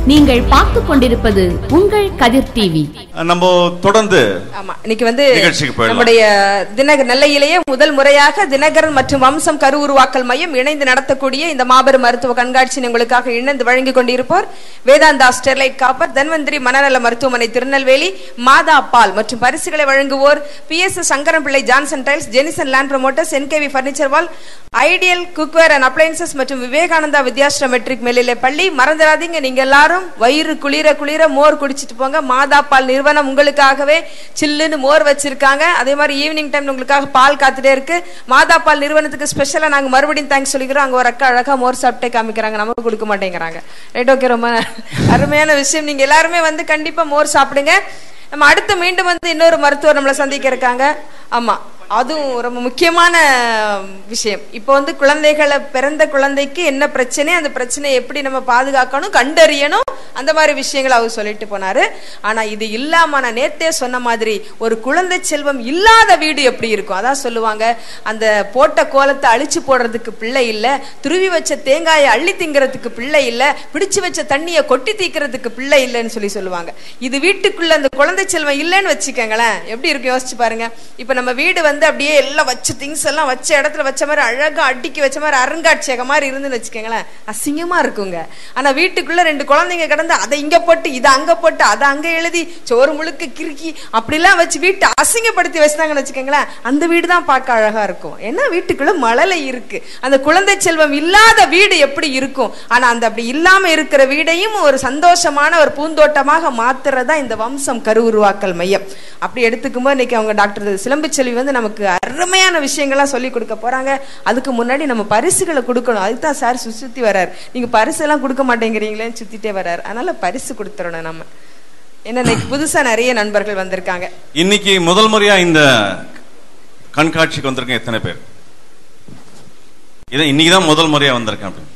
நீங்கள் பார்த்து கொண்டிருப்பது உங்கள் கதிர் டிவி நம்ம தொடர்ந்து ஆமா இன்னைக்கு வந்து நிகழ்ச்சிக்கு போயிடலாம். நம்முடைய தினகர் நெல்லையிலேயே முதல் முறையாக தினகரன் மற்றும் வம்சம் கரு உருவாக்கல் மையம் இணைந்து நடத்தக்கூடிய இந்த மாபெரும் மருத்துவ கண்காட்சியை உங்களுக்காக இணைந்து வழங்கி கொண்டிருப்போர் வேதாந்தா ஸ்டெர்லைட் காப்பர் தன்வந்திரி மனநல மருத்துவமனை திருநெல்வேலி மாதா பால் மற்றும் பரிசுகளை வழங்குவோர் B S Sankaran Pillai Johnson tiles ஜெனிசன் land promoters NKV furniture wall ideal cookware and appliances மற்றும் விவேகானந்தா வித்யாஸ்ரா மெட்ரிக் மேல்நிலை பள்ளி மறந்துடாதீங்க நீங்க எல்லாரும் வயிறு குளிர குளிர மோர் குடிச்சிட்டு போங்க மாதா பால் நிறுவனம் உங்களுக்காகவே சில்லுன்னு மோர் வச்சிருக்காங்க அதே மாதிரி ஈவினிங் டைம் உங்களுக்காக பால் காத்துட்டே இருக்கு மாதா பால் நிறுவனத்துக்கு ஸ்பெஷலா நாங்க மறுபடியும் தேங்க்ஸ் சொல்லிக்கிறோம் அங்க ஒரு அக்கா அழகா மோர் சாப்பிட்டே காமிக்கிறாங்க நமக்கு கொடுக்க மாட்டேங்கிறாங்க ரைட் ஓகே ரொம்ப அருமையான விஷயம் நீங்க எல்லாருமே வந்து கண்டிப்பா மோர் சாப்பிடுங்க நம்ம அடுத்து மீண்டும் வந்து இன்னொரு மருத்துவர் நம்மளை சந்திக்க இருக்காங்க ஆமா அதுவும் ரொம்ப முக்கியமான விஷயம் இப்போ வந்து குழந்தைகளை பிறந்த குழந்தைக்கு என்ன பிரச்சனை அந்த பிரச்சனையை எப்படி நம்ம பாதுகாக்கணும் கண்டறியணும் அந்த மாதிரி விஷயங்களை அவர் சொல்லிட்டு போனாரு ஆனா இது இல்லாம நான் நேத்தே சொன்ன மாதிரி ஒரு குழந்தை செல்வம் இல்லாத வீடு எப்படி இருக்கும் அதான் சொல்லுவாங்க அந்த போட்ட கோலத்தை அழிச்சு போடுறதுக்கு பிள்ளை இல்ல துருவி வச்ச தேங்காயை அள்ளி திங்கிறதுக்கு பிள்ளை இல்ல பிடிச்சு வச்ச தண்ணியை கொட்டி தீக்கிறதுக்கு பிள்ளை இல்லைன்னு சொல்லி சொல்லுவாங்க இது வீட்டுக்குள்ள அந்த குழந்தை செல்வம் இல்லைன்னு வச்சுக்கோங்களேன் எப்படி இருக்கு யோசிச்சு பாருங்க இப்ப நம்ம வீடு வந்து அப்படியே எல்லாம் வச்ச திங்ஸ் எல்லாம் வச்ச இடத்துல வச்ச மாதிரி அழகா அடுக்கி வச்ச மாதிரி அருங்காட்சியகம் மாதிரி இருந்துன்னு வச்சுக்கோங்களேன் அசிங்கமா இருக்குங்க ஆனா வீட்டுக்குள்ள ரெண்டு குழந்தைங்க கிடந்து அதை இங்க போட்டு இதை அங்க போட்டு அதை அங்க எழுதி சோறு முழுக்க கிறுக்கி அப்படிலாம் வச்சு வீட்டை அசிங்கப்படுத்தி வச்சிட்டாங்கன்னு வச்சுக்கோங்களேன் அந்த வீடு தான் பார்க்க அழகா இருக்கும் ஏன்னா வீட்டுக்குள்ள மழலை இருக்கு அந்த குழந்தை செல்வம் இல்லாத வீடு எப்படி இருக்கும் ஆனா அந்த அப்படி இல்லாம இருக்கிற வீடையும் ஒரு சந்தோஷமான ஒரு பூந்தோட்டமாக மாத்துறதா இந்த வம்சம் கரு உருவாக்கல் மையம் அப்படி எடுத்துக்கும்போது இன்னைக்கு அவங்க டாக்டர் சிலம்பு செல்வி வந்து நமக்கு அருமையான விஷயங்கள்லாம் சொல்லி கொடுக்க போறாங்க அதுக்கு முன்னாடி நம்ம பரிசுகளை கொடுக்கணும் அதுக்கு தான் சார் சுத்தி வர்றார் நீங்க பரிசு எல்லாம் கொடுக்க மாட்டேங்கிறீங்களேன்னு சுத்திட்டே வர்றார் அதனால பரிசு கொடுத்துடணும் நம்ம ஏன்னா இன்னைக்கு புதுசா நிறைய நண்பர்கள் வந்திருக்காங்க இன்னைக்கு முதல் முறையா இந்த கண்காட்சிக்கு வந்திருக்கேன் எத்தனை பேர் இதான் இன்னைக்கு தான் முதல் முறையா வந்திருக்கேன் அப்படி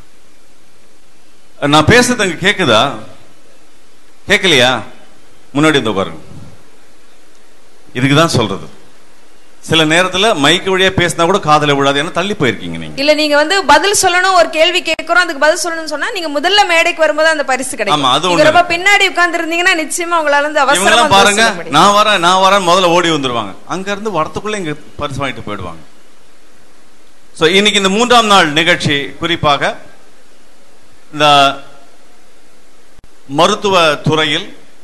நான் பேசுறது அங்க கேக்குதா கேட்கலையா முன்னாடி வந்து பாருங்க இதுக்கு தான் சொல்றது சில நேரத்துல மைக்கு வழியா பேசினா கூட காதுல விழாது ஏன்னா தள்ளி போயிருக்கீங்க நீங்க இல்ல நீங்க வந்து பதில் சொல்லணும் ஒரு கேள்வி கேட்கறோம் அதுக்கு பதில் சொல்லணும்னு சொன்னா நீங்க முதல்ல மேடைக்கு வரும்போது அந்த பரிசு ஆமா, கிடைக்கும் அது நீங்க ஒண்ணு. ரொம்ப பின்னாடி உட்கார்ந்து இருந்தீங்கன்னா நிச்சயமா உங்களால வந்து அவசரமா இவங்கெல்லாம் பதில் பாருங்க சொல்ல முடியும். நான் வரேன் நான் வரேன் முதல்ல ஓடி வந்துருவாங்க அங்க இருந்து வரத்துக்குள்ள இங்க பரிசு வாங்கிட்டு போயிடுவாங்க சோ இன்னைக்கு இந்த மூன்றாம் நாள் நிகழ்ச்சி குறிப்பாக இந்த மருத்துவ துறையில்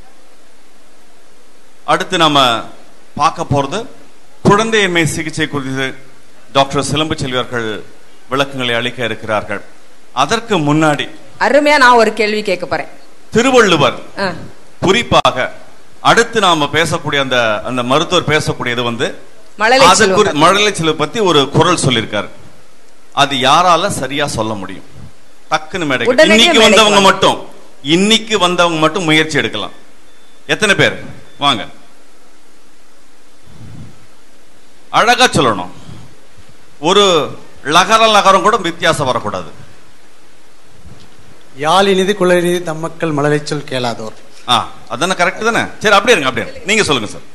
அடுத்து நாம பார்க்க போறது குழந்தையின்மை சிகிச்சை குறித்து டாக்டர் சிலம்பு செல்வியர்கள் விளக்கங்களை அளிக்க இருக்கிறார்கள் அதற்கு முன்னாடி அருமையா நான் ஒரு கேள்வி கேட்க போறேன் திருவள்ளுவர் ஆ. குறிப்பாக அடுத்து நாம பேசக்கூடிய அந்த அந்த மருத்துவர் பேசக்கூடியது வந்து மழலை அது செல்வம் குறி- மழலை செல்வம் பத்தி ஒரு குரல் சொல்லியிருக்காரு அது யாரால சரியா சொல்ல முடியும் டக்குன்னு மேடை உடனடியா இன்னைக்கு மேடைக்கு வந்தவங்க வாங்க. மட்டும் இன்னைக்கு வந்தவங்க மட்டும் முயற்சி எடுக்கலாம் எத்தனை பேர் வாங்க அழகா சொல்லணும் ஒரு லகர லகரம் கூட வித்தியாசம் வரக்கூடாது யாழினிது குளரினிது தம்மக்கள் மலரைச்சொல் கேளாதோர் ஆ அதானே கரெக்ட் தானே சரி அப்படியே இருங்க அப்படியே இருங்க. நீங்க சொல்லுங்க சார்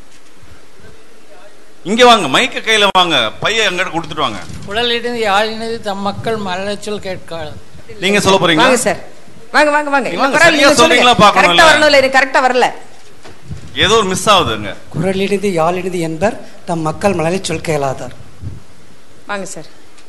இங்க வாங்க மைக்க கையில வாங்க பைய எங்கிட்ட கொடுத்துட்டு வாங்க உடலிருந்து யாழினது தம் மக்கள் மலச்சொல் கேட்க நீங்க சொல்ல போறீங்களா வாங்க சார் வாங்க வாங்க வாங்க இல்ல, வாங்க, பரவாயில்ல, சரியா நீங்க சொல்லுங்க. சொல்றீங்களா பார்க்கணும்ல? கரெக்டா வரணும்ல எனக்கு கரெக்டா வரல ஏதோ ஒரு மிஸ் ஆகுதுங்க குரலினிது யாழினிது என்பர் தம் மக்கள் மலரைச் சொல் கேளாதார் வாங்க சார்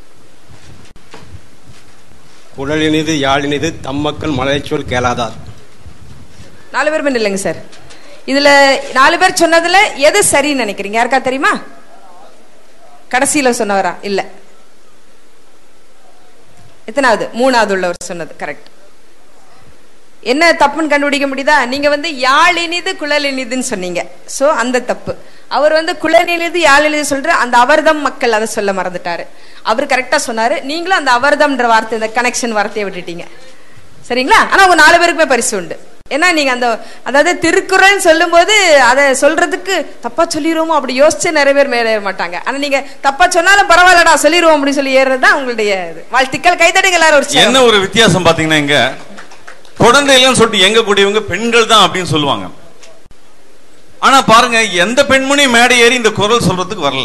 குழலினிது யாழினிது தம்மக்கள் மலைச்சொல் கேளாதார் நாலு பேருமே இல்லைங்க சார் இதுல நாலு பேர் சொன்னதுல எது சரின்னு நினைக்கிறீங்க யாருக்கா தெரியுமா கடைசியில சொன்னவரா இல்ல எத்தனாவது மூணாவது உள்ளவர் சொன்னது கரெக்ட் என்ன தப்புன்னு கண்டுபிடிக்க முடியுதா நீங்க வந்து யாழ் இனிது குழல் இனிதுன்னு சொன்னீங்க சோ அந்த தப்பு அவர் வந்து குழல் இனிது யாழ் இனிது சொல்ற அந்த அவர்தம் மக்கள் அதை சொல்ல மறந்துட்டாரு அவர் கரெக்டா சொன்னாரு நீங்களும் அந்த அவர்தம்ன்ற வார்த்தை இந்த கனெக்ஷன் வார்த்தையை விட்டுட்டீங்க சரிங்களா ஆனா உங்க நாலு பேருக்குமே பரிசு உண்டு ஏன்னா நீங்க அந்த அதாவது திருக்குறள் சொல்லும்போது அதை சொல்றதுக்கு தப்பா சொல்லிடுவோமோ அப்படி யோசிச்சு நிறைய பேர் மேலே ஏற மாட்டாங்க ஆனா நீங்க தப்பா சொன்னாலும் பரவாயில்லடா சொல்லிடுவோம் அப்படின்னு சொல்லி ஏறுறது தான் உங்களுடைய இது. வாழ்த்துக்கள் கைதடுங்க எல்லாரும் ஒரு என்ன சேரம். ஒரு வித்தியாசம் பாத்தீங்கன்னா இங்க குழந்தைகள்னு சொல்லிட்டு எங்க கூடியவங்க பெண்கள் தான் அப்படின்னு சொல்லுவாங்க ஆனா பாருங்க எந்த பெண்மணியும் மேடை ஏறி இந்த குரல் சொல்றதுக்கு வரல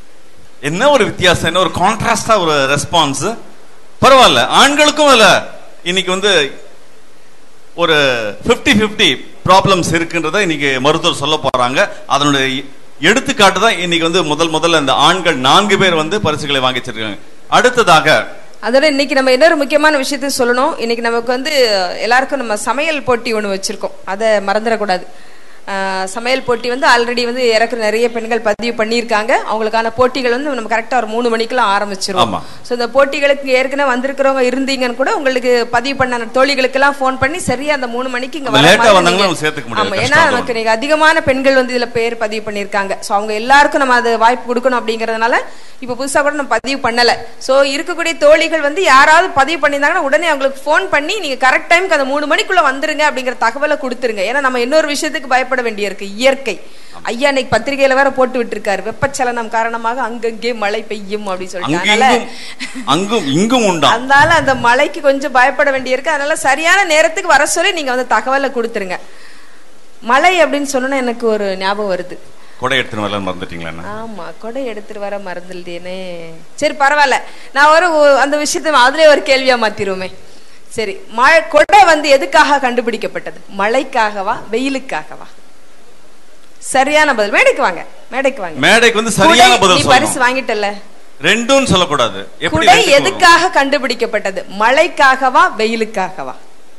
என்ன ஒரு வித்தியாசம் என்ன ஒரு கான்ட்ராஸ்டா ஒரு ரெஸ்பான்ஸ் பரவாயில்ல ஆண்களுக்கும் அதுல இன்னைக்கு வந்து ஒரு 50 50 ப்ராப்ளம்ஸ் இருக்குன்றத இன்னைக்கு மருத்துவர் சொல்ல போறாங்க அதனுடைய எடுத்துக்காட்டு தான் இன்னைக்கு வந்து முதல் முதல்ல இந்த ஆண்கள் நான்கு பேர் வந்து பரிசுகளை வாங்கி வச்சிருக்காங்க அடுத்ததாக அதோட இன்னைக்கு நம்ம இன்னொரு முக்கியமான விஷயத்தை சொல்லணும் இன்னைக்கு நமக்கு வந்து எல்லாருக்கும் நம்ம சமையல் போட்டி ஒன்று வச்சிருக்கோம் அதை மறந்துடக்கூடாது ஆஹ் சமையல் போட்டி வந்து ஆல்ரெடி வந்து இறக்குற நிறைய பெண்கள் பதிவு பண்ணியிருக்காங்க அவங்களுக்கான போட்டிகள் வந்து நம்ம கரெக்டாக ஒரு மூணு மணிக்கெல்லாம் ஆரம்பிச்சிருவோம் ஆமா. ஸோ இந்த போட்டிகளுக்கு ஏற்கனவே வந்திருக்கிறவங்க இருந்தீங்கன்னு கூட உங்களுக்கு பதிவு பண்ண தோழிகளுக்கெல்லாம் ஃபோன் பண்ணி சரியா அந்த மூணு மணிக்கு இங்க அந்த வர late ஆ மாதிரி வந்தாங்கன்னா நீங்க- அவங்க சேர்த்துக்க முடியாது. ஆமா, கஷ்டம் ஏன்னா அது நமக்கு இன்னைக்கு அதிகமான பெண்கள் வந்து இதுல பேர் பதிவு பண்ணியிருக்காங்க ஸோ அவங்க எல்லாருக்கும் நம்ம அது வாய்ப்பு கொடுக்கணும் அப்படிங்கறதுனால இப்போ புதுசா கூட நம்ம பதிவு பண்ணல ஸோ இருக்கக்கூடிய தோழிகள் வந்து யாராவது பதிவு பண்ணியிருந்தாங்கன்னா உடனே அவங்களுக்கு ஃபோன் பண்ணி நீங்க கரெக்ட் டைம்க்கு அந்த மூணு மணிக்குள்ள வந்துருங்க அப்படிங்கிற தகவலை கொடுத்துருங்க ஏன்னா நம்ம இன்னொரு விஷயத்துக்கு பயப்பட வேண்டியிருக்கு இயற்கை ஐயா இன்னைக்கு பத்திரிகையில வேற போட்டு விட்டுருக்காரு வெப்பச்சலனம் காரணமாக அங்கங்கே மழை பெய்யும் அப்படின்னு சொல்லிட்டு அங்கும் அதனால இங்கும் அங்கும் இங்கும் உண்டா அதனால அந்த மழைக்கு கொஞ்சம் பயப்பட வேண்டியிருக்கு அதனால சரியான நேரத்துக்கு வர சொல்லி நீங்க வந்து தகவலை கொடுத்துருங்க மழை அப்படின்னு சொன்னா எனக்கு ஒரு ஞாபகம் வருது கொடை எடுத்துன்னு வரல மறந்துட்டீங்களா என்ன? ஆமா கொடை எடுத்துட்டு வர மறந்துட்டேனே சரி பரவாயில்ல நான் ஒரு ஒ- அந்த விஷயத்தை அதுலயே ஒரு கேள்வியா மாத்திருவோமே சரி மழை கொடை வந்து எதுக்காக கண்டுபிடிக்கப்பட்டது மழைக்காகவா வெயிலுக்காகவா சரியான பதில் மேடைக்கு வாங்க மேடைக்கு வாங்க மேடைக்கு வந்து சரியான குடை, பதில் நீ பரிசு சொல்லணும் வாங்கிட்டல்ல ரெண்டும் சொல்லக்கூடாது எப்படி குடை ரெண்டுக்கும் வரும்? எதுக்காக கண்டுபிடிக்கப்பட்டது மழைக்காகவா வெயிலுக்காகவா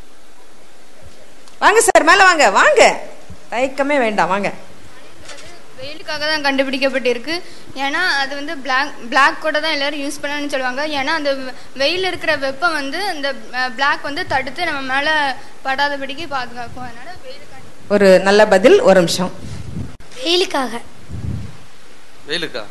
வாங்க சார் மேல வாங்க வாங்க தயக்கமே வேண்டாம் வாங்க வெயிலுக்காக தான் கண்டுபிடிக்கப்பட்டிருக்கு ஏன்னா அது வந்து பிளாக் பிளாக் கூட தான் எல்லாரும் யூஸ் பண்ணணும்னு சொல்லுவாங்க ஏன்னா அந்த வெயில் இருக்கிற வெப்பம் வந்து அந்த பிளாக் வந்து தடுத்து நம்ம மேல படாதபடிக்கு பாதுகாக்கும் அதனால வெயிலுக்காக ஒரு நல்ல பதில் ஒரு நிமிஷம் வெயிலுக்காக வெயிலுக்கா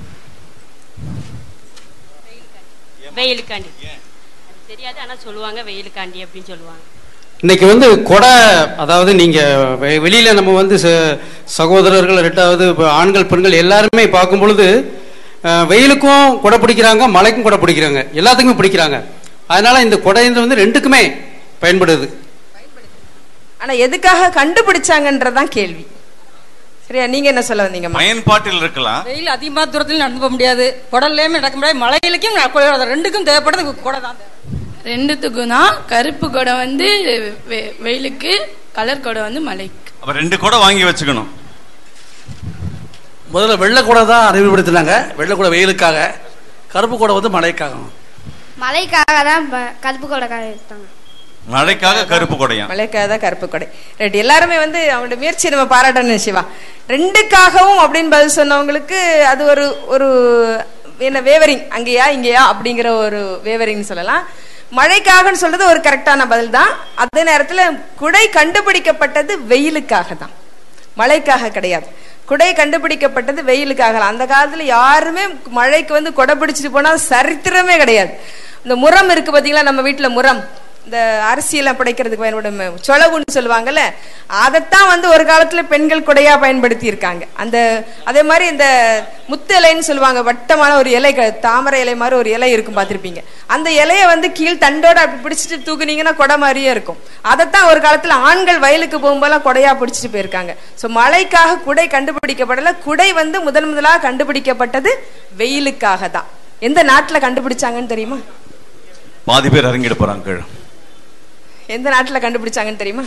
வெயிலுக்காண்டி அது தெரியாது ஆனா சொல்லுவாங்க வெயிலுக்காண்டி அப்படின்னு சொல்லுவாங்க இன்னைக்கு வந்து கொடை அதாவது நீங்க வெ- வெளியில நம்ம வந்து ச- சகோதரர்கள் ரெண்டாவது இப்ப ஆண்கள் பெண்கள் எல்லாருமே பார்க்கும் பொழுது அஹ், வெயிலுக்கும் கொடை பிடிக்கிறாங்க மழைக்கும் கொடை பிடிக்கிறாங்க எல்லாத்துக்குமே பிடிக்கிறாங்க அதனால இந்த கொடை வந்து ரெண்டுக்குமே பயன்படுது ஆனா எதுக்காக கண்டுபிடிச்சாங்கன்றதான் கேள்வி சரியா நீங்க என்ன சொல்ல வந்தீங்க பயன்பாட்டில் இருக்கலாம் வெயில் அதிகமாக தூரத்தில் நடந்து போக முடியாது குடல்லையுமே நடக்க முடியாது மழையிலைக்கும் ந- குடை- ரெண்டுக்கும் தேவைப்படுறது குடை தான் தேவை. ரெண்டுத்துக்கும் தான் கருப்பு கொடை வந்து வெ- வெயிலுக்கு கலர் கொடை வந்து மழைக்கு அப்ப ரெண்டு கொடை வாங்கி வச்சுக்கணும் முதல்ல வெள்ளை கூடை தான் அறிமுகப்படுத்தினாங்க வெள்ளை கூடை வெயிலுக்காக கருப்பு கூடை வந்து மழைக்காக மழைக்காக தான் கருப்பு கொடைக்காக எடுத்தாங்க மழைக்காக கருப்பு கொடையா மழைக்காக தான் கருப்பு கொடை ரைட் எல்லாருமே வந்து அவங்களோட முயற்சியை நம்ம பாராட்டணும் சிவா ரெண்டுக்காகவும் அப்படின்னு பதில் சொன்னவங்களுக்கு அது ஒரு ஒரு என்ன வேவரிங் அங்கேயா இங்கேயா அப்படிங்கிற ஒரு வேவரிங் சொல்லலாம் மழைக்காகன்னு சொல்றது ஒரு கரெக்டான பதில் தான் அதே நேரத்துல குடை கண்டுபிடிக்கப்பட்டது வெயிலுக்காக தான் மழைக்காக கிடையாது குடை கண்டுபிடிக்கப்பட்டது வெயிலுக்காக அந்த காலத்துல யாருமே மழைக்கு வந்து கொடை பிடிச்சிட்டு போனா சரித்திரமே கிடையாது இந்த முறம் இருக்கு பாத்தீங்களா நம்ம வீட்டுல முறம் இந்த அரிசியெல்லாம் புடைக்கிறதுக்கு பயன்படும் சொலவுன்னு சொல்லுவாங்கல்ல அதைத்தான் வந்து ஒரு காலத்துல பெண்கள் குடையா பயன்படுத்தி இருக்காங்க அந்த அதே மாதிரி இந்த முத்து இலைன்னு சொல்லுவாங்க வட்டமான ஒரு இலை க- தாமரை இலை மாதிரி ஒரு இலை இருக்கும் பார்த்திருப்பீங்க அந்த இலையை வந்து கீழ் தண்டோட அப்படி பிடிச்சிட்டு தூக்குனீங்கன்னா கொடை மாதிரியே இருக்கும் அதைத்தான் ஒரு காலத்துல ஆண்கள் வயலுக்கு போகும்போதெல்லாம் கொடையா பிடிச்சிட்டு போயிருக்காங்க சோ மழைக்காக குடை கண்டுபிடிக்கப்படல குடை வந்து முதன் முதலாக கண்டுபிடிக்கப்பட்டது வெயிலுக்காக தான் எந்த நாட்டுல கண்டுபிடிச்சாங்கன்னு தெரியுமா பாதி பேர் இறங்கிட போறாங்க கீழே. எந்த நாட்டுல கண்டுபிடிச்சாங்கன்னு தெரியுமா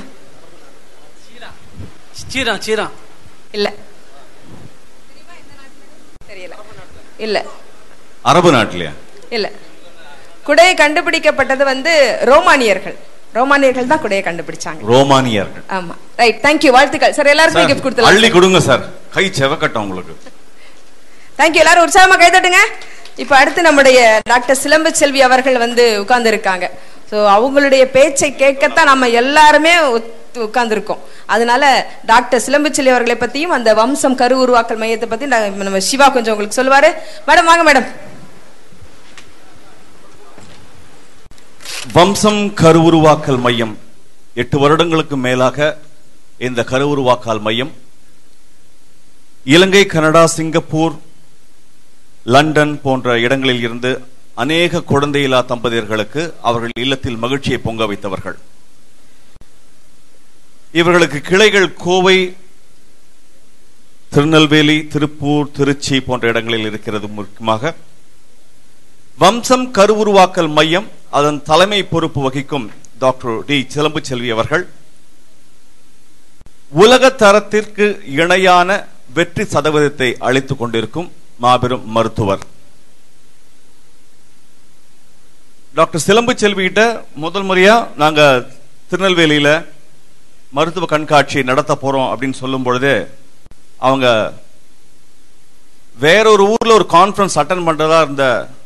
சீரா சீரா இல்ல தெரியல இல்ல அரபு நாட்டிலயா இல்ல குடையை கண்டுபிடிக்கப்பட்டது வந்து ரோமானியர்கள் ரோமானியர்கள் தான் குடையை கண்டுபிடிச்சாங்க ரோமானியர்கள் ஆமா ரைட் தேங்க்யூ வாழ்த்துக்கள் சார் எல்லாருக்கும் கிஃப்ட் அள்ளி கொடுத்துலாம் கொடுங்க சார் கை செவக்கட்டும் உங்களுக்கு தேங்க்யூ எல்லாரும் உற்சாகமா கை தட்டுங்க இப்ப அடுத்து நம்முடைய டாக்டர் சிலம்பு செல்வி அவர்கள் வந்து உட்கார்ந்து இருக்காங்க சோ அவங்களுடைய பேச்சை கேட்கத்தான் நம்ம எல்லாருமே உட்கார்ந்து இருக்கோம் அதனால டாக்டர் சிலம்பு செல்வி அவர்களை பத்தியும் அந்த வம்சம் கரு உருவாக்கல் மையத்தை பத்தி நான் நம்ம சிவா கொஞ்சம் உங்களுக்கு சொல்லுவாரு மேடம் வாங்க மேடம் வம்சம் கருவுருவாக்கல் மையம் எட்டு வருடங்களுக்கு மேலாக இந்த கருவுருவாக்கல் மையம் இலங்கை கனடா சிங்கப்பூர் லண்டன் போன்ற இடங்களில் இருந்து அநேக குழந்தையில்லா தம்பதியர்களுக்கு அவர்கள் இல்லத்தில் மகிழ்ச்சியை பொங்க வைத்தவர்கள் இவர்களுக்கு கிளைகள் கோவை திருநெல்வேலி திருப்பூர் திருச்சி போன்ற இடங்களில் இருக்கிறது முக்கியமாக வம்சம் கருவுருவாக்கல் மையம் அதன் தலைமை பொறுப்பு வகிக்கும் டாக்டர் டி சிலம்பு செல்வி அவர்கள் உலக தரத்திற்கு இணையான வெற்றி சதவீதத்தை அளித்துக் கொண்டிருக்கும் மாபெரும் மருத்துவர் டாக்டர் சிலம்பு செல்விகிட்ட முதல் முறையா நாங்க திருநெல்வேலியில மருத்துவ கண்காட்சி நடத்த போறோம் அப்படின்னு சொல்லும் பொழுதே அவங்க வேறொரு ஊர்ல ஒரு கான்ஃபரன்ஸ் அட்டன் பண்றதா இருந்த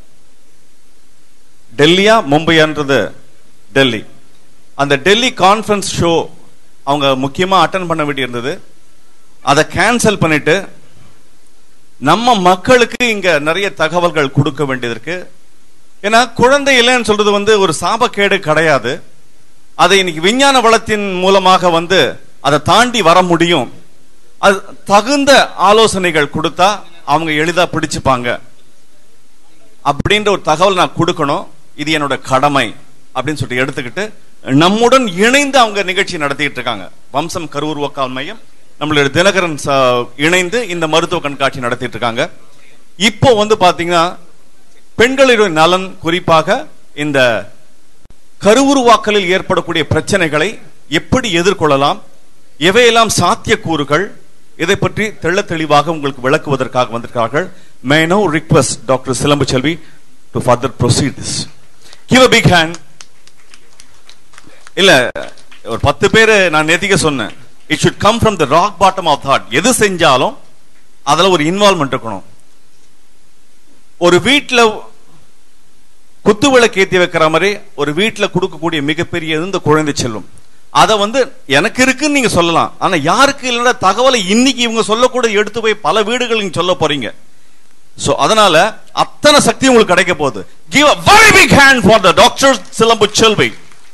டெல்லியா மும்பையான்றது டெல்லி அந்த டெல்லி கான்ஃபரன்ஸ் ஷோ அவங்க முக்கியமா அட்டன் பண்ண வேண்டியிருந்தது அதை கேன்சல் பண்ணிட்டு நம்ம மக்களுக்கு இங்க நிறைய தகவல்கள் கொடுக்க வேண்டியது இருக்கு ஏன்னா குழந்தை இல்லைன்னு சொல்றது வந்து ஒரு சாபக்கேடு கிடையாது அதை இன்னைக்கு விஞ்ஞான வளத்தின் மூலமாக வந்து அதை தாண்டி வர முடியும் அது தகுந்த ஆலோசனைகள் கொடுத்தா அவங்க எளிதா பிடிச்சுப்பாங்க அப்படின்ற ஒரு தகவல் நான் கொடுக்கணும் இது என்னோட கடமை அப்படின்னு சொல்லிட்டு எடுத்துக்கிட்டு நம்முடன் இணைந்து அவங்க நிகழ்ச்சி நடத்திட்டு இருக்காங்க வம்சம் கரூர் வக்கால் மையம் நம்மளுடைய தினகரன் ச- இணைந்து இந்த மருத்துவ கண்காட்சி நடத்திட்டு இருக்காங்க இப்போ வந்து பாத்தீங்கன்னா பெண்களுடைய நலன் குறிப்பாக இந்த கருவுருவாக்கலில் ஏற்படக்கூடிய பிரச்சனைகளை எப்படி எதிர்கொள்ளலாம் எவையெல்லாம் சாத்தியக்கூறுகள் இதை பற்றி தெள்ள தெளிவாக உங்களுக்கு விளக்குவதற்காக வந்திருக்கிறார்கள் மே no request doctor Silambu Selvi to further proceed this give a big hand இல்ல ஒரு பத்து பேர் நான் நேத்திக்க சொன்னேன் it should come from the rock bottom of thought எது செஞ்சாலும் அதுல ஒரு இன்வால்மெண்ட் இருக்கணும் ஒரு வீட்ல குத்து விளக்கு ஏத்தி வைக்கிற மாதிரி ஒரு வீட்ல கொடுக்கக்கூடிய மிகப்பெரிய இந்த குழந்தை செல்வம் அத வந்து எனக்கு இருக்குன்னு நீங்க சொல்லலாம் ஆனா யாருக்கு இல்லைன்னா தகவலை இன்னைக்கு இவங்க சொல்லக்கூட எடுத்து போய் பல வீடுகள் நீங்க சொல்ல போறீங்க சோ அதனால அத்தனை சக்தி உங்களுக்கு கிடைக்க போகுது give a very big hand for the doctor சிலம்பு செல்வி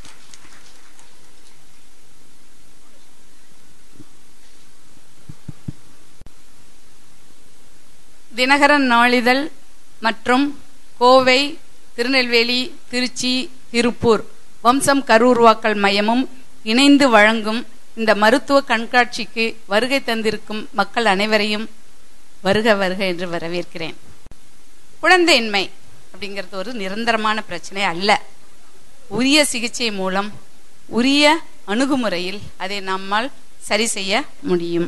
தினகரன் நாளிதழ் மற்றும் கோவை திருநெல்வேலி திருச்சி திருப்பூர் வம்சம் கருவுருவாக்கல் மையமும் இணைந்து வழங்கும் இந்த மருத்துவ கண்காட்சிக்கு வருகை தந்திருக்கும் மக்கள் அனைவரையும் வருக வருக என்று வரவேற்கிறேன் குழந்தையின்மை அப்படிங்கிறது ஒரு நிரந்தரமான பிரச்சனை அல்ல உரிய சிகிச்சை மூலம் உரிய அணுகுமுறையில் அதை நம்மால் சரி செய்ய முடியும்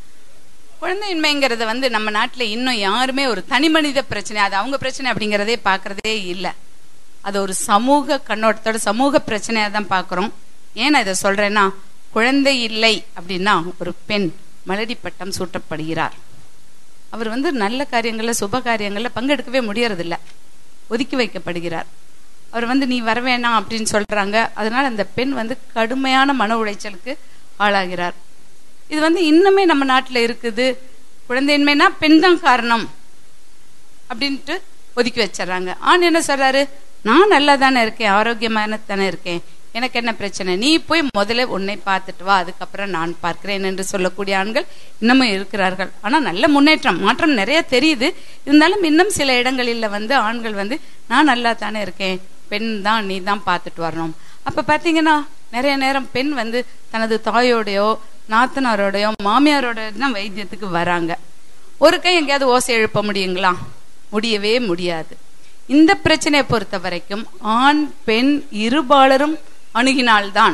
குழந்தையின்மைங்கிறத வந்து நம்ம நாட்டில் இன்னும் யாருமே ஒரு தனி மனித பிரச்சனை அது அவங்க பிரச்சனை அப்படிங்கிறதே பார்க்கறதே இல்லை அது ஒரு சமூக கண்ணோட்டத்தோட சமூக பிரச்சனையாக தான் பார்க்குறோம் ஏன் நான் இதை சொல்றேன்னா குழந்தை இல்லை அப்படின்னா ஒரு பெண் மலடி பட்டம் சூட்டப்படுகிறார் அவர் வந்து நல்ல காரியங்கள்ல சுப காரியங்கள்ல பங்கெடுக்கவே முடியறதில்ல ஒதுக்கி வைக்கப்படுகிறார் அவர் வந்து நீ வரவேணாம் அப்படின்னு சொல்றாங்க அதனால அந்த பெண் வந்து கடுமையான மன உளைச்சலுக்கு ஆளாகிறார் இது வந்து இன்னுமே நம்ம நாட்டில் இருக்குது குழந்தையின்மைனா பெண் தான் காரணம் அப்படின்ட்டு ஒதுக்கி வச்சிடறாங்க ஆண் என்ன சொல்றாரு நான் நல்லா தானே இருக்கேன் ஆரோக்கியமான தானே இருக்கேன் எனக்கு என்ன பிரச்சனை நீ போய் முதல்ல உன்னை பார்த்துட்டு வா அதுக்கப்புறம் நான் பார்க்கிறேன் என்று சொல்லக்கூடிய ஆண்கள் இன்னமும் இருக்கிறார்கள் ஆனா நல்ல முன்னேற்றம் மாற்றம் நிறைய தெரியுது இருந்தாலும் இன்னும் சில இடங்களில் வந்து ஆண்கள் வந்து நான் நல்லா தானே இருக்கேன் பெண் தான் நீ தான் பார்த்துட்டு வரணும் அப்ப பாத்தீங்கன்னா நிறைய நேரம் பெண் வந்து தனது தாயோடையோ நாத்தனாரோடையோ மாமியாரோட தான் வைத்தியத்துக்கு வராங்க ஒரு கை எங்கேயாவது ஓசை எழுப்ப முடியுங்களா முடியவே முடியாது இந்த பிரச்சனையை பொறுத்த வரைக்கும் ஆண் பெண் இருபாலரும் அணுகினால்தான்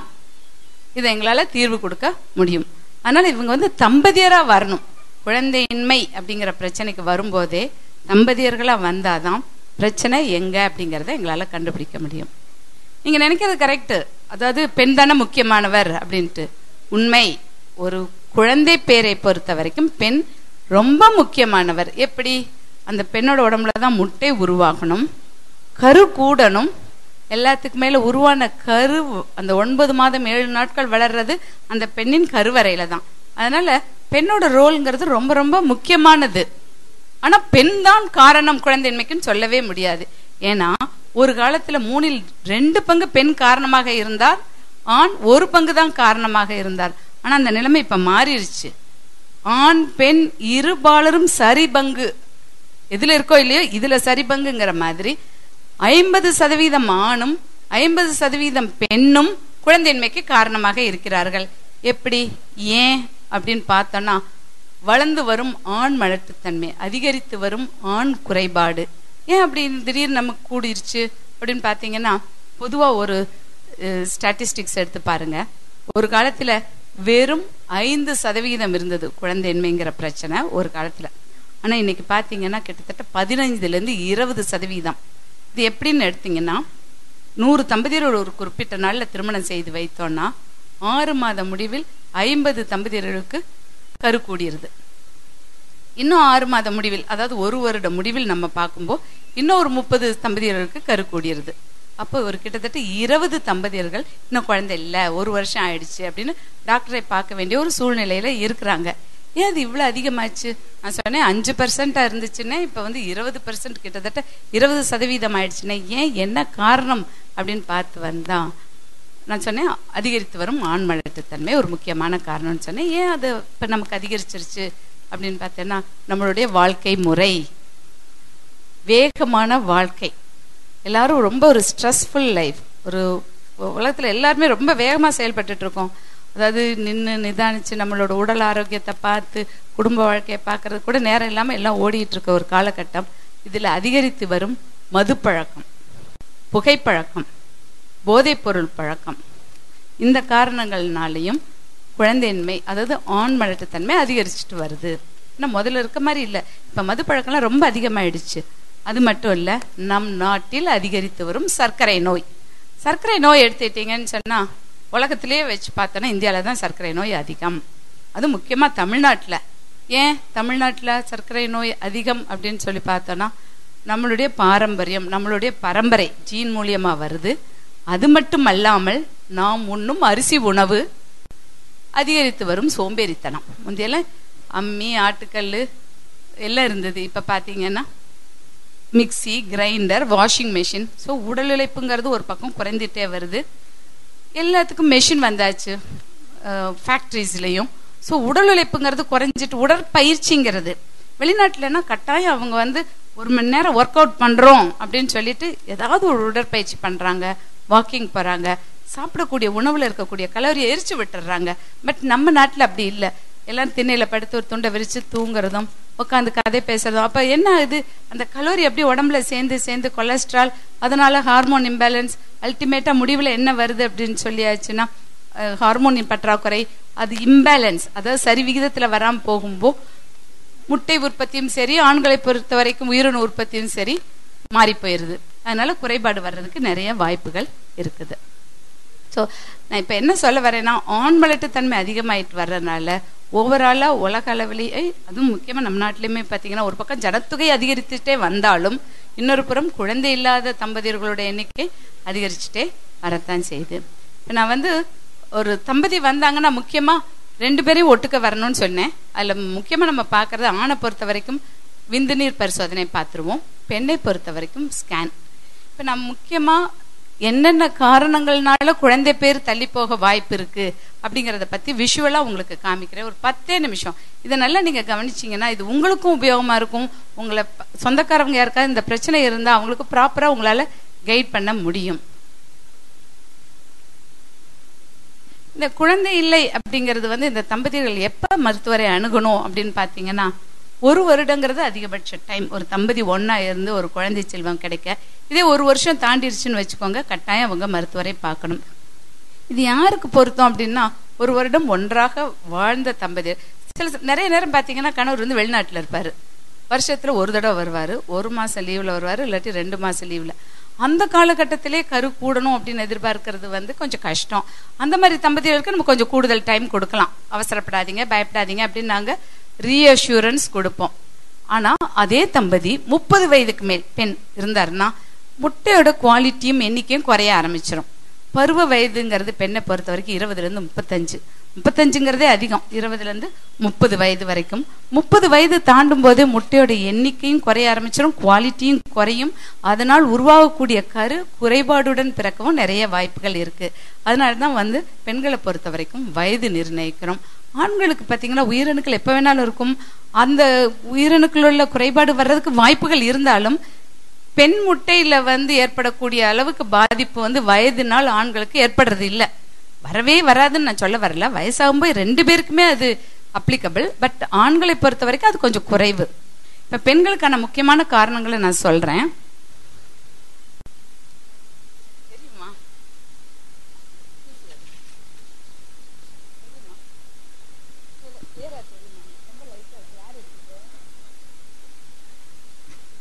இதை எங்களால தீர்வு கொடுக்க முடியும் அதனால இவங்க வந்து தம்பதியரா வரணும் குழந்தையின்மை அப்படிங்கிற பிரச்சனைக்கு வரும்போதே தம்பதியர்களா வந்தாதான் பிரச்சனை எங்க அப்படிங்கறத எங்களால கண்டுபிடிக்க முடியும் நீங்க நினைக்கிறது கரெக்ட் அதாவது பெண் தானே முக்கியமானவர் அப்படின்ட்டு உண்மை ஒரு குழந்தை பேரை பொறுத்த வரைக்கும் பெண் ரொம்ப முக்கியமானவர் எப்படி அந்த பெண்ணோட உடம்புல தான் முட்டை உருவாகணும் கரு கூடணும் எல்லாத்துக்கு மேல உருவான கரு அந்த ஒன்பது மாதம் ஏழு நாட்கள் வளர்றது அந்த பெண்ணின் கருவறையில தான் அதனால பெண்ணோட ரோல்ங்கிறது ரொம்ப ரொம்ப முக்கியமானது ஆனா பெண் தான் காரணம் குழந்தையின்மைக்குன்னு சொல்லவே முடியாது ஏன்னா ஒரு காலத்துல மூணில் ரெண்டு பங்கு பெண் காரணமாக இருந்தார் ஆண் ஒரு பங்கு தான் காரணமாக இருந்தார் ஆனா அந்த நிலைமை இப்ப மாறிடுச்சு ஆண் பெண் இருபாலரும் சரி பங்கு எதுல இருக்கோ இல்லையோ இதுல சரி பங்குங்கிற மாதிரி ஐம்பது சதவீதம் ஆணும் ஐம்பது சதவீதம் பெண்ணும் குழந்தையின்மைக்கு காரணமாக இருக்கிறார்கள் எப்படி ஏன் அப்படின்னு பார்த்தோம்னா வளர்ந்து வரும் ஆண் மலட்டுத்தன்மை அதிகரித்து வரும் ஆண் குறைபாடு ஏன் அப்படி திடீர்னு நமக்கு கூடிருச்சு அப்படின்னு பார்த்தீங்கன்னா பொதுவா ஒரு ஸ்டாட்டிஸ்டிக்ஸ் எடுத்து பாருங்க ஒரு காலத்துல வெறும் ஐந்து சதவிகிதம் இருந்தது குழந்தையின்மைங்கிற பிரச்சனை ஒரு காலத்துல ஆனா இன்னைக்கு பாத்தீங்கன்னா கிட்டத்தட்ட பதினைந்துல இருந்து இருபது சதவீதம் இது எப்படின்னு எடுத்தீங்கன்னா நூறு தம்பதியர் ஒரு குறிப்பிட்ட நாள்ல திருமணம் செய்து வைத்தோம்னா ஆறு மாத முடிவில் ஐம்பது தம்பதியர்களுக்கு கரு கூடியிருது இன்னும் ஆறு மாத முடிவில் அதாவது ஒரு வருட முடிவில் நம்ம பார்க்கும்போது இன்னும் ஒரு முப்பது தம்பதியர்களுக்கு கரு கூடியிருது அப்போ ஒரு கிட்டத்தட்ட இருபது தம்பதியர்கள் இன்னும் குழந்தை இல்லை ஒரு வருஷம் ஆயிடுச்சு அப்படின்னு டாக்டரை பார்க்க வேண்டிய ஒரு சூழ்நிலையில இருக்கிறாங்க ஏன் அது இவ்வளவு அதிகமாச்சு நான் சொன்னேன் அஞ்சு பர்சன்டா இருந்துச்சுன்னா இப்ப வந்து இருபது பர்சன்ட் கிட்டத்தட்ட இருபது சதவீதம் ஆயிடுச்சுன்னா ஏன் என்ன காரணம் அப்படின்னு பார்த்து வந்தா நான் சொன்னேன் அதிகரித்து வரும் ஆண்மழட்டுத்தன்மை ஒரு முக்கியமான காரணம்னு சொன்னேன் ஏன் அது இப்ப நமக்கு அதிகரிச்சிருச்சு அப்படின்னு பார்த்தேன்னா நம்மளுடைய வாழ்க்கை முறை வேகமான வாழ்க்கை எல்லாரும் ரொம்ப ஒரு ஸ்ட்ரெஸ்ஃபுல் லைஃப் ஒரு உலகத்துல எல்லாருமே ரொம்ப வேகமா செயல்பட்டுட்டு இருக்கோம் அதாவது நின்று நிதானிச்சு நம்மளோட உடல் ஆரோக்கியத்தை பார்த்து குடும்ப வாழ்க்கையை பார்க்கறது கூட நேரம் இல்லாம எல்லாம் ஓடிட்டு இருக்க ஒரு காலகட்டம் இதுல அதிகரித்து வரும் மது பழக்கம் புகைப்பழக்கம் போதைப் பொருள் பழக்கம் இந்த காரணங்கள்னாலையும் குழந்தையின்மை அதாவது ஆண் மழட்டுத்தன்மை அதிகரிச்சுட்டு வருது ஏன்னா முதல்ல இருக்க மாதிரி இல்லை இப்ப மது பழக்கம்லாம் ரொம்ப அதிகமாயிடுச்சு அது மட்டும் இல்ல நம் நாட்டில் அதிகரித்து வரும் சர்க்கரை நோய் சர்க்கரை நோய் எடுத்துட்டீங்கன்னு சொன்னா உலகத்திலேயே வச்சு பார்த்தோன்னா இந்தியாவில தான் சர்க்கரை நோய் அதிகம் அது முக்கியமா தமிழ்நாட்டில் ஏன் தமிழ்நாட்டில் சர்க்கரை நோய் அதிகம் அப்படின்னு சொல்லி பார்த்தோன்னா நம்மளுடைய பாரம்பரியம் நம்மளுடைய பரம்பரை ஜீன் மூலியமா வருது அது மட்டும் அல்லாமல் நாம் உண்ணும் அரிசி உணவு அதிகரித்து வரும் சோம்பேறித்தனம் முந்தையெல்லாம் அம்மி ஆட்டுக்கல் எல்லாம் இருந்தது இப்ப பாத்தீங்கன்னா mixie grinder washing machine so உடல் உழைப்புங்கிறது ஒரு பக்கம் குறைந்துட்டே வருது எல்லாத்துக்கும் மெஷின் வந்தாச்சு ஃபேக்ட்ரிஸ்லையும் ஸோ உடல் உழைப்புங்கிறது குறைஞ்சிட்டு உடற்பயிற்சிங்கிறது வெளிநாட்டுலன்னா கட்டாயம் அவங்க வந்து ஒரு மணி நேரம் ஒர்க் அவுட் பண்றோம் அப்படின்னு சொல்லிட்டு ஏதாவது ஒரு உடற்பயிற்சி பண்றாங்க வாக்கிங் போறாங்க சாப்பிடக்கூடிய உணவுல இருக்கக்கூடிய கலோரியை எரிச்சு விட்டுறாங்க பட் நம்ம நாட்டுல அப்படி இல்லை எல்லாம் திண்ணையில படுத்து ஒரு துண்டை விரிச்சு தூங்குறதும் உட்காந்து கதை பேசுறதும் அப்ப என்ன இது அந்த கலோரி அப்படியே உடம்புல சேர்ந்து சேர்ந்து கொலஸ்ட்ரால் அதனால ஹார்மோன் இம்பேலன்ஸ் அல்டிமேட்டா முடிவுல என்ன வருது அப்படின்னு சொல்லியாச்சுன்னா ஹார்மோன் பற்றாக்குறை அது இம்பேலன்ஸ் அதாவது சரி விகிதத்துல வராம போகும்போ முட்டை உற்பத்தியும் சரி ஆண்களை பொறுத்த வரைக்கும் உயிரணு உற்பத்தியும் சரி மாறி போயிருது அதனால குறைபாடு வர்றதுக்கு நிறைய வாய்ப்புகள் இருக்குது ஸோ நான் இப்போ என்ன சொல்ல வரேன்னா ஆண் தன்மை அதிகமாயிட்டு வர்றதுனால ஓவராலா உலக அளவிலேயே அதுவும் முக்கியமா நம்ம நாட்டிலுமே பார்த்தீங்கன்னா ஒரு பக்கம் ஜனத்தொகை அதிகரிச்சுட்டே வந்தாலும் இன்னொரு புறம் குழந்தை இல்லாத தம்பதியர்களோட எண்ணிக்கை அதிகரிச்சுட்டே வரத்தான் செய்யுது இப்போ நான் வந்து ஒரு தம்பதி வந்தாங்கன்னா முக்கியமா ரெண்டு பேரையும் ஒட்டுக்க வரணும்னு சொன்னேன் அதுல முக்கியமா நம்ம பார்க்கறது ஆணை பொறுத்த வரைக்கும் விந்துநீர் பரிசோதனை பார்த்துருவோம் பெண்ணை பொறுத்த வரைக்கும் ஸ்கேன் இப்போ நம்ம முக்கியமா என்னென்ன காரணங்கள்னால குழந்தை பேர் தள்ளி போக வாய்ப்பு இருக்கு அப்படிங்கறத பத்தி விஷுவலா உங்களுக்கு காமிக்கிறேன் ஒரு பத்தே நிமிஷம் இதை நல்லா நீங்க கவனிச்சீங்கன்னா இது உங்களுக்கும் உபயோகமா இருக்கும் உங்களை சொந்தக்காரவங்க யாருக்காவது இந்த பிரச்சனை இருந்தா அவங்களுக்கு ப்ராப்பரா உங்களால கைட் பண்ண முடியும் இந்த குழந்தை இல்லை அப்படிங்கிறது வந்து இந்த தம்பதிகள் எப்ப மருத்துவரை அணுகணும் அப்படின்னு பாத்தீங்கன்னா ஒரு வருடங்கிறது அதிகபட்ச டைம் ஒரு தம்பதி ஒன்னா இருந்து ஒரு குழந்தை செல்வம் கிடைக்க இதே ஒரு வருஷம் தாண்டிருச்சுன்னு வச்சுக்கோங்க கட்டாயம் அவங்க மருத்துவரை பார்க்கணும் இது யாருக்கு பொருத்தம் அப்படின்னா ஒரு வருடம் ஒன்றாக வாழ்ந்த தம்பதியர் சில நிறைய நேரம் பாத்தீங்கன்னா கணவர் வந்து வெளிநாட்டுல இருப்பாரு வருஷத்துல ஒரு தடவை வருவாரு ஒரு மாசம் லீவ்ல வருவாரு இல்லாட்டி ரெண்டு மாசம் லீவ்ல அந்த காலகட்டத்திலே கரு கூடணும் அப்படின்னு எதிர்பார்க்கறது வந்து கொஞ்சம் கஷ்டம் அந்த மாதிரி தம்பதிகளுக்கு நம்ம கொஞ்சம் கூடுதல் டைம் கொடுக்கலாம் அவசரப்படாதீங்க பயப்படாதீங்க அப்படின்னு நாங்க ரீஅஷூரன்ஸ் கொடுப்போம் ஆனா அதே தம்பதி முப்பது வயதுக்கு மேல் பெண் இருந்தாருன்னா முட்டையோட குவாலிட்டியும் எண்ணிக்கையும் குறைய ஆரம்பிச்சிடும் பருவ வயதுங்கிறது பெண்ணை பொறுத்த வரைக்கும் இருபதுல இருந்து முப்பத்தஞ்சு முப்பத்தஞ்சுங்கிறதே அதிகம் இருபதுல இருந்து முப்பது வயது வரைக்கும் முப்பது வயது தாண்டும் போதே முட்டையோட எண்ணிக்கையும் குறைய ஆரம்பிச்சிடும் குவாலிட்டியும் குறையும் அதனால் உருவாகக்கூடிய கரு குறைபாடுடன் பிறக்கவும் நிறைய வாய்ப்புகள் இருக்கு அதனாலதான் வந்து பெண்களை பொறுத்த வரைக்கும் வயது நிர்ணயிக்கிறோம் ஆண்களுக்கு பாத்தீங்கன்னா உயிரணுக்கள் எப்ப வேணாலும் இருக்கும் அந்த உயிரணுக்கள் உள்ள குறைபாடு வர்றதுக்கு வாய்ப்புகள் இருந்தாலும் பெண் முட்டையில வந்து ஏற்படக்கூடிய அளவுக்கு பாதிப்பு வந்து வயதினால் ஆண்களுக்கு ஏற்படுறது இல்லை வரவே வராதுன்னு நான் சொல்ல வரல வயசாகும்போது ரெண்டு பேருக்குமே அது அப்ளிகபிள் பட் ஆண்களை பொறுத்த வரைக்கும் அது கொஞ்சம் குறைவு இப்ப பெண்களுக்கான முக்கியமான காரணங்களை நான் சொல்றேன் தெரியுமா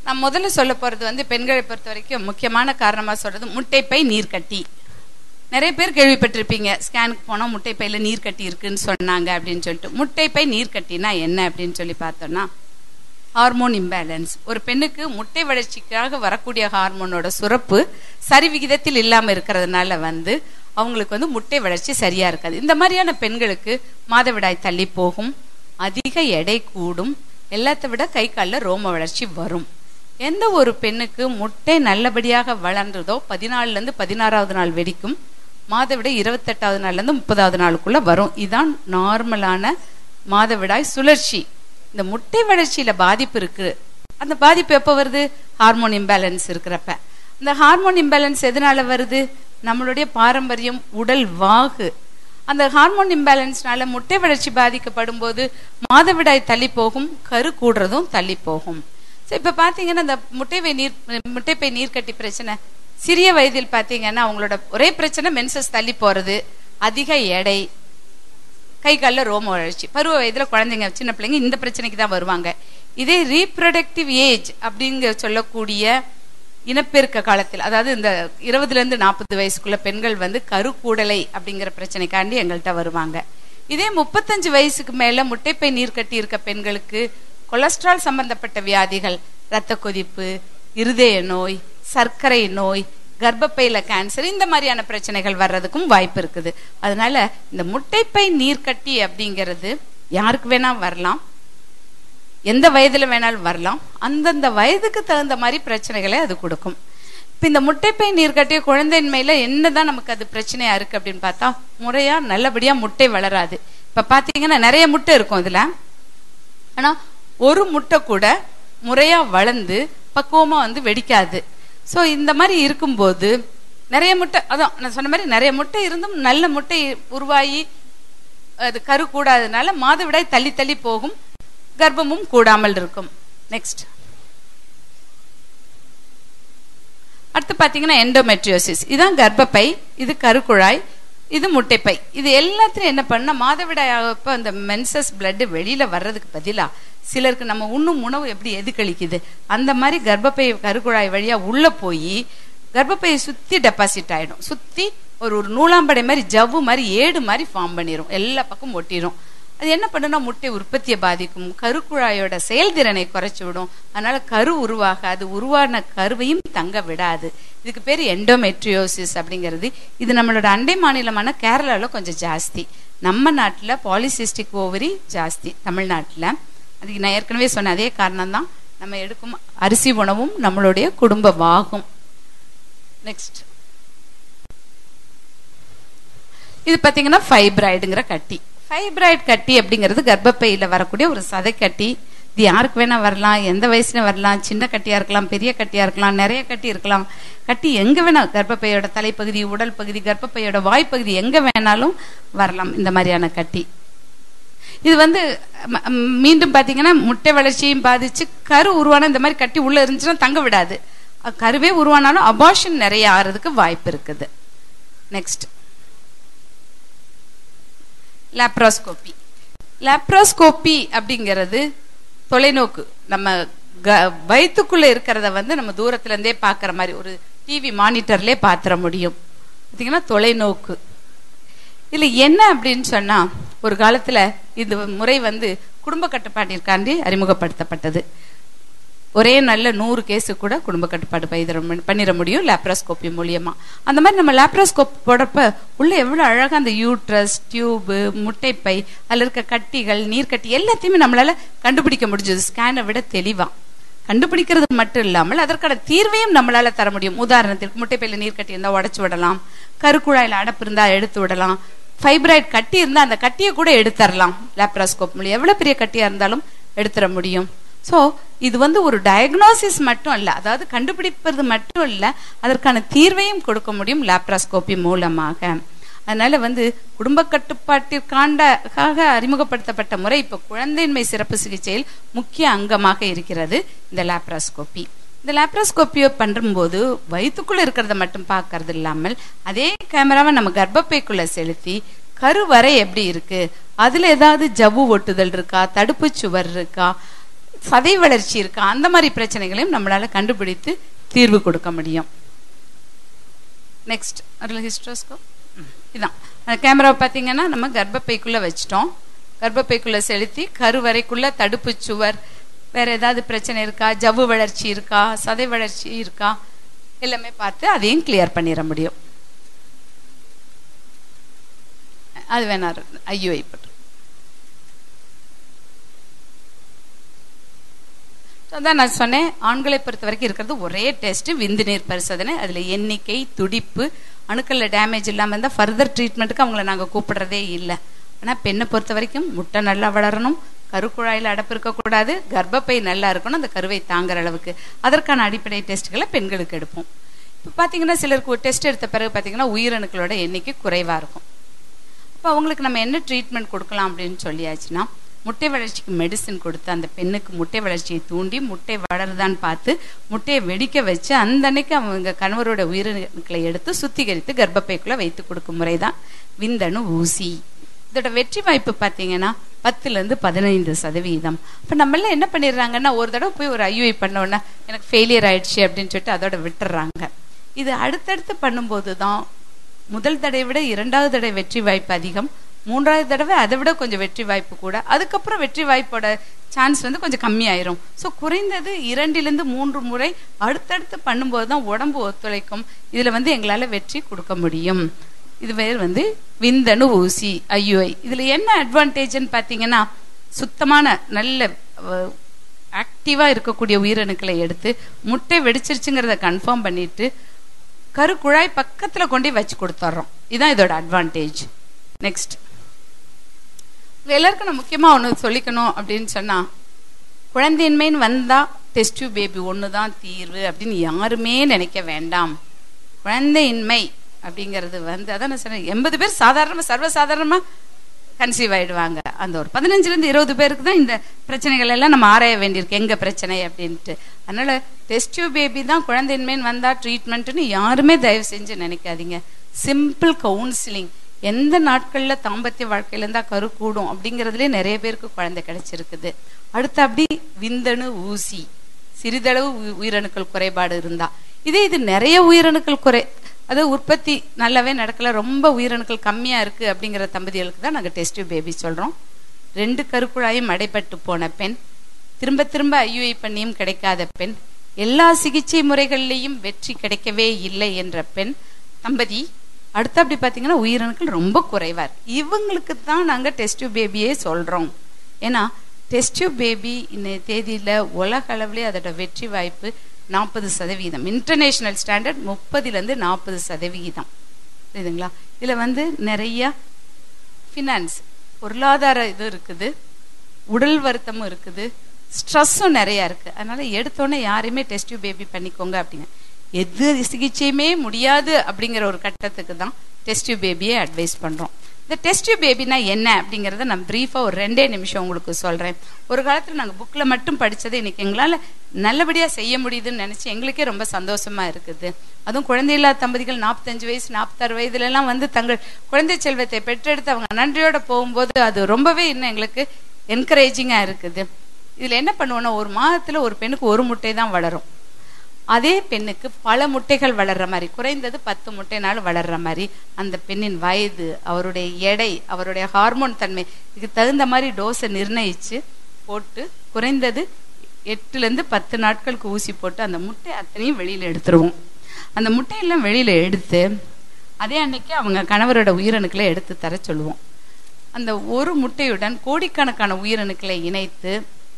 நான் முதல்ல சொல்ல போறது வந்து பெண்களை பொறுத்த வரைக்கும் முக்கியமான காரணமா சொல்றது முட்டைப்பை நீர்க்கட்டி நிறைய பேர் கேள்விப்பட்டிருப்பீங்க ஸ்கேனுக்கு போனா முட்டைப்பையில நீர்க்கட்டி இருக்குன்னு சொன்னாங்க அப்படின்னு சொல்லிட்டு முட்டைப்பை நீர்க்கட்டினா என்ன அப்படின்னு சொல்லி பார்த்தோம்னா ஹார்மோன் இம்பேலன்ஸ் ஒரு பெண்ணுக்கு முட்டை வளர்ச்சிக்காக வரக்கூடிய ஹார்மோனோட சுரப்பு சரி விகிதத்தில் இல்லாம இருக்கிறதுனால வந்து அவங்களுக்கு வந்து முட்டை வளர்ச்சி சரியா இருக்காது இந்த மாதிரியான பெண்களுக்கு மாதவிடாய் தள்ளி போகும் அதிக எடை கூடும் எல்லாத்தை விட கை காலில் ரோம வளர்ச்சி வரும் எந்த ஒரு பெண்ணுக்கு முட்டை நல்லபடியாக வளர்ந்ததோ பதினாலுல இருந்து பதினாறாவது நாள் வெடிக்கும் மாதவிடாய் இருபத்தெட்டாவது நாள்ல இருந்து முப்பதாவது நாளுக்குள்ள வரும் இதுதான் நார்மலான மாதவிடாய் சுழற்சி இந்த முட்டை வளர்ச்சியில பாதிப்பு இருக்கு அந்த பாதிப்பு எப்ப வருது ஹார்மோன் இம்பேலன்ஸ் இருக்கிறப்ப இந்த ஹார்மோன் இம்பேலன்ஸ் எதனால வருது நம்மளுடைய பாரம்பரியம் உடல் வாகு அந்த ஹார்மோன் இம்பேலன்ஸ்னால முட்டை வளர்ச்சி பாதிக்கப்படும் போது மாதவிடாய் தள்ளி போகும் கரு கூடுறதும் தள்ளி போகும் ஸோ இப்போ பார்த்தீங்கன்னா இந்த முட்டைப்பை நீர் முட்டைப்பை நீர்க்கட்டி பிரச்சனை சிறிய வயதில் பார்த்தீங்கன்னா அவங்களோட ஒரே பிரச்சனை மென்சஸ் தள்ளி போறது அதிக எடை கை காலில் ரோம வளர்ச்சி பருவ வயதுல குழந்தைங்க சின்ன பிள்ளைங்க இந்த பிரச்சனைக்கு தான் வருவாங்க இதே ரீப்ரொடக்டிவ் ஏஜ் அப்படிங்க சொல்லக்கூடிய இனப்பெருக்க காலத்தில் அதாவது இந்த இருபதுல இருந்து நாற்பது வயசுக்குள்ள பெண்கள் வந்து கருக்கூடலை அப்படிங்கிற பிரச்சனைக்காண்டி எங்கள்கிட்ட வருவாங்க இதே முப்பத்தஞ்சு வயசுக்கு மேல முட்டைப்பை நீர் கட்டி இருக்க பெண்களுக்கு கொலஸ்ட்ரால் சம்பந்தப்பட்ட வியாதிகள் இரத்த கொதிப்பு இருதய நோய் சர்க்கரை நோய் கர்ப்பப்பையில கேன்சர் இந்த மாதிரியான பிரச்சனைகள் வர்றதுக்கும் வாய்ப்பு இருக்குது அதனால இந்த முட்டைப்பை நீர்க்கட்டி அப்படிங்கிறது யாருக்கு வேணா வரலாம் எந்த வயதுல வேணாலும் வரலாம் அந்தந்த வயதுக்கு தகுந்த மாதிரி பிரச்சனைகளை அது கொடுக்கும் இப்ப இந்த முட்டைப்பை நீர்க்கட்டிய குழந்தையின்மையில என்னதான் நமக்கு அது பிரச்சனையா இருக்கு அப்படின்னு பார்த்தா முறையா நல்லபடியா முட்டை வளராது இப்ப பாத்தீங்கன்னா நிறைய முட்டை இருக்கும் இதுல ஆனா ஒரு முட்டை கூட முறையா வளர்ந்து பக்குவமா வந்து வெடிக்காது சோ இந்த மாதிரி இருக்கும்போது நிறைய முட்டை அதான் நான் சொன்ன மாதிரி நிறைய முட்டை இருந்தும் நல்ல முட்டை உருவாகி அது கரு கூடாததுனால மாதவிடாய் தள்ளி தள்ளி போகும் கர்ப்பமும் கூடாமல் இருக்கும் நெக்ஸ்ட் அடுத்து பாத்தீங்கன்னா எண்டோமெட்ரியோசிஸ் இதுதான் கர்ப்பப்பை இது கருக்குழாய் இது முட்டைப்பை இது எல்லாத்திலும் என்ன பண்ணா மாதவிடாய் ஆகப்ப அந்த மென்சஸ் பிளட் வெளியில வர்றதுக்கு பதிலா சிலருக்கு நம்ம உண்ணும் உணவு எப்படி எதுக்களிக்குது அந்த மாதிரி கர்ப்பப்பை கருக்குழாய் வழியா உள்ள போய் கர்ப்பப்பையை சுத்தி டெபாசிட் ஆயிடும் சுத்தி ஒரு ஒரு நூலாம்படை மாதிரி ஜவ்வு மாதிரி ஏடு மாதிரி ஃபார்ம் பண்ணிரும் எல்லா பக்கம் ஒட்டிடும் அது என்ன பண்ணுனா முட்டை உற்பத்தியை பாதிக்கும் கருக்குழாயோட செயல்திறனை குறைச்சு விடும் அதனால கரு உருவாக அது உருவான கருவையும் தங்க விடாது இதுக்கு பேர் எண்டோமெட்ரியோசிஸ் அப்படிங்கிறது இது நம்மளோட அண்டை மாநிலமான கேரளால கொஞ்சம் ஜாஸ்தி நம்ம நாட்டுல பாலிசிஸ்டிக் ஓவரி ஜாஸ்தி தமிழ்நாட்டுல அதுக்கு நான் ஏற்கனவே சொன்ன அதே காரணம் தான் நம்ம எடுக்கும் அரிசி உணவும் நம்மளுடைய குடும்ப வாகும் நெக்ஸ்ட் இது பாத்தீங்கன்னா ஃபைப்ராய்டுங்கிற கட்டி ஃபைப்ராய்டு கட்டி அப்படிங்கிறது கர்ப்பப்பையில வரக்கூடிய ஒரு சதை கட்டி இது யாருக்கு வேணா வரலாம் எந்த வயசுல வரலாம் சின்ன கட்டியா இருக்கலாம் பெரிய கட்டியா இருக்கலாம் நிறைய கட்டி இருக்கலாம் கட்டி எங்க வேணா கர்ப்பப்பையோட தலைப்பகுதி உடல் பகுதி கர்ப்பப்பையோட வாய்ப்பகுதி எங்க வேணாலும் வரலாம் இந்த மாதிரியான கட்டி இது வந்து ம- ம், மீண்டும் பாத்தீங்கன்னா முட்டை வளர்ச்சியையும் பாதிச்சு கரு உருவான இந்த மாதிரி கட்டி உள்ள இருந்துச்சுன்னா தங்க விடாது அ- கருவே உருவானாலும் அபார்ஷன் நிறைய ஆறதுக்கு வாய்ப்பு இருக்குது நெக்ஸ்ட் லாப்ரோஸ்கோபி லாப்ரோஸ்கோபி அப்படிங்கிறது தொலைநோக்கு நம்ம க- வயித்துக்குள்ள இருக்கிறத வந்து நம்ம தூரத்துல இருந்தே பாக்குற மாதிரி ஒரு டிவி மானிட்டர்லயே பாத்திர முடியும் பாத்தீங்கன்னா தொலைநோக்கு இதுல என்ன அப்படின்னு சொன்னா ஒரு காலத்துல இந்த முறை வந்து குடும்ப கட்டுப்பாட்டிற்காண்டி அறிமுகப்படுத்தப்பட்டது ஒரே நல்ல நூறு கேஸு கூட குடும்ப கட்டுப்பாடு பயிர பண்ணிட முடியும் லேப்ரோஸ்கோப்பி மூலியமா அந்த மாதிரி நம்ம லேப்ரோஸ்கோப் போடுறப்ப உள்ள எவ்வளவு அழகா அந்த யூட்ரஸ் டியூபு முட்டைப்பை அதுல இருக்க கட்டிகள் நீர்க்கட்டி எல்லாத்தையுமே நம்மளால கண்டுபிடிக்க முடிஞ்சது ஸ்கேனை விட தெளிவா கண்டுபிடிக்கிறது மட்டும் இல்லாமல் அதற்கான தீர்வையும் நம்மளால தர முடியும் உதாரணத்திற்கு முட்டைப்பையில நீர் கட்டி இருந்தா உடைச்சு விடலாம் கருக்குழாயில அடப்பு இருந்தா எடுத்து விடலாம் ஃபைப்ராய்டு கட்டி இருந்தா அந்த கட்டியை கூட எடுத்துடலாம் லேப்ராஸ்கோப் மூலியம் எவ்வளவு பெரிய கட்டியா இருந்தாலும் எடுத்துட முடியும் சோ இது வந்து ஒரு டயக்னோசிஸ் மட்டும் அல்ல அதாவது கண்டுபிடிப்பது மட்டும் இல்ல அதற்கான தீர்வையும் கொடுக்க முடியும் லேப்ராஸ்கோபி மூலமாக அதனால வந்து குடும்ப கட்டுப்பாட்டிற்காண்டாக அறிமுகப்படுத்தப்பட்ட முறை இப்ப குழந்தையின்மை சிறப்பு சிகிச்சையில் முக்கிய அங்கமாக இருக்கிறது இந்த லேப்ராஸ்கோபி இந்த லேப்ராஸ்கோப்பியோ பண்ணும்போது வயிற்றுக்குள்ள இருக்கிறத மட்டும் பார்க்கறது இல்லாமல் அதே கேமராவை நம்ம கர்ப்பப்பைக்குள்ள செலுத்தி கருவறை எப்படி இருக்கு அதுல ஏதாவது ஜவ்வு ஒட்டுதல் இருக்கா தடுப்பு சுவர் இருக்கா சதை வளர்ச்சி இருக்கா அந்த மாதிரி பிரச்சனைகளையும் நம்மளால கண்டுபிடித்து தீர்வு கொடுக்க முடியும் நெக்ஸ்ட் அதில் ஹிஸ்ட்ரோஸ்கோப் இதான் அந்த கேமராவை பார்த்தீங்கன்னா நம்ம கர்ப்பப்பைக்குள்ள வச்சிட்டோம் கர்ப்பப்பைக்குள்ள செலுத்தி கருவறைக்குள்ள தடுப்பு சுவர் வேற ஏதாவது பிரச்சனை இருக்கா ஜவ்வு வளர்ச்சி இருக்கா சதை வளர்ச்சி இருக்கா எல்லாமே பார்த்து அதையும் கிளியர் பண்ணிட முடியும் அது வேணா ஐயோஐ பட்டு அதான் நான் சொன்னேன் ஆண்களை பொறுத்த வரைக்கும் இருக்கிறது ஒரே டெஸ்ட் விந்து நீர் பரிசோதனை அதுல எண்ணிக்கை துடிப்பு அணுக்கல்ல டேமேஜ் இல்லாம இருந்தா ஃபர்தர் ட்ரீட்மெண்ட்டுக்கு அவங்கள நாங்க கூப்பிடுறதே இல்லை ஆனா பெண்ணை பொறுத்த வரைக்கும் முட்டை நல்லா வளரணும் கருக்குழாயில அடப்பு இருக்கக்கூடாது கர்ப்பப்பை நல்லா இருக்கணும் அந்த கருவை தாங்குற அளவுக்கு அதற்கான அடிப்படை டெஸ்ட்களை பெண்களுக்கு எடுப்போம் இப்போ பார்த்தீங்கன்னா சிலருக்கு ஒரு டெஸ்ட் எடுத்த பிறகு பார்த்தீங்கன்னா உயிரணுக்களோட எண்ணிக்கை குறைவா இருக்கும் அப்போ அவங்களுக்கு நம்ம என்ன ட்ரீட்மெண்ட் கொடுக்கலாம் அப்படின்னு சொல்லியாச்சுன்னா முட்டை வளர்ச்சிக்கு மெடிசின் கொடுத்து அந்த பெண்ணுக்கு முட்டை வளர்ச்சியை தூண்டி முட்டை வளருதான்னு பார்த்து முட்டையை வெடிக்க வச்சு அந்த அன்னைக்கு அவங்க கணவரோட உயிரணுக்களை எடுத்து சுத்திகரித்து கர்ப்பப்பைக்குள்ள வைத்து கொடுக்கும் முறை தான் விந்தணு ஊசி இதோட வெற்றி வாய்ப்பு பார்த்தீங்கன்னா பத்துல இருந்து பதினைந்து சதவீதம் இப்போ நம்மள என்ன பண்ணிடுறாங்கன்னா ஒரு தடவை போய் ஒரு ஐயூஐ பண்ணோன்னா எனக்கு ஃபெயிலியர் ஆயிடுச்சு அப்படின்னு சொல்லிட்டு அதோட விட்டுறாங்க இது அடுத்தடுத்து பண்ணும்போது தான் முதல் தடவை விட இரண்டாவது தடவை வெற்றி வாய்ப்பு அதிகம் மூன்றாவது தடவை அதை விட கொஞ்சம் வெற்றி வாய்ப்பு கூட அதுக்கப்புறம் வெற்றி வாய்ப்போட சான்ஸ் வந்து கொஞ்சம் கம்மியாயிரும் ஸோ குறைந்தது இரண்டிலிருந்து மூன்று முறை அடுத்தடுத்து பண்ணும்போது தான் உடம்பு ஒத்துழைக்கும் இதுல வந்து எங்களால வெற்றி கொடுக்க முடியும் இது பேர் வந்து விந்தணு ஊசி ஐயுஐ இதுல என்ன அட்வான்டேஜ்னு பாத்தீங்கன்னா சுத்தமான நல்ல ஆக்டிவா இருக்கக்கூடிய உயிரணுக்களை எடுத்து முட்டை வெடிச்சிருச்சுங்கிறத கன்ஃபார்ம் பண்ணிட்டு கருக்குழாய் பக்கத்துல கொண்டு வச்சு கொடுத்துட்றோம் இதுதான் இதோட அட்வான்டேஜ் நெக்ஸ்ட் எல்லாருக்கும் நான் முக்கியமா ஒன்று சொல்லிக்கணும் அப்படின்னு சொன்னா குழந்தையின்மைன்னு வந்தா டெஸ்ட் பேபி ஒன்று தான் தீர்வு அப்படின்னு யாருமே நினைக்க வேண்டாம் குழந்தையின்மை அப்படிங்கிறது வந்து அதான் நான் சொன்னேன் எண்பது பேர் சாதாரணமா சர்வசாதாரணமா கன்சீவ் ஆயிடுவாங்க அந்த ஒரு பதினஞ்சுல இருந்து இருபது பேருக்கு தான் இந்த பிரச்சனைகள் எல்லாம் நம்ம ஆராய வேண்டியிருக்கு எங்க பிரச்சனை அப்படின்ட்டு அதனால டெஸ்ட் பேபி தான் குழந்தையின்மைன்னு வந்தா ட்ரீட்மெண்ட்னு யாருமே தயவு செஞ்சு நினைக்காதீங்க சிம்பிள் கவுன்சிலிங் எந்த நாட்கள்ல தாம்பத்திய வாழ்க்கையில இருந்தா கரு கூடும் அப்படிங்கறதுலயே நிறைய பேருக்கு குழந்தை கிடைச்சிருக்குது அடுத்து அப்படி விந்தணு ஊசி சிறிதளவு உயி- உயிரணுக்கள் குறைபாடு இருந்தா இதே இது நிறைய உயிரணுக்கள் குறை அது உற்பத்தி நல்லாவே நடக்கல ரொம்ப உயிரணுக்கள் கம்மியா இருக்கு அப்படிங்கிற தம்பதிகளுக்கு தான் நாங்க டெஸ்ட் பேபி சொல்றோம் ரெண்டு கருக்குழாயும் அடைபட்டு போன பெண் திரும்ப திரும்ப ஐயுஐ பண்ணியும் கிடைக்காத பெண் எல்லா சிகிச்சை முறைகள்லையும் வெற்றி கிடைக்கவே இல்லை என்ற பெண் தம்பதி அடுத்து அப்படி பாத்தீங்கன்னா உயிரணுக்கள் ரொம்ப குறைவா இருக்கு இவங்களுக்கு தான் நாங்க டெஸ்ட் பேபியே சொல்றோம் ஏன்னா டெஸ்ட் பேபி இன்னைய தேதியில உலக அளவுலயே அதோட வெற்றி வாய்ப்பு நாற்பது சதவீதம் இன்டர்நேஷனல் ஸ்டாண்டர்ட் முப்பதுல இருந்து நாற்பது சதவிகிதம் புரியுதுங்களா இதுல வந்து நிறைய ஃபினான்ஸ் பொருளாதார இது இருக்குது உடல் வருத்தமும் இருக்குது ஸ்ட்ரெஸ்ஸும் நிறைய இருக்கு அதனால எடுத்தோன்னே யாரையுமே டெஸ்ட் பேபி பண்ணிக்கோங்க அப்படிங்க எது சிகிச்சையுமே முடியாது அப்படிங்கிற ஒரு கட்டத்துக்கு தான் டெஸ்ட் பேபியை அட்வைஸ் பண்றோம் இந்த டெஸ்ட் பேபினா என்ன அப்படிங்கறத நான் பிரீஃபா ஒரு ரெண்டே நிமிஷம் உங்களுக்கு சொல்றேன் ஒரு காலத்துல நாங்க புக்ல மட்டும் படிச்சதை இன்னைக்கு எங்களால நல்லபடியா செய்ய முடியுதுன்னு நினைச்சு எங்களுக்கே ரொம்ப சந்தோஷமா இருக்குது அதுவும் குழந்தையில்லா தம்பதிகள் நாற்பத்தஞ்சு வயசு நாற்பத்தாறு வயதுல எல்லாம் வந்து தங்கள் குழந்தை செல்வத்தை பெற்றெடுத்து அவங்க நன்றியோட போகும்போது அது ரொம்பவே இன்னும் எங்களுக்கு என்கரேஜிங்கா இருக்குது இதுல என்ன பண்ணுவோம்னா ஒரு மாதத்துல ஒரு பெண்ணுக்கு ஒரு முட்டை தான் வளரும் அதே பெண்ணுக்கு பல முட்டைகள் வளர்ற மாதிரி குறைந்தது பத்து முட்டைனாலும் வளர்ற மாதிரி அந்த பெண்ணின் வயது அவருடைய எடை அவருடைய ஹார்மோன் தன்மை இதுக்கு தகுந்த மாதிரி டோஸை நிர்ணயிச்சு போட்டு குறைந்தது எட்டுல இருந்து பத்து நாட்களுக்கு ஊசி போட்டு அந்த முட்டை அத்தனையும் வெளியில எடுத்துருவோம் அந்த முட்டையெல்லாம் வெளியில எடுத்து அதே அன்னைக்கு அவங்க கணவரோட உயிரணுக்களை எடுத்து தர சொல்லுவோம் அந்த ஒரு முட்டையுடன் கோடிக்கணக்கான உயிரணுக்களை இணைத்து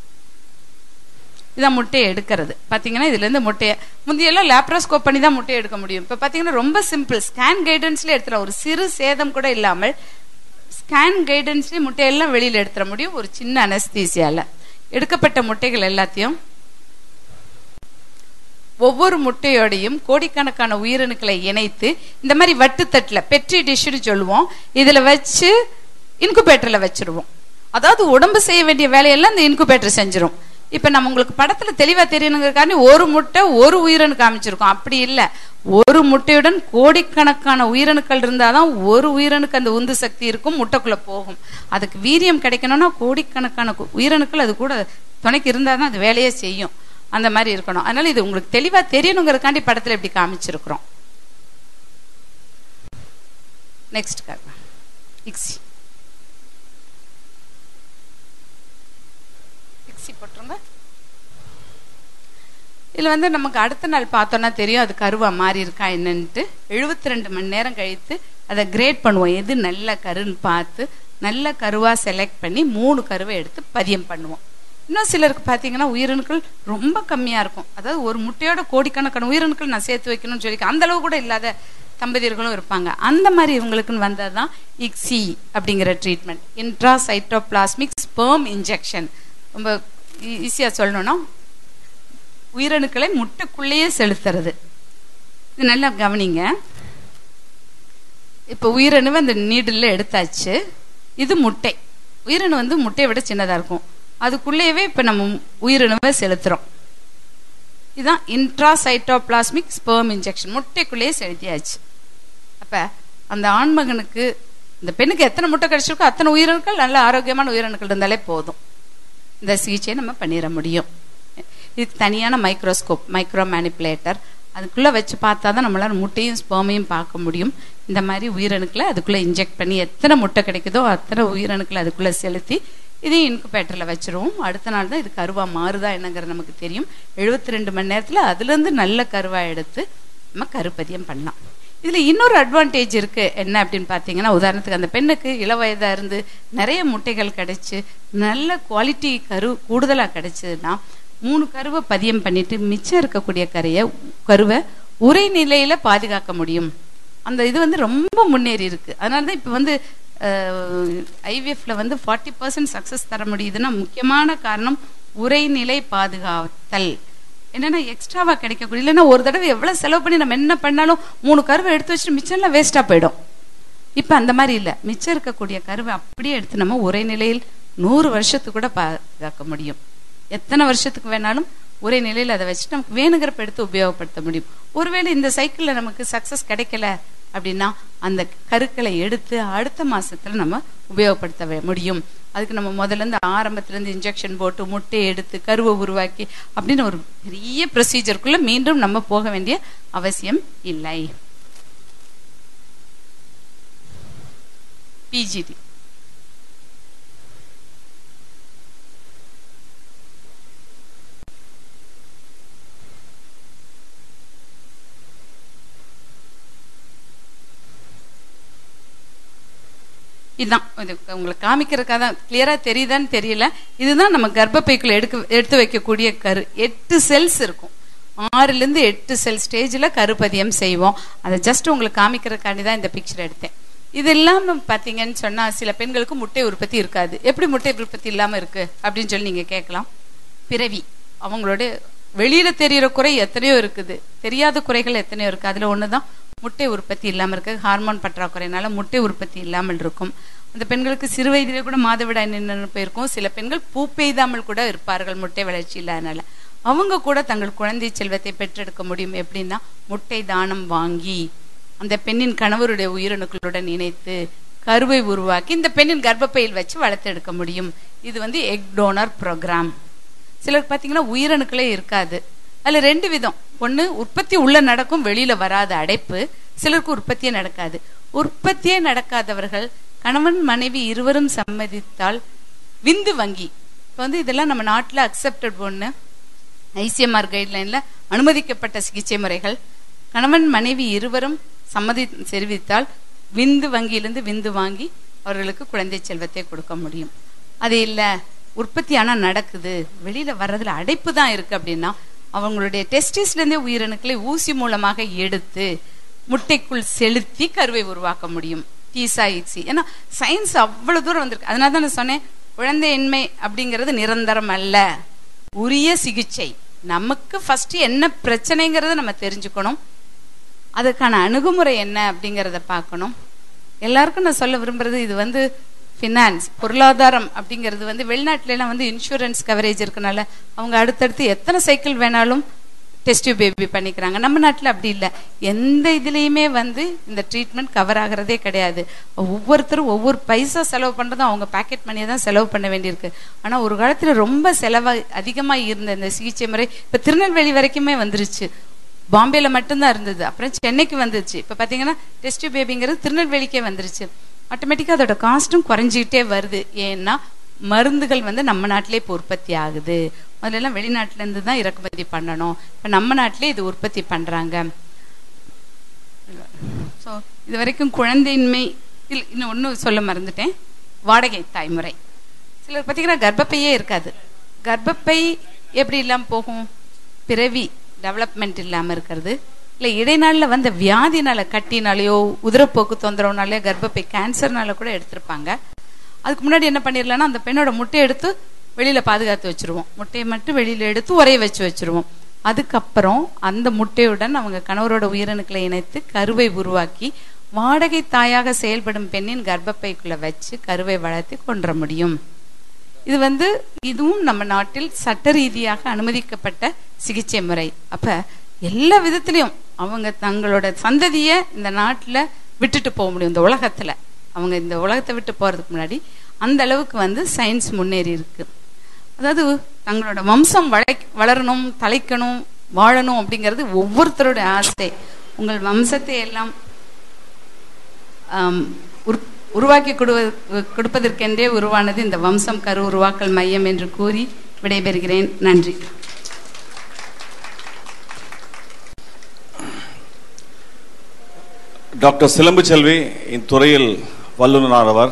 இதான் முட்டையை எடுக்கிறது பாத்தீங்கன்னா இதுல இருந்து முட்டையை முந்தையெல்லாம் லேப்ரோஸ்கோப் பண்ணி தான் முட்டையை எடுக்க முடியும் இப்ப பாத்தீங்கன்னா ரொம்ப சிம்பிள் ஸ்கேன் கைடன்ஸ்ல எடுத்துடலாம் ஒரு சிறு சேதம் கூட இல்லாமல் ஸ்கேன் கைடன்ஸ்லயே முட்டையெல்லாம் வெளியில எடுத்துட முடியும் ஒரு சின்ன அனஸ்தீசியால எடுக்கப்பட்ட முட்டைகள் எல்லாத்தையும் ஒவ்வொரு முட்டையோடையும் கோடிக்கணக்கான உயிரணுக்களை இணைத்து இந்த மாதிரி வட்டுத்தட்டுல பெட்ரி டிஷ்னு சொல்லுவோம் இதுல வச்சு இன்குபேட்டர்ல வச்சிருவோம் அதாவது உடம்பு செய்ய வேண்டிய வேலையெல்லாம் இந்த இன்குபேட்டர் செஞ்சிரும் இப்ப நம்ம உங்களுக்கு படத்துல தெளிவா தெரியணுங்கிறக்காண்டி ஒரு முட்டை ஒரு உயிரணு காமிச்சிருக்கோம் அப்படி இல்ல ஒரு முட்டையுடன் கோடிக்கணக்கான உயிரணுக்கள் இருந்தாதான் ஒரு உயிரணுக்கு அந்த உந்து சக்தி இருக்கும் முட்டைக்குள்ள போகும் அதுக்கு வீரியம் கிடைக்கணும்னா கோடிக்கணக்கான கு- உயிரணுக்கள் அது கூட துணைக்கு இருந்தாதான் அது வேலையே செய்யும் அந்த மாதிரி இருக்கணும் அதனால இது உங்களுக்கு தெளிவா தெரியணுங்கிறதுக்காண்டி படத்துல இப்படி காமிச்சிருக்கிறோம் நெக்ஸ்ட் கார்டு இக்ஸி இக்ஸி போட்டுருங்க இதுல வந்து நமக்கு அடுத்த நாள் பார்த்தோம்னா தெரியும் அது கருவா மாறி இருக்கா என்னன்ட்டு எழுபத்தி ரெண்டு மணி நேரம் கழித்து அதை கிரேட் பண்ணுவோம் எது நல்ல கருன்னு பார்த்து நல்ல கருவா செலக்ட் பண்ணி மூணு கருவை எடுத்து பதியம் பண்ணுவோம் இன்னும் சிலருக்கு பார்த்தீங்கன்னா உயிரணுக்கள் ரொம்ப கம்மியா இருக்கும் அதாவது ஒரு முட்டையோட கோடிக்கணக்கான உயிரணுக்கள் நான் சேர்த்து வைக்கணும்னு சொல்லி அந்த அளவு கூட இல்லாத தம்பதியர்களும் இருப்பாங்க அந்த மாதிரி இவங்களுக்குன்னு வந்ததுதான் இக்ஸி அப்படிங்கிற ட்ரீட்மெண்ட் இன்ட்ராசைட்டோபிளாஸ்மிக் ஸ்பெர்ம் இன்ஜெக்ஷன் ரொம்ப ஈஸியா சொல்லணும்னா உயிரணுக்களை முட்டைக்குள்ளேயே செலுத்துறது இது நல்லா கவனிங்க இப்போ உயிரணுவை அந்த நீடில் எடுத்தாச்சு இது முட்டை உயிரணு வந்து முட்டையை விட சின்னதா இருக்கும் அதுக்குள்ளேயே இப்ப நம்ம உயிரணுவை செலுத்துறோம் இதுதான் இன்ட்ராசைட்டோபிளாஸ்மிக் ஸ்பெர்ம் இன்ஜெக்ஷன் முட்டைக்குள்ளேயே செலுத்தியாச்சு அப்ப அந்த ஆண்மகனுக்கு இந்த பெண்ணுக்கு எத்தனை முட்டை கிடைச்சிருக்கோ அத்தனை உயிரணுக்கள் நல்ல ஆரோக்கியமான உயிரணுக்கள் இருந்தாலே போதும் இந்த சிகிச்சையை நம்ம பண்ணிட முடியும் இதுக்கு தனியான மைக்ரோஸ்கோப் மைக்ரோ மேனிப்புலேட்டர் அதுக்குள்ள வச்சு பார்த்தா தான் நம்மளால முட்டையும் ஸ்பெர்மையும் பார்க்க முடியும் இந்த மாதிரி உயிரணுக்களை அதுக்குள்ள இன்ஜெக்ட் பண்ணி எத்தனை முட்டை கிடைக்குதோ அத்தனை உயிரணுக்களை அதுக்குள்ள செலுத்தி இதையும் இன்குபேட்டர்ல வச்சிருவோம் அடுத்த நாள் தான் இது கருவா மாறுதா என்னங்கிறது நமக்கு தெரியும் எழுபத்தி ரெண்டு மணி நேரத்துல அதுல இருந்து நல்ல கருவா எடுத்து நம்ம கருப்பதியம் பண்ணலாம் இதுல இன்னொரு அட்வான்டேஜ் இருக்கு என்ன அப்படின்னு பாத்தீங்கன்னா உதாரணத்துக்கு அந்த பெண்ணுக்கு இளவயதா இருந்து நிறைய முட்டைகள் கிடைச்சு நல்ல குவாலிட்டி கரு கூடுதலா கிடைச்சதுன்னா மூணு கருவை பதியம் பண்ணிட்டு மிச்சம் இருக்கக்கூடிய கரையை கருவை உரை நிலையில பாதுகாக்க முடியும் அந்த இது வந்து ரொம்ப முன்னேறி இருக்கு அதனாலதான் இப்ப வந்து ஐவிஎஃப்ல வந்து ஃபார்ட்டி பர்சன்ட் சக்சஸ் தர முடியுதுன்னா முக்கியமான காரணம் உரைநிலை பாதுகாத்தல் என்னன்னா எக்ஸ்ட்ராவா கிடைக்கக்கூடிய இல்லைன்னா ஒரு தடவை எவ்வளவு செலவு பண்ணி நம்ம என்ன பண்ணாலும் மூணு கருவை எடுத்து வச்சுட்டு மிச்சம்லாம் வேஸ்டா போயிடும் இப்ப அந்த மாதிரி இல்ல மிச்சம் இருக்கக்கூடிய கருவை அப்படியே எடுத்து நம்ம ஒரே நிலையில் நூறு வருஷத்துக்கு கூட பாதுகாக்க முடியும் எத்தனை வருஷத்துக்கு வேணாலும் ஒரே நிலையில அதை வச்சுட்டு நமக்கு வேணுங்கிறப்ப எடுத்து உபயோகப்படுத்த முடியும் ஒருவேளை இந்த சைக்கிள்ல நமக்கு சக்சஸ் கிடைக்கல அப்படின்னா அந்த கருக்களை எடுத்து அடுத்த மாசத்துல நம்ம உபயோகப்படுத்த வே- முடியும் அதுக்கு நம்ம முதல்ல இருந்து ஆரம்பத்துல இருந்து இன்ஜெக்ஷன் போட்டு முட்டையை எடுத்து கருவை உருவாக்கி அப்படின்னு ஒரு பெரிய ப்ரொசீஜருக்குள்ள மீண்டும் நம்ம போக வேண்டிய அவசியம் இல்லை பிஜிடி இதுதான் இது உங்களுக்கு காமிக்கிறதுக்காக தான் கிளியரா தெரியுதான்னு தெரியல இதுதான் நம்ம கர்ப்பப்பைக்குள்ள எடுக்க எடுத்து வைக்கக்கூடிய கரு எட்டு செல்ஸ் இருக்கும் ஆறுல இருந்து எட்டு செல் ஸ்டேஜ்ல கருப்பதியம் செய்வோம் அதை ஜஸ்ட் உங்களுக்கு காமிக்கிறதுக்காண்டி தான் இந்த பிக்சர் எடுத்தேன் இது இல்லாம பாத்தீங்கன்னு சொன்னா சில பெண்களுக்கு முட்டை உற்பத்தி இருக்காது எப்படி முட்டை உற்பத்தி இல்லாம இருக்கு அப்படின்னு சொல்லி நீங்க கேட்கலாம் பிறவி அவங்களோட வெளியில தெரியிற குறை எத்தனையோ இருக்குது தெரியாத குறைகள் எத்தனையோ இருக்கு அதுல ஒண்ணுதான் முட்டை உற்பத்தி இல்லாம இருக்கு ஹார்மோன் பற்றாக்குறையினால முட்டை உற்பத்தி இல்லாமல் இருக்கும் அந்த பெண்களுக்கு சிறு வயதிலே கூட மாதவிடாய் நின்று போயிருக்கும் சில பெண்கள் பூ பெய்தாமல் கூட இருப்பார்கள் முட்டை வளர்ச்சி இல்லாதனால அவங்க கூட தங்கள் குழந்தை செல்வத்தை பெற்றெடுக்க முடியும் எப்படின்னா முட்டை தானம் வாங்கி அந்த பெண்ணின் கணவருடைய உயிரணுக்களுடன் இணைத்து கருவை உருவாக்கி இந்த பெண்ணின் கர்ப்பப்பையில் வச்சு வளர்த்தெடுக்க முடியும் இது வந்து எக் டோனர் ப்ரோக்ராம் சிலருக்கு பாத்தீங்கன்னா உயிரணுக்களே இருக்காது அதுல ரெண்டு விதம் ஒண்ணு உற்பத்தி உள்ள நடக்கும் வெளியில வராத அடைப்பு சிலருக்கு உற்பத்தியே நடக்காது உற்பத்தியே நடக்காதவர்கள் கணவன் மனைவி இருவரும் சம்மதித்தால் விந்து வங்கி இப்ப வந்து இதெல்லாம் நம்ம நாட்டுல அக்செப்டட் ஒண்ணு ஐசிஎம்ஆர் கைட்லைன்ல அனுமதிக்கப்பட்ட சிகிச்சை முறைகள் கணவன் மனைவி இருவரும் சம்மதி தெரிவித்தால் விந்து வங்கியிலிருந்து விந்து வாங்கி அவர்களுக்கு குழந்தை செல்வத்தை கொடுக்க முடியும் அது இல்ல உற்பத்தி ஆனா நடக்குது வெளியில வர்றதுல அடைப்பு தான் இருக்கு அப்படின்னா அவங்களுடைய டெஸ்டிஸ்ல இருந்தே உயிரணுக்களை ஊசி மூலமாக எடுத்து முட்டைக்குள் செலுத்தி கருவை உருவாக்க முடியும் டீசா இக்ஸி ஏன்னா சயின்ஸ் அவ்வளவு தூரம் வந்திருக்கு அதனால தான் நான் சொன்னேன் குழந்தையின்மை அப்படிங்கிறது நிரந்தரம் அல்ல உரிய சிகிச்சை நமக்கு ஃபர்ஸ்ட் என்ன பிரச்சனைங்கிறத நம்ம தெரிஞ்சுக்கணும் அதுக்கான அணுகுமுறை என்ன அப்படிங்கிறத பார்க்கணும் எல்லாருக்கும் நான் சொல்ல விரும்புறது இது வந்து ஃபினான்ஸ் பொருளாதாரம் அப்படிங்கிறது வந்து வெளிநாட்டுல எல்லாம் வந்து இன்சூரன்ஸ் கவரேஜ் இருக்கனால அவங்க அடுத்தடுத்து எத்தனை சைக்கிள் வேணாலும் டெஸ்ட் பேபி பண்ணிக்கிறாங்க நம்ம நாட்டில் அப்படி இல்லை எந்த இதுலேயுமே வந்து இந்த ட்ரீட்மெண்ட் கவர் ஆகிறதே கிடையாது ஒவ்வொருத்தரும் ஒவ்வொரு பைசா செலவு பண்ணுறதும் அவங்க பாக்கெட் மணியை தான் செலவு பண்ண வேண்டியிருக்கு ஆனால் ஒரு காலத்தில் ரொம்ப செலவு அதிகமாக இருந்த இந்த சிகிச்சை முறை இப்போ திருநெல்வேலி வரைக்குமே வந்துருச்சு பாம்பேல மட்டும்தான் இருந்தது அப்புறம் சென்னைக்கு வந்துருச்சு இப்போ பார்த்தீங்கன்னா டெஸ்ட் பேபிங்கிறது திருநெல்வேலிக்கே வந்துருச்சு ஆட்டோமேட்டிக்காக அதோட காஸ்ட்டும் குறைஞ்சிக்கிட்டே வருது ஏன்னா மருந்துகள் வந்து நம்ம நாட்டிலே இப்போ உற்பத்தி ஆகுது முதல்ல எல்லாம் வெளிநாட்டுல இருந்து தான் இறக்குமதி பண்ணணும் இப்போ நம்ம நாட்டிலே இது உற்பத்தி பண்றாங்க ஸோ இது வரைக்கும் குழந்தையின்மை இல்லை இன்னும் ஒன்று சொல்ல மறந்துட்டேன் வாடகை தாய்முறை சிலர் பார்த்தீங்கன்னா கர்ப்பப்பையே இருக்காது கர்ப்பப்பை எப்படி இல்லாமல் போகும் பிறவி டெவலப்மெண்ட் இல்லாமல் இருக்கிறது இல்லை இடைநாளில் வந்த வியாதினால கட்டினாலேயோ உதிரப்போக்கு தொந்தரவுனாலேயோ கர்ப்பப்பை கேன்சர்னால கூட எடுத்திருப்பாங்க அதுக்கு முன்னாடி என்ன பண்ணிடலாம்னா அந்த பெண்ணோட முட்டையை எடுத்து வெளியில பாதுகாத்து வச்சிருவோம் முட்டையை மட்டும் வெளியில எடுத்து உரைய வச்சு வச்சிருவோம் அதுக்கப்புறம் அந்த முட்டையுடன் அவங்க கணவரோட உயிரணுக்களை இணைத்து கருவை உருவாக்கி வாடகை தாயாக செயல்படும் பெண்ணின் கர்ப்பப்பைக்குள்ள வச்சு கருவை வளர்த்து கொன்ற முடியும் இது வந்து இதுவும் நம்ம நாட்டில் சட்ட ரீதியாக அனுமதிக்கப்பட்ட சிகிச்சை முறை அப்ப எல்லா விதத்திலையும் அவங்க தங்களோட சந்ததிய இந்த நாட்டுல விட்டுட்டு போக முடியும் இந்த உலகத்துல அவங்க இந்த உலகத்தை விட்டு போறதுக்கு முன்னாடி அந்த அளவுக்கு வந்து சயின்ஸ் முன்னேறி இருக்கு அதாவது தங்களோட வம்சம் வளை வளரணும் தலைக்கணும் வாழணும் அப்படிங்கிறது ஒவ்வொருத்தரோட ஆசை உங்கள் வம்சத்தை எல்லாம் ஆம், உரு- உருவாக்கி கொடுவ- கொடுப்பதற்கென்றே உருவானது இந்த வம்சம் கரு உருவாக்கல் மையம் என்று கூறி விடைபெறுகிறேன் நன்றி டாக்டர் சிலம்பு செல்வி இத்துறையில் வல்லுநரானவர்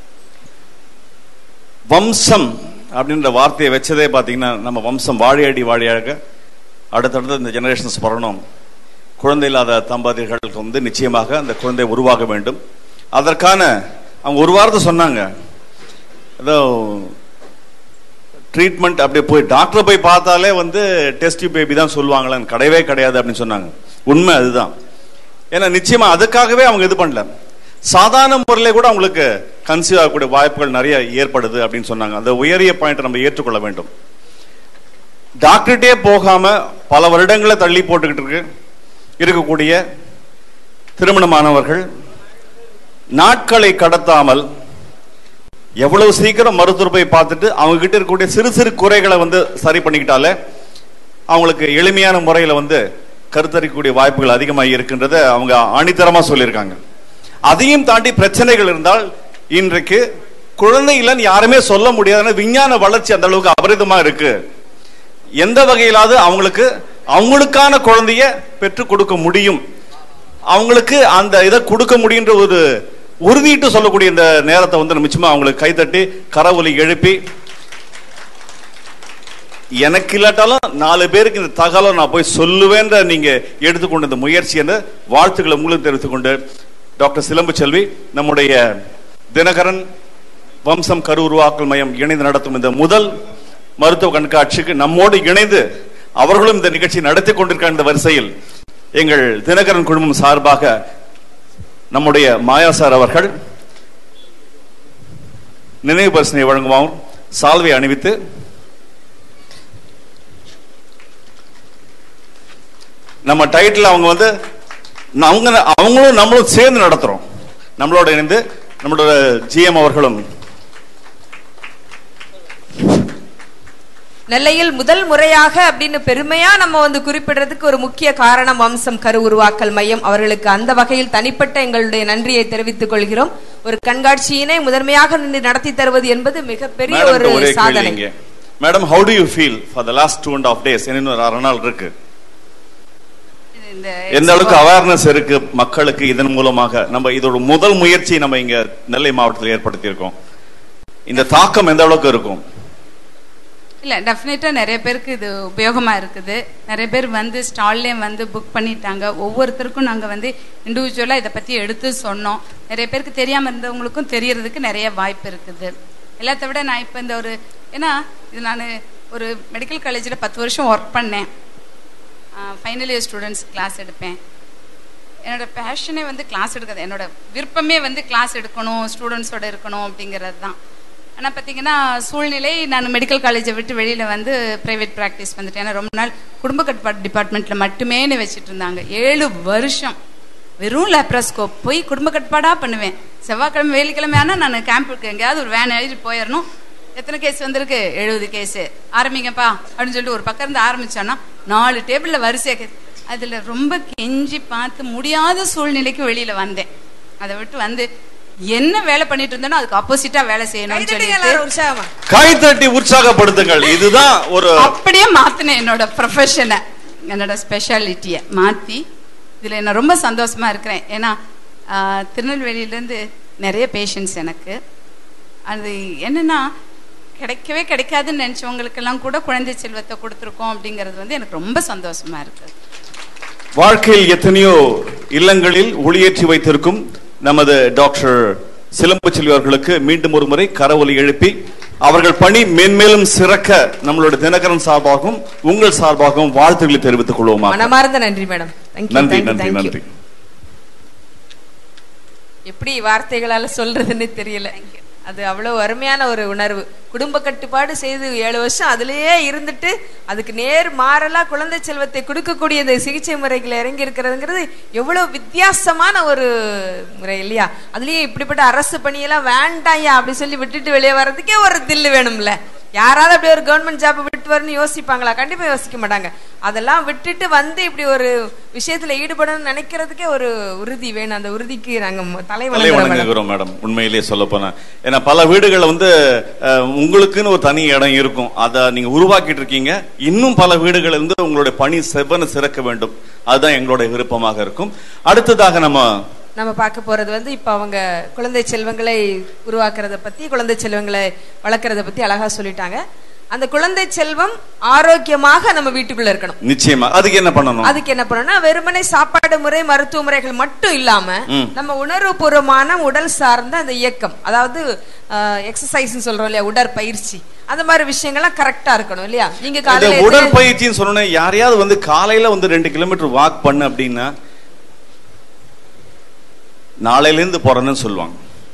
வம்சம் அப்படின்ற வார்த்தையை வச்சதே பார்த்தீங்கன்னா நம்ம வம்சம் வாழையடி வாழையாக அடுத்தடுத்து இந்த ஜெனரேஷன்ஸ் வரணும் குழந்தை இல்லாத தம்பதிகளுக்கு வந்து நிச்சயமாக அந்த குழந்தை உருவாக வேண்டும் அதற்கான அவங்க ஒரு வாரத்தை சொன்னாங்க ஏதோ ட்ரீட்மெண்ட் அப்படி போய் டாக்டர் போய் பார்த்தாலே வந்து டெஸ்ட் பேபி தான் சொல்லுவாங்களான்னு கிடையவே கிடையாது அப்படின்னு சொன்னாங்க உண்மை அதுதான் ஏன்னா நிச்சயமா அதுக்காகவே அவங்க இது பண்ணல சாதாரண முறையில கூட அவங்களுக்கு கன்சீவ் ஆகக்கூடிய வாய்ப்புகள் நிறைய ஏற்படுது அப்படின்னு சொன்னாங்க அந்த உயரிய பாயிண்ட் நம்ம ஏற்றுக்கொள்ள வேண்டும் டாக்டர்கிட்டே போகாம பல வருடங்களை தள்ளி போட்டுக்கிட்டு இருக்கு இருக்கக்கூடிய திருமணமானவர்கள் நாட்களை கடத்தாமல் எவ்வளவு சீக்கிரம் மருத்துவர் போய் பார்த்துட்டு அவங்க கிட்ட இருக்கக்கூடிய சிறு சிறு குறைகளை வந்து சரி பண்ணிக்கிட்டாலே அவங்களுக்கு எளிமையான முறையில வந்து கருத்தரிக்கக்கூடிய வாய்ப்புகள் அதிகமாக இருக்கின்றத அவங்க ஆணித்தரமா சொல்லியிருக்காங்க அதையும் தாண்டி பிரச்சனைகள் இருந்தால் இன்றைக்கு குழந்தை இல்லைன்னு யாருமே சொல்ல முடியாதுன்னா விஞ்ஞான வளர்ச்சி அந்த அளவுக்கு அபரிதமா இருக்கு எந்த வகையிலாவது அவங்களுக்கு அவங்களுக்கான குழந்தைய பெற்றுக் கொடுக்க முடியும் அவங்களுக்கு அந்த இதை கொடுக்க முடியுன்ற ஒரு உறுதிட்டு சொல்லக்கூடிய இந்த நேரத்தை வந்து நிச்சயமா அவங்களுக்கு கைத்தட்டி கரவொலி எழுப்பி எனக்கு இல்லாட்டாலும் நாலு பேருக்கு இந்த தகவலை நான் போய் சொல்லுவேன்ற நீங்க எடுத்துக்கொண்ட இந்த முயற்சி என்ற வாழ்த்துக்களை உங்களுக்கு தெரிவித்துக் கொண்டு டாக்டர் சிலம்பு செல்வி நம்முடைய தினகரன் வம்சம் கரு உருவாக்கல் மையம் இணைந்து நடத்தும் இந்த முதல் மருத்துவ கண்காட்சிக்கு நம்மோடு இணைந்து அவர்களும் இந்த நிகழ்ச்சி நடத்தி கொண்டிருக்கிற இந்த வரிசையில் எங்கள் தினகரன் குழுமம் சார்பாக நம்முடைய மாயா சார் அவர்கள் நினைவு பரிசனை வழங்குவார் சால்வை அணிவித்து நம்ம டைட்டில் அவங்க வந்து அவங்க அவங்களும் நம்மளும் சேர்ந்து நடத்துறோம் நம்மளோட இணைந்து நம்மளோட ஜிஎம் அவர்களும் நெல்லையில் முதல் முறையாக அப்படின்னு பெருமையா நம்ம வந்து குறிப்பிடுறதுக்கு ஒரு முக்கிய காரணம் வம்சம் கரு உருவாக்கல் மையம் அவர்களுக்கு அந்த வகையில் தனிப்பட்ட எங்களுடைய நன்றியை தெரிவித்துக் கொள்கிறோம் ஒரு கண்காட்சியினை முதன்மையாக நின்று நடத்தி தருவது என்பது மிகப்பெரிய மேடம் ஒரு ஒரே கேள்வி சாதனை இங்க madam how do you feel for the last two and half days இன்னும் ஒரு அரை நாள் இருக்கு இந்த எந்த அளவுக்கு அவேர்னஸ் இருக்கு மக்களுக்கு இதன் மூலமாக நம்ம இதோட முதல் முயற்சி நம்ம இங்க நெல்லை மாவட்டத்தில் ஏற்படுத்தி இருக்கோம் இந்த தாக்கம் எந்த அளவுக்கு இருக்கும் இல்ல டெஃபினட்டா நிறைய பேருக்கு இது உபயோகமா இருக்குது நிறைய பேர் வந்து ஸ்டால்லேயும் வந்து புக் பண்ணிட்டாங்க ஒவ்வொருத்தருக்கும் நாங்க வந்து இண்டிவிஜுவலா இதை பத்தி எடுத்து சொன்னோம் நிறைய பேருக்கு தெரியாம இருந்தவங்களுக்கும் தெரியறதுக்கு நிறைய வாய்ப்பு இருக்குது எல்லாத்த விட நான் இப்ப இந்த ஒரு ஏன்னா இது நான் ஒரு மெடிக்கல் காலேஜில் பத்து வருஷம் ஒர்க் பண்ணேன் ஃபைனல் இயர் ஸ்டூடெண்ட்ஸ் கிளாஸ் எடுப்பேன் என்னோட பேஷனே வந்து கிளாஸ் எடுக்கிறது என்னோட விருப்பமே வந்து கிளாஸ் எடுக்கணும் ஸ்டூடெண்ட்ஸோட இருக்கணும் அப்படிங்கிறது தான் ஆனால் பார்த்தீங்கன்னா சூழ்நிலை நான் மெடிக்கல் காலேஜை விட்டு வெளியில் வந்து ப்ரைவேட் ப்ராக்டிஸ் வந்துட்டேன் ஏன்னா ரொம்ப நாள் குடும்ப கட்டுப்பாடு டிபார்ட்மெண்ட்டில் மட்டுமே வச்சுட்டு இருந்தாங்க ஏழு வருஷம் வெறும் லேப்ராஸ்கோப் போய் குடும்ப கட்டுப்பாடாக பண்ணுவேன் செவ்வாய்க்கிழமை வெள்ளிக்கிழமை ஆனால் நான் கேம்புக்கு எங்கேயாவது ஒரு வேன் எழுதிட்டு போயிடணும் எத்தனை கேஸ் வந்திருக்கு எழுபது கேஸு ஆரம்பிங்கப்பா அப்படின்னு சொல்லிட்டு ஒரு பக்கம் இருந்து ஆரம்பிச்சோன்னா நாலு டேபிளில் வரிசையாக கேஸ் அதில் ரொம்ப கெஞ்சி பார்த்து முடியாத சூழ்நிலைக்கு வெளியில் வந்தேன் அதை விட்டு வந்து என்ன வேலை பண்ணிட்டு இருந்தேனோ அதுக்கு ஆப்போசிட்டா வேலை செய்யணும்னு சொல்லிட்டு கை தட்டி உற்சாகப்படுத்துங்கள் இதுதான் ஒரு அப்படியே மாத்தினேன் என்னோட ப்ரொஃபஷனை என்னோட ஸ்பெஷாலிட்டியை மாத்தி இதுல நான் ரொம்ப சந்தோஷமா இருக்கிறேன் ஏன்னா ஆஹ், திருநெல்வேலியிலேருந்து நிறைய பேஷண்ட்ஸ் எனக்கு அது என்னன்னா கிடைக்கவே கிடைக்காதுன்னு நினைச்சவங்களுக்கெல்லாம் கூட குழந்தை செல்வத்தை கொடுத்துருக்கோம் அப்படிங்கிறது வந்து எனக்கு ரொம்ப சந்தோஷமா இருக்கு வாழ்க்கையில் எத்தனையோ இல்லங்களில் ஒளியேற்றி வைத்திருக்கும் நமது டாக்டர் சிலம்பு செல்வி அவர்களுக்கு மீண்டும் ஒரு முறை கரவொலி எழுப்பி அவர்கள் பணி மேன்மேலும் சிறக்க நம்மளுடைய தினகரன் சார்பாகவும் உங்கள் சார்பாகவும் வாழ்த்துக்களை தெரிவித்துக் கொள்வோமா மனமார்ந்த நன்றி மேடம் நன்றி நன்றி நன்றி எப்படி வார்த்தைகளால சொல்றதுன்னு தெரியல அது அவ்வளவு அருமையான ஒரு உணர்வு குடும்ப கட்டுப்பாடு செய்து ஏழு வருஷம் அதுலயே இருந்துட்டு அதுக்கு நேர் மாறலா குழந்தை செல்வத்தை கொடுக்கக்கூடிய இந்த சிகிச்சை முறைகள் இறங்கி இருக்கிறதுங்கிறது எவ்வளவு வித்தியாசமான ஒரு முறை இல்லையா அதுலயே இப்படிப்பட்ட அரசு பணியெல்லாம் வேண்டாயா அப்படி சொல்லி விட்டுட்டு வெளியே வர்றதுக்கே ஒரு தில்லு வேணும்ல யாராவது அப்படி ஒரு கவர்மெண்ட் ஜாப் விட்டு வரணும்னு யோசிப்பாங்களா கண்டிப்பா யோசிக்க மாட்டாங்க அதெல்லாம் விட்டுட்டு வந்து இப்படி ஒரு விஷயத்துல ஈடுபடணும்னு நினைக்கிறதுக்கே ஒரு உறுதி வேணும் அந்த உறுதிக்கு நாங்க ம- தலை தலை வணங்குறோம் மேடம். வணங்குகிறோம் மேடம் உண்மையிலேயே சொல்ல போனா ஏன்னா பல வீடுகள்ல வந்து அஹ், உங்களுக்குன்னு ஒரு தனி இடம் இருக்கும் அதை நீங்க உருவாக்கிட்டு இருக்கீங்க இன்னும் பல வீடுகள் வந்து உங்களுடைய பணி செவ்வன சிறக்க வேண்டும் அதுதான் எங்களுடைய விருப்பமாக இருக்கும் அடுத்ததாக நம்ம நம்ம பார்க்க போறது வந்து இப்ப அவங்க குழந்தை செல்வங்களை உருவாக்குறத பத்தி குழந்தை செல்வங்களை வளர்க்கறத பத்தி அழகா சொல்லிட்டாங்க அந்த குழந்தை செல்வம் ஆரோக்கியமாக நம்ம வீட்டுக்குள்ள இருக்கணும் நிச்சயமா அதுக்கு என்ன பண்ணணும் அதுக்கு என்ன பண்ணணும்னா வெறுமனை சாப்பாடு முறை மருத்துவ முறைகள் மட்டும் இல்லாம ம். நம்ம உணர்வுபூர்வமான உடல் சார்ந்த அந்த இயக்கம் அதாவது எக்ஸசைஸ் சொல்றோம் இல்லையா உடற்பயிற்சி அந்த மாதிரி விஷயங்கள்லாம் கரெக்டா இருக்கணும் இல்லையா நீங்க இந்த காலையில எத்தனை- உடற்பயிற்சின்னு சொன்னோன்னே யாரையாவது வந்து காலையில வந்து ரெண்டு கிலோமீட்டர் வாக் பண்ணு அப்படின்னா நாளையில இருந்து போறேன்னு சொல்லுவாங்க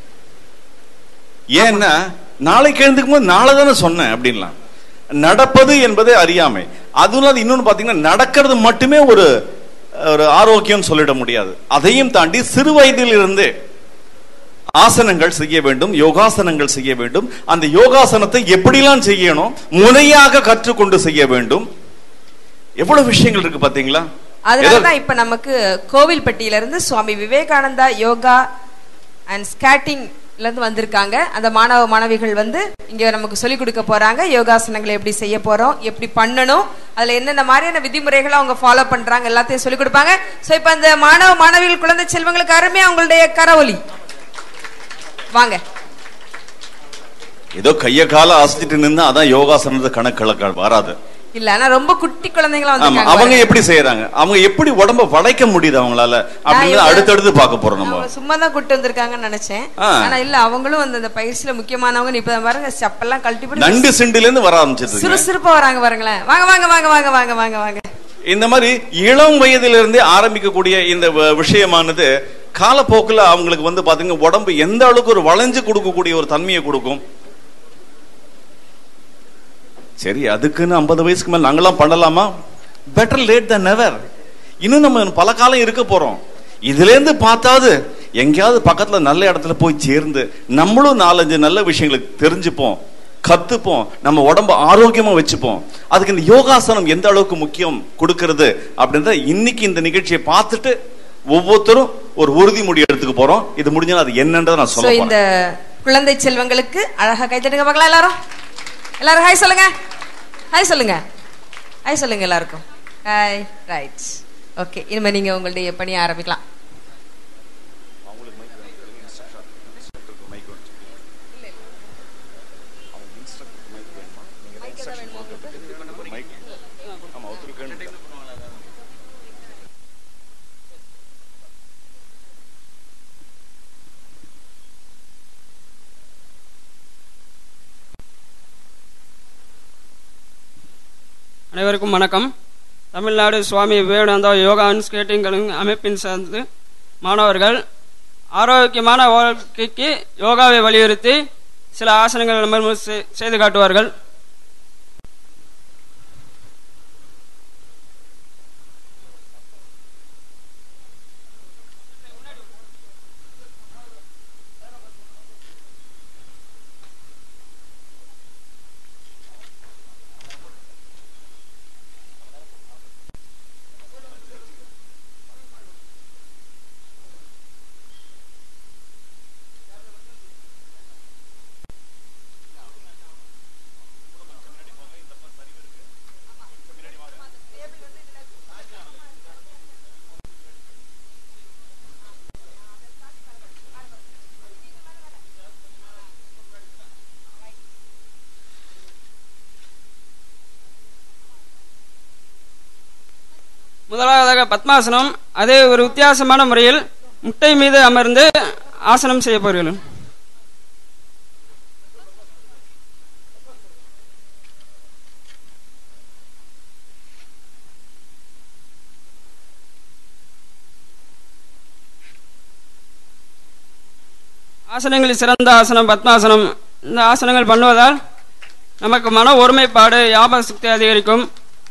ஏன்னா நாளைக்கு எழுந்துக்கும் போது நாளை தானே சொன்னேன் அப்படின்லாம் நடப்பது என்பதே அறியாமை அதுவும் இல்லாத இன்னொன்னு பாத்தீங்கன்னா நடக்கிறது மட்டுமே ஒரு ஒரு ஆரோக்கியம் சொல்லிட முடியாது அதையும் தாண்டி சிறு வயதில் இருந்தே ஆசனங்கள் செய்ய வேண்டும் யோகாசனங்கள் செய்ய வேண்டும் அந்த யோகாசனத்தை எப்படிலாம் செய்யணும் முறையாக கற்றுக்கொண்டு செய்ய வேண்டும் எவ்வளவு விஷயங்கள் இருக்கு பாத்தீங்களா அதனாலதான் இப்ப நமக்கு கோவில்பட்டியில இருந்து Swami Vivekananda yoga and skating இருந்து வந்திருக்காங்க அந்த மாணவ மாணவிகள் வந்து இங்க நமக்கு சொல்லி கொடுக்க போறாங்க யோகாசனங்களை எப்படி செய்ய போறோம் எப்படி பண்ணணும் அதுல என்னென்ன மாதிரியான விதிமுறைகளை அவங்க ஃபாலோ பண்றாங்க எல்லாத்தையும் சொல்லி கொடுப்பாங்க சோ இப்ப அந்த மாணவ மாணவிகள் குழந்தை செல்வங்களுக்கு அருமையா உங்களுடைய கரவொலி வாங்க ஏதோ கைய கால அசைச்சிட்டு நின்று அதான் யோகாசனத்தை கணக்கு வராது இல்ல ஆனா ரொம்ப குட்டி குழந்தைங்களா ஆமா வந்திருக்காங்க அவங்க பாருங்க. எப்படி செய்யறாங்க அவங்க எப்படி உடம்ப வளைக்க முடியுது அவங்களால அப்படின்னு இவங்க- அடுத்தடுத்து பார்க்க போறோம் நம்ம அவங்க சும்மா தான் கூட்டு வந்திருக்காங்கன்னு நினைச்சேன் ஆ. ஆனா இல்ல அவங்களும் அந்த அந்த பயிற்சியில முக்கியமானவங்க இப்ப பாருங்க செப்பெல்லாம் கழட்டி போட்டு நண்டு சிண்டுல இருந்து வர ஆரம்பிச்சிருங்க சுறுசுறுப்பா வராங்க பாருங்களேன் வாங்க வாங்க வாங்க வாங்க வாங்க வாங்க வாங்க இந்த மாதிரி இளம் வயதிலிருந்தே ஆரம்பிக்கக்கூடிய இந்த வ- விஷயமானது காலப்போக்குல அவங்களுக்கு வந்து பாத்தீங்க உடம்பு எந்த அளவுக்கு ஒரு வளைஞ்சு கொடுக்கக்கூடிய ஒரு தன்மையை கொடுக்கும் சரி அதுக்குன்னு ஐம்பது வயசுக்கு மேல நாங்கெல்லாம் பண்ணலாமா பெட்டர் லேட் than நெவர் இன்னும் நம்ம பல காலம் இருக்க போறோம் இதுல இருந்து பார்த்தாது எங்கேயாவது பக்கத்துல நல்ல இடத்துல போய் சேர்ந்து நம்மளும் நாலஞ்சு நல்ல விஷயங்களை தெரிஞ்சுப்போம் கத்துப்போம் நம்ம உடம்ப ஆரோக்கியமா வச்சுப்போம் அதுக்கு இந்த யோகாசனம் எந்த அளவுக்கு முக்கியம் கொடுக்கிறது அப்படின்றத இன்னைக்கு இந்த நிகழ்ச்சியை பார்த்துட்டு ஒவ்வொருத்தரும் ஒரு உறுதிமொழி எடுத்துக்க போறோம் இது முடிஞ்சா அது என்னன்றதை நான் சோ சொல்ல இந்த போறேன் குழந்தை செல்வங்களுக்கு அழகா கைத்தட்டுங்க பார்க்கலாம் எல்லாரும் எல்லாரும் ஹாய் சொல்லுங்க ஹாய் சொல்லுங்க ஹாய் சொல்லுங்க எல்லாருக்கும் ஹாய் ரைட் ஓகே இனிமே நீங்க உங்களுடைய பணியை ஆரம்பிக்கலாம் அனைவருக்கும் வணக்கம் Tamil Nadu Swami Vivekananda yoga and skating அமைப்பின் சார்ந்து மாணவர்கள் ஆரோக்கியமான வாழ்க்கைக்கு யோகாவை வலியுறுத்தி சில ஆசனங்கள் நம்ம முன் செய்- செய்து காட்டுவார்கள் முதலாவதாக பத்மாசனம் அதே ஒரு வித்தியாசமான முறையில் முட்டை மீது அமர்ந்து ஆசனம் செய்ய போகிறீர்கள் ஆசனங்களில் சிறந்த ஆசனம் பத்மாசனம் இந்த ஆசனங்கள் பண்ணுவதால் நமக்கு மன ஒருமைப்பாடு ஞாபக சக்தி அதிகரிக்கும்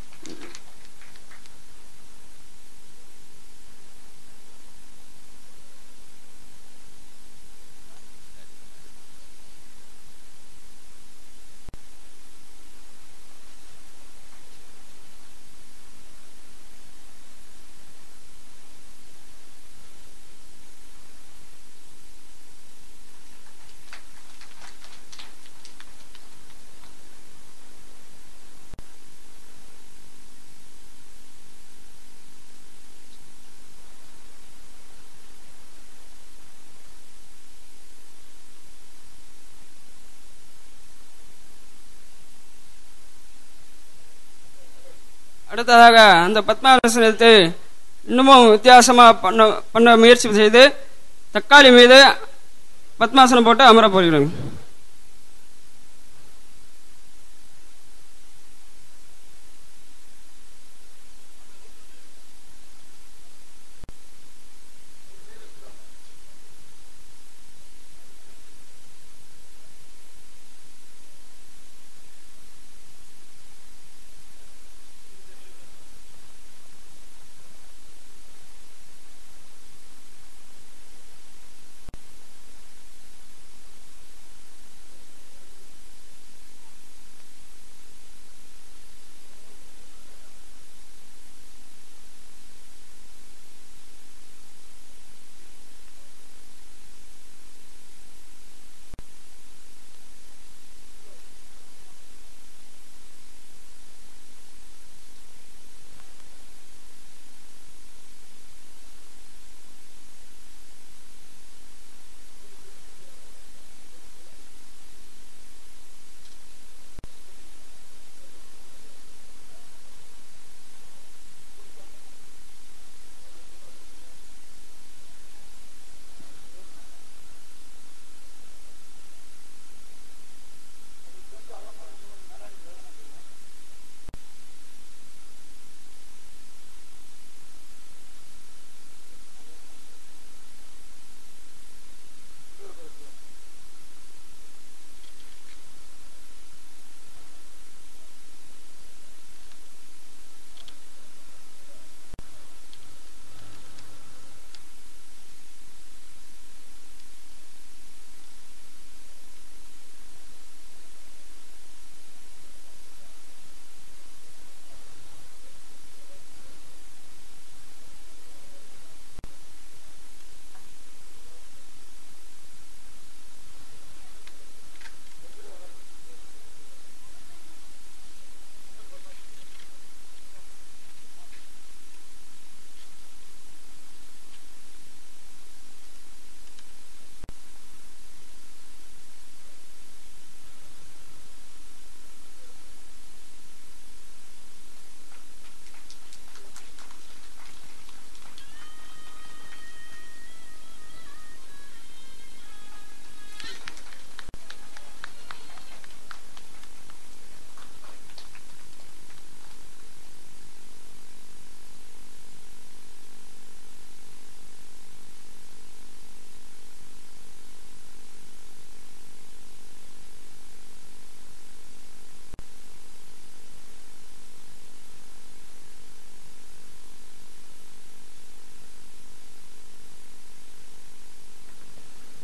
அடுத்ததாக அந்த பத்மாசனத்தை இன்னமும் வித்தியாசமா பண்ண பண்ண முயற்சி செய்து தக்காளி மீது பத்மாசனம் போட்டு அமர போகிறோம்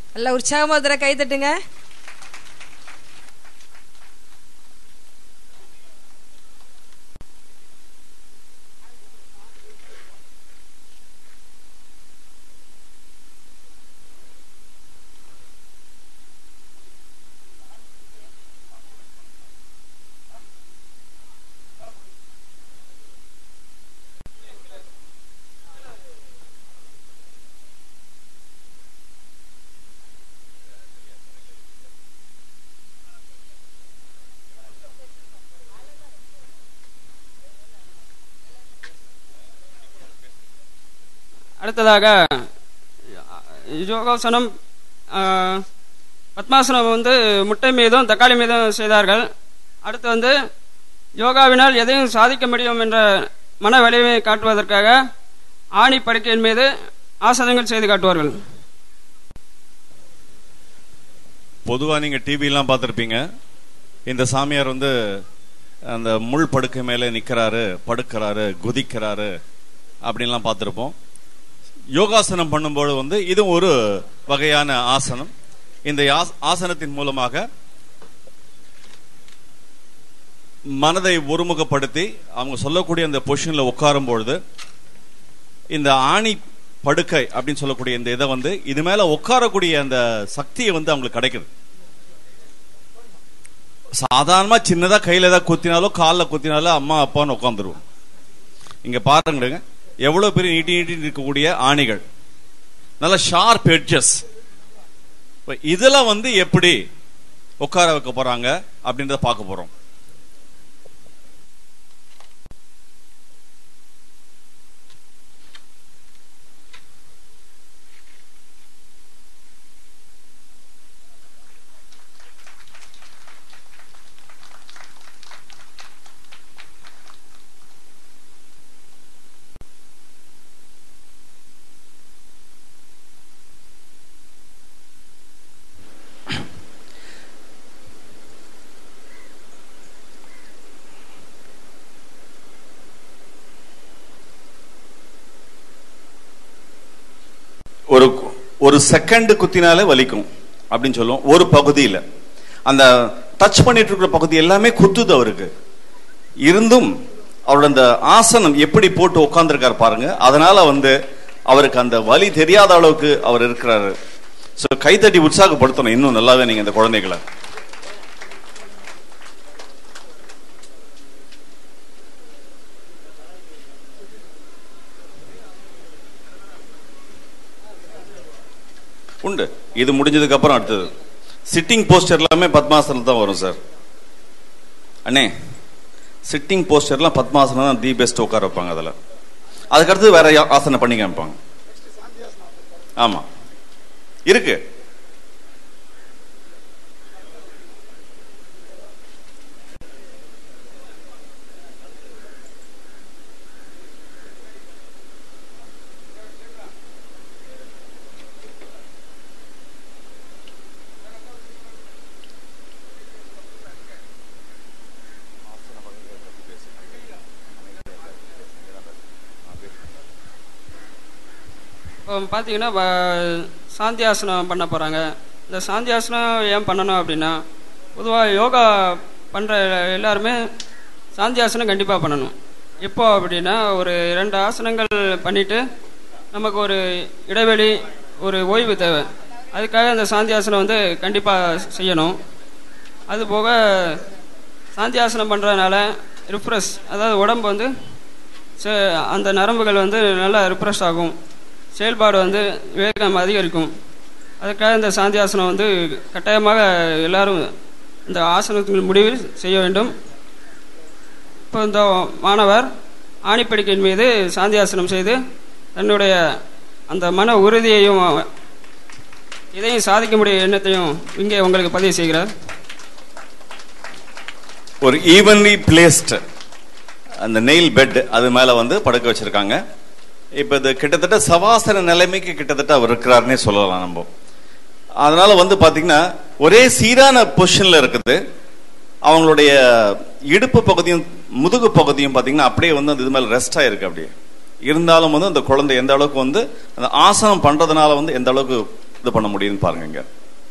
நல்ல உற்சாகமா ஒரு தடவை கை தட்டுங்க அடுத்ததாக யோகாசனம் ஆ, பத்மாசனம் வந்து முட்டை மீதும் தக்காளி மீதும் செய்தார்கள் அடுத்து வந்து யோகாவினால் எதையும் சாதிக்க முடியும் என்ற மன வலிமையை காட்டுவதற்காக ஆணி படுக்கையின் மீது ஆசனங்கள் செய்து காட்டுவார்கள் பொதுவா நீங்க டிவி எல்லாம் பார்த்திருப்பீங்க இந்த சாமியார் வந்து அந்த முள் படுக்கை மேல நிக்கிறாரு படுக்கிறாரு குதிக்கிறாரு அப்படின்லாம் பார்த்திருப்போம் யோகாசனம் பண்ணும்போது வந்து இது ஒரு வகையான ஆசனம் இந்த ஆஸ்- ஆசனத்தின் மூலமாக மனதை ஒருமுகப்படுத்தி அவங்க சொல்லக்கூடிய அந்த பொசிஷன்ல உட்காரும் பொழுது இந்த ஆணி படுக்கை அப்படின்னு சொல்லக்கூடிய இந்த இதை வந்து இது மேல உட்காரக்கூடிய அந்த சக்தியை வந்து அவங்களுக்கு கிடைக்குது சாதாரணமா சின்னதா கையில ஏதாவது குத்தினாலோ காலில் குத்தினாலோ அம்மா அப்பான்னு உட்காந்துருவோம் இங்க பாருங்க எவ்வளவு பெரிய நீட்டி நீட்டி இருக்கக்கூடிய ஆணிகள் நல்ல ஷார்ப் எட்ஜஸ் இதுல வந்து எப்படி உட்கார வைக்க போறாங்க அப்படின்றத பார்க்க போறோம் ஒரு ஒரு செகண்ட் குத்தினாலே வலிக்கும் அப்படின்னு சொல்லுவோம் ஒரு பகுதியில அந்த டச் பண்ணிட்டு இருக்கிற பகுதி எல்லாமே குத்துது அவருக்கு இருந்தும் அவரோட அந்த ஆசனம் எப்படி போட்டு உட்கார்ந்துருக்காரு பாருங்க அதனால வந்து அவருக்கு அந்த வலி தெரியாத அளவுக்கு அவர் இருக்கிறாரு ஸோ கைத்தட்டி உற்சாகப்படுத்தணும் இன்னும் நல்லாவே நீங்க இந்த குழந்தைகளை உண்டு இது முடிஞ்சதுக்கு அப்புறம் அடுத்தது சிட்டிங் போஸ்டர் எல்லாமே பத்மாசனம் தான் வரும் சார் அண்ணே சிட்டிங் போஸ்டர்லாம் பத்மாசனம் தான் தி பெஸ்ட் உட்கார வைப்பாங்க அதில் அதுக்கடுத்து வேற யா- ஆசனம் பண்ணி காமிப்பாங்க ஆமா இருக்கு இப்போ பார்த்தீங்கன்னா வ- சாந்தியாசனம் பண்ண போகிறாங்க இந்த சாந்தியாசனம் ஏன் பண்ணணும் அப்படின்னா பொதுவாக யோகா பண்ணுற எல்லாருமே சாந்தியாசனம் கண்டிப்பாக பண்ணணும் எப்போ அப்படின்னா ஒரு ரெண்டு ஆசனங்கள் பண்ணிட்டு நமக்கு ஒரு இடைவெளி ஒரு ஓய்வு தேவை அதுக்காக அந்த சாந்தியாசனம் வந்து கண்டிப்பாக செய்யணும் அது போக சாந்தியாசனம் பண்ணுறதுனால ரிஃப்ரெஷ் அதாவது உடம்பு வந்து சே- அந்த நரம்புகள் வந்து நல்லா ரிஃப்ரெஷ் ஆகும் செயல்பாடு வந்து வேகம் அதிகரிக்கும் அதுக்காக இந்த சாந்தியாசனம் வந்து கட்டாயமாக எல்லாரும் இந்த ஆசனத்தின் முடிவில் செய்ய வேண்டும் இப்போ இந்த மாணவர் ஆணிப்படிக்கையின் மீது சாந்தியாசனம் செய்து தன்னுடைய அந்த மன உறுதியையும் இதையும் சாதிக்க முடிய எண்ணத்தையும் இங்கே உங்களுக்கு பதிவு செய்கிறார் ஒரு ஈவன்லி பிளேஸ்ட் அந்த நெயில் பெட் அது மேல வந்து படுக்க வச்சிருக்காங்க இப்ப இது கிட்டத்தட்ட சவாசன நிலைமைக்கு கிட்டத்தட்ட அவர் இருக்கிறாருன்னே சொல்லலாம் நம்ம அதனால வந்து பாத்தீங்கன்னா ஒரே சீரான பொசிஷன்ல இருக்குது அவங்களுடைய இடுப்பு பகுதியும் முதுகு பகுதியும் பாத்தீங்கன்னா அப்படியே வந்து அந்த இது மேல ரெஸ்ட் ஆயிருக்கு அப்படியே இருந்தாலும் வந்து அந்த குழந்தை எந்த அளவுக்கு வந்து அந்த ஆசனம் பண்றதுனால வந்து எந்த அளவுக்கு இது பண்ண முடியும்னு பாருங்க இங்க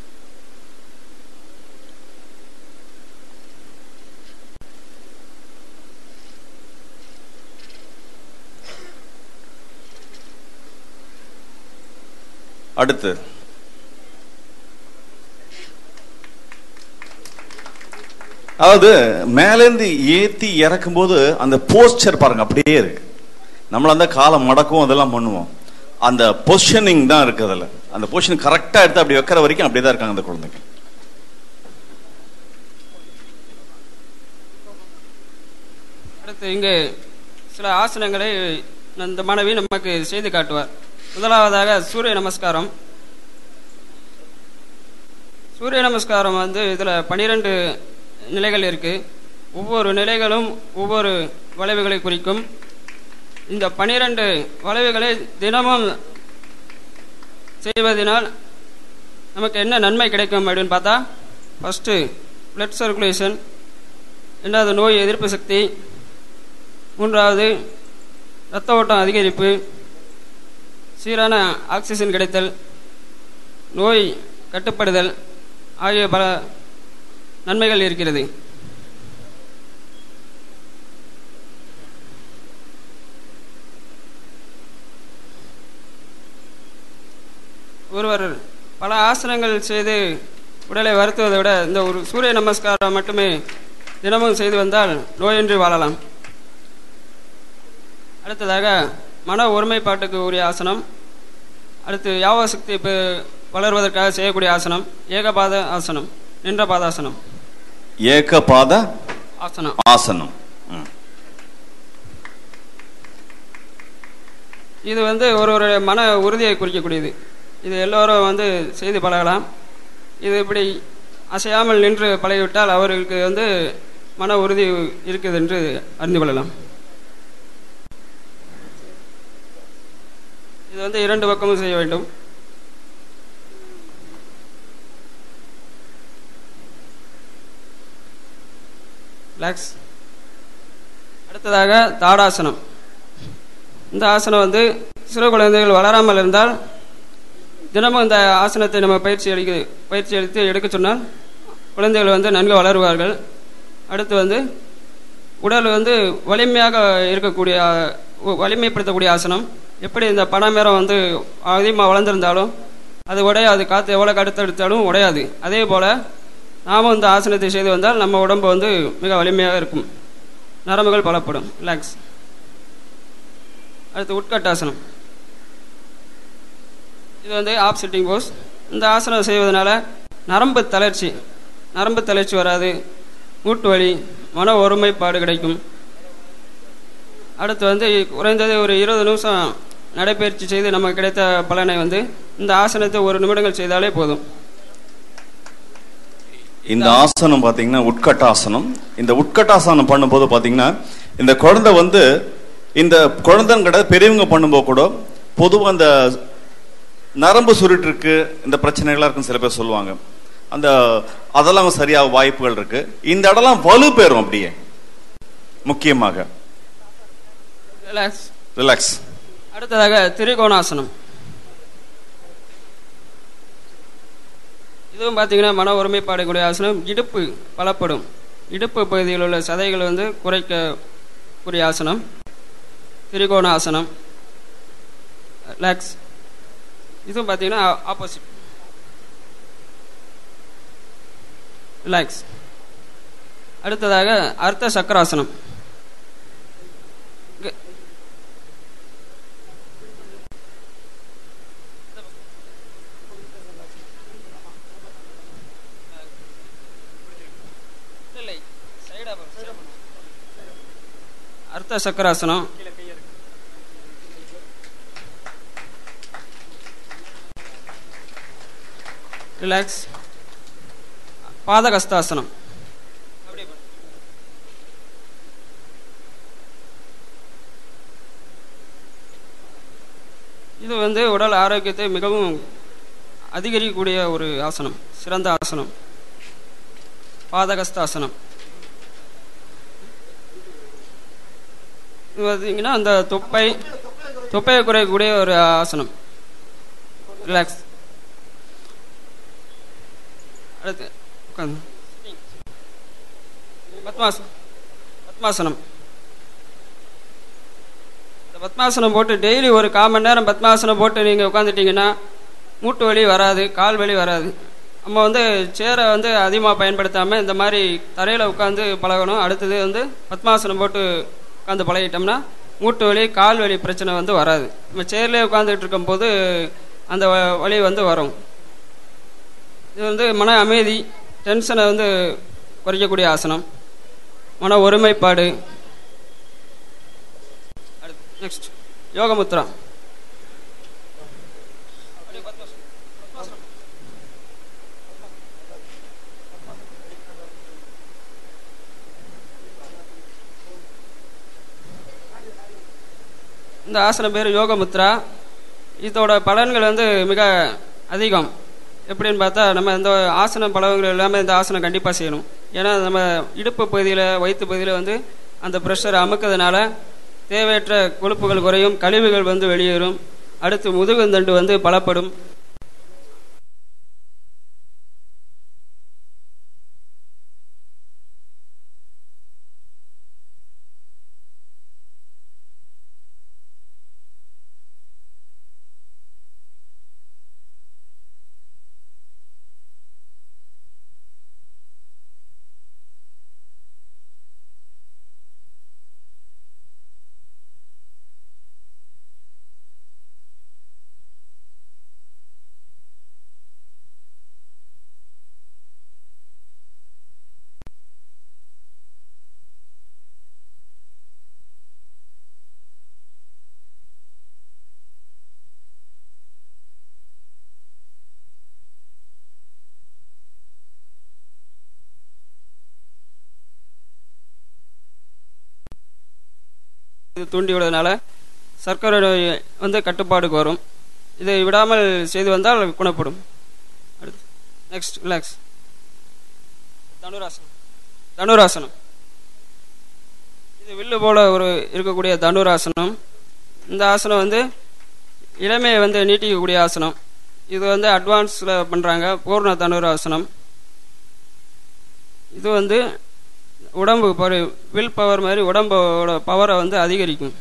அடுத்து அதாவது மேலேந்து ஏத்தி இறக்கும் போது அந்த போஸ்டர் பாருங்க அப்படியே இருக்கு நம்மள அந்த காலம் மடக்கும் அதெல்லாம் பண்ணுவோம் அந்த பொசிஷனிங் தான் இருக்கு அதுல அந்த பொசிஷன் கரெக்டா எடுத்து அப்படி வைக்கிற வரைக்கும் அப்படியே தான் இருக்காங்க அந்த குழந்தைங்க அடுத்து இங்கு சில ஆசனங்களை இந்த மாணவி நமக்கு செய்து காட்டுவார் முதலாவதாக சூரிய நமஸ்காரம் சூரிய நமஸ்காரம் வந்து இதில் பனிரெண்டு நிலைகள் இருக்கு ஒவ்வொரு நிலைகளும் ஒவ்வொரு வளைவுகளை குறிக்கும் இந்த பனிரெண்டு வளைவுகளை தினமும் செய்வதனால் நமக்கு என்ன நன்மை கிடைக்கும் அப்படின்னு பார்த்தா ஃபஸ்ட்டு blood சர்க்குலேஷன் ரெண்டாவது நோய் எதிர்ப்பு சக்தி மூன்றாவது இரத்த ஓட்டம் அதிகரிப்பு சீரான ஆக்சிஜன் கிடைத்தல் நோய் கட்டுப்படுதல் ஆகிய பல நன்மைகள் இருக்கிறது ஒருவர் பல ஆசனங்கள் செய்து உடலை வருத்துவதை விட இந்த ஒரு சூரிய நமஸ்காரம் மட்டுமே தினமும் செய்து வந்தால் நோயின்றி வாழலாம் அடுத்ததாக மன ஒருமைப்பாட்டுக்கு உரிய ஆசனம் அடுத்து யாவ சக்தி பெ- வளர்வதற்காக செய்யக்கூடிய ஆசனம் ஏகபாத ஆசனம் நின்ற பாதாசனம் ஏகபாத ஆசனம் ஆசனம் ம். இது வந்து ஒரு ஒரு மன உறுதியை குறிக்கக்கூடியது இது எல்லோரும் வந்து செய்து பழகலாம் இது இப்படி அசையாமல் நின்று பழகிவிட்டால் அவர்களுக்கு வந்து மன உறுதி இருக்குது என்று அறிந்து கொள்ளலாம் இது வந்து இரண்டு பக்கமும் செய்ய வேண்டும் ரிலாக்ஸ் அடுத்ததாக தாடாசனம் இந்த ஆசனம் வந்து சிறு குழந்தைகள் வளராமல் இருந்தால் தினமும் இந்த ஆசனத்தை நம்ம பயிற்சி அளிக்க பயிற்சி அளித்து எடுக்க சொன்னால் குழந்தைகள் வந்து நன்கு வளருவார்கள் அடுத்து வந்து உடல் வந்து வலிமையாக இருக்கக்கூடிய வ- வலிமைப்படுத்தக்கூடிய ஆசனம் எப்படி இந்த பனைமரம் வந்து அதிகமாக வளர்ந்துருந்தாலும் அது உடையாது காற்று எவ்வளோ கடுத்து எடுத்தாலும் உடையாது அதே போல் நாமும் இந்த ஆசனத்தை செய்து வந்தால் நம்ம உடம்பு வந்து மிக வலிமையாக இருக்கும் நரம்புகள் பலப்படும் ரிலாக்ஸ் அடுத்து உட்கட்டாசனம் இது வந்து ஆப் சிட்டிங் போஸ் இந்த ஆசனம் செய்வதனால நரம்பு தளர்ச்சி நரம்பு தளர்ச்சி வராது மூட்டு வலி மன ஒருமைப்பாடு கிடைக்கும் அடுத்து வந்து குறைந்தது ஒரு இருபது நிமிஷம் நடைபயிற்சி செய்து நமக்கு கிடைத்த பலனை வந்து இந்த ஆசனத்தை ஒரு நிமிடங்கள் செய்தாலே போதும் இந்த ஆசனம் பாத்தீங்கன்னா உட்கட்டாசனம் இந்த உட்கட்டாசனம் பண்ணும்போது பாத்தீங்கன்னா இந்த குழந்தை வந்து இந்த குழந்தைங்க கிடையாது பெரியவங்க பண்ணும்போது கூட பொதுவாக அந்த நரம்பு சுருட்டு இருக்கு இந்த பிரச்சனைகள்லாம் இருக்குன்னு சில பேர் சொல்லுவாங்க அந்த அதெல்லாம் சரியாக வாய்ப்புகள் இருக்கு இந்த இடம்லாம் வலு பெறும் அப்படியே முக்கியமாக ரிலாக்ஸ் ரிலாக்ஸ் அடுத்ததாக திரிகோணாசனம் இதுவும் பார்த்தீங்கன்னா மன ஒருமைப்பாடு கூடிய ஆசனம் இடுப்பு பலப்படும் இடுப்பு பகுதியில் உள்ள சதைகள் வந்து குறைக்க கூடிய ஆசனம் திரிகோண ஆசனம் ரிலாக்ஸ் இதுவும் பார்த்தீங்கன்னா ஆப்போசிட் ரிலாக்ஸ் அடுத்ததாக அர்த்த சக்கராசனம் இங்க- இல்லை, side ஆ பாரு, side ஆ பாரு. அர்த்த சக்கராசனம் ரிலாக்ஸ் பாதகஸ்தாசனம் இது வந்து உடல் ஆரோக்கியத்தை மிகவும் அதிகரிக்கக்கூடிய ஒரு ஆசனம் சிறந்த ஆசனம் பாதகஸ்தாசனம் இது பார்த்தீங்கன்னா அந்த தொப்பை தொப்பையை குறைக்கக்கூடிய ஒரு ஆசனம் ரிலாக்ஸ் அடுத்து உட்காந்து பத்மாசனம் பத்மாசனம் இந்த பத்மாசனம் போட்டு டெய்லி ஒரு கால் மணி நேரம் பத்மாசனம் போட்டு நீங்கள் உட்காந்துட்டீங்கன்னா மூட்டு வலி வராது கால் வலி வராது நம்ம வந்து சேரை வந்து அதிகமாக பயன்படுத்தாமல் இந்த மாதிரி தரையில் உட்காந்து பழகணும் அடுத்தது வந்து பத்மாசனம் போட்டு உட்காந்து பழகிட்டோம்னா மூட்டு வலி கால் வலி பிரச்சனை வந்து வராது நம்ம சேர்லேயே உட்காந்துட்டு இருக்கும்போது அந்த வ- வலி வந்து வரும் இது வந்து மன அமைதி டென்ஷனை வந்து குறைக்கக்கூடிய ஆசனம் மன ஒருமைப்பாடு நெக்ஸ்ட் யோகமுத்ரா இந்த ஆசனம் பேர் யோகமுத்ரா இதோட பலன்கள் வந்து மிக அதிகம் எப்படின்னு பார்த்தா நம்ம இந்த ஆசனம் பழகுகள் எல்லாமே இந்த ஆசனம் கண்டிப்பாக செய்யணும் ஏன்னா நம்ம இடுப்பு பகுதியில் வயிற்று பகுதியில் வந்து அந்த ப்ரெஷர் அமுக்கிறதுனால தேவையற்ற கொழுப்புகள் குறையும் கழிவுகள் வந்து வெளியேறும் அடுத்து முதுகுந்தண்டு வந்து பலப்படும் இது தூண்டி விடுவதனால சர்க்கரை நோய் வந்து கட்டுப்பாடுக்கு வரும் இதை விடாமல் செய்து வந்தால் குணப்படும் அடுத்து நெக்ஸ்ட் ரிலாக்ஸ் தனுராசனம் தனுராசனம் இது வில்லு போல ஒரு இருக்கக்கூடிய தனுராசனம் இந்த ஆசனம் வந்து இளமையை வந்து நீட்டிக்கக்கூடிய ஆசனம் இது வந்து அட்வான்ஸில் பண்ணுறாங்க பூர்ண தனுராசனம் இது வந்து உடம்பு ஒரு வில் பவர் மாதிரி உடம்போட பவரை வந்து அதிகரிக்கும்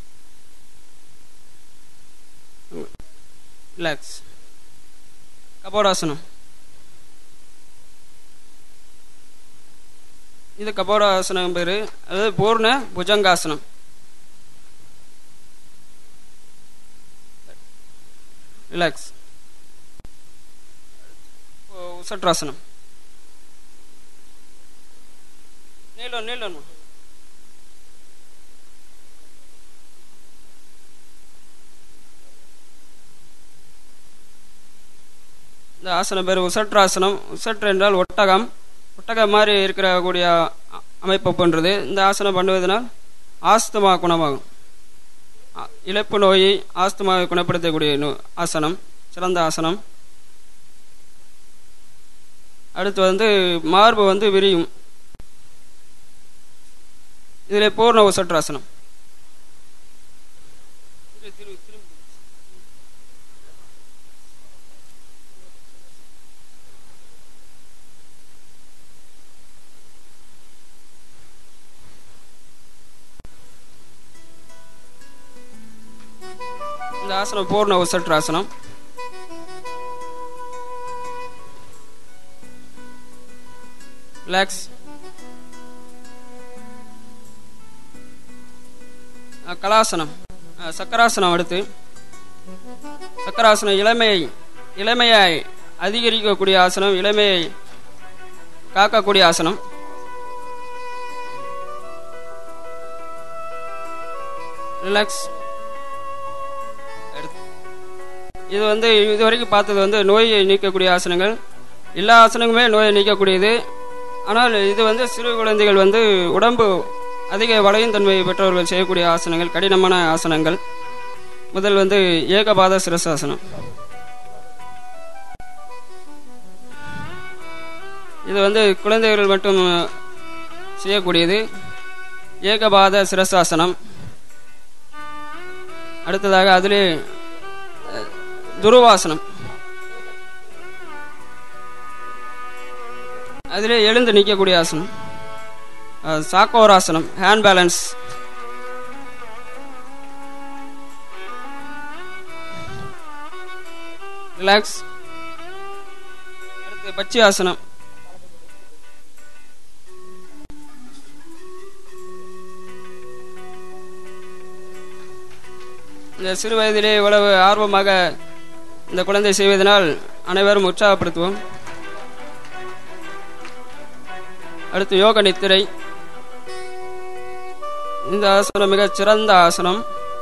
ரிலாக்ஸ் கபோடாசனம் இது கபோடாசனம் பேர் அதாவது பூர்ண புஜங்காசனம் ரிலாக்ஸ் உசட்ராசனம் நீளம் நீளம் இந்த ஆசனம் பேர் உசட்ராசனம் உசற்று என்றால் ஒட்டகம் ஒட்டகம் மாதிரி இருக்கிற கூடிய அ- அமைப்பு போன்றது இந்த ஆசனம் பண்ணுவதனால் ஆஸ்துமா குணமாகும் அ- இழப்பு நோயை ஆஸ்துமாவை குணப்படுத்தக்கூடிய நோ- ஆசனம் சிறந்த ஆசனம் அடுத்து வந்து மார்பு வந்து விரியும் இதில் பூர்ண உசட்ராசனம் இந்த ஆசனம் பூர்ண உசட்ராசனம் ரிலாக்ஸ் அஹ் கலாசனம் அஹ் சக்கராசனம் அடுத்து சக்கராசனம் இளமையை இளமையை அதிகரிக்கக்கூடிய ஆசனம் இளமையை காக்கக்கூடிய ஆசனம் ரிலாக்ஸ் இது வந்து இது வரைக்கும் பார்த்தது வந்து நோயை நீக்கக்கூடிய ஆசனங்கள் எல்லா ஆசனங்களுமே நோயை நீக்கக்கூடியது ஆனால் இது வந்து சிறு குழந்தைகள் வந்து உடம்பு அதிக வளையும் தன்மை பெற்றவர்கள் செய்யக்கூடிய ஆசனங்கள் கடினமான ஆசனங்கள் முதல் வந்து ஏகபாத சிரசாசனம் இது வந்து குழந்தைகள் மட்டும் செய்யக்கூடியது ஏகபாத சிரசாசனம் அடுத்ததாக அதிலே அஹ், துருவாசனம் அதிலே எழுந்து நிற்கக்கூடிய ஆசனம் அஹ், சாக்கோர் ஆசனம் ஹேண்ட் பேலன்ஸ் ரிலாக்ஸ் அடுத்து பச்சி ஆசனம் இந்த சிறு வயதிலே இவ்வளவு ஆர்வமாக இந்த குழந்தை செய்வதனால் அனைவரும் உற்சாகப்படுத்துவோம் அடுத்து யோக நித்திரை இந்த ஆசனம் மிகச் சிறந்த ஆசனம்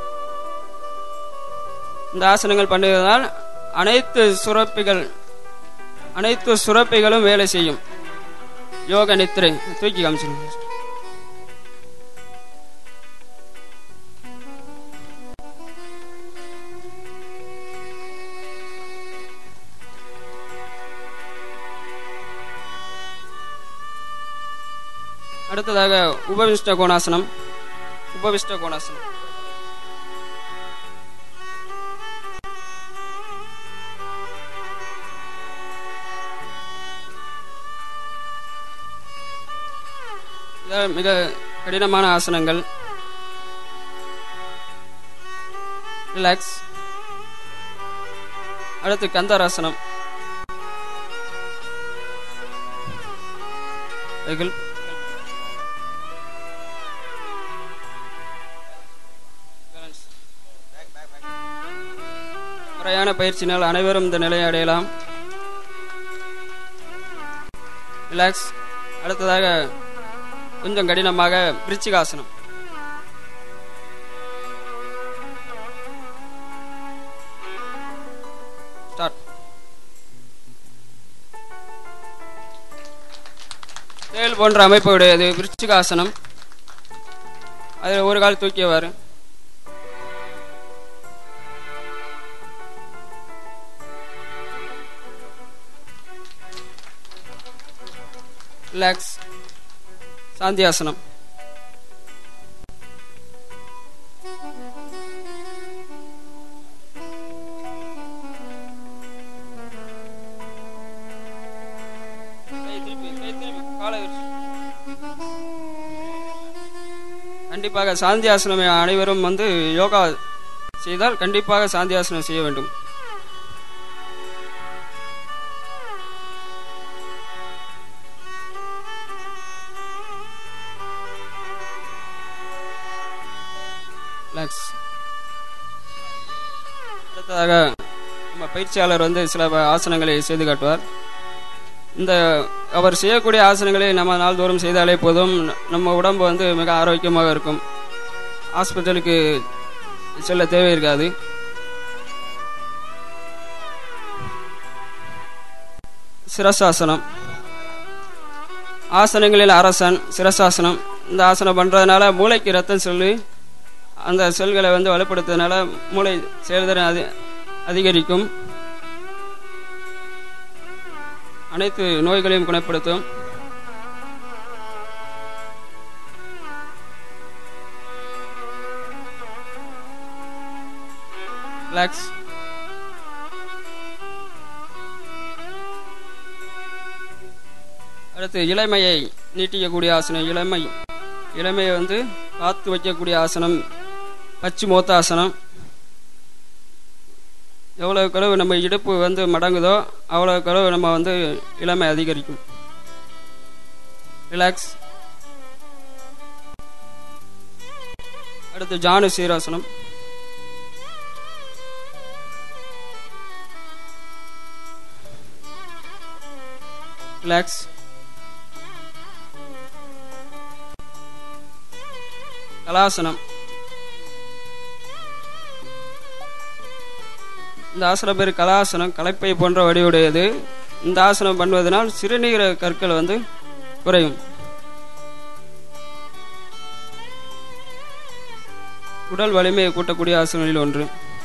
இந்த ஆசனங்கள் பண்ணுவதால் அனைத்து சுரப்பிகள் அனைத்து சுரப்பிகளும் வேலை செய்யும் யோக நித்திரை தூக்கி காமிச்சிருங்க அடுத்ததாக உபவிஷ்ட கோணாசனம் உபவிஷ்ட கோணாசனம் இதான் மிக கடினமான ஆசனங்கள் ரிலாக்ஸ் அடுத்து கந்தராசனம் வெகில் முறையான பயிற்சியினால் அனைவரும் இந்த நிலையை அடையலாம் ரிலாக்ஸ் அடுத்ததாக கொஞ்சம் கடினமாக விருச்சிகாசனம் ஸ்டார்ட் தேல் போன்ற அமைப்பு உடையது விருச்சிகாசனம் அதில் ஒரு கால் தூக்கியவாறு ரிலாக்ஸ் சாந்தியாசனம் கை திருப்பி, கை திருப்பி, காலை விரிச்சு. கண்டிப்பாக சாந்தியாசனம் அனைவரும் வந்து யோகா செய்தால் கண்டிப்பாக சாந்தியாசனம் செய்ய வேண்டும் ரிலாக்ஸ் அடுத்ததாக நம்ம பயிற்சியாளர் வந்து சில ப- ஆசனங்களை செய்து காட்டுவார் இந்த அவர் செய்யக்கூடிய ஆசனங்களை நம்ம நாள்தோறும் செய்தாலே போதும் ந- நம்ம உடம்பு வந்து மிக ஆரோக்கியமாக இருக்கும் ஹாஸ்பிட்டலுக்கு செல்ல தேவை இருக்காது சிரசாசனம் ஆசனங்களில் அரசன் சிரசாசனம் இந்த ஆசனம் பண்றதுனால மூளைக்கு ரத்தம் செல்லு அந்த செல்களை வந்து வலுப்படுத்துறதுனால மூளை செயல்திறன் அதி அதிகரிக்கும் அனைத்து நோய்களையும் குணப்படுத்தும் ரிலாக்ஸ் அடுத்து இளமையை நீட்டிக்கக்கூடிய ஆசனம் இளமை இளமையை வந்து காத்து வைக்கக்கூடிய ஆசனம் பச்சு மோத்தாசனம் எவ்வளவு கழுவு நம்ம இடுப்பு வந்து மடங்குதோ அவ்வளவு கழுவு நம்ம வந்து இளமை அதிகரிக்கும் ரிலாக்ஸ் அடுத்து ஜானு சீராசனம் ரிலாக்ஸ் கலாசனம் இந்த ஆசனம் பேர் கலாசனம் கலைப்பை போன்ற வடிவுடையது இந்த ஆசனம் பண்ணுவதனால் சிறுநீர கற்கள் வந்து குறையும் உடல் வலிமையை கூட்டக்கூடிய ஆசனங்களில் ஒன்று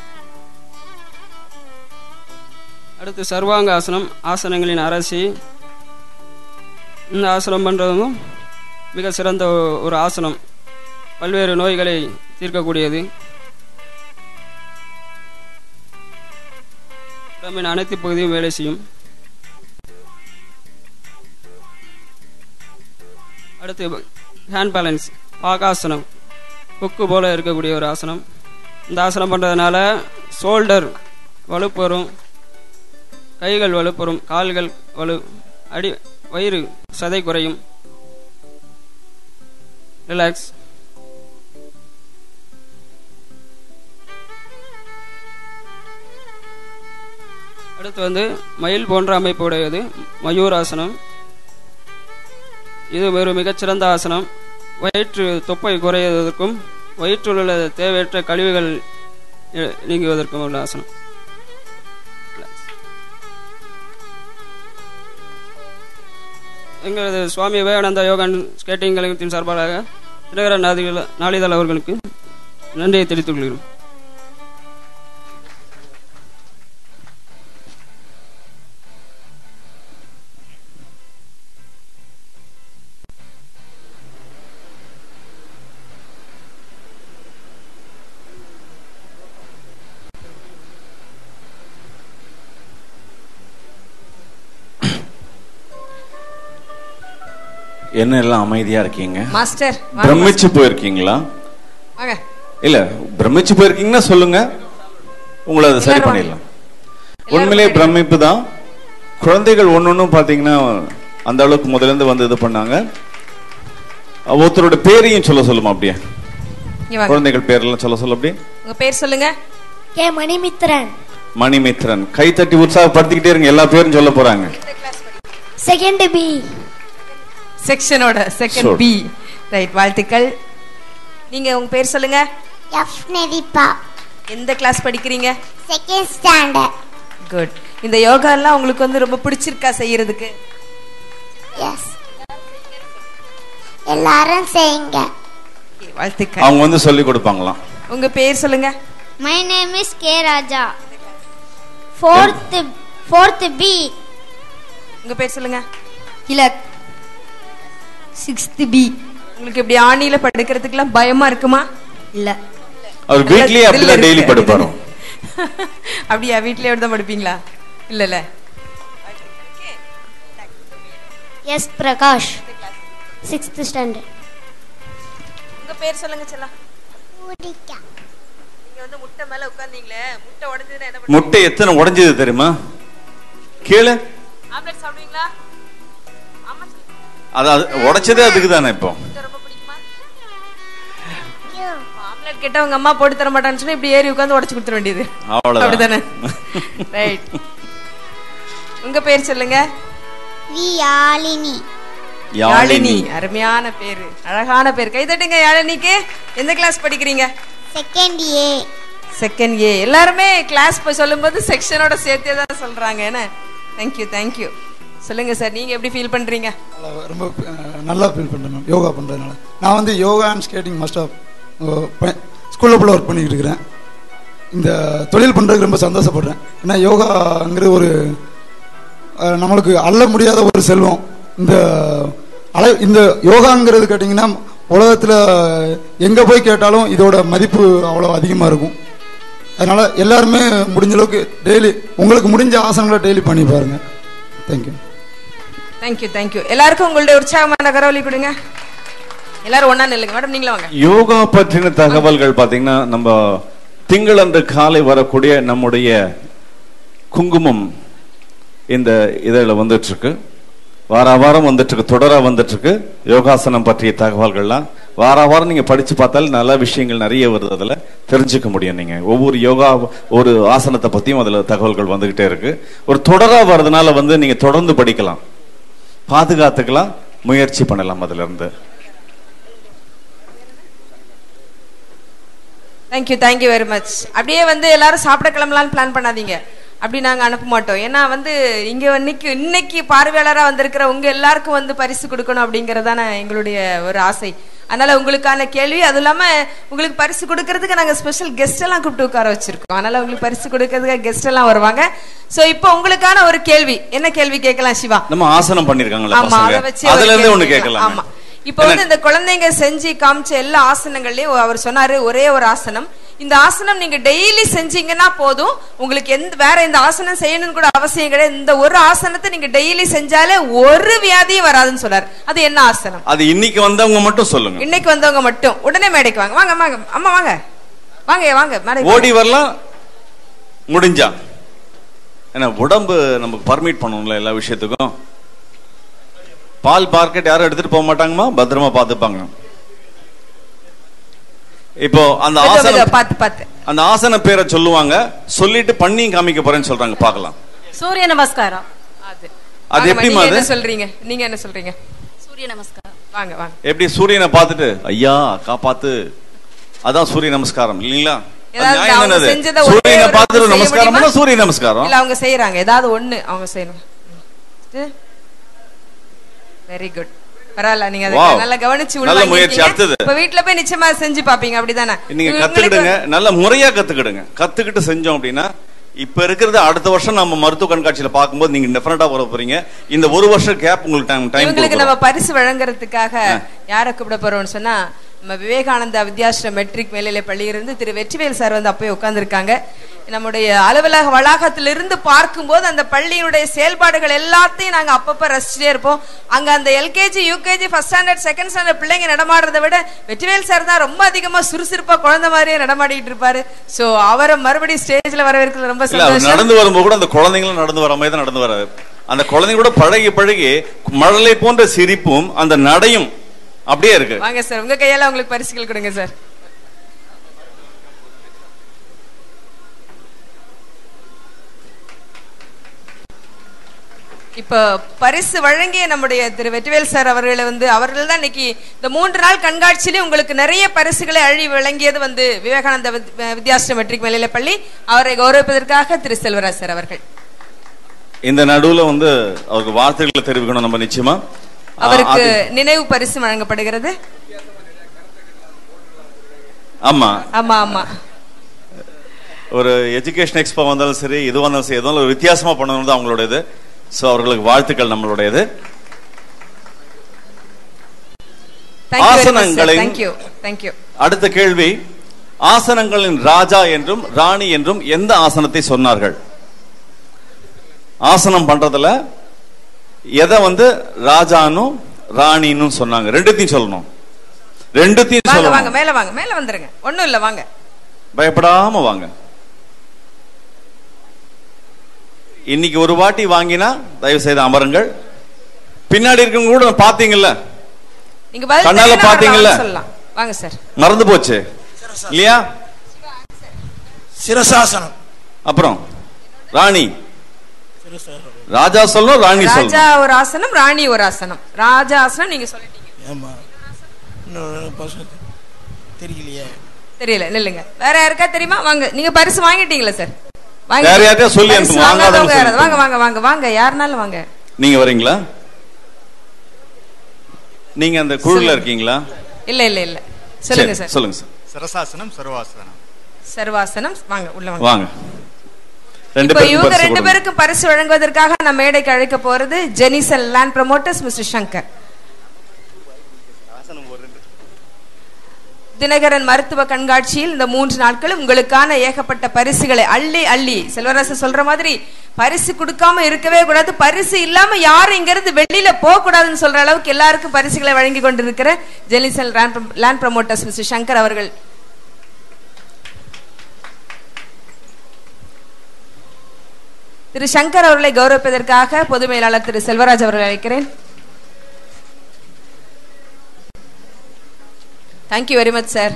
அடுத்து சர்வாங்க ஆசனம் ஆசனங்களின் அரசி இந்த ஆசனம் பண்ணுறதும் மிக சிறந்த ஒரு ஆசனம் பல்வேறு நோய்களை தீர்க்கக்கூடியது உடம்பின் அனைத்து பகுதியும் வேலை செய்யும் அடுத்து ஹேண்ட் பேலன்ஸ் பாகாசனம் கொக்கு போல இருக்கக்கூடிய ஒரு ஆசனம் இந்த ஆசனம் பண்ணுறதுனால ஷோல்டர் வலுப்பு வரும் கைகள் வலுப்பெறும் கால்கள் வலு அடி வயிறு சதை குறையும் ரிலாக்ஸ் அடுத்து வந்து மயில் போன்ற அமைப்பு உடையது மயூராசனம் இது ஒரு மிகச்சிறந்த ஆசனம் வயிற்று தொப்பை குறைவதற்கும் வயிற்றில் உள்ள தேவையற்ற கழிவுகள் எ- நீங்குவதற்கும் உள்ள ஆசனம் எங்களது சுவாமி விவேகானந்தா யோகா ஸ்கேட்டிங் கழகத்தின் சார்பாக தினகர நாதிகள் நாளிதழ் அவர்களுக்கு நன்றியை தெரிவித்துக் கொள்கிறோம் என்ன எல்லாம் அமைதியா இருக்கீங்க மாஸ்டர் வாங்க பிரமிச்சு போயிருக்கீங்களா வாங்க இல்ல பிரமிச்சு போயிருக்கீங்கன்னா சொல்லுங்க உங்களை அதை சரி எல்லாரும் பண்ணிடலாம் உண்மையிலே பிரமிப்பு தான் குழந்தைகள் ஒன்னொன்னும் பாத்தீங்கன்னா அந்த அளவுக்கு முதல்ல இருந்து வந்து இது பண்ணாங்க ஒருத்தரோட பேரையும் சொல்ல சொல்லுமா அப்படியே இங்க வாங்க. குழந்தைகள் பேரெல்லாம் சொல்ல சொல்ல அப்படியே உங்க பேர் சொல்லுங்க கே மணிமித்ரன் மணிமித்ரன் கை தட்டி உற்சாகப்படுத்திக்கிட்டே இருங்க எல்லா பேரும் சொல்ல போறாங்க செகண்ட் பி செக்ஷனோட செகண்ட் Sure. பி ரைட் வாழ்த்துக்கள் நீங்க உங்க பேர் சொல்லுங்க எஃப் நெதிப்பா எந்த கிளாஸ் படிக்கிறீங்க செகண்ட் ஸ்டாண்டர்ட் குட் இந்த யோகா எல்லாம் உங்களுக்கு வந்து ரொம்ப பிடிச்சிருக்கா செய்யறதுக்கு எஸ் எல்லாரும் செய்யுங்க Okay, வாழ்த்துக்கள் அவங்க வந்து சொல்லி கொடுப்பாங்களாம் உங்க பேர் சொல்லுங்க my name is K Raja fourth fourth B உங்க பேர் சொல்லுங்க இலக் சிக்ஸ்த் பி உங்களுக்கு இப்படி ஆணியில படுக்கிறதுக்குலாம் பயமா இருக்குமா இல்ல அவர் வீட்லயே thrill அப்படிதான் டெய்லி இருக்கு. படுப்பாரோ அப்படியா வீட்லயே தான் படுப்பீங்களா இல்ல எஸ் பிரகாஷ் சிக்ஸ்த் ஸ்டாண்டர்ட் உங்க பேர் சொல்லுங்க செல்லா நீங்க வந்து முட்டை மேல உட்கார்ந்தீங்களே முட்டை உடைஞ்சதுன்னா என்ன பண்ணுவீங்க முட்டை எத்தனை உடைஞ்சது தெரியுமா கீழே ஆம்லெட் சாப்பிடுவீங்களா அது அது உடைச்சதே அதுக்கு தானே இப்போ ஆம்லெட் கேட்டா உங்க அம்மா போட்டு தர மாட்டான்னு சொன்னா இப்படி ஏறி உட்கார்ந்து உடைச்சு கொடுத்துட வேண்டியது அவ்வளவுதான். அப்படிதானே ரைட் உங்க பேர் சொல்லுங்க வி யாழினி யாழினி அருமையான பேரு அழகான பேர் கை தட்டுங்க யாழினிக்கு எந்த கிளாஸ் படிக்கிறீங்க செகண்ட் ஏ செகண்ட் ஏ எல்லாருமே கிளாஸ் போய் சொல்லும்போது செக்ஷனோட சேர்த்தே தான் சொல்றாங்க என்ன தேங்க்யூ தேங்க்யூ சொல்லுங்க சார் நீங்க எப்படி ஃபீல் பண்றீங்க ரொம்ப அஹ், நல்லா ஃபீல் பண்ணுறேன் மேம் யோகா பண்ணுறதுனால நான் வந்து யோகா அண்ட் ஸ்கேட்டிங் மாஸ்டர் ஸ்கூலில் போல ஒர்க் பண்ணிக்கிட்டு இருக்கிறேன் இந்த தொழில் பண்ணுறதுக்கு ரொம்ப சந்தோஷப்படுறேன் ஏன்னா யோகாங்கிற ஒரு அஹ், நம்மளுக்கு அள்ள முடியாத ஒரு செல்வம் இந்த அலை இந்த யோகாங்கிறது கேட்டிங்கன்னா உலகத்தில் எங்கே போய் கேட்டாலும் இதோட மதிப்பு அவ்வளோ அதிகமாக இருக்கும் அதனால் எல்லாருமே முடிஞ்ச அளவுக்கு டெய்லி உங்களுக்கு முடிஞ்ச ஆசனங்களை டெய்லி பண்ணி பாருங்கள் தேங்க்யூ தேங்க்யூ தேங்க்யூ எல்லாருக்கும் உங்களுடைய உற்சாகமான கரவொலி கொடுங்க எல்லாரும் ஒண்ணா நில்லுங்க மேடம் நீங்களும் வாங்க யோகா பற்றின தகவல்கள் பாத்தீங்கன்னா நம்ம திங்களன்று காலை வரக்கூடிய நம்முடைய குங்குமம் இந்த இதில் வந்துட்டு இருக்கு வார வாரம் வந்துட்டு இருக்கு தொடரா வந்துட்டு இருக்கு யோகாசனம் பற்றிய தகவல்கள்லாம் வார வாரம் நீங்க படிச்சு பார்த்தால் நல்ல விஷயங்கள் நிறைய வருது அதுல தெரிஞ்சுக்க முடியும் நீங்க ஒவ்வொரு யோகா ஒரு ஆசனத்தை பத்தியும் அதுல தகவல்கள் வந்துகிட்டே இருக்கு ஒரு தொடரா வர்றதுனால வந்து நீங்க தொடர்ந்து படிக்கலாம் பாதுகாத்துக்கலாம் முயற்சி பண்ணலாம் அதுல இருந்து தேங்க்யூ தேங்க்யூ வெரி மச் அப்படியே வந்து எல்லாரும் சாப்பிட கிளம்பலாம்னு பிளான் பண்ணாதீங்க அப்படி நாங்க அனுப்ப மாட்டோம் ஏன்னா வந்து இங்க இன்னைக்கு இன்னைக்கு பார்வையாளரா வந்திருக்கிற உங்க எல்லாருக்கும் வந்து பரிசு கொடுக்கணும் அப்படிங்கறதான எங்களுடைய ஒரு ஆசை அதனால உங்களுக்கான கேள்வி அது இல்லாம உங்களுக்கு பரிசு கொடுக்கறதுக்கு நாங்க ஸ்பெஷல் கெஸ்ட் எல்லாம் கூப்பிட்டு உட்கார வச்சிருக்கோம் அதனால உங்களுக்கு பரிசு கொடுக்கறதுக்கு கெஸ்ட் எல்லாம் வருவாங்க சோ இப்போ உங்களுக்கான ஒரு கேள்வி என்ன கேள்வி கேட்கலாம் சிவா நம்ம ஆசனம் பண்ணிருக்காங்களா ஆமா அதை பசங்க வச்சு ஒரு அதுல இருந்து கேள்வி ஒண்ணு கேட்கலாம். கேட்கலாம் ஆமா இப்போ வந்து இந்த குழந்தைங்க செஞ்சு காமிச்ச எல்லா ஆசனங்கள்லயும் அவர் சொன்னாரு ஒரே ஒரு ஆசனம் இந்த ஆசனம் நீங்க டெய்லி செஞ்சீங்கன்னா போதும் உங்களுக்கு எந்த வேற எந்த ஆசனம் செய்யணும்னு கூட அவசியம் கிடையாது இந்த ஒரு ஆசனத்தை நீங்க டெய்லி செஞ்சாலே ஒரு வியாதியும் வராதுன்னு சொல்றாரு அது என்ன ஆசனம் அது இன்னைக்கு வந்தவங்க மட்டும் சொல்லுங்க இன்னைக்கு வந்தவங்க மட்டும் உடனே மேடைக்கு வாங்க வாங்க வாங்க அம்மா வாங்க வாங்க வாங்க மேடைக்கு ஓடி வரலாம் முடிஞ்சா ஏன்னா உடம்பு நமக்கு பர்மிட் பண்ணணும்ல எல்லா விஷயத்துக்கும் பால் மார்க்கெட் யாரும் எடுத்துட்டு போக மாட்டாங்கம்மா பத்திரமா பார்த்துப்பாங்க இப்போ அந்த மெதுவா, மெதுவா, ஆசனம் பார்த்து பார்த்து அந்த ஆசன பேரை சொல்லுவாங்க சொல்லிட்டு பண்ணி காமிக்க போறேன்னு சொல்றாங்க பார்க்கலாம் சூரிய நமஸ்காரம் அது அது வாங்கம்மா, எப்படிம்மா நீங்க அது? என்ன சொல்றீங்க நீங்க என்ன சொல்றீங்க சூரிய நமஸ்காரம் வாங்க வாங்க எப்படி சூரியனை பார்த்துட்டு ஐயா காப்பாத்து அதான் சூரிய நமஸ்காரம் இல்லீங்களா அது ஏதாவது நியாயம் அவங்க தானே அது? செஞ்சதை ஒரே சூரியனை ஒரு பார்த்துட்டு செய்ய நமஸ்காரம் முடியுமா? சூரிய நமஸ்காரம் இல்ல அவங்க செய்யறாங்க ஏதாவது ஒண்ணு அவங்க செய்யணும் வெரி குட் பரவாயில்ல நீங்க அதை Wow. நல்லா கவனிச்சு உள்ள நல்ல முயற்சி. வாங்கியிருக்கீங்க. அடுத்தது. இப்ப வீட்ல போய் நிச்சயமா செஞ்சு பாப்பீங்க அப்படிதானே நீங்க உங்களுக்கு கத்துக்கிடுங்க நல்ல முறையா கத்துக்கிடுங்க கத்துக்கிட்டு செஞ்சோம் அப்படின்னா இப்ப இருக்கிறது அடுத்த வருஷம் நம்ம மருத்துவ கண்காட்சியில பார்க்கும்போது நீங்க டெஃபினட்டா வர போறீங்க இந்த ஒரு வருஷம் கேப் உங்களுக்கு டைம் டைம் இவங்களுக்கு நம்ம பரிசு வழங்குறதுக்காக யாரை கூப்பிட போறோம்னு சொன்னா நம்ம விவேகானந்தா வித்யாஸ்ரம் மெட்ரிக் மேல்நிலை பள்ளியிலிருந்து திரு வெற்றிவேல் சார் வந்து அப்போயே உட்கார்ந்திருக்காங்க நம்முடைய அலுவலக வளாகத்திலிருந்து பார்க்கும்போது அந்த பள்ளியினுடைய செயல்பாடுகள் எல்லாத்தையும் நாங்க அப்பப்ப ரசிச்சுட்டே இருப்போம் அங்க அந்த LKG UKG first standard second standard பிள்ளைங்க நடமாடுறதை விட வெற்றிவேல் சார் தான் ரொம்ப அதிகமா சுறுசுறுப்பா குழந்தை மாதிரியே நடமாடிட்டு இருப்பாரு சோ அவரை மறுபடியும் ஸ்டேஜ்ல வரவேற்கிறது ரொம்ப இல்ல அவர் சந்தோஷம் நடந்து வரும்போது கூட அந்த குழந்தைங்களும் நடந்து வர மாதிரி தான் நடந்து வராரு அந்த குழந்தைங்களோட பழகி பழகி மழலை போன்ற சிரிப்பும் அந்த நடையும் அப்படியே இருக்கு வாங்க சார் உங்க கையால உங்களுக்கு பரிசுகள் கொடுங்க சார் இப்ப பரிசு வழங்கிய நம்முடைய திரு வெற்றிவேல் சார் அவர்களை வந்து அவர்கள் தான் இன்னைக்கு இந்த மூன்று நாள் கண்காட்சியிலே உங்களுக்கு நிறைய பரிசுகளை அழி வழங்கியது வந்து விவேகானந்த வித்- வித்யாஸ்ரம் மெட்ரிக் மேல்நிலைப் பள்ளி அவரை கௌரவிப்பதற்காக திரு செல்வராஜ் சார் அவர்கள் இந்த நடுவுல வந்து அவருக்கு வார்த்தைகளை தெரிவிக்கணும் நம்ம நிச்சயமா ஆ, அவருக்கு அது- நினைவு பரிசு வழங்கப்படுகிறது ஆமா ஆமா ஆமா ஒரு எஜுகேஷன் எக்ஸ்போ வந்தாலும் சரி எது வந்தாலும் சரி எதுவும் ஒரு வித்தியாசமா பண்ணணும் தான் அவங்களோட இது ஸோ அவர்களுக்கு வாழ்த்துக்கள் நம்மளுடையது ஆசனங்களின் தேங்க்யூ தேங்க்யூ அடுத்த கேள்வி ஆசனங்களின் ராஜா என்றும் ராணி என்றும் எந்த ஆசனத்தை சொன்னார்கள் ஆசனம் பண்றதுல எதை வந்து ராஜானும் ராணின்னு சொன்னாங்க ரெண்டுத்தையும் சொல்லணும் ரெண்டுத்தையும் வாங்க வாங்க சொல்லணும் மேல வாங்க மேல வந்துருங்க ஒண்ணும் இல்ல வாங்க பயப்படாம வாங்க இன்னைக்கு ஒரு வாட்டி வாங்கினா தயவு செய்து அமருங்கள் பின்னாடி இருக்கவங்க கூட பாத்தீங்கல்ல நீங்க பதில் கண்ணால தெரியலனா பாத்தீங்கல்ல? வரலாம் சொல்லலாம் வாங்க சார் மறந்து போச்சு இல்லையா சிரசாசனம் அப்புறம் ராணி ராஜா சொல்லணும் ராணி ராஜா சொல்லணும் ஒரு ஆசனம் ராணி ஒரு ஆசனம் ராஜா ஆசனம் நீங்க சொல்லிட்டீங்க ஆமா இன்னொரு பசங்க தெரியலையே தெரியல நில்லுங்க வேற யாருக்கா தெரியுமா வாங்க நீங்க பரிசு வாங்கிட்டீங்களா சார் வாங்கி- வேற யார்கிட்டயா சொல்லி பரிசு அனுப்புங்க. வாங்காதவங்க வாங்காதவங்க யாராவது? சொல்லி வாங்க வாங்க வாங்க வாங்க யாருனாலும் வாங்க நீங்க வரீங்களா நீங்க அந்த குழுல இருக்கீங்களா இல்ல இல்ல இல்ல சொல்லுங்க சரி, சார் சொல்லுங்க சார் சிரசாசனம் சர்வாசனம் சர்வாசனம் வாங்க உள்ள வாங்க வாங்க ரெண்டு இப்ப பேருக்கும் இவங்க பரிசு ரெண்டு கொடுங்க. பேருக்கும் பரிசு வழங்குவதற்காக நம்ம மேடைக்கு அழைக்க போறது Jenison land promoters mister Sankar Dinakaran மருத்துவ கண்காட்சியில் இந்த மூன்று நாட்களும் உங்களுக்கான ஏகப்பட்ட பரிசுகளை அள்ளி அள்ளி செல்வராசு சொல்ற மாதிரி பரிசு கொடுக்காம இருக்கவே கூடாது பரிசு இல்லாம யாரும் இங்க இருந்து வெளியில போக கூடாதுன்னு சொல்ற அளவுக்கு எல்லாருக்கும் பரிசுகளை வழங்கி கொண்டிருக்கிற Jenison land promoters mister Sankar அவர்கள் திரு சங்கர் அவர்களை கௌரவிப்பதற்காக பொது மேலாளர் திரு செல்வராஜ் அவர்களை அழைக்கிறேன் தேங்க்யூ வெரி மச் சார்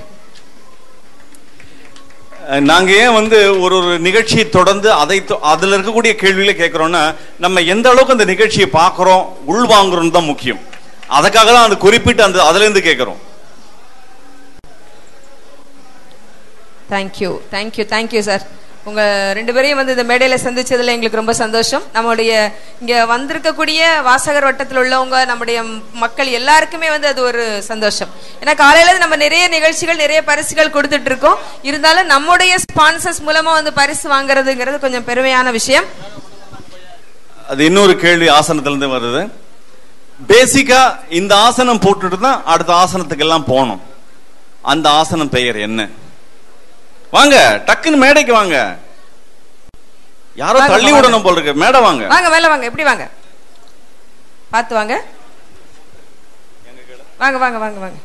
அஹ், நாங்க ஏன் வந்து ஒரு ஒரு நிகழ்ச்சியை தொடர்ந்து அதை தொ- அதுல இருக்கக்கூடிய கேள்விகளை கேட்கிறோம்னா நம்ம எந்த அளவுக்கு அந்த நிகழ்ச்சியை பார்க்கிறோம் உள்வாங்குறோம் தான் முக்கியம் அதுக்காக தான் அந்த குறிப்பிட்டு அந்த அதுல இருந்து கேட்கிறோம் தேங்க்யூ தேங்க்யூ தேங்க்யூ சார் உங்க ரெண்டு பேரையும் வந்து இந்த மேடையில சந்திச்சதுல எங்களுக்கு ரொம்ப சந்தோஷம் நம்முடைய இங்க வந்திருக்கக்கூடிய வாசகர் வட்டத்தில் உள்ளவங்க நம்முடைய மக்கள் எல்லாருக்குமே வந்து அது ஒரு சந்தோஷம் ஏன்னா காலையில இருந்து நம்ம நிறைய நிகழ்ச்சிகள் நிறைய பரிசுகள் கொடுத்துட்டு இருக்கோம் இருந்தாலும் நம்முடைய ஸ்பான்சர்ஸ் மூலமா வந்து பரிசு வாங்குறதுங்கிறது கொஞ்சம் பெருமையான விஷயம் அது இன்னொரு கேள்வி ஆசனத்திலிருந்து வருது பேசிக்கா இந்த ஆசனம் போட்டுட்டு தான் அடுத்த ஆசனத்துக்கு எல்லாம் போகணும் அந்த ஆசனம் பெயர் என்ன வாங்க டக்குன்னு மேடைக்கு வாங்க யாரோ வாங்க, தள்ளி வாங்க. விடணும் போல இருக்கு மேடை வாங்க வாங்க மேல வாங்க எப்படி வாங்க பார்த்து வாங்க வாங்க வாங்க வாங்க வாங்க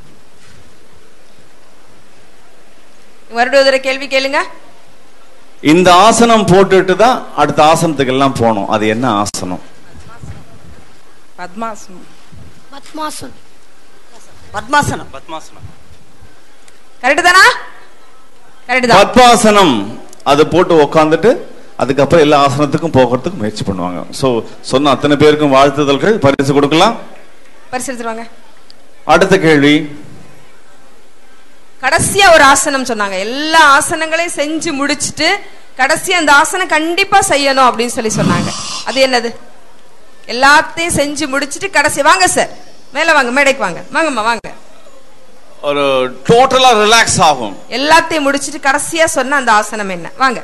மறுபடியும் ஒரு தடவை கேள்வி கேளுங்க இந்த ஆசனம் போட்டுட்டு தான் அடுத்த ஆசனத்துக்கு எல்லாம் போகணும் அது என்ன ஆசனம் பத்மாசனம் பத்மாசன் பத்மாசனம் பத்மாசனம் கரெக்ட் தானா கரெக்ட் தான் பத்மாசனம் அது போட்டு உக்காந்துட்டு அதுக்கப்புறம் எல்லா ஆசனத்துக்கும் போகிறதுக்கு முயற்சி பண்ணுவாங்க சோ சொன்ன அத்தனை பேருக்கும் வாழ்த்துதல்கள் பரிசு கொடுக்கலாம் பரிசீலிச்சுருவாங்க அடுத்த கேள்வி கடைசியா ஒரு ஆசனம் சொன்னாங்க எல்லா ஆசனங்களையும் செஞ்சு முடிச்சிட்டு கடைசியா அந்த ஆசனம் கண்டிப்பா செய்யணும் அப்படின்னு சொல்லி சொன்னாங்க அது என்னது எல்லாத்தையும் செஞ்சு முடிச்சிட்டு கடைசி வாங்க சார் மேல வாங்க மேடைக்கு வாங்க வாங்கம்மா வாங்க ஒரு டோட்டலா ரிலாக்ஸ் ஆகும் எல்லாத்தையும் முடிச்சிட்டு கடைசியா சொன்ன அந்த ஆசனம் என்ன வாங்க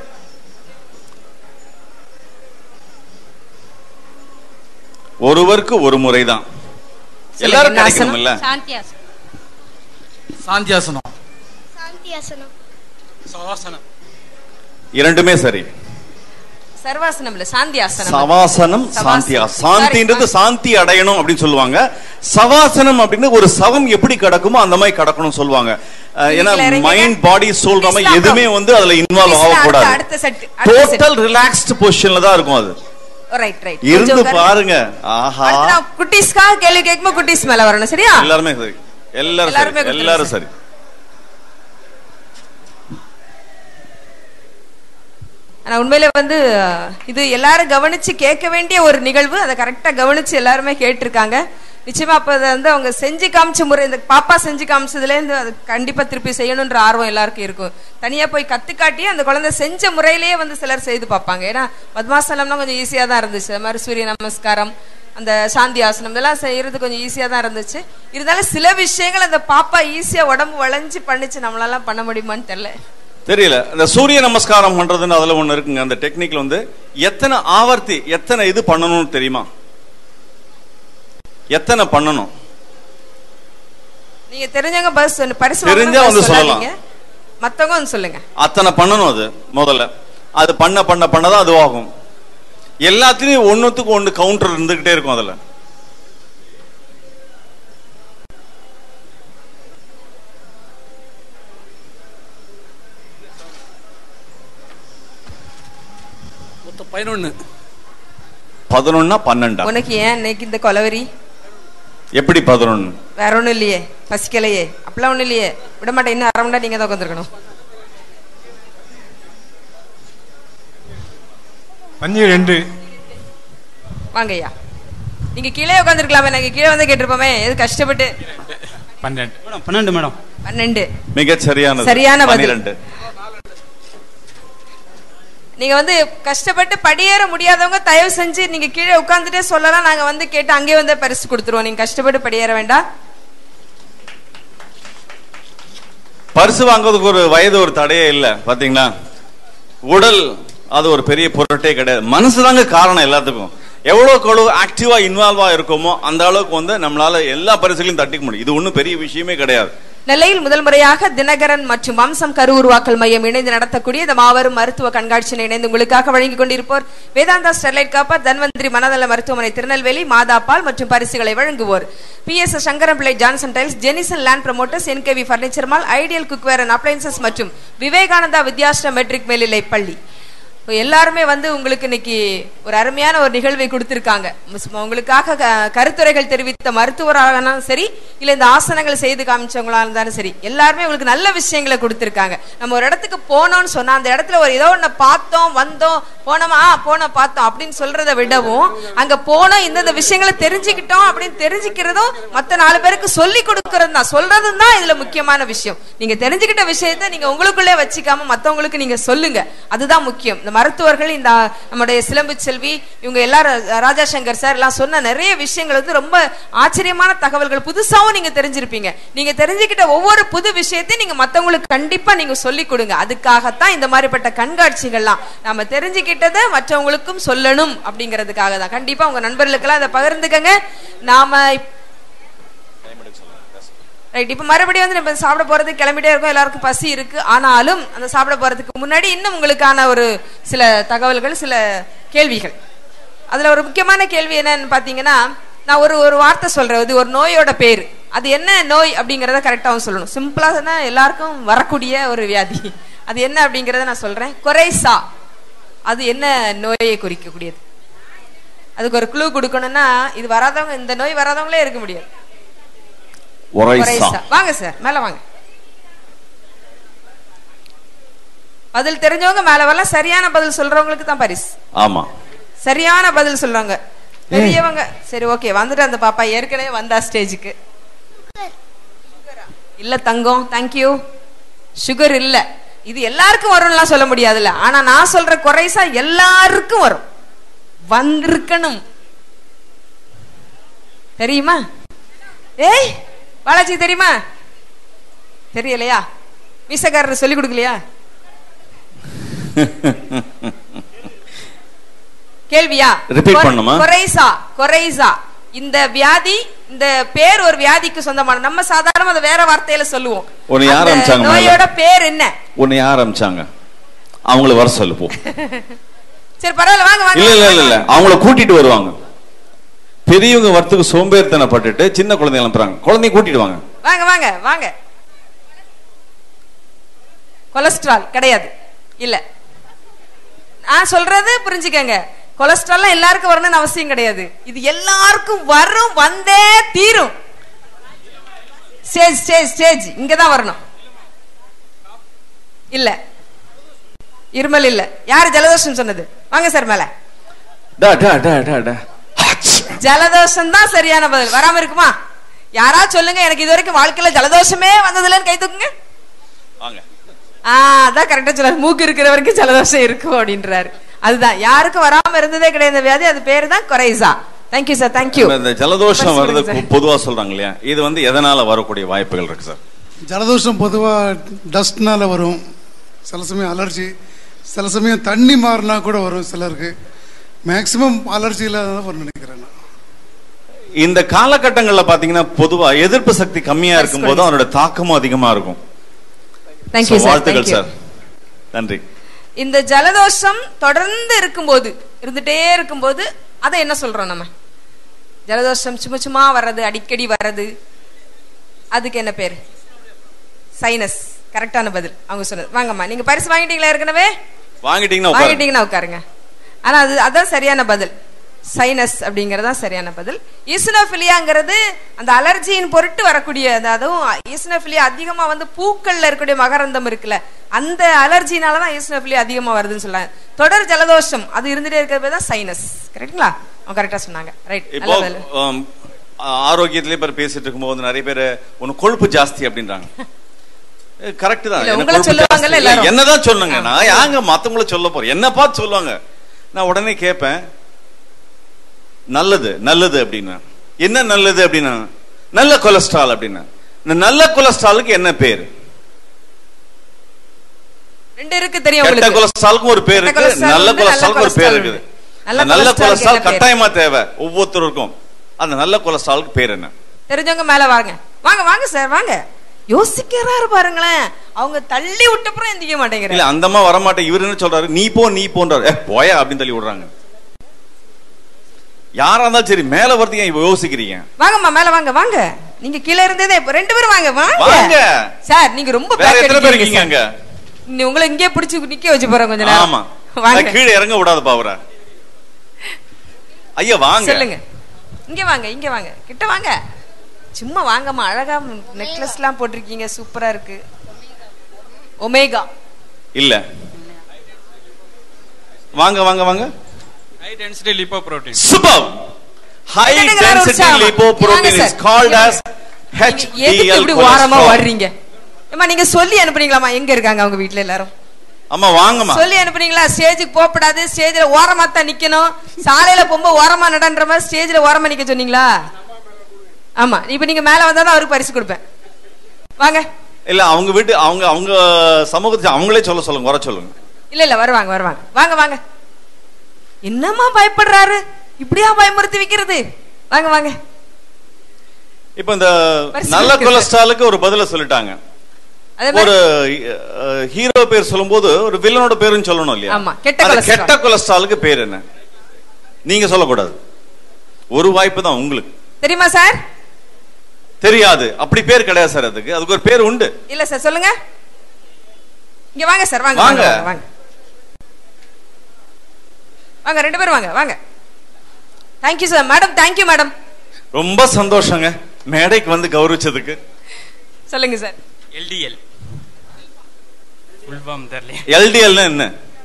ஒருவருக்கு ஒரு முறைதான் எல்லாரும் என்ன ஆசனம்? கிடைக்கணும்ல சாந்தியாசனம் சாந்தியாசனம் சாந்தியாசனம் சவாசனம் இரண்டுமே சரி சர்வாசனம் இல்ல சாந்தி ஆசனம் சவாசனம் சாந்தியா சாந்தின்றது சாந்தி அடையணும் அப்படின்னு சொல்லுவாங்க சவாசனம் அப்படின்னு ஒரு சவம் எப்படி கிடக்குமோ அந்த மாதிரி கிடக்கணும் சொல்லுவாங்க அஹ், ஏன்னா கீழே இறங்குங்க. மைண்ட் பாடி சோல் நம்ம Please, எதுவுமே வந்து அதுல இன்வால்வ் Please, அடுத்த- ஆகக்கூடாது அடுத்த செட் அடுத்த செட் டோட்டல் ரிலாக்ஸ்ட் பொசிஷன்ல தான் இருக்கும் அது ரைட் ரைட் இருந்து பாருங்க ஆஹா குட்டீஸ்க்காக கேள்வி கேட்கும்போது குட்டீஸ் மேல வரணும் சரியா எல்லாருமே சரி எல்லாரும் எல்லாருமே சரி கொடுத்துருங்க எல்லாரும் சார். சரி ஆனா உண்மையிலே வந்து அஹ், இது எல்லாரும் கவனிச்சு கேட்க வேண்டிய ஒரு நிகழ்வு அதை கரெக்டா கவனிச்சு எல்லாருமே கேட்டிருக்காங்க நிச்சயமா அப்ப அதை வந்து அவங்க செஞ்சு காமிச்ச முறை இந்த பாப்பா செஞ்சு காமிச்சதுல இருந்து அது கண்டிப்பா திருப்பி செய்யணுன்ற ஆர்வம் எல்லாருக்கும் இருக்கும் தனியா போய் கத்துக்காட்டி அந்த குழந்தை செஞ்ச முறையிலேயே வந்து சிலர் செய்து பார்ப்பாங்க ஏன்னா பத்மாசனம்னா கொஞ்சம் ஈஸியா தான் இருந்துச்சு அது மாதிரி சூரிய நமஸ்காரம் அந்த சாந்தி ஆசனம் இதெல்லாம் செய்யறது கொஞ்சம் ஈஸியா தான் இருந்துச்சு இருந்தாலும் சில விஷயங்கள் அந்த பாப்பா ஈஸியா உடம்பு வளைஞ்சு பண்ணுச்சு நம்மளால பண்ண முடியுமான்னு தெரியல தெரியல இந்த சூரிய நமஸ்காரம் பண்றதுன்னு அதுல ஒண்ணு இருக்குங்க அந்த டெக்னிக்ல வந்து எத்தனை ஆவர்த்தி எத்தனை இது பண்ணணும்னு தெரியுமா எத்தனை பண்ணணும் நீங்க தெரிஞ்சவங்க பஸ் பரிசு தெரிஞ்சா வாங்கணும்னு வந்து bus சொல்லலாம். சொல்லாதீங்க. மத்தவங்க வந்து சொல்லுங்க அத்தனை பண்ணணும் அது முதல்ல அது பண்ண பண்ண பண்ணதான் அதுவாகும் எல்லாத்துலயும் ஒண்ணுத்துக்கு ஒண்ணு கவுண்டர் இருந்துகிட்டே இருக்கும் அதுல மொத்தம் பதினொன்னு பதினொன்னா பன்னெண்டா உனக்கு ஏன் இன்னைக்கு இந்த கொலவரி எப்படி பதினொன்னு வேற ஒண்ணும் இல்லையே பசிக்கலையே அப்பெல்லாம் ஒண்ணும் இல்லையே விட மாட்டேன் இன்னும் அரை மணி நேரம் நீங்க தான் உட்காந்துருக்கணும் பன்னிரெண்டு வாங்க ஐயா நீங்க கீழே உட்காந்துருக்கலாமே நாங்க கீழே வந்து கேட்டிருப்போமே எது கஷ்டப்பட்டு பன்னெண்டு மேடம் பன்னெண்டு மேடம் பன்னெண்டு மிகச் சரியானது சரியான பதில். பன்னிரெண்டு நீங்க வந்து கஷ்டப்பட்டு படியேற முடியாதவங்க தயவு செஞ்சு நீங்க கீழே உட்கார்ந்துட்டே சொல்லலாம் நாங்க வந்து கேட்டு அங்கேயே வந்து பரிசு கொடுத்துருவோம் நீங்க கஷ்டப்பட்டு படியேற வேண்டாம் பரிசு வாங்குறதுக்கு ஒரு வயது ஒரு தடையே இல்ல பாத்தீங்களா உடல் அது ஒரு பெரிய பொருட்டே கிடையாது மனசுதாங்க காரணம் எல்லாத்துக்கும் எவ்வளவுக்கு எவ்வளவு ஆக்டிவா இன்வால்வா இருக்கோமோ அந்த அளவுக்கு வந்து நம்மளால எல்லா பரிசுகளையும் தட்டிக்க முடியும் இது ஒண்ணும் பெரிய விஷயமே கிடையாது நெல்லையில் முதல் முறையாக தினகரன் மற்றும் வம்சம் கரு உருவாக்கல் மையம் இணைந்து நடத்தக்கூடிய இந்த மாபெரும் மருத்துவ கண்காட்சியை இணைந்து உங்களுக்காக வழங்கிக் கொண்டிருப்போர் வேதாந்தா ஸ்டெர்லைட் காப்பர் தன்வந்திரி மனநல மருத்துவமனை திருநெல்வேலி மாதாபால் மற்றும் பரிசுகளை வழங்குவோர் B S Sankaran Pillai Johnson tiles ஜெனிசன் land promoters NKV furniture mall ideal cookware and appliances மற்றும் விவேகானந்தா வித்யாஷ்டம் மெட்ரிக் மேல்நிலை பள்ளி இப்போ எல்லாருமே வந்து உங்களுக்கு இன்னைக்கு ஒரு அருமையான ஒரு நிகழ்வை கொடுத்திருக்காங்க மிஸ்- உங்களுக்காக க- கருத்துரைகள் தெரிவித்த மருத்துவராகனாலும் சரி இல்ல இந்த ஆசனங்கள் செய்து காமிச்சவங்களா இருந்தாலும் சரி எல்லாருமே உங்களுக்கு நல்ல விஷயங்களை கொடுத்திருக்காங்க நம்ம ஒரு இடத்துக்கு போனோம்னு சொன்னா அந்த இடத்துல ஒரு ஏதோ ஒண்ணு பார்த்தோம் வந்தோம் போனோமா ஆ, போனோம் பார்த்தோம் அப்படின்னு சொல்றதை விடவும் அங்க போனோம் இந்தந்த விஷயங்களை தெரிஞ்சுக்கிட்டோம் அப்படின்னு தெரிஞ்சுக்கிறதும் மத்த நாலு பேருக்கு சொல்லி கொடுக்கறது தான் சொல்றதும் தான் இதுல முக்கியமான விஷயம் நீங்க தெரிஞ்சுக்கிட்ட விஷயத்த நீங்க உங்களுக்குள்ளே வச்சுக்காம மத்தவங்களுக்கு நீங்க சொல்லுங்க அதுதான் முக்கியம் இந்த மருத்துவர்கள் இந்த நம்முடைய சிலம்பு செல்வி இவங்க எல்லாரும் ராஜா சங்கர் சார் எல்லாம் சொன்ன நிறைய விஷயங்கள் வந்து ரொம்ப ஆச்சரியமான தகவல்கள் புதுசாவும் நீங்க தெரிஞ்சிருப்பீங்க நீங்க தெரிஞ்சுக்கிட்ட ஒவ்வொரு புது விஷயத்தையும் நீங்க மத்தவங்களுக்கு கண்டிப்பா நீங்க சொல்லி கொடுங்க அதுக்காகத்தான் இந்த மாதிரிப்பட்ட கண்காட்சிகள்லாம் நம்ம தெரிஞ்சுக்கிட்டதை மற்றவங்களுக்கும் சொல்லணும் அப்படிங்கிறதுக்காக தான் கண்டிப்பா உங்க நண்பர்களுக்கெல்லாம் அதை பகிர்ந்துக்கங்க நாம ரைட் இப்போ மறுபடியும் வந்து நம்ம சாப்பிட போறது கிளம்பிட்டே இருக்கோம் எல்லாருக்கும் பசி இருக்கு ஆனாலும் அந்த சாப்பிட போறதுக்கு முன்னாடி இன்னும் உங்களுக்கான ஒரு சில தகவல்கள் சில கேள்விகள் அதுல ஒரு முக்கியமான கேள்வி என்னன்னு பாத்தீங்கன்னா நான் ஒரு ஒரு வார்த்தை சொல்றேன் இது ஒரு நோயோட பேர் அது என்ன நோய் அப்படிங்கறத கரெக்டாகவும் சொல்லணும் சிம்பிளா சொன்னா எல்லாருக்கும் வரக்கூடிய ஒரு வியாதி அது என்ன அப்படிங்கறத நான் சொல்றேன் கொரைசா அது என்ன நோயை குறிக்கக்கூடியது அதுக்கு ஒரு க்ளூ கொடுக்கணும்னா இது வராதவங்க இந்த நோய் வராதவங்களே இருக்க முடியாது ஒரைசா கொரைசா. வாங்க சார் மேல வாங்க பதில் தெரிஞ்சவங்க மேல வரலாம் சரியான பதில் சொல்றவங்களுக்கு தான் பரிசு ஆமா சரியான பதில் சொல்றாங்க பெரியவங்க சரி ஓகே வந்துட்டு அந்த பாப்பா ஏற்கனவே வந்தா ஸ்டேஜுக்கு இல்ல தங்கம் தேங்க்யூ சுகர் இல்ல இது எல்லாருக்கும் வரும்லாம் சொல்ல முடியாதுல்ல ஆனா நான் சொல்ற குறைசா எல்லாருக்கும் வரும் வந்திருக்கணும் தெரியுமா ஏய் பாலாஜி தெரியுமா தெரியலையா மீசக்காரர் சொல்லி கொடுக்கலையா கேள்வியா Repeat கொர- பண்ணுமா? கொரைசா கொரைசா இந்த வியாதி இந்த பேர் ஒரு வியாதிக்கு சொந்தமான நம்ம சாதாரண அதை வேற வார்த்தையில சொல்லுவோம் உன்னை யார் அந்த அனுப்பிச்சாங்க மேல? நோயோட பேர் என்ன உன்னை யார் அமிச்சாங்க அவங்கள வர சொல்லு போ சரி பரவாயில்ல வாங்க வாங்க இல்ல இல்ல இல்ல இல்ல அவங்கள கூட்டிட்டு வருவாங்க பெரியவங்க வரத்துக்கு சோம்பேறித்தனப்பட்டுட்டு சின்ன குழந்தைங்க அனுப்புறாங்க குழந்தைய கூட்டிட்டு வாங்க வாங்க வாங்க வாங்க கொலஸ்ட்ரால் கிடையாது இல்ல நான் சொல்றது புரிஞ்சுக்கங்க கொலஸ்ட்ரால் எல்லாருக்கும் வரணும்னு அவசியம் கிடையாது இது எல்லாருக்கும் வரும் வந்தே தீரும் ஸ்டேஜ் ஸ்டேஜ் ஸ்டேஜ் இங்கதான் வரணும் இல்ல இருமல் இல்ல யாரு ஜலதோஷம் சொன்னது வாங்க சார் மேல டா டா டா டா டா ஜலதோஷம் தான் சரியான பதில் வராம இருக்குமா யாரா சொல்லுங்க எனக்கு இது வரைக்கும் வாழ்க்கையில ஜலதோஷமே வந்ததுலன்னு கை தூக்குங்க வாங்க ஆ அதான் கரெக்டா சொல்றாரு மூக்கு இருக்கிற வரைக்கும் ஜலதோஷம் இருக்கும் அப்படின்றாரு அதுதான் யாருக்கும் வராம இருந்ததே கிடையாது இந்த வியாதி அது பேரு தான் கொரைசா தேங்க்யூ சார் தேங்க்யூ இந்த ஜலதோஷம் First வர்றது கொடுங்க பொதுவா சொல்றாங்க இல்லையா இது வந்து எதனால வரக்கூடிய வாய்ப்புகள் இருக்கு சார் ஜலதோஷம் பொதுவாக டஸ்ட்னால வரும் சில சமயம் அலர்ஜி சில சமயம் தண்ணி மாறினா கூட வரும் சிலருக்கு மேக்சிமம் அலர்ஜி இல்லாத வரும் நினைக்கிறேன் நான். இந்த காலகட்டங்கள்ல பாத்தீங்கன்னா பொதுவா எதிர்ப்பு சக்தி கம்மியா இருக்கும்போது அவனோட தாக்கமும் அதிகமா இருக்கும் Thank you, So, sir. வாழ்த்துக்கள் Thank you. சார் நன்றி இந்த ஜலதோஷம் தொடர்ந்து இருக்கும்போது இருந்துட்டே இருக்கும்போது அதை என்ன சொல்றோம் நம்ம ஜலதோஷம் சும்மா சும்மா வர்றது அடிக்கடி வர்றது அதுக்கு என்ன பேரு சைனஸ் கரெக்டான பதில் அவங்க சொன்னது வாங்கம்மா நீங்க பரிசு வாங்கிட்டீங்களா ஏற்கனவே வாங்கிட்டீங்கன்னா உட்காருங்க. வாங்கிட்டீங்கன்னா உட்காருங்க ஆனா அது அதான் சரியான பதில் சைனஸ் அப்படிங்கறது தான் சரியான பதில் ஈசனோஃபிலியாங்கிறது அந்த அலர்ஜியின் பொருட்டு வரக்கூடிய அந்த அதுவும் ஈசனோஃபிலியா அதிகமா வந்து பூக்கள்ல இருக்கக்கூடிய மகரந்தம் இருக்குல்ல அந்த அலர்ஜினால தான் ஈசனோஃபிலியா அதிகமா வருதுன்னு சொல்றாங்க தொடர் ஜலதோஷம் அது இருந்துட்டே இருக்கிறது தான் சைனஸ் கரெக்ட்டுங்களா அவங்க கரெக்டா சொன்னாங்க ரைட் இப்போ நல்ல பதில் ஆம், ஆரோக்கியத்திலே பேர் பேசிட்டு இருக்கும்போது நிறைய பேர் உனக்கு கொழுப்பு ஜாஸ்தி அப்படின்றாங்க கரெக்ட் தான் இல்ல, எனக்கு உங்களை கொழுப்பு சொல்லுவாங்கல்ல ஜாஸ்தி. இல்ல, எல்லாரும். என்னதான் சொன்னங்க நான் யாங்க மத்தவங்கள சொல்ல போறேன் என்ன பார்த்து சொல்லுவாங்க நான் உடனே கேட்பேன் நல்லது நல்லது அப்படின்னா என்ன நல்லது அப்படின்னா நல்ல கொலஸ்ட்ரால் அப்படின்னா இந்த நல்ல கொலஸ்ட்ராலுக்கு என்ன பேர் ரெண்டு இருக்கு தெரியும் கெட்ட உங்களுக்கு கொலஸ்ட்ராலுக்கும் ஒரு பேர் கெட்ட இருக்கு கொலஸ்ட்ரால் நல்ல உண்டு, கொலஸ்ட்ராலுக்கு ஒரு பேர் கொலஸ்ட்ரால் இருக்குது உண்டு. நல்ல அந்த நல்ல கொலஸ்ட்ராலுக்கு கொலஸ்ட்ரால் என்ன பேர்? கட்டாயமா தேவை ஒவ்வொருத்தருக்கும் அந்த நல்ல கொலஸ்ட்ராலுக்கு பேர் என்ன தெரிஞ்சவங்க மேல வாங்க வாங்க வாங்க சார் வாங்க யோசிக்கிறாரு பாருங்களேன் அவங்க தள்ளி விட்டப்புறம் எந்திக்க இல்ல மாட்டேங்கிறாங்க அந்த அம்மா வரமாட்டேன் இவர் என்ன சொல்றாரு நீ போ நீ போன்றாரு ஏ போயா அப்படின்னு தள்ளி விடுறாங்க யாரா இருந்தாலும் சரி மேல வரதுக்கு ஏன் இவ்வளவு யோசிக்கிறீங்க வாங்கம்மா மேல வாங்க வாங்க நீங்க கீழ இருந்ததே இப்ப ரெண்டு பேரும் வாங்க வாங்க. வாங்க சார் நீங்க ரொம்ப வேற back எத்தனை பேர் அடிக்கிறீங்க இருக்கீங்க அங்க சார். நீ உங்களை இங்கே பிடிச்சு நிக்க வச்சு போறேன் கொஞ்ச நேரம் ஆமா வாங்க நான் கீழே இறங்க விடாதப்பா அவரை ஐயா வாங்க சொல்லுங்க இங்க வாங்க இங்க வாங்க கிட்ட வாங்க சும்மா வாங்கம்மா அழகா நெக்லஸ் எல்லாம் போட்டிருக்கீங்க சூப்பரா இருக்கு ஒமேகா இல்ல வாங்க வாங்க வாங்க high density lipoprotein super high என்னங்கிறாரு டென்சிட்டி உற்சாகமா? லிப்போப்ரோட்டீன் வாங்க இஸ் சார். கால்ட் as எதுக்கு HDL இப்படி ஓரமா cholesterol. வர்றீங்க ஏமா நீங்க சொல்லி அனுப்புறீங்களாமா எங்க இருக்காங்க அவங்க வீட்ல எல்லாரும் அம்மா வாங்கம்மா சொல்லி அனுப்புறீங்களா ஸ்டேஜுக்கு போகப்படாது ஸ்டேஜ்ல ஓரமா தான் நிக்கணும் சாலையில போகும்போது ஓரமா நடன்ற மாதிரி ஸ்டேஜ்ல ஓரமா நிக்க சொன்னீங்களா ஆமா இப்ப நீங்க மேல வந்தா தான் அவருக்கு பரிசு கொடுப்பேன் வாங்க இல்ல அவங்க வீட்டு அவங்க அவங்க சமூகத்தை அவங்களே சொல்ல சொல்லுங்க வர சொல்லுங்க இல்ல இல்ல வருவாங்க வருவாங்க வாங்க வாங்க என்னம்மா பயப்படுறாரு இப்படியா பயமுறுத்தி வைக்கிறது வாங்க வாங்க இப்ப இந்த வரிசை நல்ல இருக்கு சார். கொலஸ்ட்ராலுக்கு ஒரு பதில சொல்லிட்டாங்க அதே மாதிரி- ஒரு அஹ், ஹீரோ பேர் சொல்லும்போது ஒரு வில்லனோட பேரும் சொல்லணும் இல்லையா ஆமா, கெட்ட அந்த கொலஸ்ட்ரால். கெட்ட கொலஸ்ட்ராலுக்கு பேர் என்ன நீங்க சொல்லக்கூடாது ஒரு வாய்ப்பு தான் உங்களுக்கு தெரியுமா சார் தெரியாது அப்படி பேர் கிடையாது சார் அதுக்கு அதுக்கு ஒரு பேர் உண்டு இல்ல சார் சொல்லுங்க இங்க வாங்க சார் வாங்க வாங்க. வாங்க வாங்க வாங்க ரெண்டு பேரும் வாங்க வாங்க thank you sir madam thank you madam ரொம்ப சந்தோஷங்க மேடைக்கு வந்து கௌரவிச்சதுக்கு சொல்லுங்க சார் எல்டிஎல் ஃபுல்ஃபார்ம் தெரியல எல்டிஎல்னா என்ன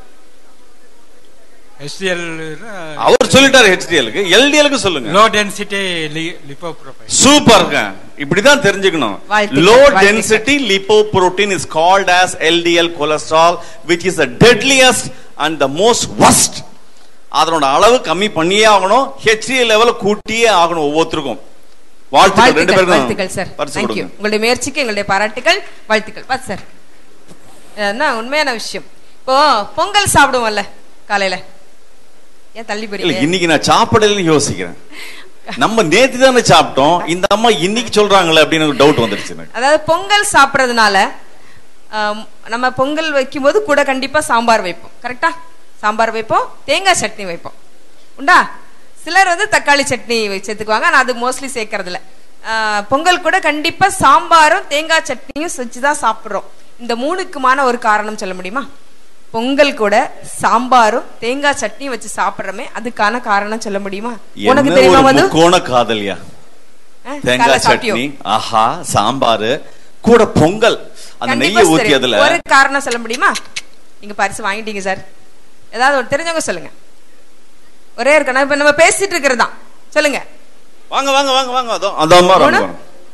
எஸ்டிஎல் அவர் சொல்லிட்டாரு ஹெச்டிஎலுக்கு எல்டிஎலுக்கு சொல்லுங்க லோ டென்சிட்டி லிப்போ ப்ரொஃபைல் சூப்பர்ங்க இப்படிதான் தெரிஞ்சுக்கணும் வாழ்த்துக்கள், லோ வாழ்த்துக்கள். Density lipoprotein is called as LDL cholesterol which is the deadliest and the most worst அதனோட அளவு கம்மி பண்ணியே ஆகணும் ஹெச்டிஎல் லெவல கூட்டியே ஆகணும் ஒவ்வொருத்தருக்கும் வாழ்த்துக்கள் ரெண்டு வாழ்த்துக்கள் பேருக்கும் வாழ்த்துக்கள் சார் பரிசு தேங்க்யூ கொடுங்க உங்களுடைய முயற்சிக்கு எங்களுடைய பாராட்டுகள் வாழ்த்துக்கள் பார்த்து சார் என்ன உண்மையான விஷயம் இப்போ பொங்கல் சாப்பிடுவோம்ல காலையில ஏன் தள்ளி இல்ல போறீங்க இன்னைக்கு நான் சாப்பிடலன்னு யோசிக்கிறேன் நம்ம நேத்து தானே சாப்பிட்டோம் இந்த அம்மா இன்னைக்கு சொல்றாங்களே அப்படின்னு ஒரு டவுட் வந்துருச்சு எனக்கு அதாவது பொங்கல் சாப்பிட்றதுனால ஆம், நம்ம பொங்கல் வைக்கும்போது கூட கண்டிப்பா சாம்பார் வைப்போம் கரெக்டா சாம்பார் வைப்போம் தேங்காய் சட்னி வைப்போம் உண்டா சிலர் வந்து தக்காளி சட்னி வை- சேர்த்துக்குவாங்க ஆனா அது மோஸ்ட்லி சேர்க்கறது இல்ல ஆ, பொங்கல் கூட கண்டிப்பா சாம்பாரும் தேங்காய் சட்னியும் வச்சு தான் சாப்பிடுறோம் இந்த மூணுக்குமான ஒரு காரணம் சொல்ல முடியுமா பொங்கல் கூட சாம்பாரும் தேங்காய் சட்னியும் வச்சு சாப்பிடுறோமே அதுக்கான காரணம் சொல்ல முடியுமா உனக்கு என்ன தெரியுமா ஒரு மது முக்கோண காதலியா ஆ, காலைல தேங்காய் சாப்பிட்டியோ? சட்னி ஆஹா சாம்பாரு கூட பொங்கல் அந்த கண்டிப்பா நெய்யை ஊத்தி தெரியும். அதுல ஒரு காரணம் சொல்ல முடியுமா நீங்க பரிசு வாங்கிட்டீங்க சார் ஏதாவது ஒரு தெரிஞ்சவங்க சொல்லுங்க ஒரே இருக்கணும் இப்ப நம்ம பேசிட்டு இருக்கிறது தான் சொல்லுங்க வாங்க வாங்க வாங்க வாங்க அதோ அந்த அம்மா மூணு?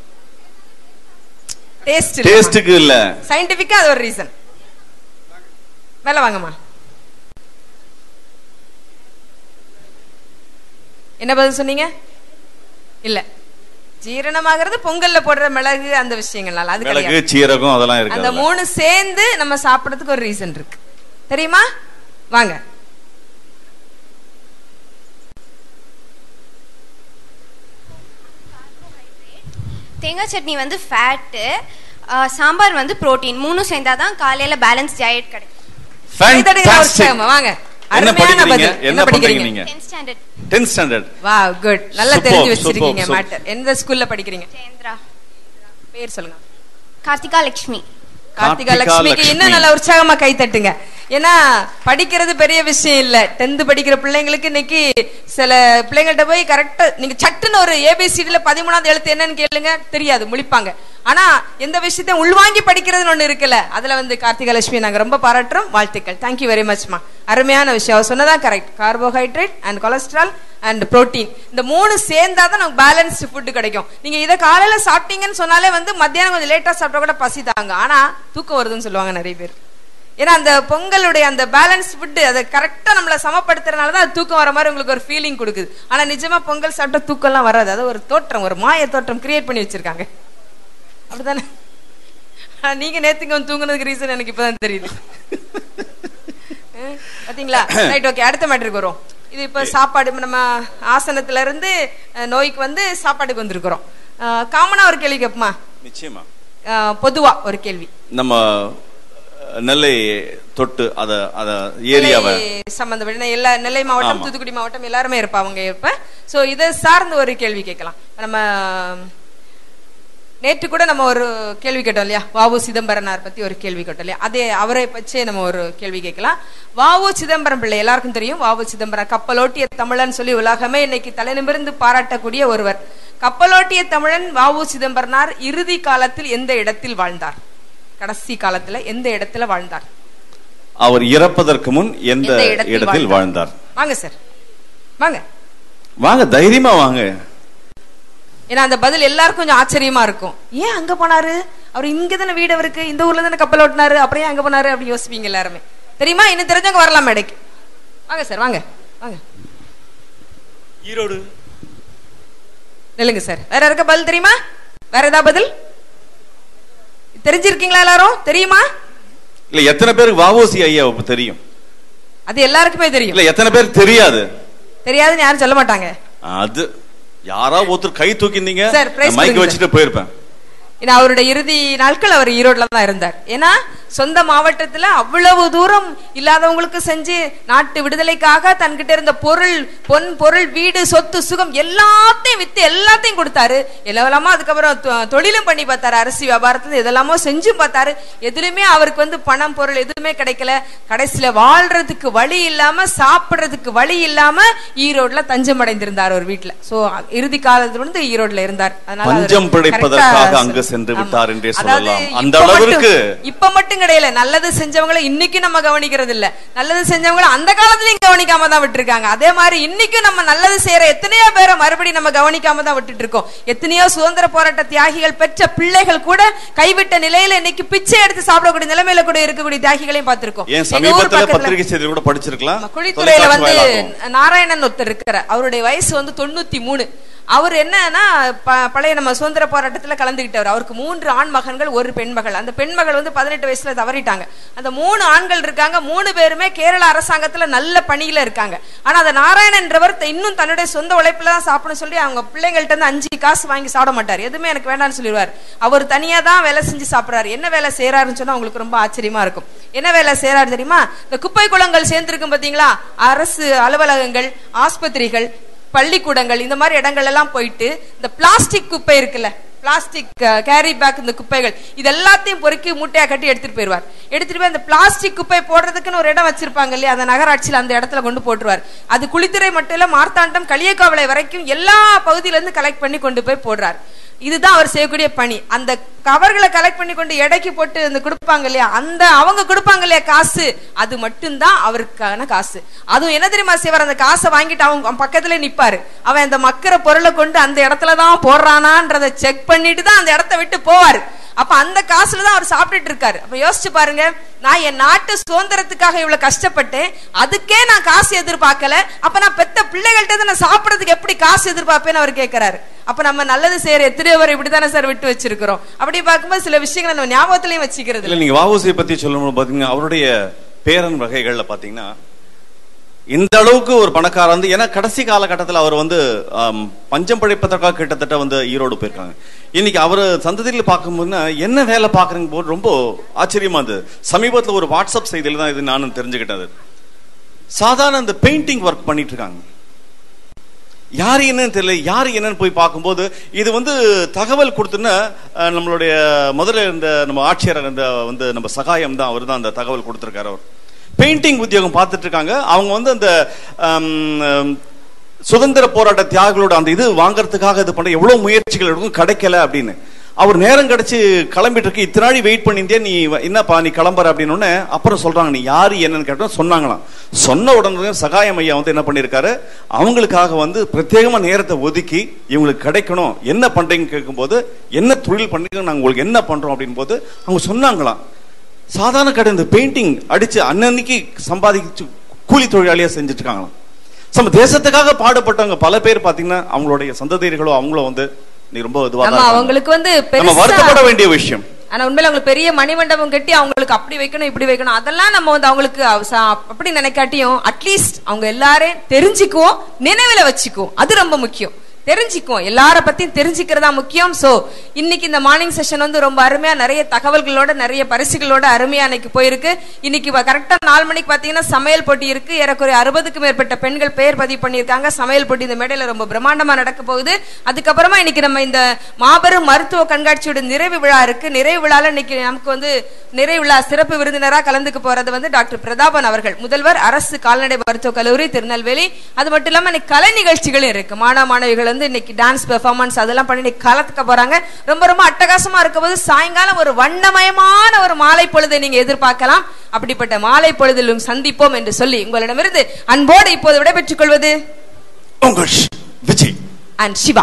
டேஸ்ட் டேஸ்டுக்கு இல்ல சயின்டிபிக்கா அது ஒரு ரீசன் மேல வாங்கம்மா என்ன பதில் சொன்னீங்க இல்ல ஜீரணமாகிறது பொங்கல்ல போடுற மிளகு அந்த விஷயங்கள்னால அது மிளகு கிடையாது சீரகம் அதெல்லாம் இருக்கு அந்த அதுல. மூணு சேர்ந்து நம்ம சாப்பிடுறதுக்கு ஒரு ரீசன் இருக்கு தெரியுமா வாங்க தேங்காய் சட்னி வந்து ஃபேட்டு சாம்பார் வந்து புரோட்டீன் மூணும் சேர்ந்தாதான் காலையில பேலன்ஸ் டயட் கிடைக்கும் கைதட்டுங்க Fantastic. உற்சாகமா, வாங்க என்ன அருமையான படிக்கிறீங்க பதில் என்ன என்ன பண்றீங்க படிக்கிறீங்க நீங்க 10th ஸ்டாண்டர்ட் 10th ஸ்டாண்டர்ட் வா குட் நல்லா Superb, தெரிஞ்சு வச்சிருக்கீங்க superb, மேட்டர் எந்த ஸ்கூல்ல படிக்கிறீங்க ஜெயந்திரா பேர் சொல்லுங்க கார்த்திகா லட்சுமி கார்த்திகா கார்த்திகா லட்சுமிக்கு லட்சுமி. இன்னும் நல்லா உற்சாகமா கை தட்டுங்க ஏன்னா படிக்கிறது பெரிய விஷயம் இல்ல டென்த் படிக்கிற பிள்ளைங்களுக்கு இன்னைக்கு சில பிள்ளைங்கள்ட்ட போய் கரெக்டா நீங்க சட்டுன்னு ஒரு ஏபிசிடில பதிமூணாவது எழுத்து என்னன்னு கேளுங்க தெரியாது முழிப்பாங்க ஆனா எந்த விஷயத்தையும் உள்வாங்கி படிக்கிறதுன்னு ஒண்ணு இருக்குல்ல அதுல வந்து கார்த்திகா லட்சுமி நாங்க ரொம்ப பாராட்டுறோம் வாழ்த்துக்கள் தேங்க்யூ வெரி மச்மா அருமையான விஷயம் அவர் சொன்னதான் correct carbohydrate and cholesterol and protein இந்த மூணு சேர்ந்தா தான் நமக்கு பேலன்ஸ்டு ஃபுட் கிடைக்கும் நீங்க இதை காலையில சாப்பிட்டீங்கன்னு சொன்னாலே வந்து மத்தியானம் கொஞ்சம் லேட்டா சாப்பிட்டா கூட பசி தாங்க ஆனா தூக்கம் வருதுன்னு சொல்லுவாங்க நிறைய பேர் ஏன்னா அந்த பொங்கலுடைய அந்த பேலன்ஸ் ஃபுட் அதை கரெக்டா நம்மள சமப்படுத்துறதுனால தான் அது தூக்கம் வர மாதிரி உங்களுக்கு ஒரு ஃபீலிங் கொடுக்குது ஆனா நிஜமா பொங்கல் சாப்பிட்டா தூக்கம்லாம் வராது அது ஒரு தோற்றம் ஒரு மாய தோற்றம் கிரியேட் பண்ணி வச்சிருக்காங்க அப்படிதானே ஆனா நீங்க நேத்துக்கு வந்து தூங்குனதுக்கு ரீசன் எனக்கு இப்பதான் தெரியுது அஹ், பாத்தீங்களா ரைட் ஓகே அடுத்த மேட்டருக்கு வரும் இது இப்ப சாப்பாடு இப்ப நம்ம ஆசனத்துல இருந்து அஹ், நோய்க்கு வந்து சாப்பாட்டுக்கு வந்திருக்கிறோம் காமனா ஒரு கேள்வி கேட்போமா நிச்சயமா அஹ், பொதுவா ஒரு கேள்வி நம்ம அஹ், நெல்லை தொட்டு அத அத ஏரியாவை நெல்லை சம்பந்தப்பட்ட எல்லா நெல்லை மாவட்டம் ஆமா. தூத்துக்குடி மாவட்டம் எல்லாருமே இருப்பாங்க இருப்ப சோ இதை சார்ந்து ஒரு கேள்வி கேட்கலாம் நம்ம நேற்று கூட நம்ம ஒரு கேள்வி கேட்டோம் இல்லையா வாவு சிதம்பரனார் பத்தி ஒரு கேள்வி கேட்டோம் இல்லையா அதே அவரை பச்சே நம்ம ஒரு கேள்வி கேட்கலாம் வாவு சிதம்பரம் பிள்ளை எல்லாருக்கும் தெரியும் வாவு சிதம்பரம் கப்பலோட்டிய தமிழன் சொல்லி உலகமே இன்னைக்கு தலைநிமிர்ந்து பாராட்டக்கூடிய ஒருவர் கப்பலோட்டிய தமிழன் வாவு சிதம்பரனார் இறுதி காலத்தில் எந்த இடத்தில் வாழ்ந்தார் கடைசி காலத்துல எந்த இடத்துல வாழ்ந்தார் அவர் இறப்பதற்கு முன் எந்த எந்த இடத்தில் இடத்தில் வாழ்ந்தார் வாங்க சார் வாங்க வாங்க தைரியமா வாங்க ஏன்னா அந்த பதில் எல்லாருக்கும் கொஞ்சம் ஆச்சரியமா இருக்கும் ஏன் அங்க போனாரு அவர் இங்க தானே வீடு அவருக்கு இந்த ஊர்ல தானே கப்பல் ஓட்டினாரு அப்புறம் ஏன் அங்க போனாரு அப்படி யோசிப்பீங்க எல்லாருமே தெரியுமா இன்னும் தெரிஞ்சவங்க வரலாம் மேடைக்கு வாங்க சார் வாங்க வாங்க ஈரோடு நில்லுங்க சார் வேற இருக்க பதில் தெரியுமா வேற ஏதாவது பதில் தெரிஞ்சிருக்கீங்களா எல்லாரும் தெரியுமா இல்ல எத்தனை பேருக்கு வாவோசி ஐயா தெரியும் அது எல்லாருக்குமே தெரியும் இல்ல எத்தனை பேருக்கு தெரியாது தெரியாதுன்னு யாரும் சொல்ல மாட்டாங்க அது யாரோ ஒருத்தர் கை தூக்கிந்தீங்க சார், prize மைக் கொடுங்க வச்சுட்டு போயிருப்பேன் ஏன்னா அவருடைய இறுதி நாட்கள் அவர் ஈரோட்ல தான் இருந்தார் ஏன்னா சொந்த மாவட்டத்துல அவ்வளவு தூரம் இல்லாதவங்களுக்கு செஞ்சு நாட்டு விடுதலைக்காக தன்கிட்ட இருந்த பொருள் பொன் பொருள் வீடு சொத்து சுகம் எல்லாத்தையும் வித்து எல்லாத்தையும் கொடுத்தாரு எல்லாமே அதுக்கப்புறம் தொ- தொழிலும் பண்ணி பார்த்தாரு அரிசி வியாபாரத்துல இதெல்லாமோ செஞ்சும் பார்த்தாரு எதுலயுமே அவருக்கு வந்து பணம் பொருள் எதுவுமே கிடைக்கல கடைசியில வாழ்றதுக்கு வழி இல்லாம சாப்பிடுறதுக்கு வழி இல்லாம ஈரோட்ல தஞ்சம் அடைந்திருந்தார் ஒரு வீட்டுல சோ இறுதி காலத்துல வந்து ஈரோட்ல இருந்தார் அதனால அவரு பஞ்சம் பிழைப்பதற்காக correct ஆ அங்கு சென்று விட்டார் என்றே அதாவது சொல்லலாம் அந்த இப்ப அளவிற்கு மட்டும்- இப்ப மட்டும் கிடையாது நல்லது செஞ்சவங்களை இன்னைக்கும் நம்ம கவனிக்கிறது இல்ல நல்லது செஞ்சவங்களை அந்த காலத்துலயும் கவனிக்காம தான் விட்டுருக்காங்க அதே மாதிரி இன்னைக்கும் நம்ம நல்லது செய்யற எத்தனையோ பேரை மறுபடியும் நம்ம கவனிக்காம தான் விட்டுட்டு இருக்கோம் எத்தனையோ சுதந்திர போராட்ட தியாகிகள் பெற்ற பிள்ளைகள் கூட கைவிட்ட நிலையில இன்னைக்கு பிச்சை எடுத்து சாப்பிடக்கூடிய நிலைமையில கூட இருக்கக்கூடிய தியாகிகளையும் பார்த்திருக்கோம் ஏன் எங்க ஊர் சமீபத்துல பக்கத்துல- பத்திரிகை செய்தி கூட படிச்சிருக்கலாம் குழித்துறையில தொலைக்காட்சி வந்து வாயிலாகவும். நாராயணன் ஒருத்தர் இருக்கிறார் அவருடைய வயசு வந்து தொண்ணூத்தி மூணு அவர் என்னன்னா ப- பழைய நம்ம சுதந்திர போராட்டத்துல கலந்துகிட்டவர் அவருக்கு மூன்று ஆண் மகன்கள் ஒரு பெண் மகள் அந்த பெண் மகள் வந்து பதினெட்டு வயசுல தவறிட்டாங்க அந்த மூணு ஆண்கள் இருக்காங்க மூணு பேருமே கேரள அரசாங்கத்துல நல்ல பணியில இருக்காங்க ஆனா அந்த நாராயணன்றவர் த- இன்னும் தன்னுடைய சொந்த உழைப்புல தான் சாப்பிடணும் சொல்லி அவங்க பிள்ளைங்கள்ட்ட இருந்து அஞ்சு காசு வாங்கி சாப்பிட மாட்டார் எதுவுமே எனக்கு வேண்டாம்னு சொல்லிடுவார் அவர் தனியா தான் வேலை செஞ்சு சாப்பிடுறாரு என்ன வேலை செய்யறாருன்னு சொன்னா உங்களுக்கு ரொம்ப ஆச்சரியமா இருக்கும் என்ன வேலை செய்யறாரு தெரியுமா இந்த குப்பை குளங்கள் சேர்ந்திருக்கும் பாத்தீங்களா அரசு அலுவலகங்கள் ஆஸ்பத்திரிகள் பள்ளிக்கூடங்கள் இந்த மாதிரி இடங்கள் எல்லாம் போயிட்டு இந்த பிளாஸ்டிக் குப்பை இருக்குல்ல பிளாஸ்டிக் கேரி பேக் இந்த குப்பைகள் இது எல்லாத்தையும் பொறுக்கி மூட்டையா கட்டி எடுத்துட்டு போயிருவார் எடுத்துட்டு போய் அந்த பிளாஸ்டிக் குப்பை போடுறதுக்குன்னு ஒரு இடம் வச்சிருப்பாங்க இல்லையா அந்த நகராட்சியில அந்த இடத்துல கொண்டு போட்டுருவார் அது குளித்துறை மட்டும் இல்ல மார்த்தாண்டம் களியக்காவளை வரைக்கும் எல்லா பகுதியில இருந்து கலெக்ட் பண்ணி கொண்டு போய் போடுறார் இதுதான் அவர் செய்யக்கூடிய பணி அந்த கவர்களை கலெக்ட் பண்ணி கொண்டு எடைக்கு போட்டு அந்த கொடுப்பாங்க இல்லையா அந்த அவங்க கொடுப்பாங்க இல்லையா காசு அது மட்டும்தான் அவருக்கான காசு அதுவும் என்ன தெரியுமா செய்வார் அந்த காசை வாங்கிட்டு அவங்க அவன் பக்கத்துல நிப்பாரு அவன் அந்த மக்கிற பொருளை கொண்டு அந்த இடத்துல தான் போடுறானான்றதை செக் பண்ணிட்டு தான் அந்த இடத்த விட்டு போவாரு அப்ப அந்த காசுல தான் அவர் சாப்பிட்டுட்டு இருக்காரு அப்ப யோசிச்சு பாருங்க நான் என் நாட்டு சுதந்திரத்துக்காக இவ்வளவு கஷ்டப்பட்டேன் அதுக்கே நான் காசு எதிர்பார்க்கல அப்ப நான் பெத்த பிள்ளைகள்ட்ட இருந்து நான் சாப்பிடறதுக்கு எப்படி காசு எதிர்பார்ப்பேன்னு அவர் கேட்கிறாரு அப்ப நம்ம நல்லது செய்யற எத்தனையோ பேர் இப்படித்தானே சார் விட்டு வச்சிருக்கிறோம் அப்படி பார்க்கும்போது சில விஷயங்களை நம்ம ஞாபகத்திலயும் வச்சுக்கிறது இல்ல நீங்க வாவுசியை பத்தி சொல்லும்போது பாத்தீங்கன்னா அவருடைய பேரன் வகைகள்ல பாத்தீங்கன்னா இந்த அளவுக்கு ஒரு பணக்காரர் வந்து ஏன்னா கடைசி காலகட்டத்தில் அவர் வந்து ஆம், பஞ்சம் பிழைப்பதற்காக கிட்டத்தட்ட வந்து ஈரோடு போயிருக்காங்க இன்னைக்கு அவர் சந்ததியில் பார்க்கும்போதுன்னா என்ன வேலை பார்க்குறீங்க போது ரொம்ப ஆச்சரியமா இருந்தது சமீபத்தில் ஒரு வாட்ஸ்அப் செய்தியில தான் இது நானும் தெரிஞ்சுக்கிட்டது சாதாரண இந்த பெயிண்டிங் ஒர்க் பண்ணிட்டு இருக்காங்க யார் என்னன்னு தெரியல யார் என்னன்னு போய் பார்க்கும்போது இது வந்து தகவல் கொடுத்துன்னா அஹ், நம்மளுடைய முதல்ல இருந்த நம்ம ஆட்சியர் இந்த வந்து நம்ம சகாயம் தான் அவர் தான் அந்த தகவல் கொடுத்துருக்காரு அவர் பெயிண்டிங் உத்தியோகம் பார்த்துட்டு இருக்காங்க அவங்க வந்து அந்த ஆம், ஆம், சுதந்திர போராட்ட தியாகிகளோட அந்த இது வாங்குறதுக்காக இது பண்ண எவ்வளவு முயற்சிகள் எடுக்கும் கிடைக்கல அப்படின்னு அவர் நேரம் கிடைச்சு கிளம்பிட்டு இருக்கு இத்தனை நாள் வெயிட் பண்ணியிருந்தே நீ வ- என்னப்பா நீ கிளம்புற அப்படின்னு உடனே அப்புறம் சொல்றாங்க நீ யாரு என்னன்னு கேட்டோம் சொன்னாங்களாம் சொன்ன உடனே சகாயம் ஐயா வந்து என்ன பண்ணியிருக்காரு அவங்களுக்காக வந்து பிரத்யேகமா நேரத்தை ஒதுக்கி இவங்களுக்கு கிடைக்கணும் என்ன பண்றீங்கன்னு கேட்கும்போது என்ன தொழில் பண்றீங்க நாங்க உங்களுக்கு என்ன பண்றோம் அப்படின்னு போது அவங்க சொன்னாங்களாம் சாதாரண கடை இந்த பெயிண்டிங் அடிச்சு அன்னன்னைக்கு சம்பாதிச்சு கூலி தொழிலாளியா செஞ்சுட்டு இருக்காங்களாம் நம்ம தேசத்துக்காக பாடுபட்டவங்க பல பேர் பாத்தீங்கன்னா அவங்களுடைய சந்ததியர்களோ அவங்களும் வந்து நீ ரொம்ப இதுவா தான் நம்ம இருக்காங்க. அவங்களுக்கு வந்து நம்ம வருத்தப்பட பெருசா வேண்டிய விஷயம் ஆனா உண்மையில அவங்களுக்கு பெரிய மணிமண்டபம் கட்டி அவங்களுக்கு அப்படி வைக்கணும் இப்படி வைக்கணும் அதெல்லாம் நம்ம வந்து அவங்களுக்கு அவ- ச- அப்படி நினைக்காட்டியும் அட்லீஸ்ட் அவங்க எல்லாரையும் தெரிஞ்சுக்குவோம் நினைவுல வச்சுக்குவோம் அது ரொம்ப முக்கியம் தெரிஞ்சுக்குவோம் எல்லார பத்தியும் தெரிஞ்சுக்கிறதா முக்கியம் சோ இன்னைக்கு இந்த மார்னிங் செஷன் வந்து ரொம்ப அருமையா நிறைய தகவல்களோட நிறைய பரிசுகளோட அருமையா இன்னைக்கு போயிருக்கு இன்னைக்கு கரெக்டா நாலு மணிக்கு பாத்தீங்கன்னா சமையல் போட்டி இருக்கு ஏறக்குறைய அறுபதுக்கும் மேற்பட்ட பெண்கள் பெயர் பதிவு பண்ணியிருக்காங்க சமையல் போட்டி இந்த மேடையில ரொம்ப பிரம்மாண்டமா நடக்க போகுது அதுக்கப்புறமா இன்னைக்கு நம்ம இந்த மாபெரும் மருத்துவ கண்காட்சியோட நிறைவு விழா இருக்கு நிறைவு விழால இன்னைக்கு நமக்கு வந்து நிறைவு விழா சிறப்பு விருந்தினரா கலந்துக்க போறது வந்து டாக்டர் பிரதாபன் அவர்கள் முதல்வர் அரசு கால்நடை மருத்துவக் கல்லூரி திருநெல்வேலி அது மட்டும் இல்லாம இன்னைக்கு கலை நிகழ்ச்சிகளும் இருக்கு மாணவ மாணவிகள் வந்து இன்னைக்கு டான்ஸ் பெர்ஃபார்மன்ஸ் அதெல்லாம் பண்ணி இன்னைக்கு கலந்துக்க போறாங்க ரொம்ப ரொம்ப அட்டகாசமா இருக்கும் போது சாயங்காலம் ஒரு வண்ணமயமான ஒரு மாலை பொழுதை நீங்க எதிர்பார்க்கலாம் அப்படிப்பட்ட மாலை பொழுதிலும் சந்திப்போம் என்று சொல்லி உங்களிடமிருந்து அன்போடு இப்போது விடைபெற்றுக் கொள்வது உங்கள் ஷ்- விஜய் அண்ட் சிவா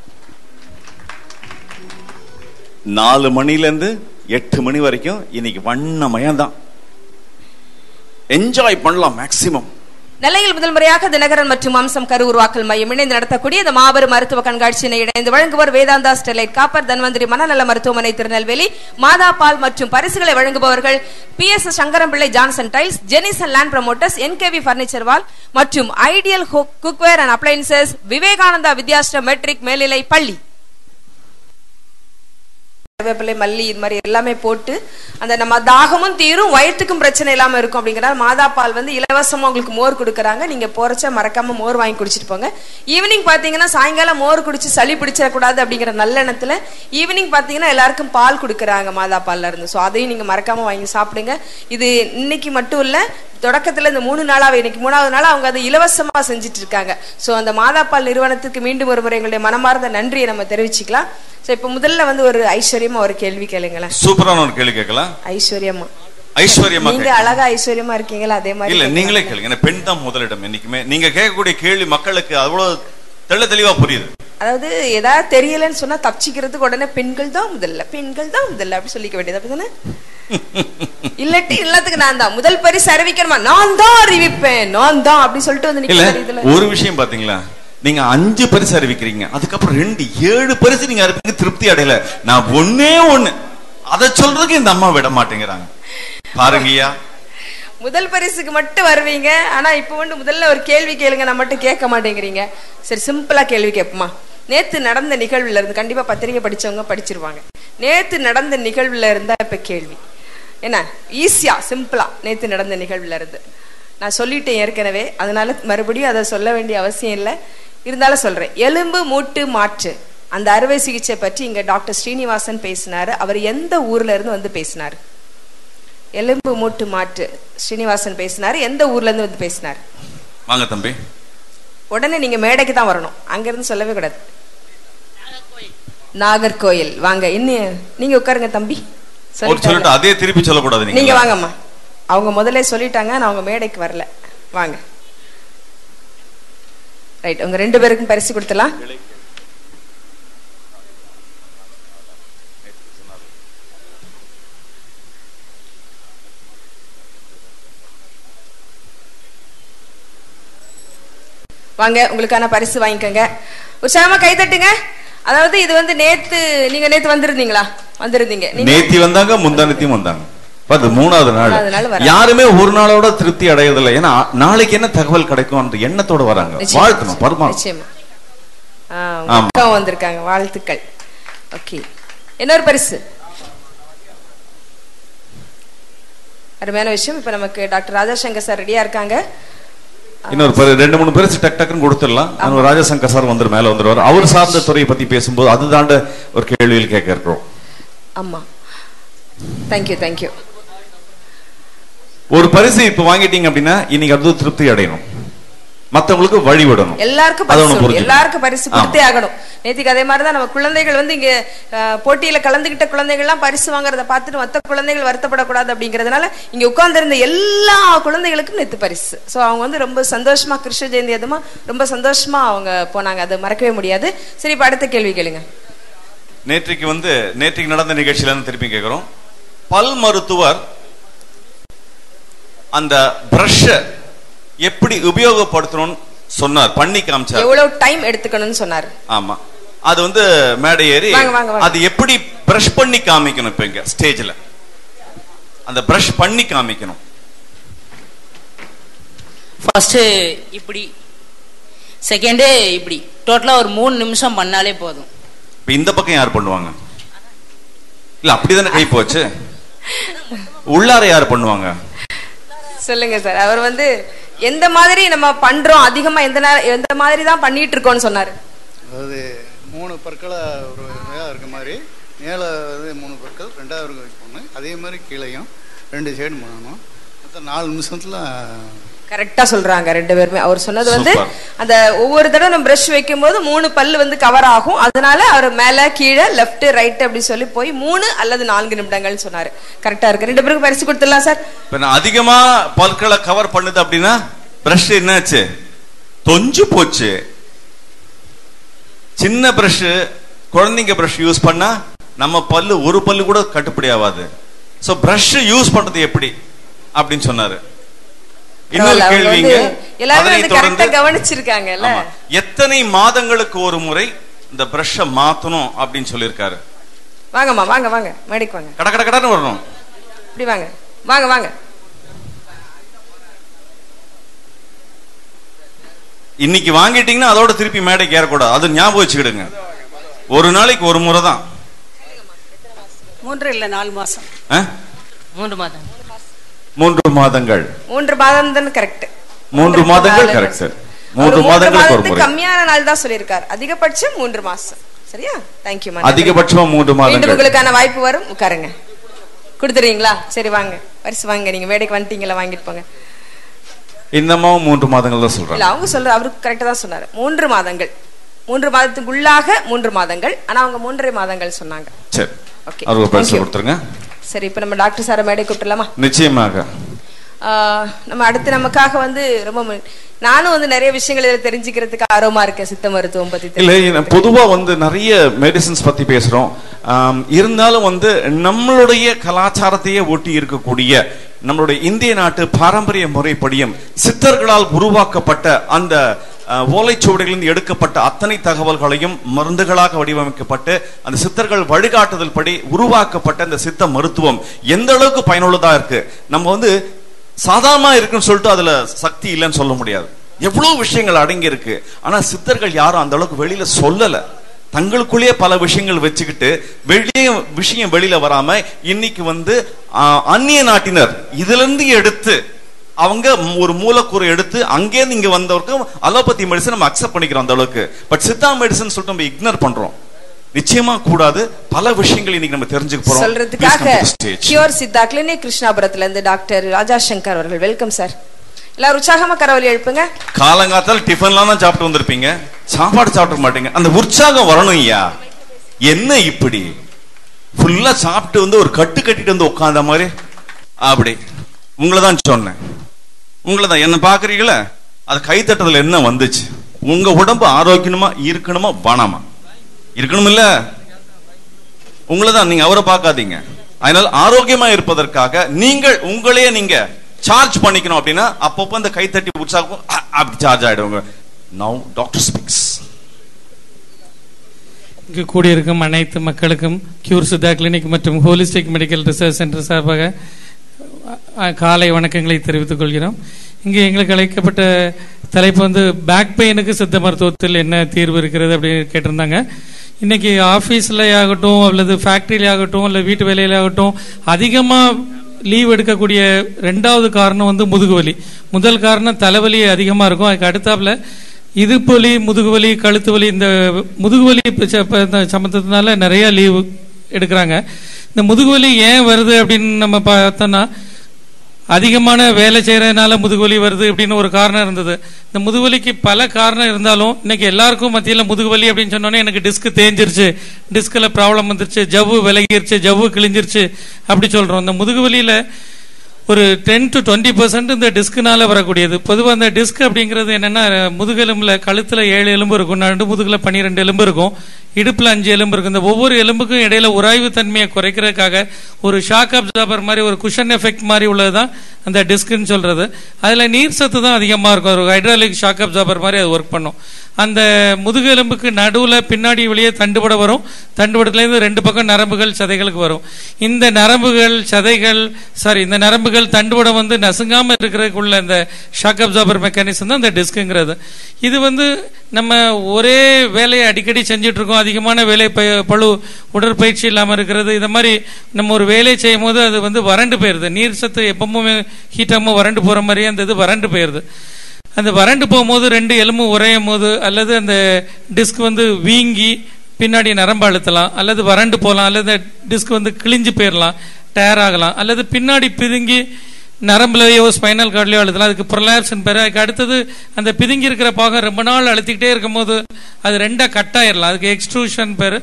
நாலு மணில இருந்து எட்டு மணி வரைக்கும் இன்னைக்கு வண்ணமயம் தான் என்ஜாய் பண்ணலாம் மேக்சிமம் நெல்லையில் முதல் முறையாக தினகரன் மற்றும் அம்சம் கரு உருவாக்கல் மையம் இணைந்து நடத்தக்கூடிய இந்த மாபெரும் மருத்துவ கண்காட்சியினை இணைந்து வழங்குவர் வேதாந்தா ஸ்டெர்லைட் காப்பர் தன்வந்திரி மனநல மருத்துவமனை திருநெல்வேலி மாதா பால் மற்றும் பரிசுகளை வழங்குபவர்கள் P S Sankarampillai Johnson tiles ஜெனிசன் land promoters NKV furniture வால் மற்றும் ideal cookware and appliances Vivekananda Vidyashram matric மேல்நிலை பள்ளி கருவேப்பிலை மல்லி இது மாதிரி எல்லாமே போட்டு அந்த நம்ம தாகமும் தீரும் வயிற்றுக்கும் பிரச்சனை இல்லாம இருக்கும் அப்படிங்கிறனால மாதா பால் வந்து இலவசமா உங்களுக்கு மோர் கொடுக்குறாங்க நீங்க போறச்ச மறக்காம மோர் வாங்கி குடிச்சிட்டு போங்க ஈவினிங் பாத்தீங்கன்னா சாயங்காலம் மோர் குடிச்சு சளி பிடிச்சிடக்கூடாது அப்படிங்கிற நல்லெண்ணத்துல ஈவினிங் பாத்தீங்கன்னா எல்லாருக்கும் பால் கொடுக்குறாங்க மாதா பால்ல இருந்து ஸோ அதையும் நீங்க மறக்காம வாங்கி சாப்பிடுங்க இது இன்னைக்கு மட்டும் இல்ல தொடக்கத்துல இந்த மூணு நாளாவே இன்னைக்கு மூணாவது நாள் அவங்க அதை இலவசமா செஞ்சுட்டு இருக்காங்க ஸோ அந்த மாதாப்பால் நிறுவனத்துக்கு மீண்டும் ஒரு முறை எங்களுடைய மனமார்ந்த நன்றியை நம்ம தெரிவிச்சுக்கலாம் ஸோ இப்போ முதல்ல வந்து ஒரு ஐஸ்வர்யமா ஒரு கேள்வி கேளுங்களேன் சூப்பரான ஒரு கேள்வி கேட்கலாம் ஐஸ்வர்யமா ஐஸ்வர்யமா நீங்க கேட்கலாம். அழகா ஐஸ்வர்யமா இருக்கீங்களா அதே மாதிரி இல்ல கேட்கலாம். நீங்களே கேளுங்க ஏன்னா பெண் தான் முதலிடம் என்னைக்குமே நீங்க கேட்கக்கூடிய கேள்வி மக்களுக்கு அவ்வளவு தெள்ள தெளிவா புரியுது அதாவது ஏதாவது தெரியலன்னு சொன்னா தப்பிச்சுக்கிறதுக்கு உடனே பெண்கள் தான் முதல்ல பெண்கள் தான் முதல்ல அப்படி சொல்லிக்க வேண்டியது அப்படிதானே இல்லாட்டி எல்லாத்துக்கு நான் தான் முதல் பரிசு அறிவிக்கணுமா நான் தான் அறிவிப்பேன் நான் தான் அப்படி சொல்லிட்டு வந்து இல்ல நிக்கிற இதுல ஒரு விஷயம் பாத்தீங்களா நீங்க அஞ்சு பரிசு அறிவிக்கிறீங்க அதுக்கப்புறம் ரெண்டு ஏழு பரிசு நீங்க அறிவிங்க திருப்தி அடையல நான் ஒன்னே ஒண்ணு அதை சொல்றதுக்கு இந்த அம்மா விட மாட்டேங்கிறாங்க பாருங்கய்யா முதல் பரிசுக்கு மட்டும் வருவீங்க ஆனா இப்போ வந்து முதல்ல ஒரு கேள்வி கேளுங்க நான் மட்டும் கேட்க மாட்டேங்கிறீங்க சரி சிம்பிளா கேள்வி கேட்போமா நேத்து நடந்த நிகழ்வுல இருந்து கண்டிப்பா பத்திரிகை படிச்சவங்க படிச்சிருவாங்க நேத்து நடந்த நிகழ்வுல இருந்தா இப்ப கேள்வி என்ன ஈஸியா சிம்பிளா நேத்து நடந்த நிகழ்வுல இருந்து நான் சொல்லிட்டேன் ஏற்கனவே அதனால மறுபடியும் அதை சொல்ல வேண்டிய அவசியம் இல்லை இருந்தாலும் சொல்றேன் எலும்பு மூட்டு மாற்று அந்த அறுவை சிகிச்சை பற்றி இங்க டாக்டர் ஸ்ரீனிவாசன் பேசினாரு அவர் எந்த ஊர்ல இருந்து வந்து பேசினாரு எலும்பு மூட்டு மாற்று ஸ்ரீனிவாசன் பேசினாரு எந்த ஊர்ல இருந்து வந்து பேசினாரு வாங்க தம்பி உடனே நீங்க மேடைக்கு தான் வரணும் அங்க இருந்து சொல்லவே கூடாது நாகர்கோயில் வாங்க இன்னும் நீங்க உட்காருங்க தம்பி ஒரு சொல்லிட்டாங்க. சொல்லிட்டு அதே திருப்பி சொல்லக்கூடாது நீங்க நீங்க வாங்கம்மா அவங்க முதல்ல சொல்லிட்டாங்க நான் அவங்க மேடைக்கு வரல வாங்க ரைட் உங்க ரெண்டு பேருக்கும் பரிசு கொடுத்தலாம் வாங்க உங்களுக்கான பரிசு வாங்கிக்கோங்க உற்சாகமா கை தட்டுங்க அதாவது இது வந்து நேத்து நீங்க நேத்து வந்திருந்தீங்களா வந்திருந்தீங்க நீங்க நேத்தி வந்தாங்க முந்தானத்தையும் வந்தாங்க அது மூணாவது நாள் மூணாவது நாள் வராங்க. யாருமே ஒரு நாளோட திருப்தி அடையறதில்லை ஏன்னா நாளைக்கு என்ன தகவல் கிடைக்கும் அந்த எண்ணத்தோட வராங்க நிச்சயமா. வாழ்த்தணும் பரமா நிச்சயமா ஆ, ஆமா. அக்காவும் வந்திருக்காங்க வாழ்த்துக்கள் ஓகே இன்னொரு பரிசு அருமையான விஷயம் இப்ப நமக்கு டாக்டர் ராஜாசங்கர் சார் ரெடியா இருக்காங்க இன்னொரு பரி- ரெண்டு மூணு பேர் டக் டக்குன்னு கொடுத்துடலாம் நம்ம ராஜசங்கர் சார் வந்து மேல வந்துருவார் அவர் சார்ந்த துறையை பத்தி பேசும்போது அது தாண்ட ஒரு கேள்வியில் கேட்க இருக்கிறோம் ஆமா தேங்க்யூ தேங்க்யூ ஒரு பரிசு இப்ப வாங்கிட்டீங்க அப்படின்னா இன்னைக்கு அது திருப்தி அடையணும் மத்தவங்களுக்கு வழி விடணும் எல்லாருக்கும் அதை பரிசு ஒண்ணு உண்டு. புரிஞ்சுக்கணும். எல்லாருக்கும் பரிசு கொடுத்தே ஆகணும் நேத்திக்கு அதே மாதிரி தான் நம்ம குழந்தைகள் வந்து இங்க அஹ், போட்டியில கலந்துகிட்ட குழந்தைகள்லாம் பரிசு வாங்குறத பார்த்துட்டு மத்த குழந்தைகள் வருத்தப்படக்கூடாது அப்படிங்கறதுனால இங்க உட்கார்ந்திருந்த எல்லா குழந்தைகளுக்கும் நேத்து பரிசு சோ அவங்க வந்து ரொம்ப சந்தோஷமா கிருஷ்ண ஜெயந்தி அதுமா ரொம்ப சந்தோஷமா அவங்க போனாங்க அதை மறக்கவே முடியாது சரி இப்ப அடுத்த கேள்வி கேளுங்க நேற்றைக்கு வந்து நேற்றைக்கு நடந்த நிகழ்ச்சியில இருந்து திருப்பி கேட்கிறோம் பல் மருத்துவர் அந்த பிரஷ எப்படி உபயோகப்படுத்தணும்னு சொன்னார் பண்ணி காமிச்சார் எவ்வளவு டைம் எடுத்துக்கணும்னு சொன்னாரு ஆமா அது வந்து மேடை ஏறி வாங்க, வாங்க, வாங்க. அது எப்படி பிரஷ் பண்ணி காமிக்கணும் இப்ப இங்க ஸ்டேஜ்ல அந்த பிரஷ் பண்ணி காமிக்கணும் ஃபர்ஸ்ட் இப்படி செகண்டு இப்படி டோட்டலாக ஒரு மூணு நிமிஷம் பண்ணாலே போதும் இப்ப இந்த பக்கம் யார் பண்ணுவாங்க இல்ல அப்படிதானே கை போச்சு உள்ளார யார் பண்ணுவாங்க சொல்லுங்க சார் அவர் வந்து எந்த மாதிரி நம்ம பண்றோம் அதிகமா எந்த நேரம் எந்த மாதிரி தான் பண்ணிட்டு இருக்கோம்னு சொன்னாரு அதாவது மூணு பற்களை ஒரு இதாக இருக்க மாதிரி மேலே வந்து மூணு பற்கள் ரெண்டாவது வைக்கணும் அதே மாதிரி கீழையும் ரெண்டு சைடு பண்ணணும் மொத்தம் நாலு நிமிஷத்தில் கரெக்டா சொல்றாங்க ரெண்டு பேருமே அவர் சொன்னது வந்து Super. அந்த ஒவ்வொரு தடவை நம்ம பிரஷ் வைக்கும் போது மூணு பல்லு வந்து கவர் ஆகும் அதனால அவர் மேல கீழே லெஃப்ட் ரைட் அப்படி சொல்லி போய் மூணு அல்லது நான்கு நிமிடங்கள்னு சொன்னாரு கரெக்டா இருக்கு ரெண்டு பேருக்கும் பரிசு கொடுத்துடலாம் சார் இப்ப நான் அதிகமா பற்களை கவர் பண்ணுது அப்படின்னா பிரஷ் என்னாச்சு தொஞ்சு போச்சு சின்ன பிரஷ் குழந்தைங்க பிரஷ் யூஸ் பண்ணா நம்ம பல்லு ஒரு பல்லு கூட கட்டுப்படி ஆகாது சோ பிரஷ் யூஸ் பண்றது எப்படி அப்படின்னு சொன்னாரு இன்னொரு பரவாயில்ல, அவங்க கேள்விங்க வந்து எல்லாரும் அதனைத் வந்து கரெக்டா தொடர்ந்து கவனிச்சிருக்காங்கல்ல ஆமா. எத்தனை மாதங்களுக்கு ஒரு முறை இந்த பிரஷ்ஷை மாத்தணும் அப்படின்னு சொல்லியிருக்காரு வாங்கம்மா வாங்க வாங்க மேடைக்கு வாங்க கட கட கடன்னு வரணும் இப்படி வாங்க வாங்க வாங்க இன்னைக்கு வாங்கிட்டீங்கன்னா அதோட திருப்பி மேடைக்கு ஏறக்கூடாது அது ஞாபகம் வச்சுக்கிடுங்க ஒரு நாளைக்கு ஒரு முறை தான் மூன்று இல்ல நாலு மாசம் ஆ? மூன்று மாதம் மூன்று மாதங்கள் மூன்று மாதம் தான் கரெக்ட் மூன்று மாதங்கள் கரெக்ட் சார் மூன்று மாதங்களுக்கு ஒரு முறை கம்மியான நாள் தான் சொல்லியிருக்காரு அதிகபட்சம் மூன்று மாசம் சரியா தேங்க்யூ அதிகபட்சமா மூன்று மீண்டும் மாதங்கள் உங்களுக்கான வாய்ப்பு வரும் உட்காருங்க கொடுத்துறீங்களா சரி வாங்க பரிசு வாங்க நீங்க மேடைக்கு வந்துட்டீங்களா வாங்கிட்டு போங்க இன்னமும் மூன்று மாதங்கள் தான் இல்ல சொல்றாங்க அவங்க சொல்ற அவருக்கு கரெக்டா தான் சொன்னாரு மூன்று மாதங்கள் மூன்று மாதத்துக்குள்ளாக மூன்று மாதங்கள் ஆனா அவங்க மூன்றரை மாதங்கள் சொன்னாங்க சரி Okay. அவருக்கு Thank பரிசு you. கொடுத்துருங்க சரி இப்ப நம்ம டாக்டர் சாரை மேடை கூப்பிடலாமா நிச்சயமாக ஆஹ் நம்ம அடுத்து நமக்காக வந்து ரொம்ப மு- நானும் வந்து நிறைய விஷயங்கள் இதில் தெரிஞ்சுக்கிறதுக்கு ஆர்வமா இருக்கேன் சித்த மருத்துவம் பத்தி இல்ல இல்ல, பொதுவா வந்து நிறைய மெடிசின்ஸ் பத்தி பேசுறோம் ஆம், இருந்தாலும் வந்து நம்மளுடைய கலாச்சாரத்தையே ஒட்டி இருக்கக்கூடிய நம்மளுடைய இந்திய நாட்டு பாரம்பரிய முறைப்படியும் சித்தர்களால் உருவாக்கப்பட்ட அந்த அஹ், ஓலைச்சுவடிகளிலிருந்து எடுக்கப்பட்ட அத்தனை தகவல்களையும் மருந்துகளாக வடிவமைக்கப்பட்டு அந்த சித்தர்கள் வழிகாட்டுதல் படி உருவாக்கப்பட்ட அந்த சித்த மருத்துவம் எந்த அளவுக்கு பயனுள்ளதா இருக்கு நம்ம வந்து சாதாரணமா இருக்குன்னு சொல்லிட்டு அதுல சக்தி இல்லைன்னு சொல்ல முடியாது எவ்வளவு விஷயங்கள் அடங்கி இருக்கு ஆனா சித்தர்கள் யாரும் அந்த அளவுக்கு வெளியில சொல்லல தங்களுக்குள்ளேயே பல விஷயங்கள் வச்சுக்கிட்டு வெளியே விஷயம் வெளியில வராம இன்னைக்கு வந்து ஆஹ், அந்நிய நாட்டினர் இதுல இருந்து எடுத்து அவங்க ஒரு மூலக்கூறு எடுத்து அங்கேருந்து இங்க வந்தவருக்கு அலோபதி மெடிசன் நம்ம அக்செப்ட் பண்ணிக்கிறோம் அந்த அளவுக்கு பட் சித்தா மெடிசன் சொல்லிட்டு நம்ம இக்னோர் பண்றோம் நிச்சயமா கூடாது பல விஷயங்கள் இன்னைக்கு நம்ம தெரிஞ்சுக்க போறோம் Please சொல்றதுக்காக come to the stage. Cure Siddha clinic கிருஷ்ணாபுரத்துல இருந்து டாக்டர் ராஜா சங்கர் அவர்கள் வெல்கம் சார் எல்லாரும் உற்சாகமா கரவொலி எழுப்புங்க காலங்காத்தால டிஃபன்லாம் தான் சாப்பிட்டு வந்திருப்பீங்க சாப்பாடு சாப்பிட மாட்டீங்க அந்த உற்சாகம் வரணும் ஐயா என்ன இப்படி ஃபுல்லா சாப்பிட்டு வந்து ஒரு கட்டு கட்டிட்டு வந்து உட்கார்ந்த மாதிரி அப்படி உங்களை தான் சொன்னேன் உங்களை தான் என்ன பாக்குறீங்களா அது கைத்தட்டதுல என்ன வந்துச்சு உங்க உடம்பு ஆரோக்கியமா இருக்கணுமா வேணாமா இருக்கணும் இல்ல உங்களை தான் நீங்க அவரை பார்க்காதீங்க அதனால ஆரோக்கியமா இருப்பதற்காக நீங்கள் உங்களையே நீங்க சார்ஜ் பண்ணிக்கணும் அப்படின்னா அப்பப்போ இந்த கைத்தட்டி உற்சாகம் அ, அப்படி சார்ஜ் ஆயிடுவாங்க நவ் டாக்டர் ஸ்பீக்ஸ் இங்கு கூடியிருக்கும் அனைத்து மக்களுக்கும் கியூர் சித்தா கிளினிக் மற்றும் ஹோலிஸ்டிக் மெடிக்கல் ரிசர்ச் சென்டர் சார்பாக அ, காலை வணக்கங்களை தெரிவித்துக் கொள்கிறோம் இங்கு எங்களுக்கு அழைக்கப்பட்ட தலைப்பு வந்து பேக் பெயினுக்கு சித்த மருத்துவத்தில் என்ன தீர்வு இருக்கிறது அப்படின்னு கேட்டிருந்தாங்க இன்னைக்கு ஆஃபீஸில் ஆகட்டும் அல்லது ஃபேக்ட்ரியில ஆகட்டும் இல்லை வீட்டு வேலையில ஆகட்டும் அதிகமாக லீவ் எடுக்கக்கூடிய ரெண்டாவது காரணம் வந்து முதுகுவலி முதல் காரணம் தலைவலி அதிகமாக இருக்கும் அதுக்கு அடுத்தாப்புல இடுப்பு வலி முதுகு வலி கழுத்து வலி இந்த முதுகு வலி ப- ப- இந்த சம்பந்தத்தினால நிறைய லீவு எடுக்கிறாங்க இந்த முதுகு வலி ஏன் வருது அப்படின்னு நம்ம பார்த்தோம்னா அதிகமான வேலை செய்யறதுனால முதுகுவலி வருது அப்படின்னு ஒரு காரணம் இருந்தது இந்த முதுகுவலிக்கு பல காரணம் இருந்தாலும் இன்னைக்கு எல்லாருக்கும் மத்தியில் முதுகுவலி அப்படின்னு சொன்னோன்னே எனக்கு டிஸ்க் தேஞ்சிருச்சு டிஸ்கில் ப்ராப்ளம் வந்துருச்சு ஜவ்வு விலகிருச்சு ஜவ்வு கிழிஞ்சிருச்சு அப்படி சொல்றோம் இந்த முதுகுவலியில ஒரு டென் டு டுவெண்ட்டி பர்சன்ட் இந்த டிஸ்க்னால வரக்கூடியது பொதுவாக அந்த டிஸ்க் அப்படிங்கிறது என்னன்னா முதுகெலும்புல கழுத்துல ஏழு எலும்பு இருக்கும் நடு முதுகுல பன்னிரெண்டு எலும்பு இருக்கும் இடுப்புல அஞ்சு எலும்பு இருக்கும் இந்த ஒவ்வொரு எலும்புக்கும் இடையில உராய்வு தன்மையை குறைக்கிறதுக்காக ஒரு ஷாக் அப்சார்பர் மாதிரி ஒரு குஷன் எஃபெக்ட் மாதிரி உள்ளதுதான் அந்த டிஸ்க்னு சொல்றது அதுல நீர் சத்து தான் அதிகமா இருக்கும் ஒரு ஹைட்ராலிக் ஷாக் அப்சார்பர் மாதிரி அது ஒர்க் பண்ணும் அந்த முதுகெலும்புக்கு நடுவுல பின்னாடி வெளியே தண்டுபட வரும் தண்டுபடத்துலேருந்து ரெண்டு பக்கம் நரம்புகள் சதைகளுக்கு வரும் இந்த நரம்புகள் சதைகள் சாரி இந்த நரம்புகள் தண்டுபடம் வந்து நசுங்காம இருக்கிறதுக்குள்ள இந்த ஷாக் அப்சார்பர் மெக்கானிசம் தான் இந்த டிஸ்க்குங்கிறது இது வந்து நம்ம ஒரே வேலையை அடிக்கடி செஞ்சுட்டு இருக்கோம் அதிகமான வேலை ப- பளு உடற்பயிற்சி இல்லாமல் இருக்கிறது இந்த மாதிரி நம்ம ஒரு வேலையை செய்யும் போது அது வந்து வறண்டு போயிருது நீர் சத்து எப்பவுமே ஹீட்டாமல் வறண்டு போற மாதிரியே அந்த இது வறண்டு போயிருது அந்த வறண்டு போகும்போது ரெண்டு எலும்பும் உறையும் போது அல்லது அந்த டிஸ்க் வந்து வீங்கி பின்னாடி நரம்பு அழுத்தலாம் அல்லது வறண்டு போகலாம் அல்லது டிஸ்க் வந்து கிழிஞ்சு போயிடலாம் டயர் ஆகலாம் அல்லது பின்னாடி பிதுங்கி நரம்புலையோ ஸ்பைனல் கார்ட்லையோ அழுத்தலாம் அதுக்கு ப்ரொலாப்ஸ்னு பேர் அதுக்கு அடுத்தது அந்த பிதுங்கி இருக்கிற பாகம் ரொம்ப நாள் அழுத்திக்கிட்டே இருக்கும்போது அது ரெண்டா கட் ஆயிடலாம் அதுக்கு எக்ஸ்ட்ரூஷன் பேர்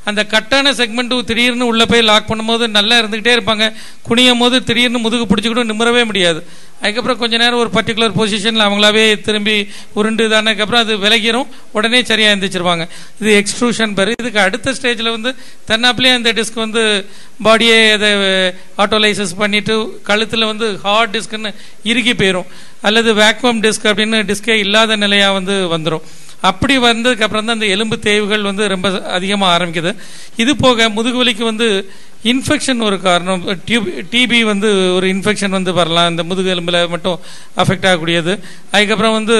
அந்த கட்டான செக்மெண்ட் திடீர்னு உள்ள போய் லாக் பண்ணும்போது நல்லா இருந்துகிட்டே இருப்பாங்க குனியும் போது திடீர்னு முதுகு பிடிச்சிக்கிட்டு நிமிரவே முடியாது அதுக்கப்புறம் கொஞ்ச நேரம் ஒரு பர்டிகுலர் பொசிஷனில் அவங்களாவே திரும்பி உருண்டு தானதுக்கப்புறம் அது விலகிரும் உடனே சரியாக எந்திரிச்சிருவாங்க இது எக்ஸ்ட்ரூஷன் பேர் இதுக்கு அடுத்த ஸ்டேஜில் வந்து தன்னாப்பிலே அந்த டிஸ்க் வந்து பாடியே அதை ஆட்டோலைசஸ் பண்ணிட்டு கழுத்தில் வந்து ஹார்ட் டிஸ்க்னு இறுகி போயிடும் அல்லது வேக்யூம் டிஸ்க் அப்படின்னு டிஸ்கே இல்லாத நிலையாக வந்து வந்துடும் அப்படி வந்ததுக்கு அப்புறம் தான் அந்த எலும்பு தேய்வுகள் வந்து ரொம்ப அதிகமாக ஆரம்பிக்குது இது போக முதுகுவலிக்கு வந்து இன்ஃபெக்ஷன் ஒரு காரணம் டியூப் டிபி வந்து ஒரு இன்ஃபெக்ஷன் வந்து வரலாம் இந்த முதுகு எலும்பில் மட்டும் அஃபெக்ட் ஆகக்கூடியது அதுக்கப்புறம் வந்து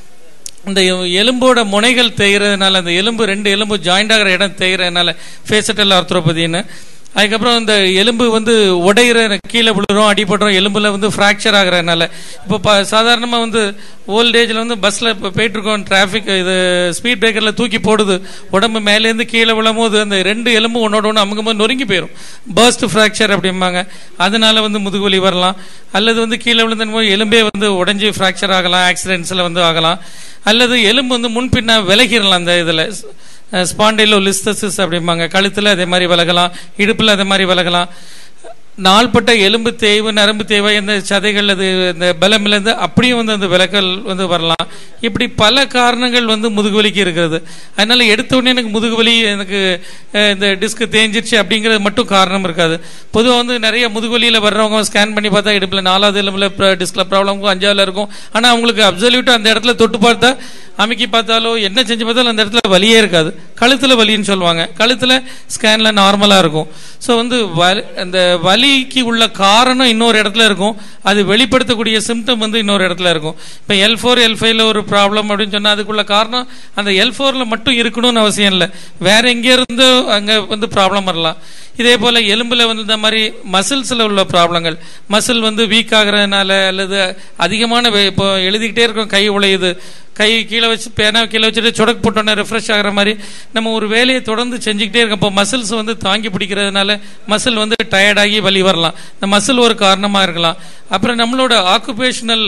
இந்த எலும்போட முனைகள் தேய்கிறதுனால அந்த எலும்பு ரெண்டு எலும்பு ஜாயிண்ட் ஆகிற இடம் தேய்கிறதுனால ஃபேசட்டல் ஆர்த்ரோபதின்னு அதுக்கப்புறம் இந்த எலும்பு வந்து உடையிற கீழே விழுறோம் அடிபடுறோம் எலும்புல வந்து ஃப்ராக்சர் ஆகுறதுனால இப்போ ப சாதாரணமாக வந்து ஓல்டேஜில் வந்து பஸ்ஸில் இப்போ போயிட்டுருக்கோம் டிராஃபிக் இது ஸ்பீட் பிரேக்கரில் தூக்கி போடுது உடம்பு மேலேருந்து கீழே விழும்போது அந்த ரெண்டு எலும்பு ஒன்னோட ஒன்று அமுங்கும்போது நொறுங்கி போயிடும் பர்ஸ்ட் ஃப்ராக்சர் அப்படிம்பாங்க அதனால வந்து முதுகுவலி வரலாம் அல்லது வந்து கீழே விழுந்த போது எலும்பே வந்து உடஞ்சி ஃப்ராக்சர் ஆகலாம் ஆக்சிடென்ட்ஸில் வந்து ஆகலாம் அல்லது எலும்பு வந்து முன்பின்னா விலகிடலாம் அந்த இதில் ஸ்பாண்டைலோ லிஸ்தசிஸ் அப்படிம்பாங்க கழுத்தில் அதே மாதிரி விலகலாம் இடுப்பில் அதே மாதிரி விலகலாம் நாள்பட்ட எலும்பு தேய்வு நரம்பு தேய்வு இந்த சதைகள் அது இந்த பலமிலேருந்து அப்படியும் வந்து அந்த விலகல் வந்து வரலாம் இப்படி பல காரணங்கள் வந்து முதுகுவலிக்கு இருக்கிறது அதனால எடுத்த உடனே எனக்கு முதுகுவலி எனக்கு அஹ், இந்த டிஸ்க் தேஞ்சிருச்சு அப்படிங்கிறது மட்டும் காரணம் இருக்காது பொதுவாக வந்து நிறைய முதுகுவலியில் வர்றவங்க ஸ்கேன் பண்ணி பார்த்தா இடுப்பில் நாலாவது எலும்புல டிஸ்கில் ப்ராப்ளம் இருக்கும் அஞ்சாவில் இருக்கும் ஆனால் அவங்களுக்கு அப்சல்யூட்டாக அந்த இடத்துல தொட்டு பார்த்தா அமுக்கி பார்த்தாலோ என்ன செஞ்சு பார்த்தாலும் அந்த இடத்துல வலியே இருக்காது கழுத்தில் வலின்னு சொல்லுவாங்க கழுத்தில் ஸ்கேனில் நார்மலாக இருக்கும் ஸோ வந்து வலி அந்த வலிக்கு உள்ள காரணம் இன்னொரு இடத்துல இருக்கும் அது வெளிப்படுத்தக்கூடிய சிம்டம் வந்து இன்னொரு இடத்துல இருக்கும் இப்போ எல் ஃபோர் எல் ஃபைவ்ல ஒரு ப்ராப்ளம் அப்படின்னு சொன்னால் அதுக்குள்ள காரணம் அந்த எல் ஃபோரில் மட்டும் இருக்கணும்னு அவசியம் இல்லை வேற எங்கே இருந்து அங்கே வந்து ப்ராப்ளம் வரலாம் இதே போல எலும்புல வந்து இந்த மாதிரி மசில்ஸ்ல உள்ள ப்ராப்ளங்கள் மசில் வந்து வீக் ஆகுறதுனால அல்லது அதிகமான வே- இப்போ எழுதிக்கிட்டே இருக்கோம் கை உழையுது கை கீழே வச்சு பேனா கீழே வச்சுட்டு சொடக்கு போட்டோன்னே ரெஃப்ரெஷ் ஆகுற மாதிரி நம்ம ஒரு வேலையை தொடர்ந்து செஞ்சுக்கிட்டே இருக்கோம் இப்போ மசில்ஸ் வந்து தாங்கி பிடிக்கிறதுனால மசில் வந்து டயர்டாகி வலி வரலாம் இந்த மசில் ஒரு காரணமாக இருக்கலாம் அப்புறம் நம்மளோட ஆக்குபேஷனல்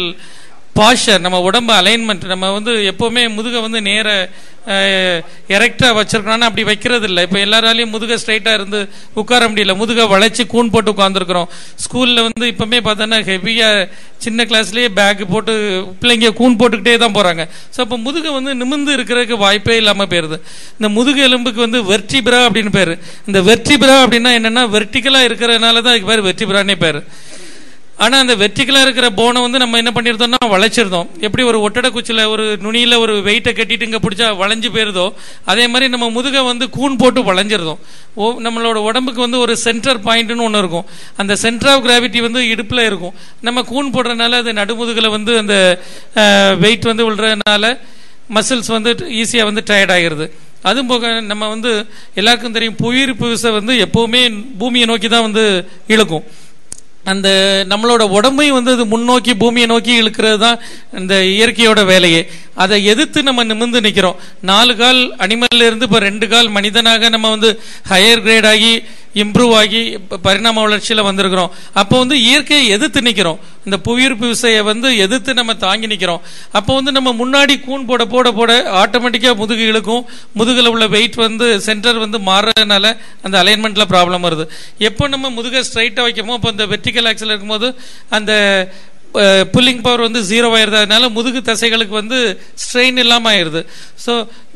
பாஷர் நம்ம உடம்பு அலைன்மெண்ட் நம்ம வந்து எப்போவுமே முதுகை வந்து நேர எரெக்டாக வச்சிருக்கோம்னா அப்படி வைக்கிறது இல்லை இப்போ எல்லாராலையும் முதுகை ஸ்ட்ரைட்டாக இருந்து உட்கார முடியல முதுகை வளைச்சி கூன் போட்டு உட்காந்துருக்குறோம் ஸ்கூலில் வந்து இப்போமே பார்த்தோன்னா ஹெவியாக சின்ன கிளாஸ்லேயே பேக் போட்டு பிள்ளைங்க கூன் போட்டுக்கிட்டே தான் போகிறாங்க ஸோ அப்போ முதுகை வந்து நிமிர்ந்து இருக்கிறதுக்கு வாய்ப்பே இல்லாமல் போயிடுது இந்த முதுகு எலும்புக்கு வந்து வெர்டிபிரா அப்படின்னு பேர் இந்த வெர்டிபிரா அப்படின்னா என்னென்னா வெர்டிக்கலாக இருக்கிறதுனால தான் அதுக்கு பேர் வெர்டிபிரானே பேர் ஆனா அந்த வெர்டிகலா இருக்கிற போனை வந்து நம்ம என்ன பண்ணிருந்தோம்னா வளைச்சிருந்தோம் எப்படி ஒரு ஒட்டடை குச்சில ஒரு நுனியில ஒரு வெயிட்டை கட்டிட்டு இங்க பிடிச்சா வளைஞ்சு போயிருதோ அதே மாதிரி நம்ம முதுகை வந்து கூன் போட்டு வளைஞ்சிருந்தோம் ஓ நம்மளோட உடம்புக்கு வந்து ஒரு சென்டர் பாயிண்ட்னு ஒன்று இருக்கும் அந்த சென்டர் ஆஃப் கிராவிட்டி வந்து இடுப்புல இருக்கும் நம்ம கூன் போடுறதுனால அது நடுமுதுகில் வந்து அந்த வெயிட் வந்து விழுறதுனால மசில்ஸ் வந்து ஈஸியாக வந்து டயர்ட் ஆகிருது அதுவும் போக நம்ம வந்து எல்லாருக்கும் தெரியும் புவியீர்ப்பு விசை வந்து எப்பவுமே பூமியை நோக்கி தான் வந்து இழுக்கும் அந்த நம்மளோட உடம்பையும் வந்து அது முன்னோக்கி பூமியை நோக்கி இழுக்கிறது தான் இந்த இயற்கையோட வேலையே அதை எதிர்த்து நம்ம நிமிர்ந்து நிற்கிறோம் நாலு கால் அனிமல்ல இருந்து இப்போ ரெண்டு கால் மனிதனாக நம்ம வந்து ஹையர் கிரேட் ஆகி இம்ப்ரூவ் ஆகி இப்ப பரிணாம வளர்ச்சியில் வந்திருக்கிறோம் அப்போ வந்து இயற்கையை எதிர்த்து நிற்கிறோம் இந்த புவியீர்ப்பு விசையை வந்து எதிர்த்து நம்ம தாங்கி நிற்கிறோம் அப்போ வந்து நம்ம முன்னாடி கூன் போட போட போட ஆட்டோமேட்டிக்காக முதுகு இழுக்கும் முதுகில் உள்ள வெயிட் வந்து சென்டர் வந்து மாறுறதுனால அந்த அலைன்மெண்ட்ல ப்ராப்ளம் வருது எப்போ நம்ம முதுகை ஸ்ட்ரைட்டாக வைக்கமோ அப்போ அந்த வெர்டிக்கல் ஆக்சல் இருக்கும்போது அந்த புல்லிங் பவர் வந்து ஜீரோ ஆயிருது அதனால முதுகு தசைகளுக்கு வந்து ஸ்ட்ரெயின் இல்லாமல் ஆயிருது ஸோ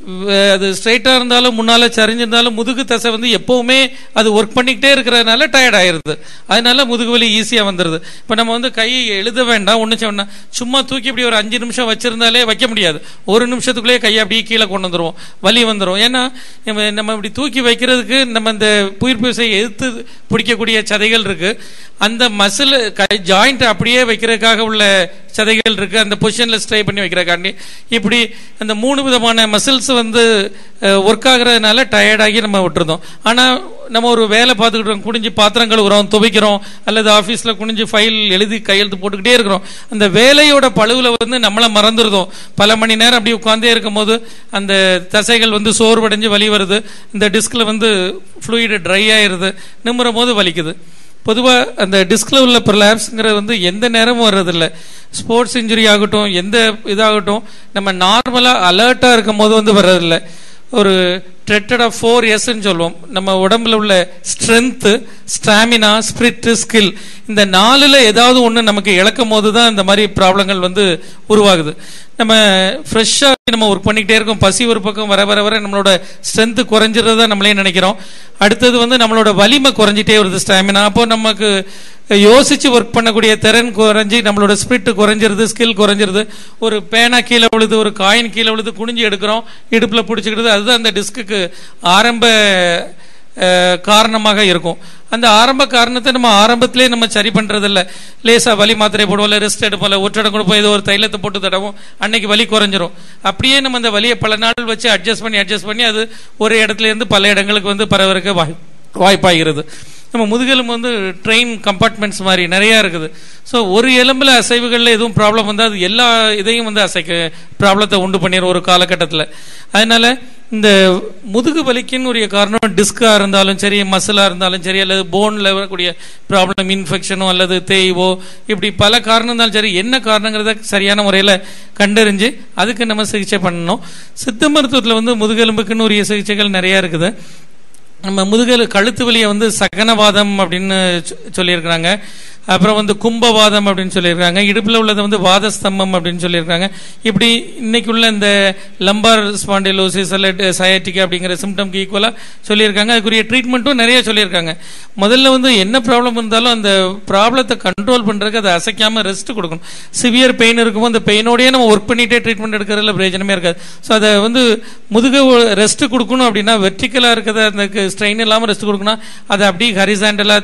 அது ஸ்ட்ரைட்டாக இருந்தாலும் முன்னால் சரிஞ்சிருந்தாலும் முதுகு தசை வந்து எப்போவுமே அது ஒர்க் பண்ணிக்கிட்டே இருக்கிறதுனால டயர்ட் ஆயிருது அதனால முதுகு வலி ஈஸியாக வந்துடுது இப்போ நம்ம வந்து கையை எழுத வேண்டாம் ஒன்று சொன்னா சும்மா தூக்கி இப்படி ஒரு அஞ்சு நிமிஷம் வச்சிருந்தாலே வைக்க முடியாது ஒரு நிமிஷத்துக்குள்ளேயே கையை அப்படியே கீழே கொண்டு வந்துருவோம் வலி வந்துடும் ஏன்னா நம்ம நம்ம இப்படி தூக்கி வைக்கிறதுக்கு நம்ம இந்த புயிர்ப்பு விசையை எதிர்த்து பிடிக்கக்கூடிய சதைகள் இருக்கு அந்த மசில் கை ஜாயிண்ட் அப்படியே வைக்கிறதுக்காக உள்ள சதைகள் இருக்கு அந்த பொசிஷன்ல ஸ்ட்ரை பண்ணி வைக்கிறக்காண்டி இப்படி அந்த மூணு விதமான மசில்ஸ் வந்து ஒர்க் ஆகுறதுனால டயர்டாகி நம்ம விட்டுருந்தோம் ஆனா நம்ம ஒரு வேலை பார்த்துக்கிட்டு இருக்கோம் குனிஞ்சு பாத்திரம் கழுவுறோம் துவைக்கிறோம் அல்லது ஆஃபீஸ்ல குனிஞ்சு ஃபைல் எழுதி கையெழுத்து போட்டுக்கிட்டே இருக்கிறோம் அந்த வேலையோட பழுவுல வந்து நம்மளை மறந்துருதோம் பல மணி நேரம் அப்படி உட்காந்தே இருக்கும் போது அந்த தசைகள் வந்து சோர்வடைஞ்சு வலி வருது இந்த டிஸ்க்ல வந்து ஃப்ளூயிடு ட்ரை ஆயிருது நிம்முறும் போது வலிக்குது பொதுவாக அந்த டிஸ்கில் உள்ள ப்ரலாப்ஸுங்கிறது வந்து எந்த நேரமும் வர்றதில்ல ஸ்போர்ட்ஸ் இன்ஜுரி ஆகட்டும் எந்த இதாகட்டும் நம்ம நார்மலாக அலர்ட்டாக இருக்கும் போது வந்து வர்றதில்ல ஒரு ட்ரெட்டட் ஆஃப் ஃபோர் எஸ்ன்னு சொல்லுவோம் நம்ம உடம்புல உள்ள ஸ்ட்ரென்த்து ஸ்டாமினா ஸ்பிரிட் ஸ்கில் இந்த நாலுல ஏதாவது ஒன்று நமக்கு இழக்கும் போது தான் இந்த மாதிரி ப்ராப்ளங்கள் வந்து உருவாகுது நம்ம ஃப்ரெஷ்ஷாக நம்ம ஒர்க் பண்ணிக்கிட்டே இருக்கோம் பசி ஒரு பக்கம் வர வர வர நம்மளோட ஸ்ட்ரென்த்து குறைஞ்சிறதா நம்மளே நினைக்கிறோம் அடுத்தது வந்து நம்மளோட வலிமை குறைஞ்சிட்டே வருது ஸ்டாமினா அப்போ நமக்கு யோசிச்சு ஒர்க் பண்ணக்கூடிய திறன் குறைஞ்சி நம்மளோட ஸ்பிரிட் குறைஞ்சிருது ஸ்கில் குறைஞ்சிருது ஒரு பேனா கீழே விழுது ஒரு காயின் கீழே விழுது குனிஞ்சு எடுக்கிறோம் இடுப்புல பிடிச்சிக்கிடுது அதுதான் அந்த டிஸ்க்கு ஆரம்ப அஹ், காரணமாக இருக்கும் அந்த ஆரம்ப காரணத்தை நம்ம ஆரம்பத்திலே நம்ம சரி பண்றது இல்ல லேசா வலி மாத்திரை போடுவோம் இல்ல ரெஸ்ட் எடுப்போம் இல்ல ஒற்றடம் கொடுப்போம் ஏதோ ஒரு தைலத்தை போட்டு தடவும் அன்னைக்கு வலி குறைஞ்சிரும் அப்படியே நம்ம அந்த வலியை பல நாள் வச்சு அட்ஜஸ்ட் பண்ணி அட்ஜஸ்ட் பண்ணி அது ஒரு இடத்துல இருந்து பல இடங்களுக்கு வந்து பரவறதுக்கு வாய் வாய்ப்பாகிறது நம்ம முதுகெலும்பு வந்து ட்ரெயின் கம்பார்ட்மெண்ட்ஸ் மாதிரி நிறைய இருக்குது ஸோ ஒரு எலும்புல அசைவுகளில் எதுவும் ப்ராப்ளம் வந்தால் அது எல்லா இதையும் வந்து அசைக்க ப்ராப்ளத்தை உண்டு பண்ணிடும் ஒரு காலகட்டத்தில் அதனால இந்த முதுகு வலிக்குன்னு உரிய காரணம் டிஸ்கா இருந்தாலும் சரி மசிலா இருந்தாலும் சரி அல்லது போன்ல வரக்கூடிய ப்ராப்ளம் இன்ஃபெக்ஷனோ அல்லது தேய்வோ இப்படி பல காரணம் இருந்தாலும் சரி என்ன காரணங்கிறத சரியான முறையில் கண்டறிஞ்சு அதுக்கு நம்ம சிகிச்சை பண்ணணும் சித்த மருத்துவத்தில் வந்து முதுகெலும்புக்குன்னு உரிய சிகிச்சைகள் நிறைய இருக்குது நம்ம முதுகல் கழுத்து வலியை வந்து சகனவாதம் அப்படின்னு சொ- சொல்லியிருக்கிறாங்க அப்புறம் வந்து கும்பவாதம் அப்படின்னு சொல்லியிருக்காங்க இடுப்புல உள்ளது வந்து வாதஸ்தம்பம் அப்படின்னு சொல்லியிருக்காங்க இப்படி இன்னைக்கு உள்ள இந்த லம்பார் ஸ்பாண்டிலோசிஸ் அல்ல சயாட்டிக் அப்படிங்கிற சிம்டம்க்கு ஈக்குவலா சொல்லியிருக்காங்க அதுக்குரிய ட்ரீட்மெண்ட்டும் நிறைய சொல்லியிருக்காங்க முதல்ல வந்து என்ன ப்ராப்ளம் இருந்தாலும் அந்த ப்ராப்ளத்தை கண்ட்ரோல் பண்றதுக்கு அதை அசைக்காம ரெஸ்ட் கொடுக்கணும் சிவியர் பெயின் இருக்கும்போது அந்த பெயினோடயே நம்ம ஒர்க் பண்ணிட்டே ட்ரீட்மெண்ட் எடுக்கிறதுல பிரயோஜனமே இருக்காது ஸோ அதை வந்து முதுகு ரெஸ்ட் கொடுக்கணும் அப்படின்னா வெர்டிக்கலா இருக்கிறத அந்த ஸ்ட்ரெயின் இல்லாமல் ரெஸ்ட் கொடுக்கணும் அதை அப்படியே ஹரிசாண்டலா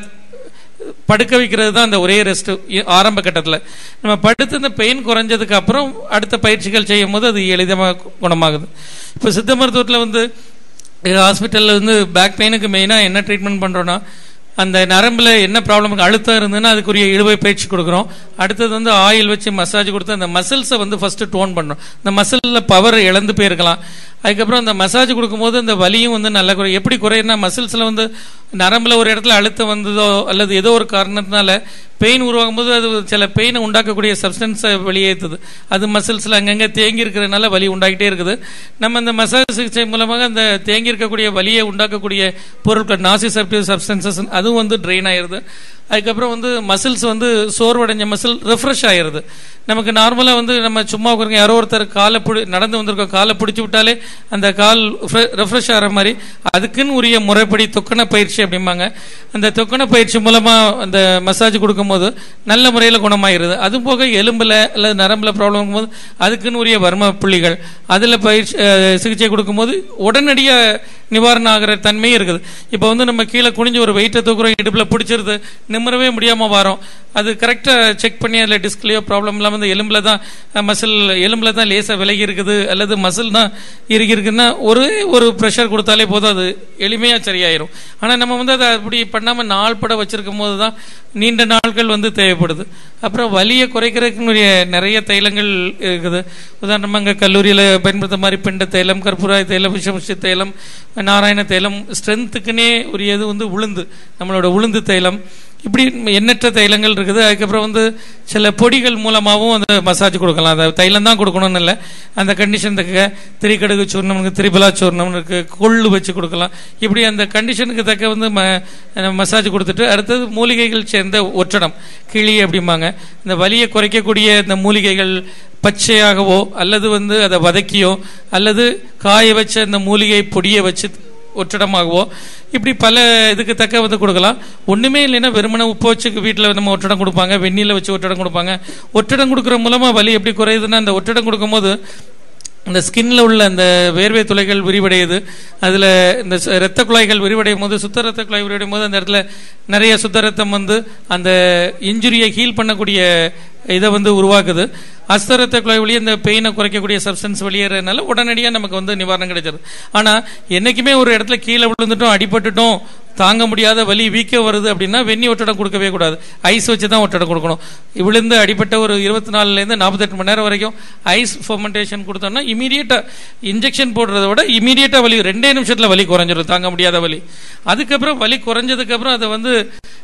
படுக்க வைக்கிறது தான் அந்த ஒரே ரெஸ்ட் ஆரம்ப கட்டத்தில் நம்ம படுத்து இந்த பெயின் குறைஞ்சதுக்கு அப்புறம் அடுத்த பயிற்சிகள் செய்யும் போது அது எளிதமாக குணமாகுது இப்போ சித்த மருத்துவத்தில் வந்து ஹாஸ்பிட்டலில் வந்து பேக் பெயினுக்கு மெயினாக என்ன ட்ரீட்மெண்ட் பண்ணுறோன்னா அந்த நரம்புல என்ன ப்ராப்ளம் அழுத்தம் இருந்ததுன்னா அதுக்குரிய இழுவை பயிற்சி கொடுக்குறோம் அடுத்தது வந்து ஆயில் வச்சு மசாஜ் கொடுத்து அந்த மசில்ஸை வந்து ஃபர்ஸ்ட் டோன் பண்ணுறோம் இந்த மசிலில் பவர் இழந்து போயிருக்கலாம் அதுக்கப்புறம் அந்த மசாஜ் கொடுக்கும்போது அந்த வலியும் வந்து நல்லா குறை எப்படி குறையும்னா மசில்ஸில் வந்து நரம்புல ஒரு இடத்துல அழுத்தம் வந்ததோ அல்லது ஏதோ ஒரு காரணத்தினால பெயின் உருவாகும் போது அது சில பெயினை உண்டாக்கக்கூடிய சப்ஸ்டன்ஸை வெளியேற்றுது அது மசில்ஸில் அங்கங்கே தேங்கி இருக்கிறதுனால வலி உண்டாகிட்டே இருக்குது நம்ம அந்த மசாஜ் சிகிச்சை மூலமாக அந்த தேங்கி இருக்கக்கூடிய வலியை உண்டாக்கக்கூடிய பொருட்கள் நாசிசெப்டிவ் சப்ஸ்டன்சஸ் அதுவும் வந்து ட்ரெயின் ஆயிருது அதுக்கப்புறம் வந்து மசில்ஸ் வந்து சோர்வடைஞ்ச மசில் ரெஃப்ரெஷ் ஆயிருது நமக்கு நார்மலாக வந்து நம்ம சும்மா உட்காருங்க யாரோ ஒருத்தர் காலை பிடி நடந்து வந்திருக்கோம் காலை பிடிச்சி விட்டாலே அந்த கால் ரெஃப்ரெஷ் ஆகிற மாதிரி அதுக்குன்னு உரிய முறைப்படி தொக்கண பயிற்சி அப்படிம்பாங்க அந்த தொக்கண பயிற்சி மூலமாக அந்த மசாஜ் கொடுக்கும்போது நல்ல முறையில் குணமாயிருது அது போக எலும்பில் அல்லது நரம்பில் ப்ராப்ளம் போது அதுக்குன்னு உரிய வர்ம புள்ளிகள் அதில் பயிற்சி அஹ், சிகிச்சை கொடுக்கும்போது உடனடியாக நிவாரணம் ஆகிற தன்மையும் இருக்குது இப்போ வந்து நம்ம கீழே குனிஞ்சு ஒரு வெயிட்டை தூக்குறோம் இடுப்பில் பிடிச்சிருது நிம்மறவே முடியாமல் வரோம் அது கரெக்டாக செக் பண்ணி அதில் டிஸ்க்லேயோ ப்ராப்ளம் இல்லாமல் இந்த எலும்பில் தான் மசில் எலும்பில் தான் லேசாக விலகி இருக்குது அல்லது மசில் தான் இறுகி இருக்குன்னா ஒரே ஒரு ப்ரெஷர் கொடுத்தாலே போதும் அது எளிமையாக சரியாயிரும் ஆனால் நம்ம வந்து அதை அப்படி பண்ணாமல் நாள் பட வச்சிருக்கும் போது தான் நீண்ட நாட்கள் வந்து தேவைப்படுது அப்புறம் வலியை குறைக்கிறதுக்குரிய நிறைய தைலங்கள் இருக்குது உதாரணமாக அங்கே கல்லூரியில் பயன்படுத்த மாதிரி பிண்ட தைலம் கற்பூராய தைலம் விஷமுஷி தைலம் நாராயண தைலம் ஸ்ட்ரென்த்துக்குன்னே உரியது வந்து உளுந்து நம்மளோட உளுந்து தைலம் இப்படி எண்ணற்ற தைலங்கள் இருக்குது அதுக்கப்புறம் வந்து சில பொடிகள் மூலமாகவும் அந்த மசாஜ் கொடுக்கலாம் அந்த தைலம் தான் கொடுக்கணும்னு இல்லை அந்த கண்டிஷனுக்கு திரிக்கடுகு சூர்ணம் இருக்கு திரிபலா சூர்ணம் இருக்கு கொள்ளு வச்சு கொடுக்கலாம் இப்படி அந்த கண்டிஷனுக்கு தக்க வந்து ம- மசாஜ் கொடுத்துட்டு அடுத்தது மூலிகைகள் சேர்ந்த ஒற்றடம் கிளி அப்படிம்பாங்க இந்த வலியை குறைக்கக்கூடிய இந்த மூலிகைகள் பச்சையாகவோ அல்லது வந்து அதை வதக்கியோ அல்லது காய வச்ச அந்த மூலிகை பொடியை வச்சு ஒற்றடமாகவோ இப்படி பல இதுக்கு தக்க வந்து கொடுக்கலாம் ஒண்ணுமே இல்லைன்னா வெறுமனே உப்பு வச்சு வீட்டில் நம்ம ஒற்றடம் கொடுப்பாங்க வெந்நீரில் வச்சு ஒற்றடம் கொடுப்பாங்க ஒற்றடம் கொடுக்குற மூலமா வலி எப்படி குறையுதுன்னா அந்த ஒற்றடம் கொடுக்கும்போது இந்த ஸ்கின்ல உள்ள அந்த வேர்வை துளைகள் விரிவடையுது அதுல இந்த ச- இரத்த குழாய்கள் விரிவடையும் போது சுத்த ரத்த குழாய் விரிவடையும் போது அந்த இடத்துல நிறைய சுத்த ரத்தம் வந்து அந்த இன்ஜுரியை ஹீல் பண்ணக்கூடிய இதை வந்து உருவாக்குது அஸ்த ரத்த குழாய் வழியே இந்த பெயினை குறைக்கக்கூடிய சப்ஸ்டன்ஸ் வெளியேறதுனால உடனடியாக நமக்கு வந்து நிவாரணம் கிடைச்சிருது ஆனா என்னைக்குமே ஒரு இடத்துல கீழே விழுந்துட்டோம் அடிபட்டுட்டோம் தாங்க முடியாத வலி வீக்க வருது அப்படின்னா வெந்நி ஒட்டடம் கொடுக்கவே கூடாது ஐஸ் வச்சு தான் ஒட்டடம் கொடுக்கணும் விழுந்து அடிபட்ட ஒரு இருபத்தி நாலுலேருந்து நாற்பத்தெட்டு மணி நேரம் வரைக்கும் ஐஸ் ஃபர்மெண்டேஷன் கொடுத்தோம்னா இமீடியட்டாக இன்ஜெக்ஷன் போடுறத விட இமீடியட்டாக வலி ரெண்டே நிமிஷத்தில் வலி குறைஞ்சிரும் தாங்க முடியாத வலி அதுக்கப்புறம் வலி குறைஞ்சதுக்கப்புறம் அதை வந்து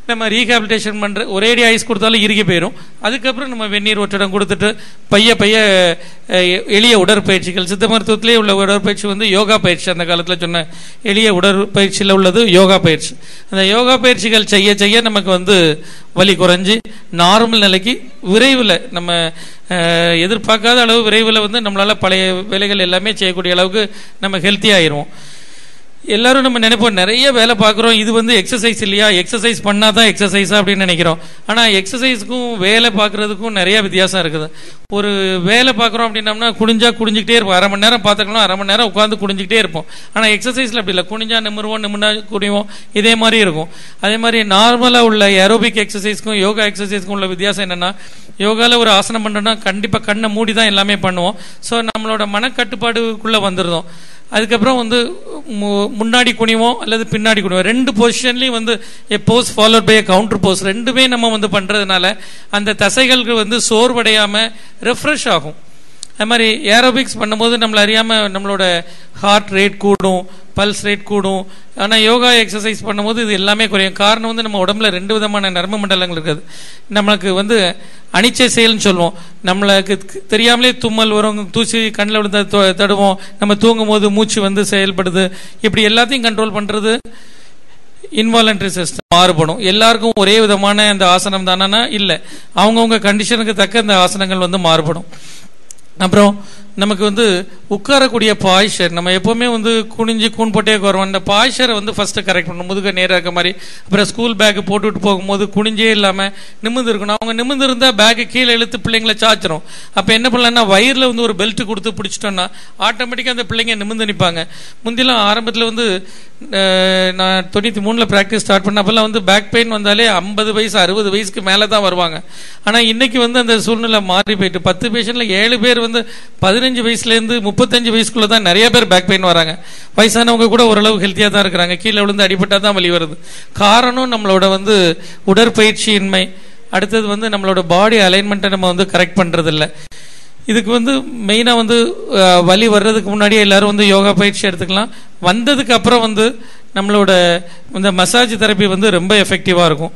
நம்ம ரீஹாபிலிட்டேஷன் பண்ணுற ஒரேடி ஐஸ் கொடுத்தாலும் இறுகி போயிடும் அதுக்கப்புறம் நம்ம வெந்நீர் ஒற்றடம் கொடுத்துட்டு பைய பைய அஹ், எ- எளிய உடற்பயிற்சிகள் சித்த மருத்துவத்திலே உள்ள உடற்பயிற்சி வந்து யோகா பயிற்சி அந்த காலத்தில் சொன்ன எளிய உடற்பயிற்சியில் உள்ளது யோகா பயிற்சி அந்த யோகா பயிற்சிகள் செய்ய செய்ய நமக்கு வந்து வலி குறைஞ்சி நார்மல் நிலைக்கு விரைவில் நம்ம அஹ், எதிர்பார்க்காத அளவு விரைவில் வந்து நம்மளால பழைய வேலைகள் எல்லாமே செய்யக்கூடிய அளவுக்கு நம்ம ஹெல்த்தி ஆயிடுவோம் எல்லாரும் நம்ம நினைப்போம் நிறைய வேலை பார்க்குறோம் இது வந்து எக்ஸசைஸ் இல்லையா எக்ஸசைஸ் பண்ணாதான் தான் எக்ஸசைஸா அப்படின்னு நினைக்கிறோம் ஆனால் எக்ஸசைஸுக்கும் வேலை பார்க்கறதுக்கும் நிறைய வித்தியாசம் இருக்குது ஒரு வேலை பார்க்குறோம் அப்படின்னம்னா குனிஞ்சா குனிஞ்சிக்கிட்டே இருப்போம் அரை மணி நேரம் பார்த்துக்கலாம் அரை மணி நேரம் உட்காந்து குனிஞ்சிக்கிட்டே இருப்போம் ஆனால் எக்ஸசைஸில் அப்படி இல்லை குனிஞ்சா நிமிருவோம் நிமிர்ந்தா குனிவோம் இதே மாதிரி இருக்கும் அதே மாதிரி நார்மலாக உள்ள ஏரோபிக் எக்ஸசைஸ்க்கும் யோகா எக்ஸசைஸ்க்கும் உள்ள வித்தியாசம் என்னன்னா யோகாவில் ஒரு ஆசனம் பண்ணுறோம்னா கண்டிப்பாக கண்ணை மூடி தான் எல்லாமே பண்ணுவோம் ஸோ நம்மளோட மனக்கட்டுப்பாடுக்குள்ளே வந்துருந்தோம் அதுக்கப்புறம் வந்து மு- முன்னாடி குனிவோம் அல்லது பின்னாடி குனிவோம் ரெண்டு பொசிஷன்லையும் வந்து a pose followed by counter pose ரெண்டுமே நம்ம வந்து பண்றதுனால அந்த தசைகளுக்கு வந்து சோர்வடையாம ரெஃப்ரெஷ் ஆகும் அது மாதிரி ஏரோபிக்ஸ் பண்ணும்போது நம்மள அறியாம நம்மளோட ஹார்ட் ரேட் கூடும் பல்ஸ் ரேட் கூடும் ஆனால் யோகா எக்ஸசைஸ் பண்ணும்போது இது எல்லாமே குறையும் காரணம் வந்து நம்ம உடம்புல ரெண்டு விதமான நரம்பு மண்டலங்கள் இருக்குது நம்மளுக்கு வந்து அனிச்சை செயல்னு சொல்லுவோம் நம்மளுக்கு தெரியாமலே தும்மல் வரும் தூசி கண்ணில் விழுந்த தொ- தடுவோம் நம்ம தூங்கும் போது மூச்சு வந்து செயல்படுது இப்படி எல்லாத்தையும் கண்ட்ரோல் பண்றது இன்வாலண்டரி சிஸ்டம் மாறுபடும் எல்லாருக்கும் ஒரே விதமான அந்த ஆசனம் தானா இல்லை அவங்கவுங்க கண்டிஷனுக்கு தக்க அந்த ஆசனங்கள் வந்து மாறுபடும் அப்புறம் நமக்கு வந்து உட்காரக்கூடிய பாய்ச்சர் நம்ம எப்பவுமே வந்து குனிஞ்சு கூன் போட்டே உட்காருவோம் அந்த பாய்ச்சரை வந்து ஃபர்ஸ்ட் கரெக்ட் பண்ணணும் முதுக நேராக இருக்க மாதிரி அப்புறம் ஸ்கூல் பேக் போட்டுட்டு போகும்போது குனிஞ்சே இல்லாமல் நிமிர்ந்து இருக்கணும் அவங்க நிமிர்ந்து இருந்தால் பேக்கு கீழே இழுத்து பிள்ளைங்களை சாச்சிரும் அப்போ என்ன பண்ணலாம்னா வயிறில் வந்து ஒரு பெல்ட் கொடுத்து பிடிச்சிட்டோம்னா ஆட்டோமேட்டிக்காக அந்த பிள்ளைங்க நிமிர்ந்து நிற்பாங்க முந்திலாம் ஆரம்பத்தில் வந்து அஹ், நான் தொண்ணூற்றி மூணில் ப்ராக்டிஸ் ஸ்டார்ட் பண்ண அப்போல்லாம் வந்து பேக் பெயின் வந்தாலே ஐம்பது வயசு அறுபது வயசுக்கு மேலே தான் வருவாங்க ஆனால் இன்னைக்கு வந்து அந்த சூழ்நிலை மாறி போயிட்டு பத்து பேஷண்ட்ல ஏழு பேர் வந்து பதினஞ்சு வயசுலேருந்து முப்பத்தஞ்சு வயசுக்குள்ள தான் நிறைய பேர் பேக் பெயின் வராங்க வயசானவங்க கூட ஓரளவு ஹெல்த்தியாக தான் இருக்கிறாங்க கீழே விழுந்து அடிபட்டா தான் வலி வருது காரணம் நம்மளோட வந்து உடற்பயிற்சியின்மை அடுத்தது வந்து நம்மளோட பாடி அலைன்மெண்ட்டை நம்ம வந்து கரெக்ட் பண்றது இல்ல இதுக்கு வந்து மெயினாக வந்து அஹ், வலி வர்றதுக்கு முன்னாடியே எல்லாரும் வந்து யோகா பயிற்சி எடுத்துக்கலாம் வந்ததுக்கு அப்புறம் வந்து நம்மளோட இந்த மசாஜ் தெரப்பி வந்து ரொம்ப எஃபெக்டிவாக இருக்கும்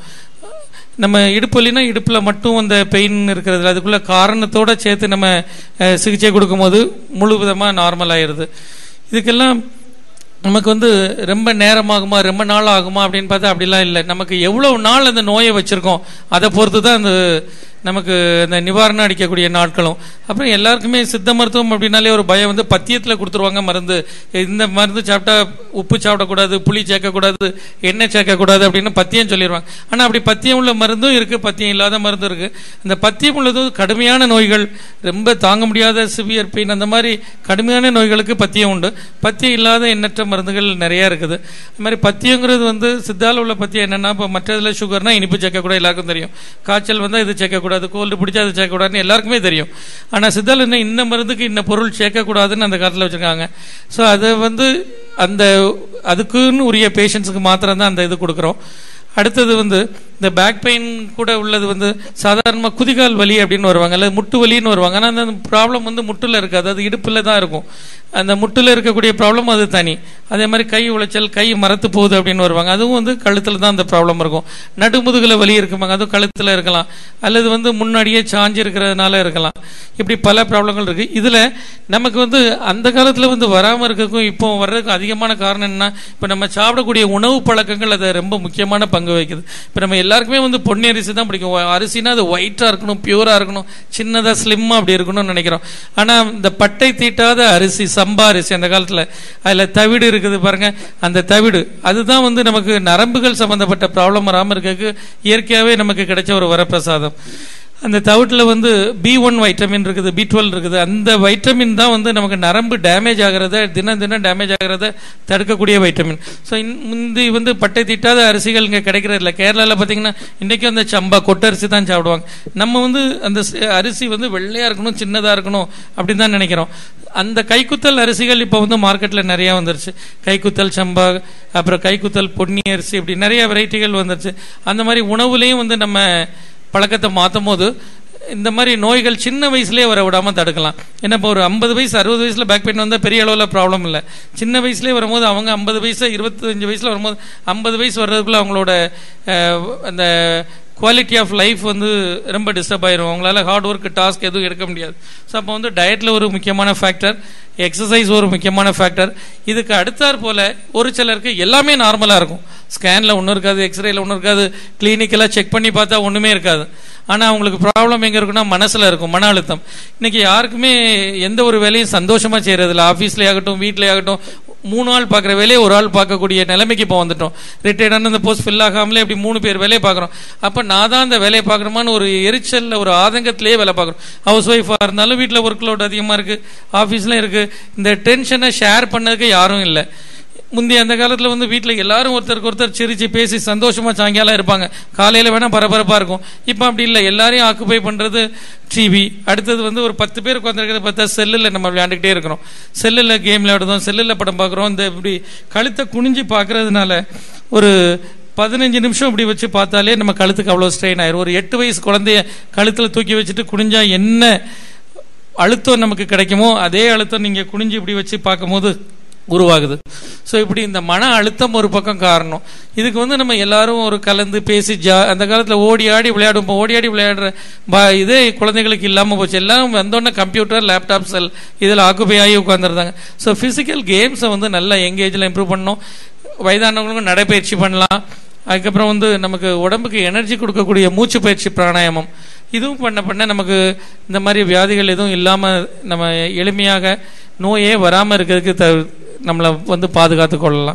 நம்ம இடுப்பு வலினா இடுப்பில் மட்டும் அந்த பெயின் இருக்கிறது அதுக்குள்ள காரணத்தோட சேர்த்து நம்ம அஹ், சிகிச்சை கொடுக்கும்போது முழு விதமாக நார்மல் ஆயிடுது இதுக்கெல்லாம் நமக்கு வந்து ரொம்ப நேரமாகுமா ரொம்ப நாள் ஆகுமா அப்படின்னு பார்த்தா அப்படிலாம் இல்லை நமக்கு எவ்வளவு நாள் அந்த நோயை வச்சிருக்கோம் அதை பொறுத்து தான் அந்த நமக்கு அந்த நிவாரணம் அடிக்கக்கூடிய நாட்களும் அப்புறம் எல்லாருக்குமே சித்த மருத்துவம் அப்படின்னாலே ஒரு பயம் வந்து பத்தியத்தில் கொடுத்துருவாங்க மருந்து இந்த மருந்து சாப்பிட்டா உப்பு சாப்பிடக்கூடாது புளி சேர்க்கக்கூடாது எண்ணெய் சேர்க்கக்கூடாது அப்படின்னு பத்தியம் சொல்லிடுவாங்க ஆனால் அப்படி பத்தியம் உள்ள மருந்தும் இருக்கு பத்தியம் இல்லாத மருந்தும் இருக்கு அந்த பத்தியம் உள்ளது கடுமையான நோய்கள் ரொம்ப தாங்க முடியாத சிவியர் பெயின் அந்த மாதிரி கடுமையான நோய்களுக்கு பத்தியம் உண்டு பத்தியம் இல்லாத எண்ணற்ற மருந்துகள் நிறைய இருக்குது அது மாதிரி பத்தியங்கிறது வந்து சித்தால உள்ள பத்தியம் என்னன்னா இப்போ மற்றதுல சுகர்னா இனிப்பு சேர்க்கக்கூடாது எல்லாருக்கும் தெரியும் காய்ச்சல் வந்தால் இது சேர்க்கக்கூடாது கோல்டு பிடிச்சா அது சேர்க்கக்கூடாதுன்னு எல்லாருக்குமே தெரியும் ஆனால் சித்தால என்ன இந்த மருந்துக்கு இந்த பொருள் சேர்க்கக்கூடாதுன்னு அந்த காலத்தில் வச்சிருக்காங்க ஸோ அதை வந்து அந்த அதுக்குன்னு உரிய பேஷண்ட்ஸுக்கு மாத்திரம் தான் அந்த இது கொடுக்குறோம் அடுத்தது வந்து இந்த பேக் பெயின் கூட உள்ளது வந்து சாதாரணமாக குதிகால் வலி அப்படின்னு வருவாங்க அல்லது முட்டு வலின்னு வருவாங்க ஆனால் அந்த ப்ராப்ளம் வந்து முட்டில் இருக்காது அது இடுப்பில் தான் இருக்கும் அந்த முட்டில் இருக்கக்கூடிய ப்ராப்ளம் அது தனி அதே மாதிரி கை உளைச்சல் கை மரத்து போகுது அப்படின்னு வருவாங்க அதுவும் வந்து கழுத்தில் தான் அந்த ப்ராப்ளம் இருக்கும் நடுமுதுகில் வலி இருக்குமாங்க அதுவும் கழுத்தில் இருக்கலாம் அல்லது வந்து முன்னாடியே சாஞ்சி இருக்கிறதுனால இருக்கலாம் இப்படி பல ப்ராப்ளங்கள் இருக்கு இதுல நமக்கு வந்து அந்த காலத்துல வந்து வராம இருக்கக்கும் இப்போ வர்றதுக்கு அதிகமான காரணம் என்ன இப்ப நம்ம சாப்பிடக்கூடிய உணவு பழக்கங்கள் அது ரொம்ப முக்கியமான பங்கு வகிக்குது இப்ப நம்ம எல்லாருக்குமே வந்து பொன்னி அரிசி தான் பிடிக்கும் ஒ- அரிசினா அது ஒயிட்டா இருக்கணும் பியூரா இருக்கணும் சின்னதா ஸ்லிம்மா அப்படி இருக்கணும்னு நினைக்கிறோம் ஆனா இந்த பட்டை தீட்டாத அரிசி சம்பா அரிசி அந்த காலத்துல அதுல தவிடு இருக்குது பாருங்க அந்த தவிடு அதுதான் வந்து நமக்கு நரம்புகள் சம்பந்தப்பட்ட ப்ராப்ளம் வராம இருக்கக்கு இயற்கையாவே நமக்கு கிடைச்ச ஒரு வரப்பிரசாதம் அந்த தவிட்டில் வந்து பி ஒன் வைட்டமின் இருக்குது பி டுவெல் இருக்குது அந்த வைட்டமின் தான் வந்து நமக்கு நரம்பு டேமேஜ் ஆகிறத தினம் தினம் டேமேஜ் ஆகிறத தடுக்கக்கூடிய வைட்டமின் ஸோ முந்தி வந்து பட்டை தீட்டாத அரிசிகள் இங்கே கிடைக்கிறது இல்லை கேரளாவில் பார்த்தீங்கன்னா இன்றைக்கும் அந்த சம்பா கொட்டரிசி தான் சாப்பிடுவாங்க நம்ம வந்து அந்த சி- அரிசி வந்து வெள்ளையாக இருக்கணும் சின்னதாக இருக்கணும் அப்படின்னு தான் நினைக்கிறோம் அந்த கைக்குத்தல் அரிசிகள் இப்போ வந்து மார்க்கெட்டில் நிறையா வந்துருச்சு கைக்குத்தல் சம்பா அப்புறம் கைக்குத்தல் பொன்னி அரிசி இப்படி நிறைய வெரைட்டிகள் வந்துருச்சு அந்த மாதிரி உணவுலேயும் வந்து நம்ம பழக்கத்தை மாற்றும் போது இந்த மாதிரி நோய்கள் சின்ன வயசுலேயே வர விடாம தடுக்கலாம் ஏன்னா இப்போ ஒரு ஐம்பது வயசு அறுபது வயசுல பேக் பெயின் வந்தால் பெரிய அளவில் ப்ராப்ளம் இல்லை சின்ன வயசுலேயே வரும்போது அவங்க ஐம்பது வயசு இருபத்தஞ்சு வயசுல வரும்போது ஐம்பது வயசு வர்றதுக்குள்ள அவங்களோட அஹ், அந்த குவாலிட்டி ஆஃப் லைஃப் வந்து ரொம்ப டிஸ்டர்ப் ஆயிரும் அவங்களால ஹார்ட் ஒர்க் டாஸ்க் எதுவும் எடுக்க முடியாது ஸோ அப்போ வந்து டயட்ல ஒரு முக்கியமான ஃபேக்டர் எக்ஸசைஸ் ஒரு முக்கியமான ஃபேக்டர் இதுக்கு அடுத்தாற் போல ஒரு சிலருக்கு எல்லாமே நார்மலாக இருக்கும் ஸ்கேனில் ஒன்றும் இருக்காது எக்ஸ்ரேல ஒன்றும் இருக்காது கிளினிக்கெல்லாம் செக் பண்ணி பார்த்தா ஒன்றுமே இருக்காது ஆனால் அவங்களுக்கு ப்ராப்ளம் எங்கே இருக்குன்னா மனசில் இருக்கும் மன அழுத்தம் இன்னைக்கு யாருக்குமே எந்த ஒரு வேலையும் சந்தோஷமாக செய்யறதில்ல ஆஃபீஸ்லேயே ஆகட்டும் வீட்லேயே ஆகட்டும் மூணு ஆள் பார்க்குற வேலையை ஒரு ஆள் பார்க்கக்கூடிய நிலைமைக்கு இப்போ வந்துட்டோம் ரிட்டையர்டான அந்த போஸ்ட் ஃபில் ஆகாமலே இப்படி மூணு பேர் வேலையை பார்க்குறோம் அப்போ நான் தான் அந்த வேலையை பார்க்கணுமான்னு ஒரு எரிச்சல்ல ஒரு ஆதங்கத்திலேயே வேலை பார்க்குறோம் ஹவுஸ் ஒய்ஃபாக இருந்தாலும் வீட்டில் ஒர்க் லோட் அதிகமாக இருக்குது ஆஃபீஸ்லையும் இருக்குது இந்த டென்ஷனை ஷேர் பண்ணதுக்கு யாரும் இல்லை முந்தைய அந்த காலத்தில் வந்து வீட்டில் எல்லாரும் ஒருத்தருக்கு ஒருத்தர் சிரிச்சு பேசி சந்தோஷமா சாயங்காலம் இருப்பாங்க காலையில் வேணா பரபரப்பாக இருக்கும் இப்போ அப்படி இல்லை எல்லாரையும் ஆக்குபை பண்ணுறது டிவி அடுத்தது வந்து ஒரு பத்து பேர் உட்காந்துருக்கிறத பார்த்தா செல்லில் நம்ம விளையாண்டுக்கிட்டே இருக்கிறோம் செல்லில் கேம் விளையாடுறோம் செல்லில் படம் பார்க்குறோம் இந்த இப்படி கழுத்தை குனிஞ்சு பார்க்கறதுனால ஒரு பதினஞ்சு நிமிஷம் இப்படி வச்சு பார்த்தாலே நம்ம கழுத்துக்கு அவ்வளோ ஸ்ட்ரெயின் ஆயிரும் ஒரு எட்டு வயசு குழந்தைய கழுத்தில் தூக்கி வச்சுட்டு குனிஞ்சா என்ன அழுத்தம் நமக்கு கிடைக்குமோ அதே அழுத்தம் நீங்கள் குனிஞ்சு இப்படி வச்சு பார்க்கும்போது உருவாகுது ஸோ இப்படி இந்த மன அழுத்தம் ஒரு பக்கம் காரணம் இதுக்கு வந்து நம்ம எல்லாரும் ஒரு கலந்து பேசி ஜா அந்த காலத்தில் ஓடி ஆடி விளையாடும் இப்போ ஓடி ஆடி விளையாடுற ப- இதே குழந்தைகளுக்கு இல்லாமல் போச்சு எல்லாம் வந்தோடனே கம்ப்யூட்டர் லேப்டாப் செல் இதில் ஆக்குபை ஆகி உட்காந்துருந்தாங்க ஸோ ஃபிசிக்கல் கேம்ஸை வந்து நல்லா எங்கேஜில் இம்ப்ரூவ் பண்ணணும் வயதானவங்களுக்கும் நடைப்பயிற்சி பண்ணலாம் அதுக்கப்புறம் வந்து நமக்கு உடம்புக்கு எனர்ஜி கொடுக்கக்கூடிய மூச்சு பயிற்சி பிராணாயாமம் இதுவும் பண்ண பண்ண நமக்கு இந்த மாதிரி வியாதிகள் எதுவும் இல்லாமல் நம்ம எளிமையாக நோயே வராமல் இருக்கிறதுக்கு த நம்மளை வந்து பாதுகாத்து கொள்ளலாம்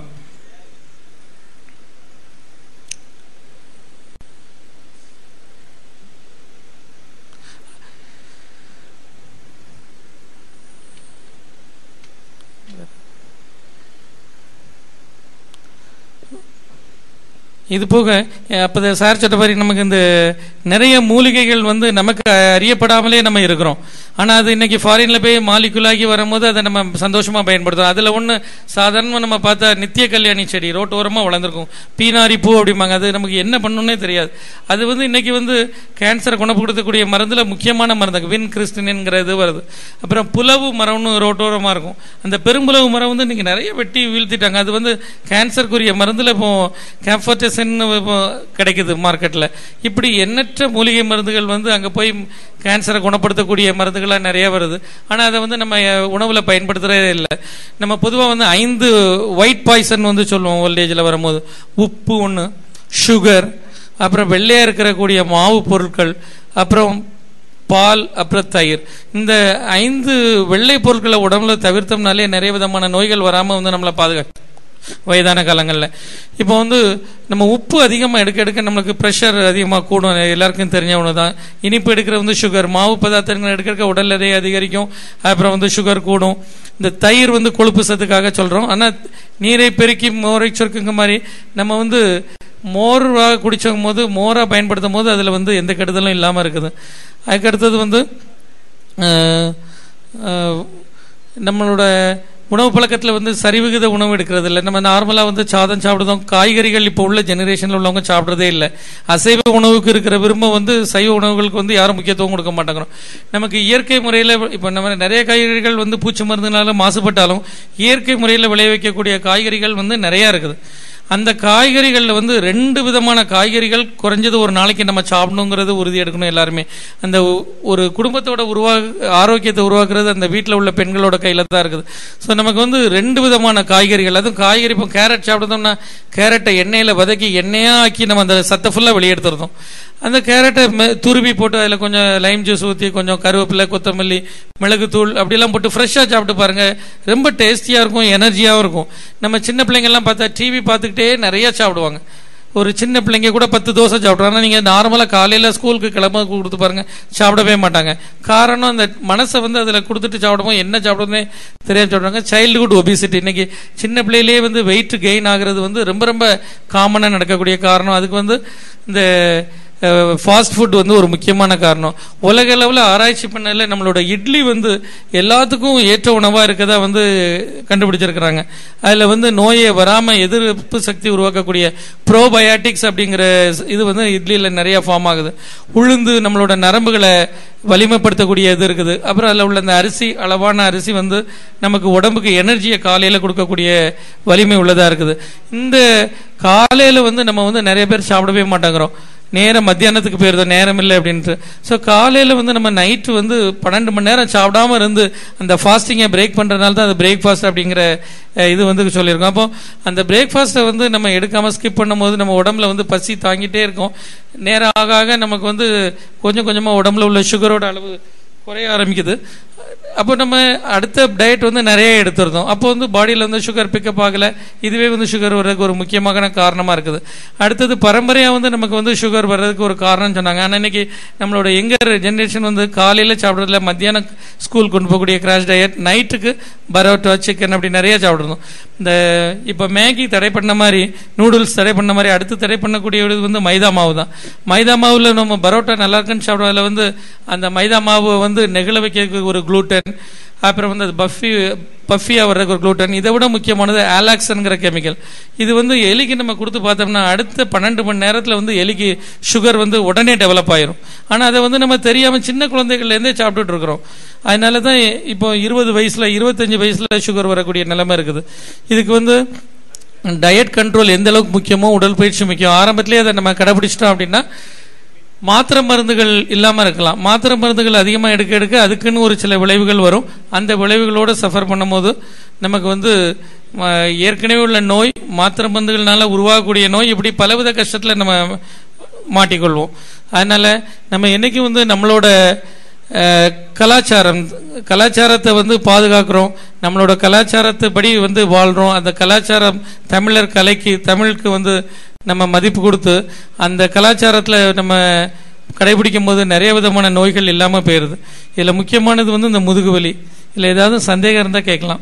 இது போக அப்போ சார் சொன்ன மாதிரி நமக்கு இந்த நிறைய மூலிகைகள் வந்து நமக்கு அறியப்படாமலே நம்ம இருக்கிறோம் ஆனால் அது இன்னைக்கு ஃபாரின்ல போய் மாலிகுலாகி வரும்போது அதை நம்ம சந்தோஷமா பயன்படுத்துறோம் அதில் ஒன்று சாதாரணமாக நம்ம பார்த்தா நித்திய கல்யாணி செடி ரோட்டோரமாக வளர்ந்துருக்கும் பீனாரி பூ அப்படிம்பாங்க அது நமக்கு என்ன பண்ணணும்னே தெரியாது அது வந்து இன்னைக்கு வந்து கேன்சரை குணப்படுத்தக்கூடிய மருந்துல முக்கியமான மருந்து வின் கிறிஸ்டின்ங்கிறது வருது அப்புறம் புலவு மரம்னு ரோட்டோரமாக இருக்கும் அந்த பெரும்புலவு மரம் வந்து இன்னைக்கு நிறைய வெட்டி வீழ்த்திட்டாங்க அது வந்து கேன்சருக்குரிய மருந்துல இப்போ கேம்ஃபர்டசன் இப்போ கிடைக்குது மார்க்கெட்டில் இப்படி எண்ணற்ற மூலிகை மருந்துகள் வந்து அங்கே போய் கேன்சரை குணப்படுத்தக்கூடிய மருந்துகளாக நிறைய வருது ஆனால் அதை வந்து நம்ம உணவில் பயன்படுத்துறதே இல்லை நம்ம பொதுவாக வந்து ஐந்து ஒயிட் பாய்சன் வந்து சொல்லுவோம் ஓல்டேஜில் வரும்போது உப்பு ஒன்று சுகர் அப்புறம் வெள்ளையாக இருக்கக்கூடிய மாவு பொருட்கள் அப்புறம் பால் அப்புறம் தயிர் இந்த ஐந்து வெள்ளை பொருட்களை உடம்புல தவிர்த்தோம்னாலே நிறைய விதமான நோய்கள் வராமல் வந்து நம்மளை பாதுகாக்கும் வயதான காலங்களில் இப்போ வந்து நம்ம உப்பு அதிகமாக எடுக்க எடுக்க நம்மளுக்கு ப்ரெஷர் அதிகமாக கூடும் எல்லாருக்கும் தெரிஞ்ச ஒன்று தான் இனிப்பு எடுக்கிற வந்து சுகர் மாவு பதார்த்தங்கள் எடுக்க எடுக்க உடல் எடை அதிகரிக்கும் அப்புறம் வந்து சுகர் கூடும் இந்த தயிர் வந்து கொழுப்பு சத்துக்காக சொல்கிறோம் ஆனால் நீரை பெருக்கி மோரை சுருக்குங்க மாதிரி நம்ம வந்து மோராக குடிச்சும் போது மோராக பயன்படுத்தும் போது அதில் வந்து எந்த கெடுதலும் இல்லாமல் இருக்குது அதுக்கு அடுத்தது வந்து அஹ், அஹ், நம்மளோட உணவு பழக்கத்தில் வந்து சரிவிகித உணவு எடுக்கிறது இல்லை நம்ம நார்மலாக வந்து சாதம் சாப்பிடுறோம் காய்கறிகள் இப்போ உள்ள ஜெனரேஷனில் உள்ளவங்க சாப்பிட்றதே இல்லை அசைவ உணவுக்கு இருக்கிற விரும்பம் வந்து சைவ உணவுகளுக்கு வந்து யாரும் முக்கியத்துவம் கொடுக்க மாட்டேங்கிறோம் நமக்கு இயற்கை முறையில் இப்போ நம்ம நிறைய காய்கறிகள் வந்து பூச்சி மருந்துனால மாசுபட்டாலும் இயற்கை முறையில் விளைவிக்கக்கூடிய காய்கறிகள் வந்து நிறையா இருக்குது அந்த காய்கறிகளில் வந்து ரெண்டு விதமான காய்கறிகள் குறைஞ்சது ஒரு நாளைக்கு நம்ம சாப்பிடணுங்கிறது உறுதி எடுக்கணும் எல்லாருமே அந்த ஒ- ஒரு குடும்பத்தோட உருவா ஆரோக்கியத்தை உருவாக்குறது அந்த வீட்டில் உள்ள பெண்களோட கையில் தான் இருக்குது ஸோ நமக்கு வந்து ரெண்டு விதமான காய்கறிகள் அதுவும் காய்கறி இப்போ கேரட் சாப்பிட்டோம்னா கேரட்டை எண்ணெயில் வதக்கி எண்ணெயாக ஆக்கி நம்ம அந்த சத்தை ஃபுல்லாக வெளியெடுத்துருந்தோம் அந்த கேரட்டை மெ- துருவி போட்டு அதில் கொஞ்சம் லைம் ஜூஸ் ஊற்றி கொஞ்சம் கருவேப்பிலை கொத்தமல்லி மிளகுத்தூள் அப்படிலாம் போட்டு ஃப்ரெஷ்ஷாக சாப்பிட்டு பாருங்க ரொம்ப டேஸ்டியாக இருக்கும் எனர்ஜியாகவும் இருக்கும் நம்ம சின்ன பிள்ளைங்கள்லாம் பார்த்தா டிவி பார்த்துக்கிட்டே நிறைய சாப்பிடுவாங்க ஒரு சின்ன பிள்ளைங்க கூட பத்து தோசை சாப்பிடுவாங்க ஆனால் நீங்கள் நார்மலாக காலையில் ஸ்கூலுக்கு கிளம்ப கொடுத்து பாருங்க சாப்பிடவே மாட்டாங்க காரணம் அந்த மனசை வந்து அதில் கொடுத்துட்டு சாப்பிடும்போது என்ன சாப்பிடுறதுனே தெரியாம சாப்பிடுவாங்க சைல்டுஹுட் ஒபிசிட்டி இன்னைக்கு சின்ன பிள்ளையிலேயே வந்து வெயிட் கெயின் ஆகுறது வந்து ரொம்ப ரொம்ப காமனாக நடக்கக்கூடிய காரணம் அதுக்கு வந்து இந்த ஃபாஸ்ட் ஃபுட் வந்து ஒரு முக்கியமான காரணம் உலக அளவில் ஆராய்ச்சி பண்ணல நம்மளோட இட்லி வந்து எல்லாத்துக்கும் ஏற்ற உணவாக இருக்கதா வந்து கண்டுபிடிச்சிருக்கிறாங்க அதில் வந்து நோயை வராமல் எதிர்ப்பு சக்தி உருவாக்கக்கூடிய ப்ரோபயாட்டிக்ஸ் அப்படிங்கிற இது வந்து இட்லியில் நிறைய ஃபார்ம் ஆகுது உளுந்து நம்மளோட நரம்புகளை வலிமைப்படுத்தக்கூடிய இது இருக்குது அப்புறம் அதில் உள்ள அந்த அரிசி அளவான அரிசி வந்து நமக்கு உடம்புக்கு எனர்ஜியை காலையில் கொடுக்கக்கூடிய வலிமை உள்ளதாக இருக்குது இந்த காலையில் வந்து நம்ம வந்து நிறைய பேர் சாப்பிடவே மாட்டேங்கிறோம் நேரம் மத்தியானத்துக்கு போயிருந்தோ நேரம் இல்லை அப்படின்ட்டு ஸோ காலையில் வந்து நம்ம நைட்டு வந்து பன்னெண்டு மணி நேரம் சாப்பிடாம இருந்து அந்த ஃபாஸ்டிங்கை பிரேக் பண்ணுறதுனால தான் அது பிரேக்ஃபாஸ்ட் அப்படிங்கிற அஹ், இது வந்து சொல்லியிருக்கோம் அப்போ அந்த பிரேக்ஃபாஸ்ட்டை வந்து நம்ம எடுக்காமல் ஸ்கிப் பண்ணும்போது நம்ம உடம்புல வந்து பசி தாங்கிட்டே இருக்கும் நேரம் ஆக ஆக நமக்கு வந்து கொஞ்சம் கொஞ்சமாக உடம்புல உள்ள சுகரோட அளவு குறைய ஆரம்பிக்குது அப்போ நம்ம அடுத்த டயட் வந்து நிறைய எடுத்துருந்தோம் அப்போ வந்து பாடியில் வந்து சுகர் பிக்கப் ஆகலை இதுவே வந்து சுகர் வர்றதுக்கு ஒரு முக்கியமான காரணமாக இருக்குது அடுத்தது பரம்பரையாக வந்து நமக்கு வந்து சுகர் வர்றதுக்கு ஒரு காரணம் சொன்னாங்க ஆனால் இன்னைக்கு நம்மளோட எங்கர் ஜென்ரேஷன் வந்து காலையில் சாப்பிட்றதுல மத்தியானம் ஸ்கூல் கொண்டு போகக்கூடிய கிராஷ் டயட் நைட்டுக்கு பரோட்டா சிக்கன் அப்படி நிறைய சாப்பிட்றோம் இந்த இப்போ மேகி தடை பண்ண மாதிரி நூடுல்ஸ் தடை பண்ண மாதிரி அடுத்து தடை பண்ணக்கூடியது வந்து மைதா மாவு தான் மைதா மாவில் நம்ம பரோட்டா நல்லா இருக்குன்னு சாப்பிடுவோம் அதில் வந்து அந்த மைதா மாவு வந்து நெகிழ வைக்கிறதுக்கு ஒரு குளூட்டன் அப்புறம் வந்து அது பஃபி பஃபியாக வர்றதுக்கு ஒரு குளூட்டன் இதை விட முக்கியமானது ஆலாக்ஸனுங்கிற கெமிக்கல் இது வந்து எலிக்கு நம்ம கொடுத்து பார்த்தோம்னா அடுத்த பன்னெண்டு மணி நேரத்தில் வந்து எலிக்கு சுகர் வந்து உடனே டெவலப் ஆயிரும் ஆனால் அதை வந்து நம்ம தெரியாமல் சின்ன குழந்தைகள்லேருந்தே சாப்பிட்டுட்டு இருக்கிறோம் அதனால தான் இப்போ இருபது வயசில் இருபத்தஞ்சு வயசில் சுகர் வரக்கூடிய நிலைமை இருக்குது இதுக்கு வந்து டயட் கண்ட்ரோல் எந்த அளவுக்கு முக்கியமோ உடற்பயிற்சி முக்கியம் ஆரம்பத்திலேயே அதை நம்ம கடைபிடிச்சிட்டோம் அப்படின்னா மாத்திரை மருந்துகள் இல்லாமல் இருக்கலாம் மாத்திரை மருந்துகள் அதிகமாக எடுக்க எடுக்க அதுக்குன்னு ஒரு சில விளைவுகள் வரும் அந்த விளைவுகளோடு சஃபர் பண்ணும்போது நமக்கு வந்து ம, ஏற்கனவே உள்ள நோய் மாத்திரை மருந்துகள்னால உருவாகக்கூடிய நோய் இப்படி பலவித கஷ்டத்தில் நம்ம மாட்டிக்கொள்வோம் அதனால நம்ம என்னைக்கும் வந்து நம்மளோட அஹ், கலாச்சாரம் கலாச்சாரத்தை வந்து பாதுகாக்கிறோம் நம்மளோட கலாச்சாரத்தை படி வந்து வாழ்கிறோம் அந்த கலாச்சாரம் தமிழர் கலைக்கு தமிழுக்கு வந்து நம்ம மதிப்பு கொடுத்து அந்த கலாச்சாரத்தில் நம்ம கடைபிடிக்கும் போது நிறைய விதமான நோய்கள் இல்லாமல் போயிடுது இதில் முக்கியமானது வந்து இந்த முதுகு வலி இல்லை ஏதாவது சந்தேகம் இருந்தால் கேட்கலாம்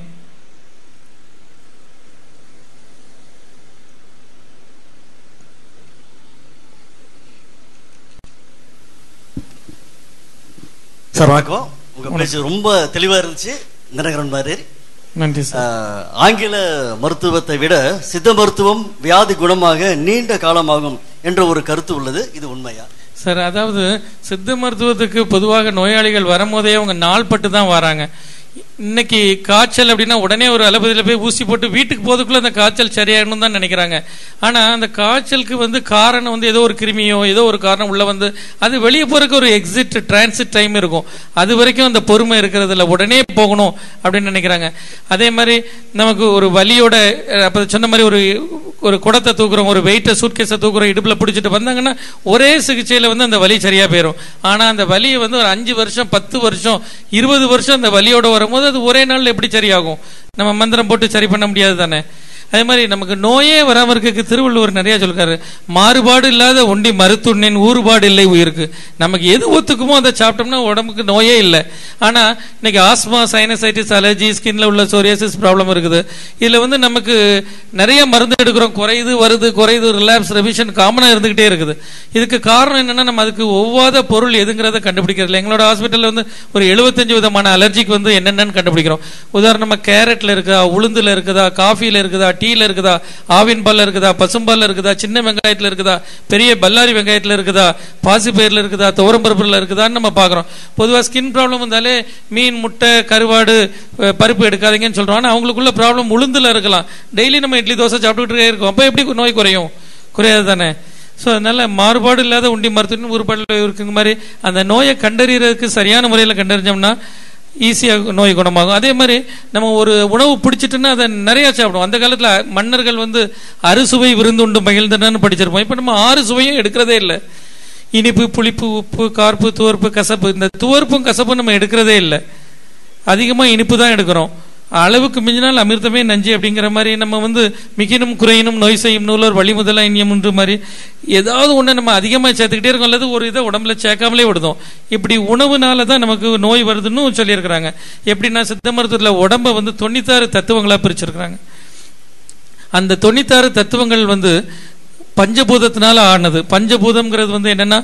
சார் வணக்கம் உங்க பேச்சு ரொம்ப தெளிவா இருந்துச்சு தினகரன் மாதிரி நன்றி ஆஹ், ஆங்கில மருத்துவத்தை விட சித்த மருத்துவம் வியாதி குணமாக நீண்ட காலமாகும் என்ற ஒரு கருத்து உள்ளது இது உண்மையா சார் அதாவது சித்த மருத்துவத்துக்கு பொதுவாக நோயாளிகள் வரும்போதே அவங்க நாள்பட்டு தான் வராங்க இன்னைக்கு காய்ச்சல் அப்படின்னா உடனே ஒரு அலபதியில் போய் ஊசி போட்டு வீட்டுக்கு போறதுக்குள்ள அந்த காய்ச்சல் சரியாகணும் தான் நினைக்கிறாங்க ஆனா அந்த காய்ச்சலுக்கு வந்து காரணம் வந்து ஏதோ ஒரு கிருமியோ ஏதோ ஒரு காரணம் உள்ள வந்து அது வெளியே போறதுக்கு ஒரு எக்ஸிட் டிரான்சிட் டைம் இருக்கும் அது வரைக்கும் அந்த பொறுமை இருக்கிறது இல்ல உடனே போகணும் அப்படின்னு நினைக்கிறாங்க அதே மாதிரி நமக்கு ஒரு வலியோட அஹ், அப்ப சொன்ன மாதிரி ஒரு ஒரு குடத்தை தூக்குறோம் ஒரு வெயிட்டை சூட்கேஸை தூக்குறோம் இடுப்புல பிடிச்சிட்டு வந்தாங்கன்னா ஒரே சிகிச்சையில வந்து அந்த வலி சரியா போயிடும் ஆனா அந்த வலியை வந்து ஒரு அஞ்சு வருஷம் பத்து வருஷம் இருபது வருஷம் அந்த வலியோட வரும்போது அது ஒரே நாள்ல எப்படி சரியாகும் நம்ம மந்திரம் போட்டு சரி பண்ண முடியாது தானே அதே மாதிரி நமக்கு நோயே வராம இருக்க திருவள்ளுவர் நிறைய சொல்றாரு மாறுபாடு இல்லாத ஒண்டி மருத்துவனின் ஊறுபாடு இல்லை உயிருக்கு நமக்கு எது ஒத்துக்குமோ அதை சாப்பிட்டோம்னா உடம்புக்கு நோயே இல்லை ஆனா இன்னைக்கு ஆஸ்மா சைனசைட்டிஸ் அலர்ஜி ஸ்கின்ல உள்ள சோரியாசிஸ் ப்ராப்ளம் இருக்குது இதுல வந்து நமக்கு நிறைய மருந்து எடுக்கிறோம் குறையுது வருது குறையுது ரிலாப்ஸ் ரெவிஷன் காமனா இருந்துகிட்டே இருக்குது இதுக்கு காரணம் என்னன்னா நம்ம அதுக்கு ஒவ்வாத பொருள் எதுங்கிறத கண்டுபிடிக்கிறது இல்லை எங்களோட ஹாஸ்பிட்டல்ல வந்து ஒரு எழுபத்தஞ்சு விதமான அலர்ஜிக்கு வந்து என்னென்னு கண்டுபிடிக்கிறோம் உதாரணமா கேரட்ல இருக்குதா உளுந்துல இருக்குதா காஃபில இருக்குதா டீல இருக்குதா ஆவின் பால்ல இருக்குதா பசும்பால்ல இருக்குதா சின்ன வெங்காயத்துல இருக்குதா பெரிய பல்லாரி வெங்காயத்துல இருக்குதா பாசிப்பயிர்ல இருக்குதா துவரம்பருப்புல இருக்குதான்னு நம்ம பாக்குறோம் பொதுவா ஸ்கின் ப்ராப்ளம் வந்தாலே மீன் முட்டை கருவாடு அஹ், பருப்பு எடுக்காதீங்கன்னு சொல்றோம் ஆனா அவங்களுக்குள்ள ப்ராப்ளம் உளுந்துல இருக்கலாம் டெய்லி நம்ம இட்லி தோசை சாப்பிட்டுட்டே இருக்கோம் அப்ப எப்படி நோய் குறையும் குறையாது தானே ஸோ அதனால மாறுபாடு இல்லாத உண்டி மருத்துவம் ஒருபாடு இருக்குங்க மாதிரி அந்த நோயை கண்டறியறதுக்கு சரியான முறையில் கண்டறிஞ்சோம்னா ஈஸியாக நோய் குணமாகும் அதே மாதிரி நம்ம ஒரு உணவு பிடிச்சிட்டுன்னா அதை நிறைய சாப்பிடுவோம் அந்த காலத்தில் மன்னர்கள் வந்து அறுசுவை விருந்துண்டு மகிழ்ந்தனன்னு படிச்சிருப்போம் இப்போ நம்ம ஆறு சுவையும் எடுக்கிறதே இல்லை இனிப்பு புளிப்பு உப்பு கார்ப்பு துவர்ப்பு கசப்பு இந்த துவர்ப்பும் கசப்பும் நம்ம எடுக்கிறதே இல்லை அதிகமாக இனிப்பு தான் எடுக்கிறோம் அளவுக்கு மிஞ்சினால் அமிர்தமே நஞ்சு அப்படிங்கிற மாதிரி நம்ம வந்து மிகினும் குறையினும் நோய் செய்யும் நூலர் வழி முதல இனியம்ன்ற மாதிரி ஏதாவது ஒன்று நம்ம அதிகமாக சேர்த்துக்கிட்டே இருக்கோம் அல்லது ஒரு இதை உடம்புல சேர்க்காமலே விடுதோம் இப்படி உணவுனால தான் நமக்கு நோய் வருதுன்னு சொல்லியிருக்கிறாங்க எப்படின்னா சித்த மருத்துவத்தில் உடம்பை வந்து தொண்ணூத்தாறு தத்துவங்களாக பிரிச்சிருக்கிறாங்க அந்த தொண்ணூத்தாறு தத்துவங்கள் வந்து பஞ்சபூதத்தினால ஆனது பஞ்சபூதம்ங்கிறது வந்து என்னன்னா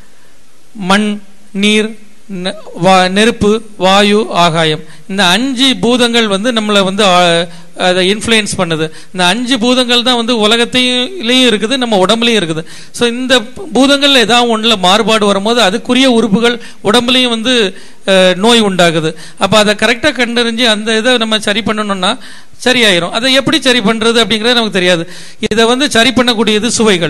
மண் நீர் நெ- வா- நெருப்பு வாயு ஆகாயம் இந்த அஞ்சு பூதங்கள் வந்து நம்மளை வந்து ஆ, அதை இன்ஃப்ளூயன்ஸ் பண்ணுது இந்த அஞ்சு பூதங்கள் தான் வந்து உலகத்தையும் இருக்குது நம்ம உடம்புலையும் இருக்குது ஸோ இந்த பூதங்கள் ஏதாவது ஒன்றில் மாறுபாடு வரும்போது அதுக்குரிய உறுப்புகள் உடம்புலையும் வந்து அஹ், நோய் உண்டாகுது அப்போ அதை கரெக்டாக கண்டறிஞ்சு அந்த இதை நம்ம சரி பண்ணணும்னா சரியாயிரும் அதை எப்படி சரி பண்ணுறது அப்படிங்கிறது நமக்கு தெரியாது இதை வந்து சரி பண்ணக்கூடியது சுவைகள்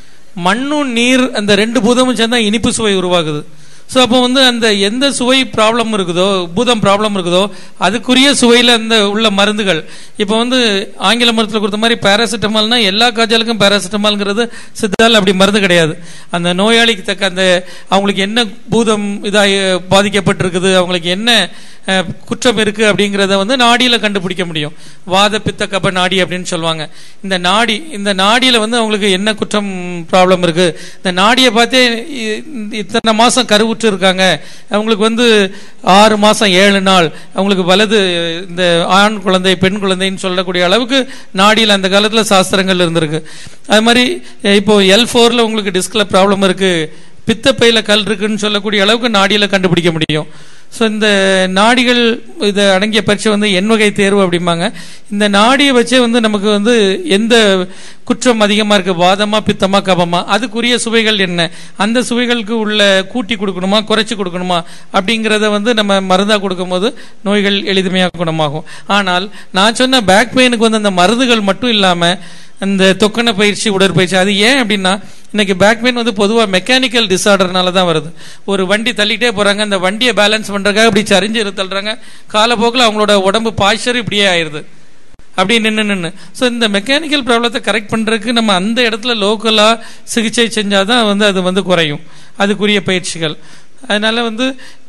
மண்ணும் நீர் அந்த ரெண்டு பூதமும் சேர்ந்தா இனிப்பு சுவை உருவாகுது ஸோ அப்போ வந்து அந்த எந்த சுவை ப்ராப்ளம் இருக்குதோ பூதம் ப்ராப்ளம் இருக்குதோ அதுக்குரிய சுவையில் அந்த உள்ள மருந்துகள் இப்போ வந்து ஆங்கில மருத்துவத்தில் கொடுத்த மாதிரி பேராசிட்டமால்னா எல்லா காய்ச்சலுக்கும் பேராசிட்டமால்ங்கிறது சித்தால் அப்படி மருந்து கிடையாது அந்த நோயாளிக்கு தக்க அந்த அவங்களுக்கு என்ன பூதம் இதாகி பாதிக்கப்பட்டிருக்குது அவங்களுக்கு என்ன அஹ், குற்றம் இருக்கு அப்படிங்கிறத வந்து நாடியில கண்டுபிடிக்க முடியும் வாத பித்த கப நாடி அப்படின்னு சொல்லுவாங்க இந்த நாடி இந்த நாடியில வந்து அவங்களுக்கு என்ன குற்றம் ப்ராப்ளம் இருக்கு இந்த நாடியை பார்த்தே இ- இத்தனை மாசம் கருவுற்று இருக்காங்க அவங்களுக்கு வந்து ஆறு மாசம் ஏழு நாள் அவங்களுக்கு வலது இந்த ஆண் குழந்தை பெண் குழந்தைன்னு சொல்லக்கூடிய அளவுக்கு நாடியில் அந்த காலத்துல சாஸ்திரங்கள் இருந்திருக்கு அது மாதிரி இப்போ எல் ஃபோர்ல உங்களுக்கு டிஸ்க்ல ப்ராப்ளம் இருக்கு பித்தப்பையில கல் இருக்குன்னு சொல்லக்கூடிய அளவுக்கு நாடியில கண்டுபிடிக்க முடியும் ஸோ இந்த நாடிகள் இது அடங்கிய பரீட்சை வந்து எண் வகை தேர்வு அப்படிம்பாங்க இந்த நாடியை வச்சே வந்து நமக்கு வந்து எந்த குற்றம் அதிகமாக இருக்கு வாதமா பித்தமா கபமா அதுக்குரிய சுவைகள் என்ன அந்த சுவைகளுக்கு உள்ள கூட்டி கொடுக்கணுமா குறைச்சி கொடுக்கணுமா அப்படிங்கிறத வந்து நம்ம மருந்தாக கொடுக்கும்போது நோய்கள் எளிமையாக குணமாகும் ஆனால் நான் சொன்ன பேக் பெயினுக்கு வந்து அந்த மருந்துகள் மட்டும் இல்லாமல் அந்த தொக்கன பயிற்சி உடற்பயிற்சி அது ஏன் அப்படின்னா இன்னைக்கு பேக் பெயின் வந்து பொதுவாக மெக்கானிக்கல் டிசார்டர்னால தான் வருது ஒரு வண்டி தள்ளிட்டே போறாங்க அந்த வண்டியை பேலன்ஸ் பண்றதுக்காக இப்படி சரிஞ்சு தள்ளுறாங்க காலப்போக்கில் அவங்களோட உடம்பு பாய்ச்சர் இப்படியே ஆயிருது அப்படி நின்று நின்று ஸோ இந்த மெக்கானிக்கல் ப்ராப்ளத்தை கரெக்ட் பண்ணுறதுக்கு நம்ம அந்த இடத்துல லோக்கலாக சிகிச்சை செஞ்சாதான் வந்து அது வந்து குறையும் அதுக்குரிய பயிற்சிகள் அதனால வந்து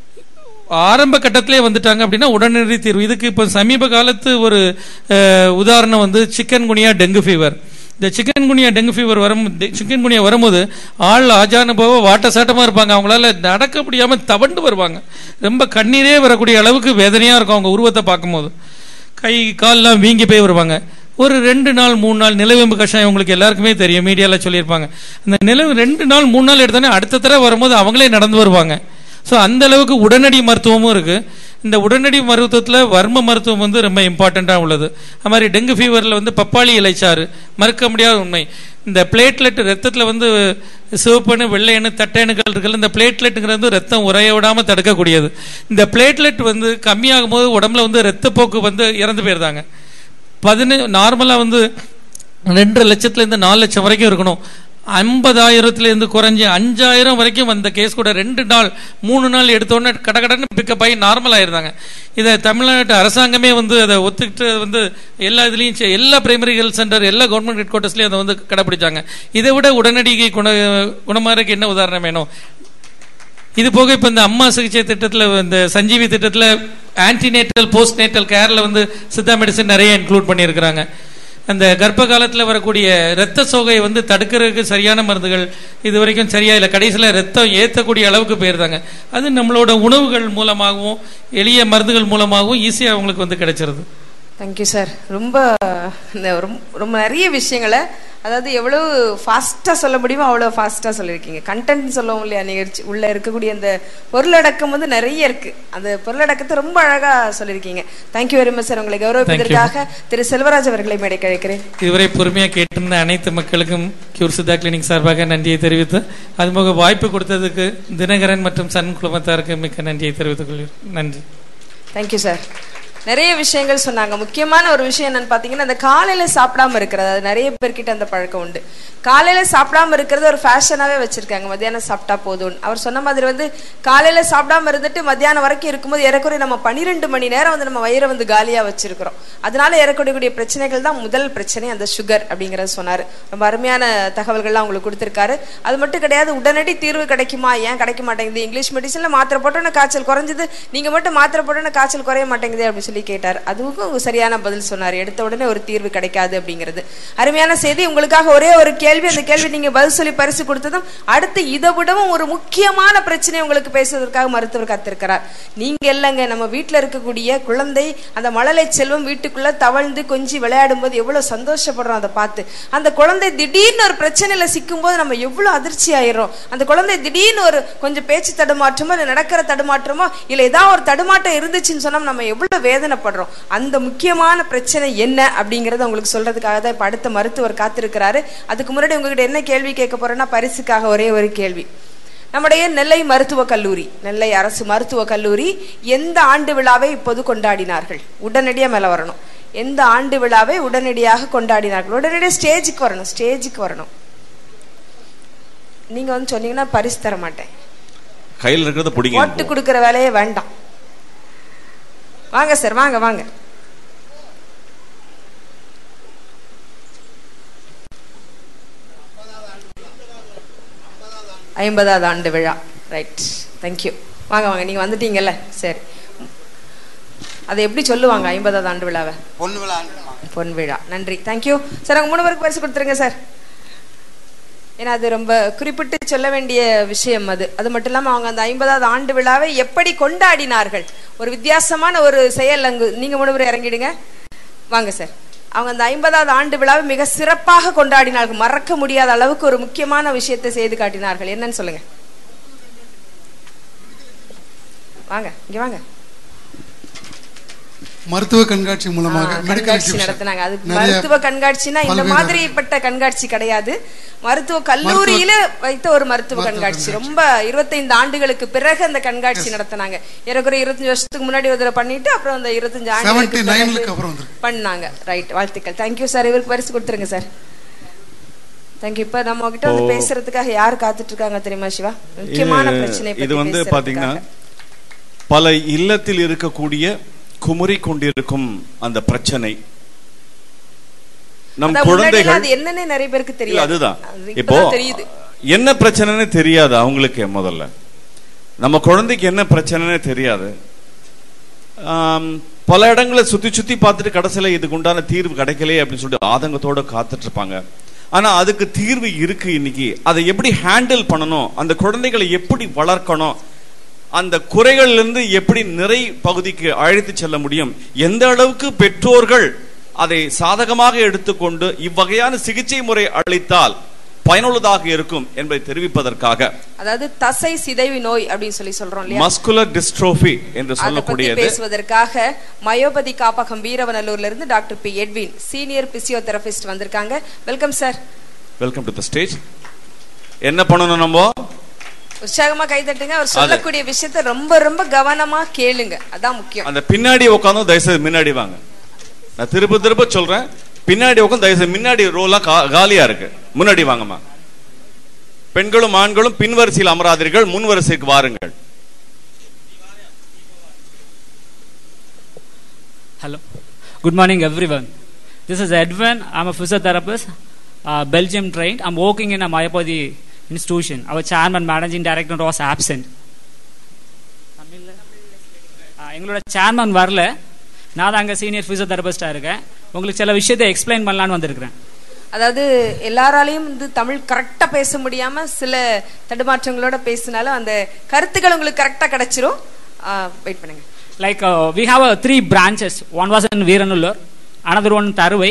ஆரம்ப கட்டத்திலே வந்துட்டாங்க அப்படின்னா உடனடி தீர்வு இதுக்கு இப்போ சமீப காலத்து ஒரு அஹ், உதாரணம் வந்து சிக்கன் குனியா டெங்கு ஃபீவர் இந்த சிக்கன் குனியா டெங்கு ஃபீவர் வரும் சிக்கன் குனியா வரும்போது ஆள் ஆஜான போக வாட்ட சாட்டமாக இருப்பாங்க அவங்களால நடக்க முடியாமல் தவண்டு வருவாங்க ரொம்ப கண்ணீரே வரக்கூடிய அளவுக்கு வேதனையாக இருக்கும் அவங்க உருவத்தை பார்க்கும்போது கை கால்லாம் வீங்கி போய் வருவாங்க ஒரு ரெண்டு நாள் மூணு நாள் நிலவேம்பு கஷாயம் உங்களுக்கு எல்லாருக்குமே தெரியும் மீடியாவில் சொல்லியிருப்பாங்க அந்த நிலவு ரெண்டு நாள் மூணு நாள் எடுத்தோன்னே அடுத்த தடவை வரும்போது அவங்களே நடந்து வருவாங்க ஸோ அந்த அளவுக்கு உடனடி மருத்துவமும் இருக்கு இந்த உடனடி மருத்துவத்தில் வர்ம மருத்துவம் வந்து ரொம்ப இம்பார்ட்டண்ட்டாக உள்ளது அது மாதிரி டெங்கு ஃபீவரில் வந்து பப்பாளி இலைச்சாறு மறுக்க முடியாத உண்மை இந்த பிளேட்லெட் ரத்தத்தில் வந்து சிவப்பணு வெள்ளையணு தட்டையணுக்கள் இருக்குல்ல இந்த பிளேட்லெட்டுங்கிறது ரத்தம் உறைய விடாமல் தடுக்கக்கூடியது இந்த பிளேட்லெட் வந்து கம்மியாகும் போது உடம்புல வந்து ரத்தப்போக்கு வந்து இறந்து போயிருந்தாங்க பதினு நார்மலாக வந்து ரெண்டு லட்சத்துலேருந்து நாலு லட்சம் வரைக்கும் இருக்கணும் ஐம்பதாயிரத்துலேருந்து குறைஞ்சி அஞ்சாயிரம் வரைக்கும் வந்த கேஸ் கூட ரெண்டு நாள் மூணு நாள் எடுத்தோடனே கடகடன்னு பிக்கப் ஆகி நார்மல் ஆயிருந்தாங்க இதை தமிழ்நாட்டு அரசாங்கமே வந்து அதை ஒத்துக்கிட்டு வந்து எல்லா இதுலேயும் செ- எல்லா பிரைமரி ஹெல்த் சென்டர் எல்லா கவர்மெண்ட் ஹெட் குவார்ட்டர்ஸ்லையும் அதை வந்து கடைப்பிடிச்சாங்க இதை விட உடனடி குண குணமாறதுக்கு என்ன உதாரணம் வேணும் இது போக இப்போ இந்த அம்மா சிகிச்சை திட்டத்தில் இந்த சஞ்சீவி திட்டத்தில் ஆன்டிநேட்டல் போஸ்ட் நேட்டல் கேரில் வந்து சித்தா மெடிசன் நிறைய இன்க்ளூட் பண்ணியிருக்கிறாங்க அந்த கர்ப்ப காலத்தில் வரக்கூடிய இரத்த சோகையை வந்து தடுக்கிறதுக்கு சரியான மருந்துகள் இது வரைக்கும் சரியா இல்லை கடைசியில் ரத்தம் ஏற்றக்கூடிய அளவுக்கு போயிருந்தாங்க அது நம்மளோட உணவுகள் மூலமாகவும் எளிய மருந்துகள் மூலமாகவும் ஈஸியாக அவங்களுக்கு வந்து கிடைச்சிருது தேங்க்யூ சார் ரொம்ப இந்த ரொம்ப ரொம்ப நிறைய விஷயங்களை அதாவது எவ்வளவு ஃபாஸ்ட்டாக சொல்ல முடியுமோ அவ்வளோ ஃபாஸ்ட்டாக சொல்லியிருக்கீங்க கண்டென்ட் சொல்லவும் இல்லையா நிகழ்ச்சி உள்ள இருக்கக்கூடிய அந்த பொருளடக்கம் வந்து நிறைய இருக்கு அந்த பொருளடக்கத்தை ரொம்ப அழகா சொல்லியிருக்கீங்க தேங்க்யூ வெரி மச் சார் உங்களை கௌரவிப்பதற்காக திரு செல்வராஜ் அவர்களை மேடைக்கு அழைக்கிறேன் இதுவரை பொறுமையாக கேட்டிருந்த அனைத்து மக்களுக்கும் கியூர் சித்தா கிளினிக் சார்பாக நன்றியை தெரிவித்து அதுபோக வாய்ப்பு கொடுத்ததுக்கு தினகரன் மற்றும் சன் குழுமத்தாருக்கு மிக்க நன்றியை தெரிவித்துக் கொள்கிறேன் நன்றி தேங்க்யூ சார் நிறைய விஷயங்கள் சொன்னாங்க முக்கியமான ஒரு விஷயம் என்னன்னு பாத்தீங்கன்னா அந்த காலையில சாப்பிடாம இருக்கிறது அது நிறைய பேர்கிட்ட அந்த பழக்கம் உண்டு காலையில சாப்பிடாம இருக்கிறது ஒரு ஃபேஷனாவே வச்சிருக்காங்க மத்தியானம் சாப்பிட்டா போதும் அவர் சொன்ன மாதிரி வந்து காலையில சாப்பிடாம இருந்துட்டு மத்தியானம் வரைக்கும் இருக்கும்போது ஏறக்குறைய நம்ம பன்னிரெண்டு மணி நேரம் வந்து நம்ம வயிறை வந்து காலியா வச்சிருக்கிறோம் அதனால ஏறக்கூடிய பிரச்சனைகள் தான் முதல் பிரச்சனை அந்த சுகர் அப்படிங்கறத சொன்னாரு ரொம்ப அருமையான தகவல்கள்லாம் உங்களுக்கு கொடுத்திருக்காரு அது மட்டும் கிடையாது உடனடி தீர்வு கிடைக்குமா ஏன் கிடைக்க மாட்டேங்குது இங்கிலீஷ் மெடிசன்ல மாத்திரை போட்டோன்னு காய்ச்சல் குறைஞ்சது நீங்க மட்டும் மாத்திரை போட்டோன்னு காய்ச்சல் குறைய மாட்டேங்குது அப்படின்னு சொல்லி சொல்லி கேட்டார் அதுவும் சரியான பதில் சொன்னார் எடுத்த உடனே ஒரு தீர்வு கிடைக்காது அப்படிங்கிறது அருமையான செய்தி உங்களுக்காக ஒரே ஒரு கேள்வி அந்த கேள்வி நீங்க பதில் சொல்லி பரிசு கொடுத்ததும் அடுத்து இதை விடவும் ஒரு முக்கியமான பிரச்சனை உங்களுக்கு பேசுவதற்காக மருத்துவர் காத்திருக்கிறார் நீங்க இல்லைங்க நம்ம வீட்டுல இருக்கக்கூடிய குழந்தை அந்த மழலை செல்வம் வீட்டுக்குள்ள தவழ்ந்து கொஞ்சி விளையாடும் போது எவ்வளவு சந்தோஷப்படுறோம் அதை பார்த்து அந்த குழந்தை திடீர்னு ஒரு பிரச்சனையில சிக்கும் போது நம்ம எவ்வளவு அதிர்ச்சி ஆயிடுறோம் அந்த குழந்தை திடீர்னு ஒரு கொஞ்சம் பேச்சு தடுமாற்றமோ இல்லை நடக்கிற தடுமாற்றமோ இல்லை ஏதாவது ஒரு தடுமாட்டம் இருந்துச்சுன்னு சொன்னா நம்ம எவ்வளவு வேதனைப்படுறோம் அந்த முக்கியமான பிரச்சனை என்ன அப்படிங்கறத உங்களுக்கு சொல்றதுக்காக தான் இப்ப அடுத்த மருத்துவர் காத்திருக்கிறாரு அதுக்கு முன்னாடி உங்ககிட்ட என்ன கேள்வி கேட்க போறேன்னா பரிசுக்காக ஒரே ஒரு கேள்வி நம்முடைய நெல்லை மருத்துவக் கல்லூரி நெல்லை அரசு மருத்துவக் கல்லூரி எந்த ஆண்டு விழாவை இப்போது கொண்டாடினார்கள் உடனடியா மேல வரணும் எந்த ஆண்டு விழாவை உடனடியாக கொண்டாடினார்கள் உடனடியாக ஸ்டேஜுக்கு வரணும் ஸ்டேஜுக்கு வரணும் நீங்க வந்து சொன்னீங்கன்னா பரிசு தர மாட்டேன் கையில் இருக்கிறத பிடிங்க ஓட்டு கொடுக்கிற வேலையே வேண்டாம் வாங்க சார் வாங்க வாங்க ஐம்பதாவது ஆண்டு விழா ரைட் தேங்க்யூ வாங்க வாங்க நீங்க வந்துட்டீங்கல்ல சரி அதை எப்படி சொல்லுவாங்க ஐம்பதாவது ஆண்டு விழாவை பொண்ணு விழா பொன் விழா நன்றி தேங்க்யூ சார் அவங்க மூணு பேருக்கு பரிசு கொடுத்துருங்க சார் ஏன்னா அது ரொம்ப குறிப்பிட்டு சொல்ல வேண்டிய விஷயம் அது அது மட்டும் இல்லாம அவங்க அந்த ஐம்பதாவது ஆண்டு விழாவை எப்படி கொண்டாடினார்கள் ஒரு வித்தியாசமான ஒரு செயல் அங்கு நீங்க மூணு பேர் இறங்கிடுங்க வாங்க சார் அவங்க அந்த ஐம்பதாவது ஆண்டு விழாவை மிக சிறப்பாக கொண்டாடினார்கள் மறக்க முடியாத அளவுக்கு ஒரு முக்கியமான விஷயத்தை செய்து காட்டினார்கள் என்னன்னு சொல்லுங்க வாங்க இங்க வாங்க மருத்துவ கண்காட்சி மூலமாக ஆ, மெடிக்கல் கண்காட்சி exhibition. நடத்தினாங்க அது நிறைய மருத்துவ கண்காட்சினா இந்த பல்வேறு மாதிரிப்பட்ட கண்காட்சி கிடையாது மருத்துவ கல்லூரியில வைத்த ஒரு மருத்துவ கண்காட்சி ரொம்ப இருபத்தைந்து ஆண்டுகளுக்கு பிறகு அந்த கண்காட்சி நடத்தினாங்க ஏறக்குறைய இருபத்தஞ்சு வருஷத்துக்கு முன்னாடி ஒரு தடவை பண்ணிட்டு அப்புறம் அந்த இருபத்தஞ்சு ஆண்டுகளுக்கு 79 பிறகு அப்புறம் வந்திருக்கு. பண்ணாங்க ரைட் வாழ்த்துக்கள் தேங்க்யூ சார் இவருக்கு பரிசு கொடுத்துருங்க சார் தேங்க்யூ இப்ப நம்ம கிட்ட வந்து இப்போ- பேசுறதுக்காக யார் காத்துட்டு இருக்காங்க தெரியுமா சிவா முக்கியமான இது- பிரச்சனை இது வந்து பாத்தீங்கன்னா பல இல்லத்தில் இருக்கக்கூடிய குமுறி கொண்டிருக்கும் அந்த பிரச்சனை நம் குழந்தைகள் அது என்னன்னே நிறைய பேருக்கு இல்ல தெரியாது அதுதான் அது இப்போ இப்பதான் தெரியுது என்ன பிரச்சனைன்னு தெரியாது அவங்களுக்கு முதல்ல நம்ம குழந்தைக்கு என்ன பிரச்சனைன்னு தெரியாது ஆம், பல இடங்களை சுத்தி சுத்தி பார்த்துட்டு கடைசியில இதுக்கு உண்டான தீர்வு கிடைக்கலையே அப்படின்னு சொல்லிட்டு ஆதங்கத்தோட காத்துட்டு இருப்பாங்க ஆனா அதுக்கு தீர்வு இருக்கு இன்னைக்கு அதை எப்படி ஹேண்டில் பண்ணணும் அந்த குழந்தைகளை எப்படி வளர்க்கணும் அந்த குறைகள்ல இருந்து எப்படி நிறை பகுதிக்கு அழைத்து செல்ல முடியும் எந்த அளவுக்கு பெற்றோர்கள் அதை சாதகமாக எடுத்துக்கொண்டு இவ்வகையான சிகிச்சை முறை அளித்தால் பயனுள்ளதாக இருக்கும் என்பதை தெரிவிப்பதற்காக அதாவது தசை சிதைவு நோய் அப்படின்னு சொல்லி சொல்றோம் இல்லையா மஸ்குலர் டிஸ்ட்ரோபி என்று அதை பத்தி சொல்லக்கூடியது பேசுவதற்காக மயோபதி காப்பகம் வீரவநல்லூர்ல இருந்து doctor P Edwin senior physiotherapist வந்திருக்காங்க welcome sir welcome to the stage என்ன பண்ணணும் நம்ம உற்சாகமா கை தட்டுங்க அவர் சொல்லக்கூடிய விஷயத்த ரொம்ப ரொம்ப கவனமா கேளுங்க அதான் முக்கியம் அந்த பின்னாடி உட்காந்து தயவுசெய்து முன்னாடி வாங்க நான் திரும்ப திரும்ப சொல்றேன் பின்னாடி உட்காந்து தயவுசெய்து முன்னாடி ரோலா காலியா இருக்கு முன்னாடி வாங்கம்மா பெண்களும் ஆண்களும் பின் வரிசையில் அமராதீர்கள் முன் வரிசைக்கு வாருங்கள் Hello. Good morning, everyone. This is Edwin. I'm a physiotherapist, uh, Belgium trained. I'm working in a Mayapadi institution. Our chairman, managing director was absent. Uh, எங்களோட சேர்மன் வரல நான் தான் அங்கே சீனியர் ஃபிசியோதெரபிஸ்டாக இருக்கேன் உங்களுக்கு சில விஷயத்தை எக்ஸ்பிளைன் பண்ணலான்னு வந்திருக்கிறேன் அதாவது எல்லாராலையும் வந்து தமிழ் கரெக்டா பேச முடியாம சில தடுமாற்றங்களோட பேசினாலும் அந்த கருத்துக்கள் உங்களுக்கு கரெக்டா கிடைச்சிரும் வெயிட் பண்ணுங்க Like uh, we have uh, three branches. One was in Veeranullur, another one in Taruvai,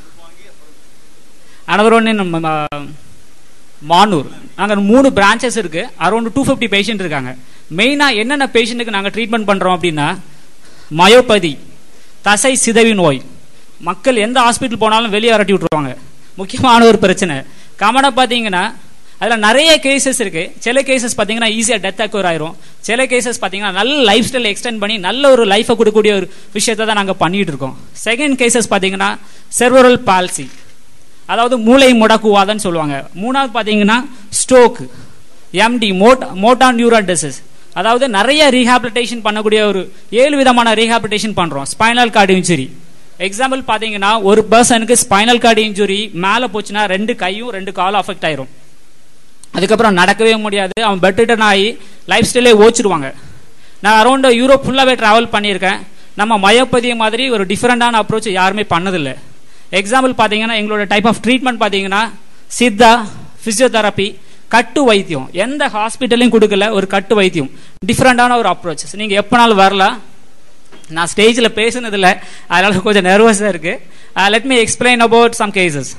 another one in uh, Manur நாங்கள் மூணு பிரான்ச்சஸ் இருக்கு அரௌண்ட் டூ ஃபிஃப்டி பேஷண்ட் இருக்காங்க மெயினாக என்னென்ன பேஷண்ட்டுக்கு நாங்கள் ட்ரீட்மெண்ட் பண்ணுறோம் அப்படின்னா மயோபதி தசை சிதைவு நோய் மக்கள் எந்த ஹாஸ்பிட்டல் போனாலும் வெளியே வரட்டி விட்டுருவாங்க முக்கியமான ஒரு பிரச்சனை காமனாக பார்த்தீங்கன்னா அதில் நிறைய கேசஸ் இருக்கு சில கேசஸ் பார்த்தீங்கன்னா ஈஸியாக டெத் அக்யூர் ஆயிரும் சில கேசஸ் பார்த்தீங்கன்னா நல்ல லைஃப் ஸ்டைல் எக்ஸ்டெண்ட் பண்ணி நல்ல ஒரு லைஃபை கொடுக்கக்கூடிய ஒரு விஷயத்தை தான் நாங்கள் பண்ணிட்டு இருக்கோம் செகண்ட் கேசஸ் பார்த்தீங்கன்னா செர்வரல் பால்சி அதாவது மூளை முடக்குவாதன்னு சொல்லுவாங்க மூணாவது பார்த்தீங்கன்னா ஸ்ட்ரோக் எம்டி மோட் மோட்டார் நியூரல் டிசீஸ் அதாவது நிறைய ரீஹாபிலிட்டேஷன் பண்ணக்கூடிய ஒரு ஏழு விதமான ரீஹாபிலிட்டேஷன் பண்ணுறோம் ஸ்பைனல் கார்டு இன்ஜுரி எக்ஸாம்பிள் பார்த்தீங்கன்னா ஒரு பர்சனுக்கு ஸ்பைனல் கார்டு இன்ஜுரி மேலே போச்சுன்னா ரெண்டு கையும் ரெண்டு காலும் அஃபெக்ட் ஆயிரும் அதுக்கப்புறம் நடக்கவே முடியாது அவன் பெட்ரிட்டன் ஆகி லைஃப் ஸ்டைலே ஓச்சிருவாங்க நான் அரௌண்ட் யூரோப் ஃபுல்லாகவே ட்ராவல் பண்ணியிருக்கேன் நம்ம மயோபதி மாதிரி ஒரு டிஃப்ரெண்டான அப்ரோச் யாருமே பண்ணதில்லை எக்ஸாம்பிள் பார்த்தீங்கன்னா எங்களோட டைப் ஆஃப் ட்ரீட்மெண்ட் பார்த்தீங்கன்னா சித்தா ஃபிசியோதெரப்பி கட்டு வைத்தியம் எந்த ஹாஸ்பிட்டலையும் கொடுக்கல ஒரு கட்டு வைத்தியம் டிஃப்ரெண்டான ஒரு அப்ரோச் நீங்கள் எப்போனாலும் வரலாம் நான் ஸ்டேஜில் பேசுனதில்ல அதனால கொஞ்சம் நர்வஸாக இருக்கு let me explain about some cases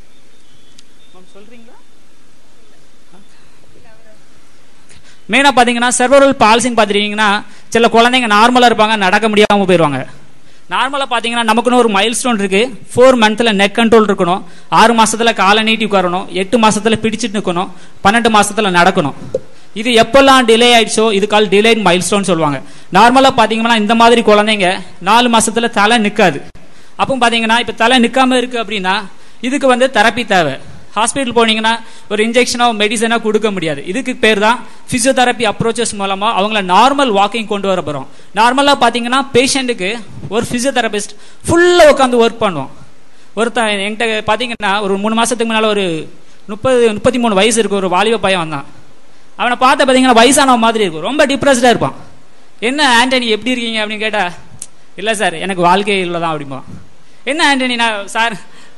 மெயினாக பார்த்தீங்கன்னா செர்வரல் பால்சிங் பார்த்துட்டீங்கன்னா சில குழந்தைங்க நார்மலாக இருப்பாங்க நடக்க முடியாமல் போயிடுவாங்க நார்மலாக பார்த்தீங்கன்னா நமக்குன்னு ஒரு மைல் ஸ்டோன் இருக்கு ஃபோர் மந்த்தில் நெக் கண்ட்ரோல் இருக்கணும் ஆறு மாசத்துல காலை நீட்டி உட்காரணும் எட்டு மாசத்துல பிடிச்சிட்டு நிற்கணும் பன்னெண்டு மாசத்துல நடக்கணும் இது எப்பெல்லாம் டிலே ஆயிடுச்சோ இது கால் டிலேட் மைல் ஸ்டோன் சொல்லுவாங்க நார்மலாக பார்த்தீங்கன்னா இந்த மாதிரி குழந்தைங்க நாலு மாசத்துல தலை நிற்காது அப்போ பார்த்தீங்கன்னா இப்போ தலை நிற்காம இருக்கு அப்படின்னா இதுக்கு வந்து தெரப்பி தேவை ஹாஸ்பிட்டல் போனீங்கன்னா ஒரு இன்ஜெக்ஷனோ மெடிசனோ கொடுக்க முடியாது இதுக்கு பேர் தான் பிசியோதெரப்பி அப்ரோச்சஸ் மூலமா அவங்கள நார்மல் வாக்கிங் கொண்டு வர போறோம் நார்மலா பாத்தீங்கன்னா பேஷண்ட்டுக்கு ஒரு பிசியோதெரபிஸ்ட் ஃபுல்லா உட்காந்து ஒர்க் பண்ணுவோம் ஒருத்தன் என்கிட்ட பாத்தீங்கன்னா ஒரு மூணு மாசத்துக்கு முன்னால ஒரு முப்பது முப்பத்தி மூணு வயசு இருக்கு ஒரு வாலிப பையன் வந்தான் அவனை பார்த்த பாத்தீங்கன்னா வயசானவ மாதிரி இருக்கும் ரொம்ப டிப்ரெஸ்டா இருப்பான் என்ன ஆண்டனி எப்படி இருக்கீங்க அப்படின்னு கேட்டா இல்ல சார் எனக்கு வாழ்க்கை இல்லதான் அப்படிம்பா என்ன ஆண்டனி நான் சார்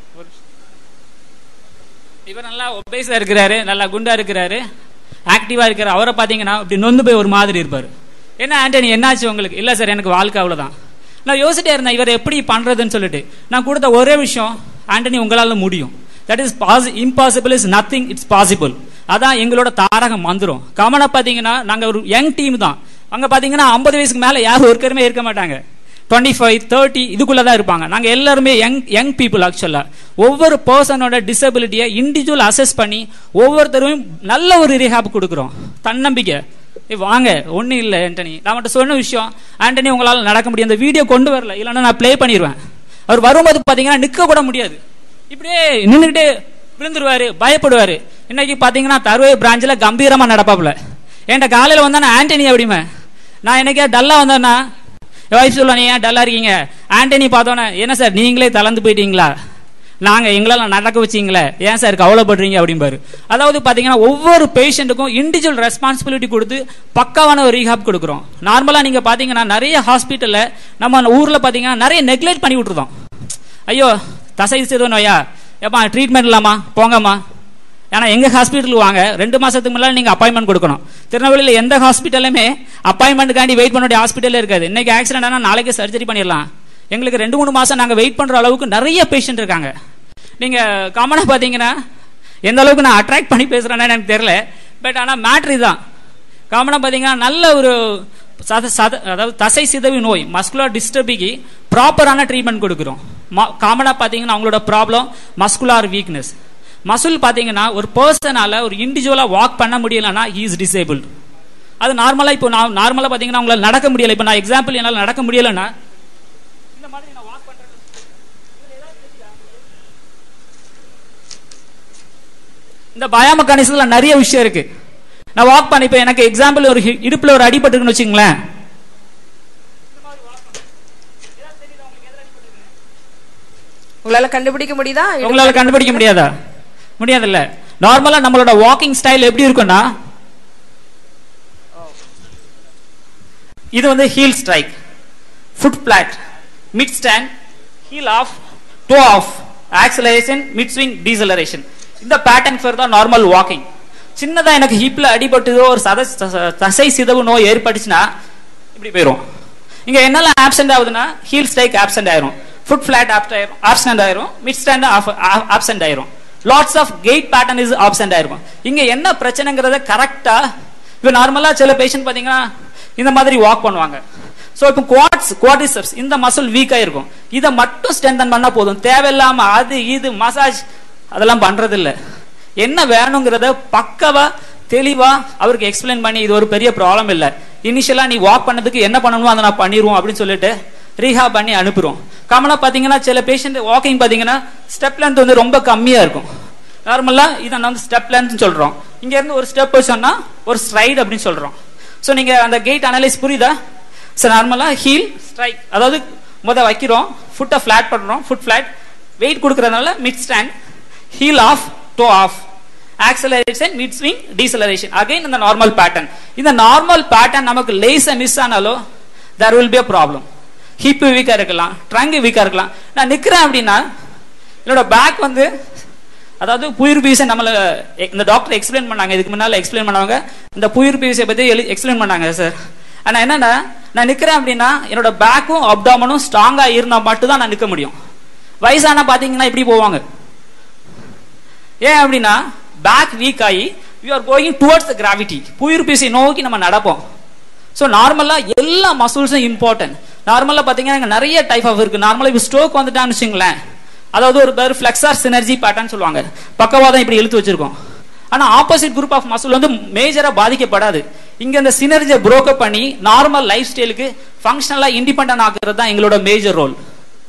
இவர் நல்லா ஒபேஸா இருக்கிறாரு நல்லா குண்டா இருக்கிறாரு ஆக்டிவா இருக்கிறாரு அவரை பாத்தீங்கன்னா இப்படி நொந்து போய் ஒரு மாதிரி இருப்பாரு என்ன ஆண்டனி என்னாச்சு உங்களுக்கு இல்ல சார் எனக்கு வாழ்க்கை அவ்வளவுதான் நான் யோசிச்சிட்டே இருந்தேன் இவர் எப்படி பண்றதுன்னு சொல்லிட்டு நான் கொடுத்த ஒரே விஷயம் ஆண்டனி உங்களால முடியும் that is boss impossible is nothing it's possible அதான் எங்களோட தாரக மந்திரம் கமனை பாத்தீங்கன்னா நாங்க ஒரு யங் டீம் தான் அங்க பாத்தீங்கன்னா ஐம்பது வயசுக்கு மேல யாரும் ஒருக்கருமே இருக்க மாட்டாங்க டுவெண்ட்டி ஃபைவ் தேர்ட்டி இதுக்குள்ள தான் இருப்பாங்க நாங்க எல்லாருமே யங் யங் பீப்புள் ஆக்சுவலா ஒவ்வொரு பர்சனோட டிசபிலிட்டியை இண்டிவிஜுவல் அசஸ் பண்ணி ஒவ்வொருத்தரும் நல்ல ஒரு ரிஹாப் கொடுக்குறோம் தன்னம்பிக்கை ஏய் வாங்க ஒன்றும் இல்லை ஆண்டனி நான் மட்டும் சொன்ன விஷயம் ஆண்டனி உங்களால் நடக்க முடியும் அந்த வீடியோ கொண்டு வரல இல்லைன்னா நான் ப்ளே பண்ணிடுவேன் அவர் வரும்போது பார்த்தீங்கன்னா நிற்க கூட முடியாது இப்படியே நின்றுக்கிட்டே விழுந்துருவாரு பயப்படுவாரு இன்னைக்கு பார்த்தீங்கன்னா தருவை பிரான்ச்சில் கம்பீரமாக நடப்பாப்புல என்கிட்ட காலையில் வந்தானே ஆண்டனி அப்படிமே நான் என்னைக்கே டல்லாக வந்தேன்னா வைஃப் சொல்லுவா நீ ஏன் டல்லா இருக்கீங்க ஆண்டனி பார்த்தோன்னே என்ன சார் நீங்களே தளர்ந்து போயிட்டீங்களா நாங்க எங்களால நடக்க வச்சீங்களே ஏன் சார் கவலைப்படுறீங்க அப்படிம்பாரு அதாவது பாத்தீங்கன்னா ஒவ்வொரு பேஷண்ட்டுக்கும் இண்டிவிஜுவல் ரெஸ்பான்சிபிலிட்டி கொடுத்து பக்காவான ஒரு ரீஹாப் கொடுக்குறோம் நார்மலா நீங்க பாத்தீங்கன்னா நிறைய ஹாஸ்பிட்டல்ல நம்ம ஊர்ல பாத்தீங்கன்னா நிறைய நெக்லெக்ட் பண்ணி விட்டுருந்தோம் ஐயோ தசை சிறு நோயா ஏப்பா ட்ரீட்மெண்ட் இல்லாமா போங்கம்மா ஏன்னா எங்க ஹாஸ்பிட்டலுக்கு வாங்க ரெண்டு மாசத்துக்கு முன்னாடி நீங்க அப்பாயின்மெண்ட் கொடுக்கணும் திருநெல்வேலியில எந்த ஹாஸ்பிட்டலுமே அப்பாயின்மெண்ட்டுக்காண்டி வெயிட் பண்ண வேண்டிய ஹாஸ்பிட்டலே இருக்காது இன்னைக்கு ஆக்சிடென்ட் ஆனா நாளைக்கு சர்ஜரி பண்ணிடலாம் எங்களுக்கு ரெண்டு மூணு மாசம் நாங்க வெயிட் பண்ற அளவுக்கு நிறைய பேஷண்ட் இருக்காங்க நீங்க காமனா பாத்தீங்கன்னா எந்த அளவுக்கு நான் அட்ராக்ட் பண்ணி பேசுறேன்னு எனக்கு தெரியல பட் ஆனா மேட்ரு தான் காமனா பாத்தீங்கன்னா நல்ல ஒரு சத சத அதாவது தசை சிதவி நோய் மஸ்குலர் டிஸ்டர்பிக்கு ப்ராப்பரான ட்ரீட்மெண்ட் கொடுக்குறோம் காமனா பாத்தீங்கன்னா அவங்களோட ப்ராப்ளம் மஸ்குலார் வீக்னஸ் மசில் பாத்தீங்கன்னா ஒரு பர்சனால ஒரு இண்டிவிஜுவலா வாக் பண்ண முடியலன்னா ஹி இஸ் டிசேபிள்டு அது நார்மலா இப்போ நான் நார்மலா பாத்தீங்கன்னா உங்களால நடக்க முடியல இப்போ நான் எக்ஸாம்பிள் என்னால நடக்க முடியலன்னா இந்த பயோமெக்கானிசம்ல நிறைய விஷயம் இருக்கு நான் வாக் பண்ணி இப்போ எனக்கு எக்ஸாம்பிள் ஒரு ஹி- இடுப்புல ஒரு அடிபட்டுருக்குன்னு வச்சுங்களேன் உங்களால கண்டுபிடிக்க முடியுதா உங்களால கண்டுபிடிக்க முடியாதா முடியாதுல்ல நார்மலா நம்மளோட வாக்கிங் ஸ்டைல் எப்படி இருக்கும்னா இது வந்து heel strike foot flat mid stand heel off toe off acceleration mid swing deceleration இந்த பேட்டர்ன் பேர் தான் நார்மல் வாக்கிங் சின்னதா எனக்கு ஹிப்ல அடிபட்டுதோ ஒரு சத ச- தசை சிதவு நோய் ஏற்பட்டுச்சுன்னா இப்படி போயிடும் இங்க என்னெல்லாம் ஆப்சென்ட் ஆகுதுன்னா ஹீல் ஸ்ட்ரைக் ஆப்சென்ட் ஆயிரும் ஃபுட் ஃபிளாட் ஆயிரும் ஆப்சென்ட் ஆயிரும் மிட் ஸ்டாண்ட் ஆப்சென்ட் ஆயிரும் lots of gait pattern is absent ஆயிருக்கும் இங்க என்ன பிரச்சனைங்கிறத கரெக்டா இப்போ நார்மலா சில பேஷண்ட் பாத்தீங்கன்னா இந்த மாதிரி வாக் பண்ணுவாங்க ஸோ இப்போ குவாட்ஸ் குவாடிசப்ஸ் இந்த மசில் வீக்கா இருக்கும் இதை மட்டும் ஸ்ட்ரென்தன் பண்ணா போதும் தேவையில்லாம அது இது மசாஜ் அதெல்லாம் பண்றது இல்ல என்ன வேணுங்கிறத பக்கவா தெளிவா அவருக்கு எக்ஸ்பிளைன் பண்ணி இது ஒரு பெரிய ப்ராப்ளம் இல்ல இனிஷியலா நீ வாக் பண்ணதுக்கு என்ன பண்ணணுமோ அதை நான் பண்ணிடுவோம் அப்படின்னு சொல்லிட்டு ரீஹா பண்ணி அனுப்புறோம் காமனா பாத்தீங்கன்னா சில பேஷண்ட் வாக்கிங் பாத்தீங்கன்னா ஸ்டெப் லென்த் வந்து ரொம்ப கம்மியா இருக்கும் நார்மலா இதை நான் வந்து ஸ்டெப் லென்த் சொல்றோம் இங்க இருந்து ஒரு ஸ்டெப் சொன்னா ஒரு ஸ்ட்ரைட் அப்படின்னு சொல்றோம் சோ நீங்க அந்த கேட் அனலைஸ் புரியுதா சார் நார்மலா ஹீல் ஸ்ட்ரைக் அதாவது முத வைக்கிறோம் ஃபுட்டை ஃபிளாட் பண்றோம் ஃபுட் ஃபிளாட் வெயிட் கொடுக்கறதுனால mid stand heel off toe off acceleration mid swing deceleration again இந்த நார்மல் பேட்டர்ன் இந்த நார்மல் பேட்டர்ன் நமக்கு லேசா மிஸ் ஆனாலும் there will be a problem hip வீக்கா இருக்கலாம் ட்ரங்க் வீக்கா இருக்கலாம் நான் நிக்கிறேன் அப்படின்னா என்னோட பேக் வந்து அதாவது புயிர் பீஸை நம்மள எ- இந்த டாக்டர் எக்ஸ்பிளைன் பண்ணாங்க இதுக்கு முன்னால எக்ஸ்பிளைன் பண்ணவங்க இந்த புயிர் பீஸை பத்தி எக்ஸ்பிளைன் பண்ணாங்க சார் ஆனா என்னன்னா நான் நிக்கிறேன் அப்படின்னா என்னோட பேக்கும் அப்டாமனும் ஸ்ட்ராங்கா இருந்தா மட்டும் தான் நான் நிக்க முடியும் வயசானா பாத்தீங்கன்னா இப்படி போவாங்க ஏன் அப்படின்னா பேக் வீக் ஆகி you are going towards the gravity புயிர் பீஸை நோக்கி நம்ம நடப்போம் ஸோ நார்மலாக எல்லா மசில்ஸும் இம்பார்ட்டன்ட் நார்மலாக பார்த்தீங்கன்னா இங்க நிறைய டைப் ஆஃப் இருக்கு நார்மலாக இப்போ ஸ்ட்ரோக் வந்துட்டான்னு வச்சுங்களேன் அதாவது ஒரு பேர் ஃபிளெக்ஸார் சினர்ஜி பேட்டர்ன் சொல்லுவாங்க பக்கவாதம் இப்படி இழுத்து வச்சிருக்கோம் ஆனால் ஆப்போசிட் குரூப் ஆஃப் மசில் வந்து மேஜராக பாதிக்கப்படாது இங்க இந்த சினர்ஜியை புரோக்கப் பண்ணி நார்மல் லைஃப் ஸ்டைலுக்கு ஃபங்க்ஷனலாக இண்டிபெண்டன்ட் ஆக்குறது தான் எங்களோட மேஜர் ரோல்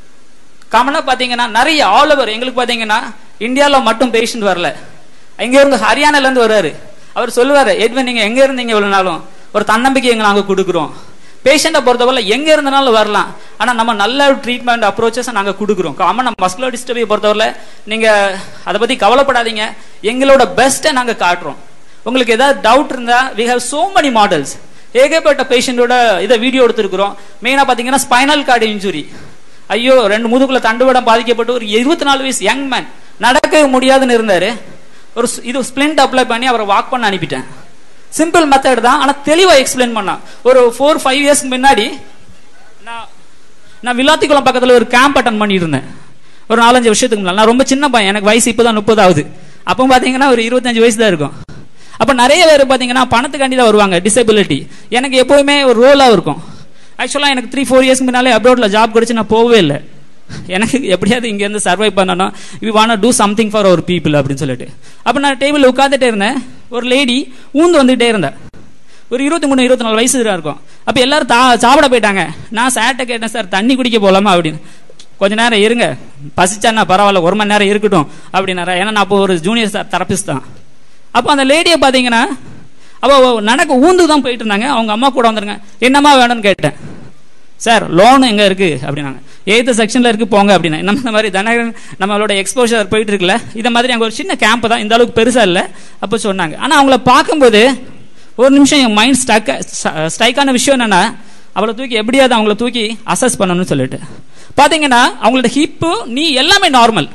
காமனாக பார்த்தீங்கன்னா நிறைய ஆல் ஓவர் எங்களுக்கு பார்த்தீங்கன்னா இந்தியாவில் மட்டும் பேஷண்ட் வரல இங்க இருந்து ஹரியானால இருந்து வர்றாரு அவர் சொல்லுவாரு எட்வன் நீங்க எங்க இருந்தீங்க இவ்வளவு நாளும் ஒரு தன்னம்பிக்கை எங்க நாங்க கொடுக்குறோம் பேஷண்ட்டை பொறுத்தவரை எங்க இருந்தனாலும் வரலாம் ஆனா நம்ம நல்ல ட்ரீட்மெண்ட் அப்ரோச்சஸ் நாங்க கொடுக்குறோம் காமன் நம்ம மஸ்குலர் டிஸ்டர்பியை பொறுத்தவரை நீங்க அதை பத்தி கவலைப்படாதீங்க எங்களோட பெஸ்ட்டை நாங்க காட்டுறோம் உங்களுக்கு ஏதாவது டவுட் இருந்தா we have so many models ஏகப்பட்ட பேஷண்டோட இதை வீடியோ எடுத்திருக்கிறோம் மெயினா பாத்தீங்கன்னா ஸ்பைனல் கார்டு இன்ஜுரி ஐயோ ரெண்டு முதுகுல தண்டுவடம் பாதிக்கப்பட்டு ஒரு இருபத்தி நாலு வயசு யங் மேன் நடக்கவே முடியாதுன்னு இருந்தாரு ஒரு ஸ்- இது ஸ்பிளிண்ட் அப்ளை பண்ணி அவரை வாக் பண்ண அனுப்பிட்டேன் சிம்பிள் மெத்தட் தான் ஆனா தெளிவா எக்ஸ்பிளைன் பண்ணான் ஒரு ஃபோர் ஃபைவ் இயர்ஸ்க்கு முன்னாடி நான் நான் வில்லாத்திக்குளம் பக்கத்துல ஒரு கேம்ப் அட்டன் பண்ணிட்டு இருந்தேன் ஒரு நாலஞ்சு வருஷத்துக்கு முன்னாடி நான் ரொம்ப சின்ன பையன் எனக்கு வயசு இப்பதான் முப்பது ஆகுது அப்போ பாத்தீங்கன்னா ஒரு இருபத்தஞ்சு வயசு தான் இருக்கும் அப்ப நிறைய பேர் பாத்தீங்கன்னா பணத்துக்காண்டி தான் வருவாங்க டிசபிலிட்டி எனக்கு எப்பவுமே ஒரு ரோலா இருக்கும் ஆக்சுவலா எனக்கு த்ரீ ஃபோர் இயர்ஸ்க்கு முன்னாலே அப்ரோட்ல ஜாப் கிடைச்சு நான் போகவே இல்லை எனக்கு எப்படியாவது இங்க இருந்து சர்வை பண்ணணும் we want do something for our people அப்படின்னு சொல்லிட்டு அப்ப நான் டேபிள் உட்காந்துட்டே இருந்தேன் ஒரு லேடி ஊந்து வந்துட்டே இருந்தேன் ஒரு இருபத்தி மூணு இருபத்தி நாலு வயசு தான் இருக்கும் அப்ப எல்லாரும் தா சாப்பிட போயிட்டாங்க நான் சார்ட்ட கேட்டேன் சார் தண்ணி குடிக்க போலாமா அப்படின்னு கொஞ்ச நேரம் இருங்க பசிச்சானா பரவாயில்ல ஒரு மணி நேரம் இருக்கட்டும் அப்படின்னாரா ஏன்னா நான் அப்போ ஒரு ஜூனியர் சார் தெரபிஸ்ட் தான் அப்போ அந்த லேடியை பார்த்தீங்கன்னா அப்போ நடக்க ஊந்து தான் போயிட்டு இருந்தாங்க அவங்க அம்மா கூட வந்துருங்க என்னம்மா வேணும்னு கேட்டேன் சார் லோன் எங்க இருக்கு அப்படின்னாங்க எய்த் செக்ஷன்ல இருக்கு போங்க அப்படின்னா நம்ம இந்த மாதிரி தனகரன் நம்மளோட எக்ஸ்போஷர் போயிட்டு இருக்குல்ல இந்த மாதிரி அங்க ஒரு சின்ன கேம்ப் தான் இந்த அளவுக்கு பெருசா இல்ல அப்போ சொன்னாங்க ஆனா அவங்கள பார்க்கும்போது ஒரு நிமிஷம் என் மைண்ட் ஸ்டக் ஸ்ட்ரைக்கான விஷயம் என்னன்னா அவளை தூக்கி எப்படியாவது அவங்கள தூக்கி அசஸ் பண்ணணும்னு சொல்லிட்டு பாத்தீங்கன்னா அவங்களோட ஹிப்பு நீ எல்லாமே நார்மல்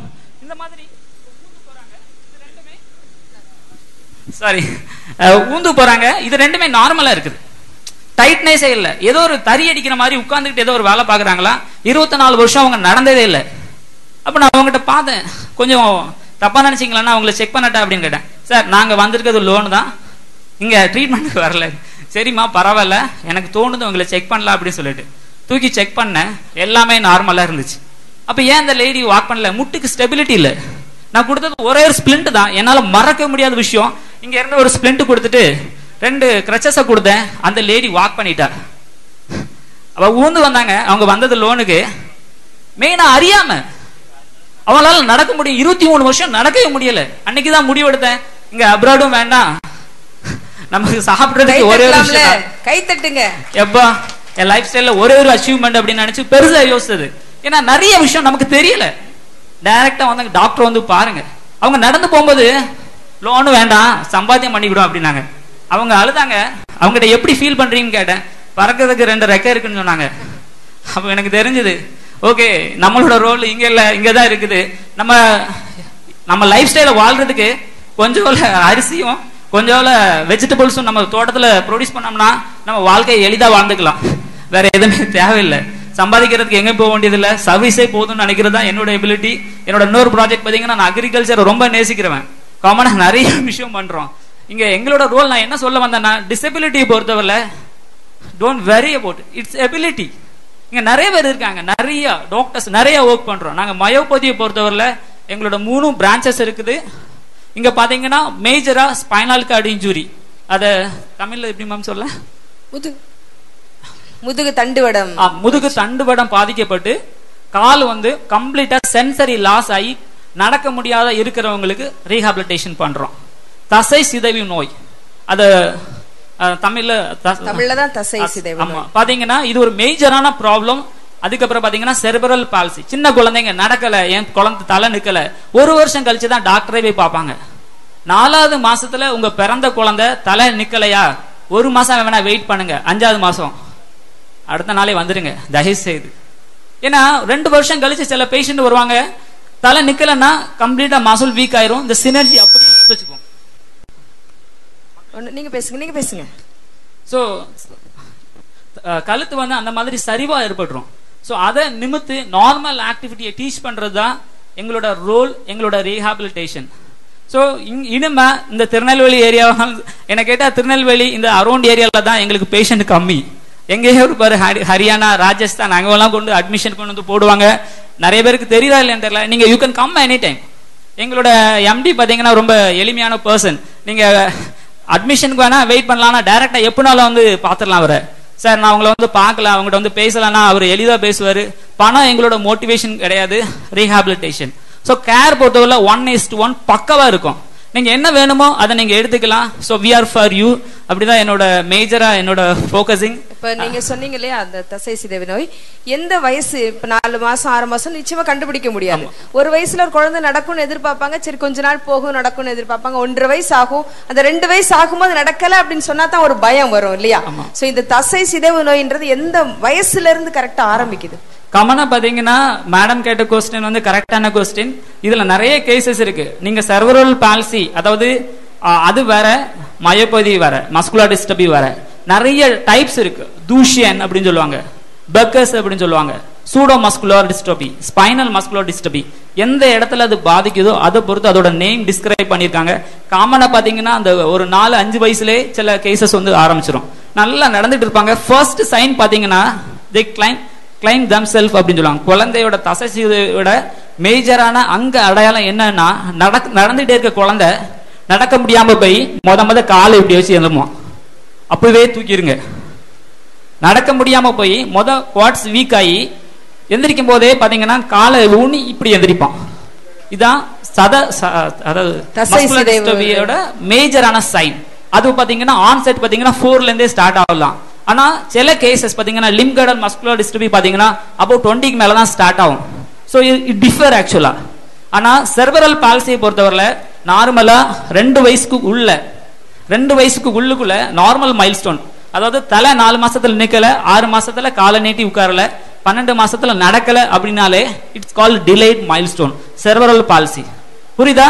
சாரி ஊந்து போறாங்க இது ரெண்டுமே நார்மலா இருக்குது டைட்னஸே இல்ல ஏதோ ஒரு தறி அடிக்கிற மாதிரி உட்கார்ந்துட்டு ஏதோ ஒரு வேலை பாக்குறாங்களா இருபத்தி நாலு வருஷம் அவங்க நடந்ததே இல்லை அப்ப நான் அவங்ககிட்ட பார்த்தேன் கொஞ்சம் தப்பா நினைச்சீங்களா அவங்களை செக் பண்ணட்டா அப்படின்னு கேட்டேன் சார் நாங்க வந்திருக்கிறது லோன் தான் இங்க ட்ரீட்மெண்ட்டுக்கு வரல சரிம்மா பரவாயில்ல எனக்கு தோணுது உங்களை செக் பண்ணலாம் அப்படின்னு சொல்லிட்டு தூக்கி செக் பண்ணேன் எல்லாமே நார்மலா இருந்துச்சு அப்ப ஏன் இந்த லேடி வாக் பண்ணல முட்டுக்கு ஸ்டெபிலிட்டி இல்ல நான் கொடுத்தது ஒரே ஒரு ஸ்பிளிண்ட் தான் என்னால மறக்க முடியாத விஷயம் இங்க இருந்து ஒரு ஸ்பிளிண்ட் கொடுத்துட்டு ரெண்டு கிரச்சஸ கொடுத்தேன் அந்த லேடி வாக் பண்ணிட்டா அவ ஊந்து வந்தாங்க அவங்க வந்தது லோனுக்கு மெயினா அறியாம அவங்களால நடக்க முடியும் இருபத்தி மூணு வருஷம் நடக்கவே முடியல அன்னைக்குதான் முடிவு எடுத்தேன் இங்க அப்ராடும் வேண்டாம் நமக்கு சாப்பிடுறதுக்கு ஒரே ஒரு கைத்தட்டலாம்ல? விஷயம் தான். கை தட்டுங்க எப்பா என் லைஃப் ஸ்டைல்ல ஒரே ஒரு அச்சீவ்மெண்ட் அப்படின்னு நினைச்சு பெருசா யோசிச்சது ஏன்னா நிறைய விஷயம் நமக்கு தெரியல டைரக்டா வந்து டாக்டர் வந்து பாருங்க அவங்க நடந்து போகும்போது லோனு வேண்டாம் சம்பாத்தியம் பண்ணிக்கிடும் அப்படின்னாங்க அவங்க அழுதாங்க அவங்ககிட்ட எப்படி ஃபீல் பண்றீங்கன்னு கேட்டேன் பறக்கிறதுக்கு ரெண்டு ரெக்கை இருக்குன்னு சொன்னாங்க அப்ப எனக்கு தெரிஞ்சது ஓகே நம்மளோட ரோல் இங்க இல்ல இங்க தான் இருக்குது நம்ம நம்ம லைஃப் ஸ்டைல வாழ்றதுக்கு கொஞ்சம் அரிசியும் கொஞ்சம் வெஜிடபிள்ஸும் நம்ம தோட்டத்துல ப்ரொடியூஸ் பண்ணோம்னா நம்ம வாழ்க்கையை எளிதா வாழ்ந்துக்கலாம் வேற எதுவுமே தேவையில்லை சம்பாதிக்கிறதுக்கு எங்க போக வேண்டியதில்ல சர்வீஸே போதும்னு நினைக்கிறது தான் என்னோட எபிலிட்டி என்னோட இன்னொரு ப்ராஜெக்ட் பாத்தீங்கன்னா நான் அக்ரிகல்ச்சர் ரொம்ப நேசிக்கிறவன் காமனா நிறைய விஷயம் பண்றோம் இங்க எங்களோட ரோல் நான் என்ன சொல்ல வந்தேன்னா டிசபிலிட்டியை பொறுத்தவரை don't worry about its ability இங்க நிறைய பேர் இருக்காங்க நிறைய டாக்டர்ஸ் நிறைய ஒர்க் பண்றோம் நாங்க மயோபதியை பொறுத்தவரையில எங்களோட மூணு பிரான்ச்சஸ் இருக்குது இங்க பாத்தீங்கன்னா மேஜரா ஸ்பைனல் கார்டு இன்ஜுரி அத தமிழ்ல எப்படி மேம் சொல்ல முதுகு தண்டுவடம் ஆ, முதுகு தண்டுவடம் பாதிக்கப்பட்டு கால் வந்து கம்ப்ளீட்டா சென்சரி லாஸ் ஆகி நடக்க முடியாத இருக்கிறவங்களுக்கு ரீஹாபிலிட்டேஷன் பண்றோம் தசை சிதைவு நோய் அது அஹ், தமிழ்ல த- தமிழ்ல தான் தசை அஸ்- சிதைவு ஆமா பாத்தீங்கன்னா இது ஒரு மேஜரான ப்ராப்ளம் அதுக்கப்புறம் பாத்தீங்கன்னா செர்பரல் பால்சி சின்ன குழந்தைங்க நடக்கல என் குழந்தை தலை நிக்கல ஒரு வருஷம் கழிச்சு தான் டாக்டரே போய் பார்ப்பாங்க நாலாவது மாசத்துல உங்க பிறந்த குழந்தை தலை நிக்கலையா ஒரு மாசம் வேணா வெயிட் பண்ணுங்க அஞ்சாவது மாசம் அடுத்த நாளே வந்துருங்க தயவு செய்து ஏன்னா ரெண்டு வருஷம் கழிச்சு சில பேஷண்ட் வருவாங்க தலை நிக்கலன்னா கம்ப்ளீட்டா மசில் வீக் ஆயிரும் இந்த சினர்ஜி அப்படியே எடுத்து வச்சுப்போம் ஒண்ணு- நீங்க பேசுங்க நீங்க பேசுங்க ஸோ கழுத்து வந்து அந்த மாதிரி சரிவா ஏற்பட்டுரும் ஸோ அதை நிமித்து நார்மல் ஆக்டிவிட்டியை டீச் பண்றது தான் எங்களோட ரோல் எங்களோட ரீஹாபிலிட்டேஷன் ஸோ இனிமே இந்த திருநெல்வேலி ஏரியா என்ன கேட்டா திருநெல்வேலி இந்த அரௌண்ட் ஏரியால தான் எங்களுக்கு பேஷண்ட் கம்மி எங்கேயோ இருப்பாரு ஹரி- ஹரியானா ராஜஸ்தான் அங்கெல்லாம் கொண்டு அட்மிஷன் கொண்டு வந்து போடுவாங்க நிறைய பேருக்கு தெரியுதா இல்லைன்னு தெரியல நீங்க you can come any time எங்களோட எம்டி பாத்தீங்கன்னா ரொம்ப எளிமையான பர்சன் நீங்க அட்மிஷனுக்கு வேணா வெயிட் பண்ணலாம் டைரக்டா எப்படினாலும் வந்து பாத்துடலாம் அவரை சார் நான் அவங்கள வந்து பார்க்கல அவங்ககிட்ட வந்து பேசலன்னா அவர் எளிதா பேசுவாரு பணம் எங்களோட மோட்டிவேஷன் கிடையாது ரீஹாபிலிட்டேஷன் ஸோ கேர் பொறுத்தவரை ஒன் இஸ் டு ஒன் பக்கவா இருக்கும் நீங்க என்ன வேணுமோ அதை நீங்க எடுத்துக்கலாம் so we are for you அப்படிதான் என்னோட மேஜரா என்னோட ஃபோக்கஸிங் இப்ப நீங்க சொன்னீங்க இல்லையா அந்த தசை சிதைவு நோய் எந்த வயசு இப்ப நாலு மாசம் ஆறு மாசம் நிச்சயமா கண்டுபிடிக்க முடியாது ஒரு வயசுல ஒரு குழந்தை நடக்கும்னு எதிர்பார்ப்பாங்க சரி கொஞ்ச நாள் போகும் நடக்கும்னு எதிர்பார்ப்பாங்க ஒன்றரை வயசு ஆகும் அந்த ரெண்டு வயசு ஆகும்போது நடக்கல அப்படின்னு சொன்னா தான் ஒரு பயம் வரும் இல்லையா சோ இந்த தசை சிதைவு நோயின்றது எந்த வயசுல இருந்து கரெக்டா ஆரம்பிக்குது கமனா பாத்தீங்கன்னா மேடம் கேட்ட கொஸ்டின் வந்து கரெக்டான கொஸ்டின் இதுல நிறைய கேசஸ் இருக்கு நீங்க செர்வரல் பால்சி அதாவது ஆ, அது வேற மயோபதி வேற மஸ்குலர் டிஸ்டர்பி வேற நிறைய டைப்ஸ் இருக்கு தூஷியன் அப்படின்னு சொல்லுவாங்க பெக்கஸ் அப்படின்னு சொல்லுவாங்க pseudo muscular dystrophy spinal muscular dystrophy எந்த இடத்துல அது பாதிக்குதோ அதை பொறுத்து அதோட நேம் டிஸ்கிரைப் பண்ணியிருக்காங்க காமனா பாத்தீங்கன்னா அந்த ஒரு நாலு அஞ்சு வயசுலயே சில கேசஸ் வந்து ஆரம்பிச்சிடும் நல்லா நடந்துட்டு இருப்பாங்க ஃபர்ஸ்ட் சைன் பாத்தீங்கன்னா the climb climb them self அப்படின்னு சொல்லுவாங்க குழந்தையோட தசை விட மேஜரான அங்க அடையாளம் என்னன்னா நடக் நடந்துட்டே இருக்க குழந்தை நடக்க முடியாம போய் முத முத காலை இப்படி வச்சு எழுதுமா அப்பவே தூக்கிடுங்க நடக்க முடியாம போய் முத குவாட்ஸ் வீக் ஆகி எந்திரிக்கும் போதே பாத்தீங்கன்னா காலை ஊனி இப்படி எந்திரிப்பான் இதான் சத ச- அதாவது தசை muscular சிதைவு. dystrophy-யோட மேஜரான சைன் அது பாத்தீங்கன்னா ஆன்செட் பாத்தீங்கன்னா ஃபோர்ல இருந்தே ஸ்டார்ட் ஆகலாம் ஆனா சில கேசஸ் பாத்தீங்கன்னா லிம்கடல் மஸ்குலர் டிஸ்டர்பி பாத்தீங்கன்னா அபவுட் டுவெண்ட்டிக்கு மேல தான் ஸ்டார்ட் ஆகும் ஸோ இட் டிஃபர் ஆக்சுவலா ஆனா செர்வரல் பால்சியை பொறுத்தவரையில நார்மலா ரெண்டு வயசுக்கு உள்ள ரெண்டு வயசுக்கு உள்ளுக்குள்ள நார்மல் மைல்ஸ்டோன் அதாவது தலை நாலு மாசத்துல நிக்கல ஆறு மாசத்துல காலை நீட்டி உட்காரல பன்னெண்டு மாசத்துல நடக்கல அப்படின்னாலே it's call delayed milestone cerebral palsy புரியுதா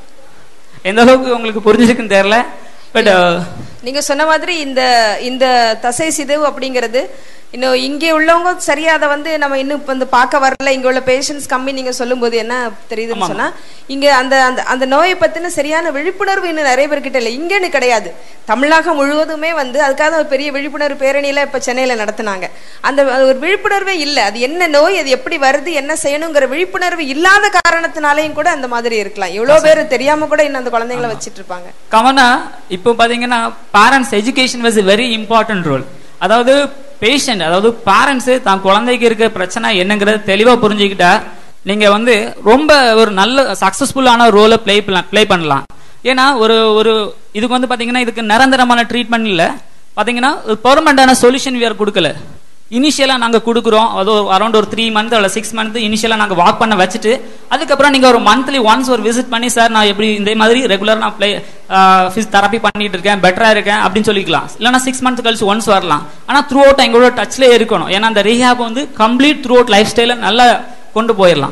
எந்த அளவுக்கு உங்களுக்கு புரிஞ்சிருக்குன்னு தெரியல பட் நீங்க சொன்ன மாதிரி இந்த இந்த தசை சிதைவு அப்படிங்கிறது இன்னும் இங்கே உள்ளவங்க சரியா அதை வந்து நம்ம இன்னும் இப்ப வந்து பார்க்க வரல இங்க உள்ள பேஷண்ட்ஸ் கம்மி நீங்க சொல்லும்போது என்ன தெரியுதுன்னு சொன்னா இங்க அந்த அந்த அந்த நோயை பத்தின சரியான விழிப்புணர்வு இன்னும் நிறைய பேர்கிட்ட இல்லை இங்கன்னு கிடையாது தமிழகம் முழுவதுமே வந்து அதுக்காக ஒரு பெரிய விழிப்புணர்வு பேரணியில இப்ப சென்னையில நடத்துனாங்க அந்த அது ஒரு விழிப்புணர்வே இல்லை அது என்ன நோய் அது எப்படி வருது என்ன செய்யணுங்கிற விழிப்புணர்வு இல்லாத காரணத்தினாலையும் கூட அந்த மாதிரி இருக்கலாம் எவ்வளவு பேர் தெரியாம கூட இன்னும் அந்த குழந்தைங்களை வச்சிட்டு இருப்பாங்க கமனா இப்போ பாத்தீங்கன்னா parents education was very important role அதாவது பேஷண்ட் அதாவது பேரண்ட்ஸ் தான் குழந்தைக்கு இருக்க பிரச்சனை என்னங்கிறத தெளிவா புரிஞ்சுக்கிட்டா நீங்க வந்து ரொம்ப ஒரு நல்ல சக்சஸ்ஃபுல்லான ரோலை ப்ளே ப்ளே பண்ணலாம் ஏன்னா ஒரு ஒரு இதுக்கு வந்து பாத்தீங்கன்னா இதுக்கு நிரந்தரமான ட்ரீட்மெண்ட் இல்ல பாத்தீங்கன்னா பெர்மனண்டான சொல்யூஷன் வியர் கொடுக்கல இனிஷியலா நாங்க கொடுக்குறோம் அது ஒரு அரௌண்ட் ஒரு த்ரீ மந்த் அல்ல சிக்ஸ் மந்த் இனிஷியலா நாங்க வாக் பண்ண வச்சுட்டு அதுக்கப்புறம் நீங்க ஒரு மந்த்லி ஒன்ஸ் ஒரு விசிட் பண்ணி சார் நான் எப்படி இந்த மாதிரி ரெகுலர் நான் ப்ளே தெரப்பி பண்ணிட்டு இருக்கேன் பெட்டரா இருக்கேன் அப்படின்னு சொல்லிக்கலாம் இல்லைன்னா சிக்ஸ் மந்த் கழிச்சு ஒன்ஸ் வரலாம் ஆனா த்ரூ அவுட் எங்களோட டச்ல இருக்கணும் ஏன்னா அந்த ரீஹாப் வந்து கம்ப்ளீட் த்ரூ அவுட் லைஃப் ஸ்டைல நல்லா கொண்டு போயிடலாம்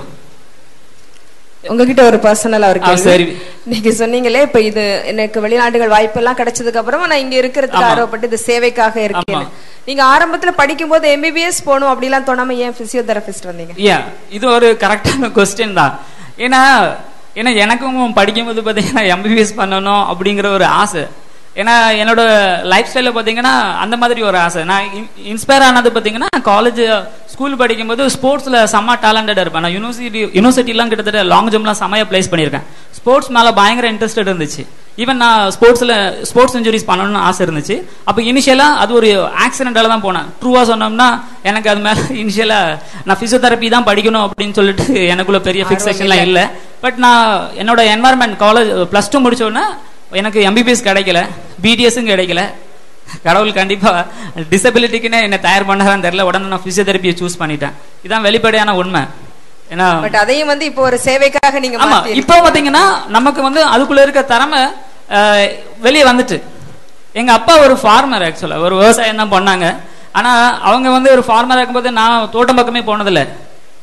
உங்ககிட்ட ஒரு பர்சனலா ஆ, இருக்கு சரி. நீங்க சொன்னீங்களே இப்ப இது எனக்கு வெளிநாடுகள் வாய்ப்பெல்லாம் கிடைச்சதுக்கு அப்புறமா நான் இங்க இருக்கிறதுக்கு ஆமா. ஆர்வப்பட்டு இது சேவைக்காக இருக்கேன் ஆமா. நீங்க ஆரம்பத்துல படிக்கும் போது எம்பிபிஎஸ் போகணும் அப்படிலாம் தோணாம ஏன் பிசியோதெரபிஸ்ட் வந்தீங்க யா இது ஒரு கரெக்டான கொஸ்டின் தான் ஏன்னா ஏன்னா எனக்கும் படிக்கும்போது பார்த்தீங்கன்னா எம்பிபிஎஸ் பண்ணணும் அப்படிங்கிற ஒரு ஆசை ஏன்னா என்னோட லைஃப் ஸ்டைலில் பார்த்தீங்கன்னா அந்த மாதிரி ஒரு ஆசை நான் இன்ஸ்பயர் ஆனது பார்த்தீங்கன்னா காலேஜ் ஸ்கூல் படிக்கும்போது ஸ்போர்ட்ஸில் செம்ம டேலண்டட் இருப்பேன் நான் யூனிவர்சிட்டி யூனிவர்சிட்டிலாம் கிட்டத்தட்ட லாங் ஜம்ப்லாம் செம்மையாக ப்ளேஸ் பண்ணியிருக்கேன் ஸ்போர்ட்ஸ் மேலே பயங்கர இன்ட்ரெஸ்டட் இருந்துச்சு ஈவன் நான் ஸ்போர்ட்ஸில் ஸ்போர்ட்ஸ் இன்ஜுரிஸ் பண்ணணும்னு ஆசை இருந்துச்சு அப்போ இனிஷியலாக அது ஒரு ஆக்சிடென்டால தான் போனேன் ட்ரூவாக சொன்னோம்னா எனக்கு அது மேலே இனிஷியலாக நான் ஃபிசியோதெரப்பி தான் படிக்கணும் அப்படின்னு சொல்லிட்டு எனக்குள்ள பெரிய ஃபிக்ஸேஷன்லாம் இல்லை பட் நான் என்னோட என்வாயர்மெண்ட் காலேஜ் ப்ளஸ் டூ முடிச்ச உடனே எனக்கு எம்பிபிஎஸ் கிடைக்கல பிடிஎஸும் கிடைக்கல கடவுள் கண்டிப்பா டிசபிலிட்டிக்குன்னு என்ன தயார் பண்ணாரான்னு தெரியல உடனே நான் பிசியோதெரப்பியை சூஸ் பண்ணிட்டேன் இதான் வெளிப்படையான உண்மை ஏன்னா பட் அதையும் வந்து இப்போ ஒரு சேவைக்காக நீங்க ஆமா மாத்தி இப்போ பாத்தீங்கன்னா நமக்கு வந்து அதுக்குள்ள இருக்க திறமை அஹ், வெளியே வந்துட்டு எங்க அப்பா ஒரு ஃபார்மர் ஆக்சுவலா ஒரு விவசாயம் தான் பண்ணாங்க ஆனா அவங்க வந்து ஒரு ஃபார்மரா இருக்கும்போது நான் தோட்டம் பக்கமே போனதில்ல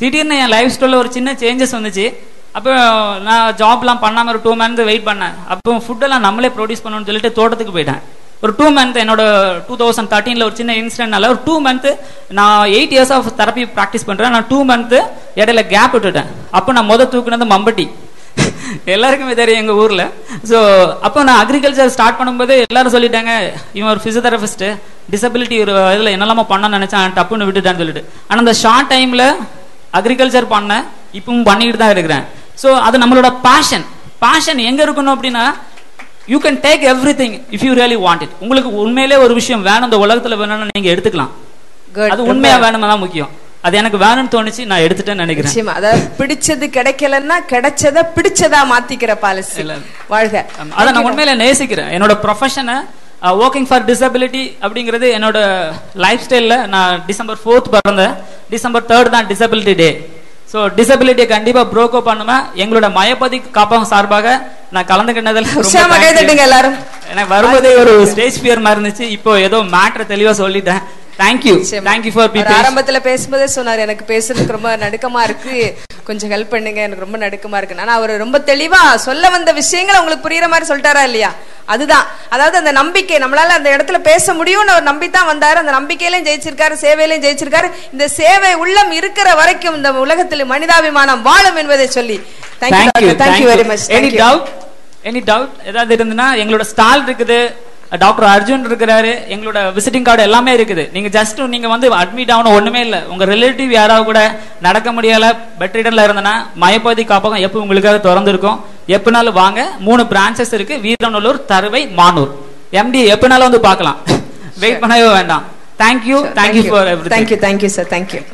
திடீர்னு என் லைஃப் ஸ்டைலில் ஒரு சின்ன சேஞ்சஸ் வந்துச்சு அப்போ நான் ஜாப்லாம் பண்ணாமல் ஒரு டூ மந்த் வெயிட் பண்ணேன் அப்போ ஃபுட்டெல்லாம் நம்மளே ப்ரொடியூஸ் பண்ணணும்னு சொல்லிட்டு தோட்டத்துக்கு போயிட்டேன் ஒரு டூ மந்த் என்னோட டூ தௌசண்ட் தேர்ட்டீனில் ஒரு சின்ன இன்சிடென்ட்னால ஒரு டூ மந்த் நான் eight years of therapy practice பண்ணுறேன் நான் டூ மந்த் இடையில கேப் விட்டுட்டேன் அப்போ நான் முத தூக்குனது மம்பட்டி எல்லாருக்குமே தெரியும் எங்கள் ஊரில் ஸோ அப்போ நான் அக்ரிகல்ச்சர் ஸ்டார்ட் பண்ணும்போது எல்லாரும் சொல்லிட்டாங்க இவன் ஒரு ஃபிசியோதெரபிஸ்ட் டிசபிலிட்டி ஒரு இதில் என்னெல்லாமோ பண்ண நினச்சான் டப்புன்னு விட்டுட்டான்னு சொல்லிட்டு ஆனால் அந்த ஷார்ட் டைமில் அக்ரிகல்ச்சர் பண்ணேன் இப்பவும் பண்ணிக்கிட்டு தான் இருக்கிறேன் ஸோ அது நம்மளோட பேஷன் பேஷன் எங்க இருக்கணும் அப்படின்னா you can take everything if you really want it உங்களுக்கு உண்மையிலே ஒரு விஷயம் வேணும் இந்த உலகத்துல வேணும்னு நீங்க எடுத்துக்கலாம் அது உண்மையா வேணுமா தான் முக்கியம் அது எனக்கு வேணும்னு தோணுச்சு நான் எடுத்துட்டேன்னு நினைக்கிறேன் நிச்சயமா அதாவது பிடிச்சது கிடைக்கலன்னா கிடைச்சத பிடிச்சதா மாத்திக்கிற பாலிசி வாழ்க அதை நான் உண்மையில நேசிக்கிறேன் என்னோட ப்ரொஃபஷனை ஒர்க்கிங் ஃபார் டிசபிலிட்டி அப்படிங்கிறது என்னோட லைஃப் ஸ்டைலில் நான் டிசம்பர் ஃபோர்த் பிறந்தேன் டிசம்பர் தேர்ட் தான் டிசபிலிட்டி டே ஸோ டிசபிலிட்டியை கண்டிப்பாக ப்ரோக்கோ பண்ணுவேன் எங்களோட மயப்பதி காப்பகம் சார்பாக நான் கலந்துக்கிட்டதில் ரொம்ப உற்சாகமா thank you. கைதட்டுங்க எல்லாரும். எனக்கு வரும்போதே ஒரு ஸ்டேஜ் ஃபியர் மாதிரி இருந்துச்சு இப்போ ஏதோ மேட்ரை தெளிவாக சொல்லிட்டேன் thank you thank you for our people ஆரம்பத்துல பேசும்போதே சொன்னார் எனக்கு பேசுறதுக்கு ரொம்ப நடுக்கமா இருக்கு கொஞ்சம் ஹெல்ப் பண்ணுங்க எனக்கு ரொம்ப நடுக்கமா இருக்கு ஆனா அவர் ரொம்ப தெளிவா சொல்ல வந்த விஷயங்கள் உங்களுக்கு புரியுற மாதிரி சொல்லிட்டாரா இல்லையா அதுதான் அதாவது அந்த நம்பிக்கை நம்மளால அந்த இடத்துல பேச முடியும்னு அவர் நம்பித்தான் வந்தாரு அந்த நம்பிக்கையிலையும் ஜெயிச்சிருக்காரு சேவையிலையும் ஜெயிச்சிருக்காரு இந்த சேவை உள்ளம் இருக்கிற வரைக்கும் இந்த உலகத்தில் மனிதாபிமானம் வாழும் என்பதை சொல்லி thank you thank you very much any doubt any doubt ஏதாவது இருந்ததுன்னா எங்களோட ஸ்டால் இருக்குது டாக்டர் அர்ஜுன் இருக்கிறாரு எங்களோட விசிட்டிங் கார்டு எல்லாமே இருக்குது நீங்க ஜஸ்ட் நீங்க வந்து அட்மிட் ஆகணும் ஒண்ணுமே இல்ல உங்க ரிலேட்டிவ் யாராவது கூட நடக்க முடியல பெட் ரிடன்ல இருந்தனா மயப்பகுதி காப்பகம் எப்போ உங்களுக்காக திறந்திருக்கும் எப்பனாலும் வாங்க மூணு பிரான்ச்சஸ் இருக்கு வீரநல்லூர் தருவை மானூர் எம்டி எப்பனாலும் வந்து பார்க்கலாம் வெயிட் பண்ணவே வேண்டாம் thank you thank you for every thank you thank you sir thank you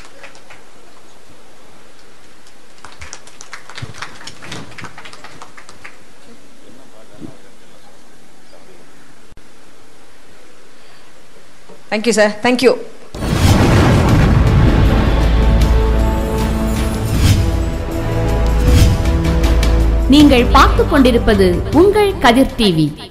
thank you sir thank you நீங்கள் பார்த்துக் கொண்டிருப்பது உங்கள் கதிர் டிவி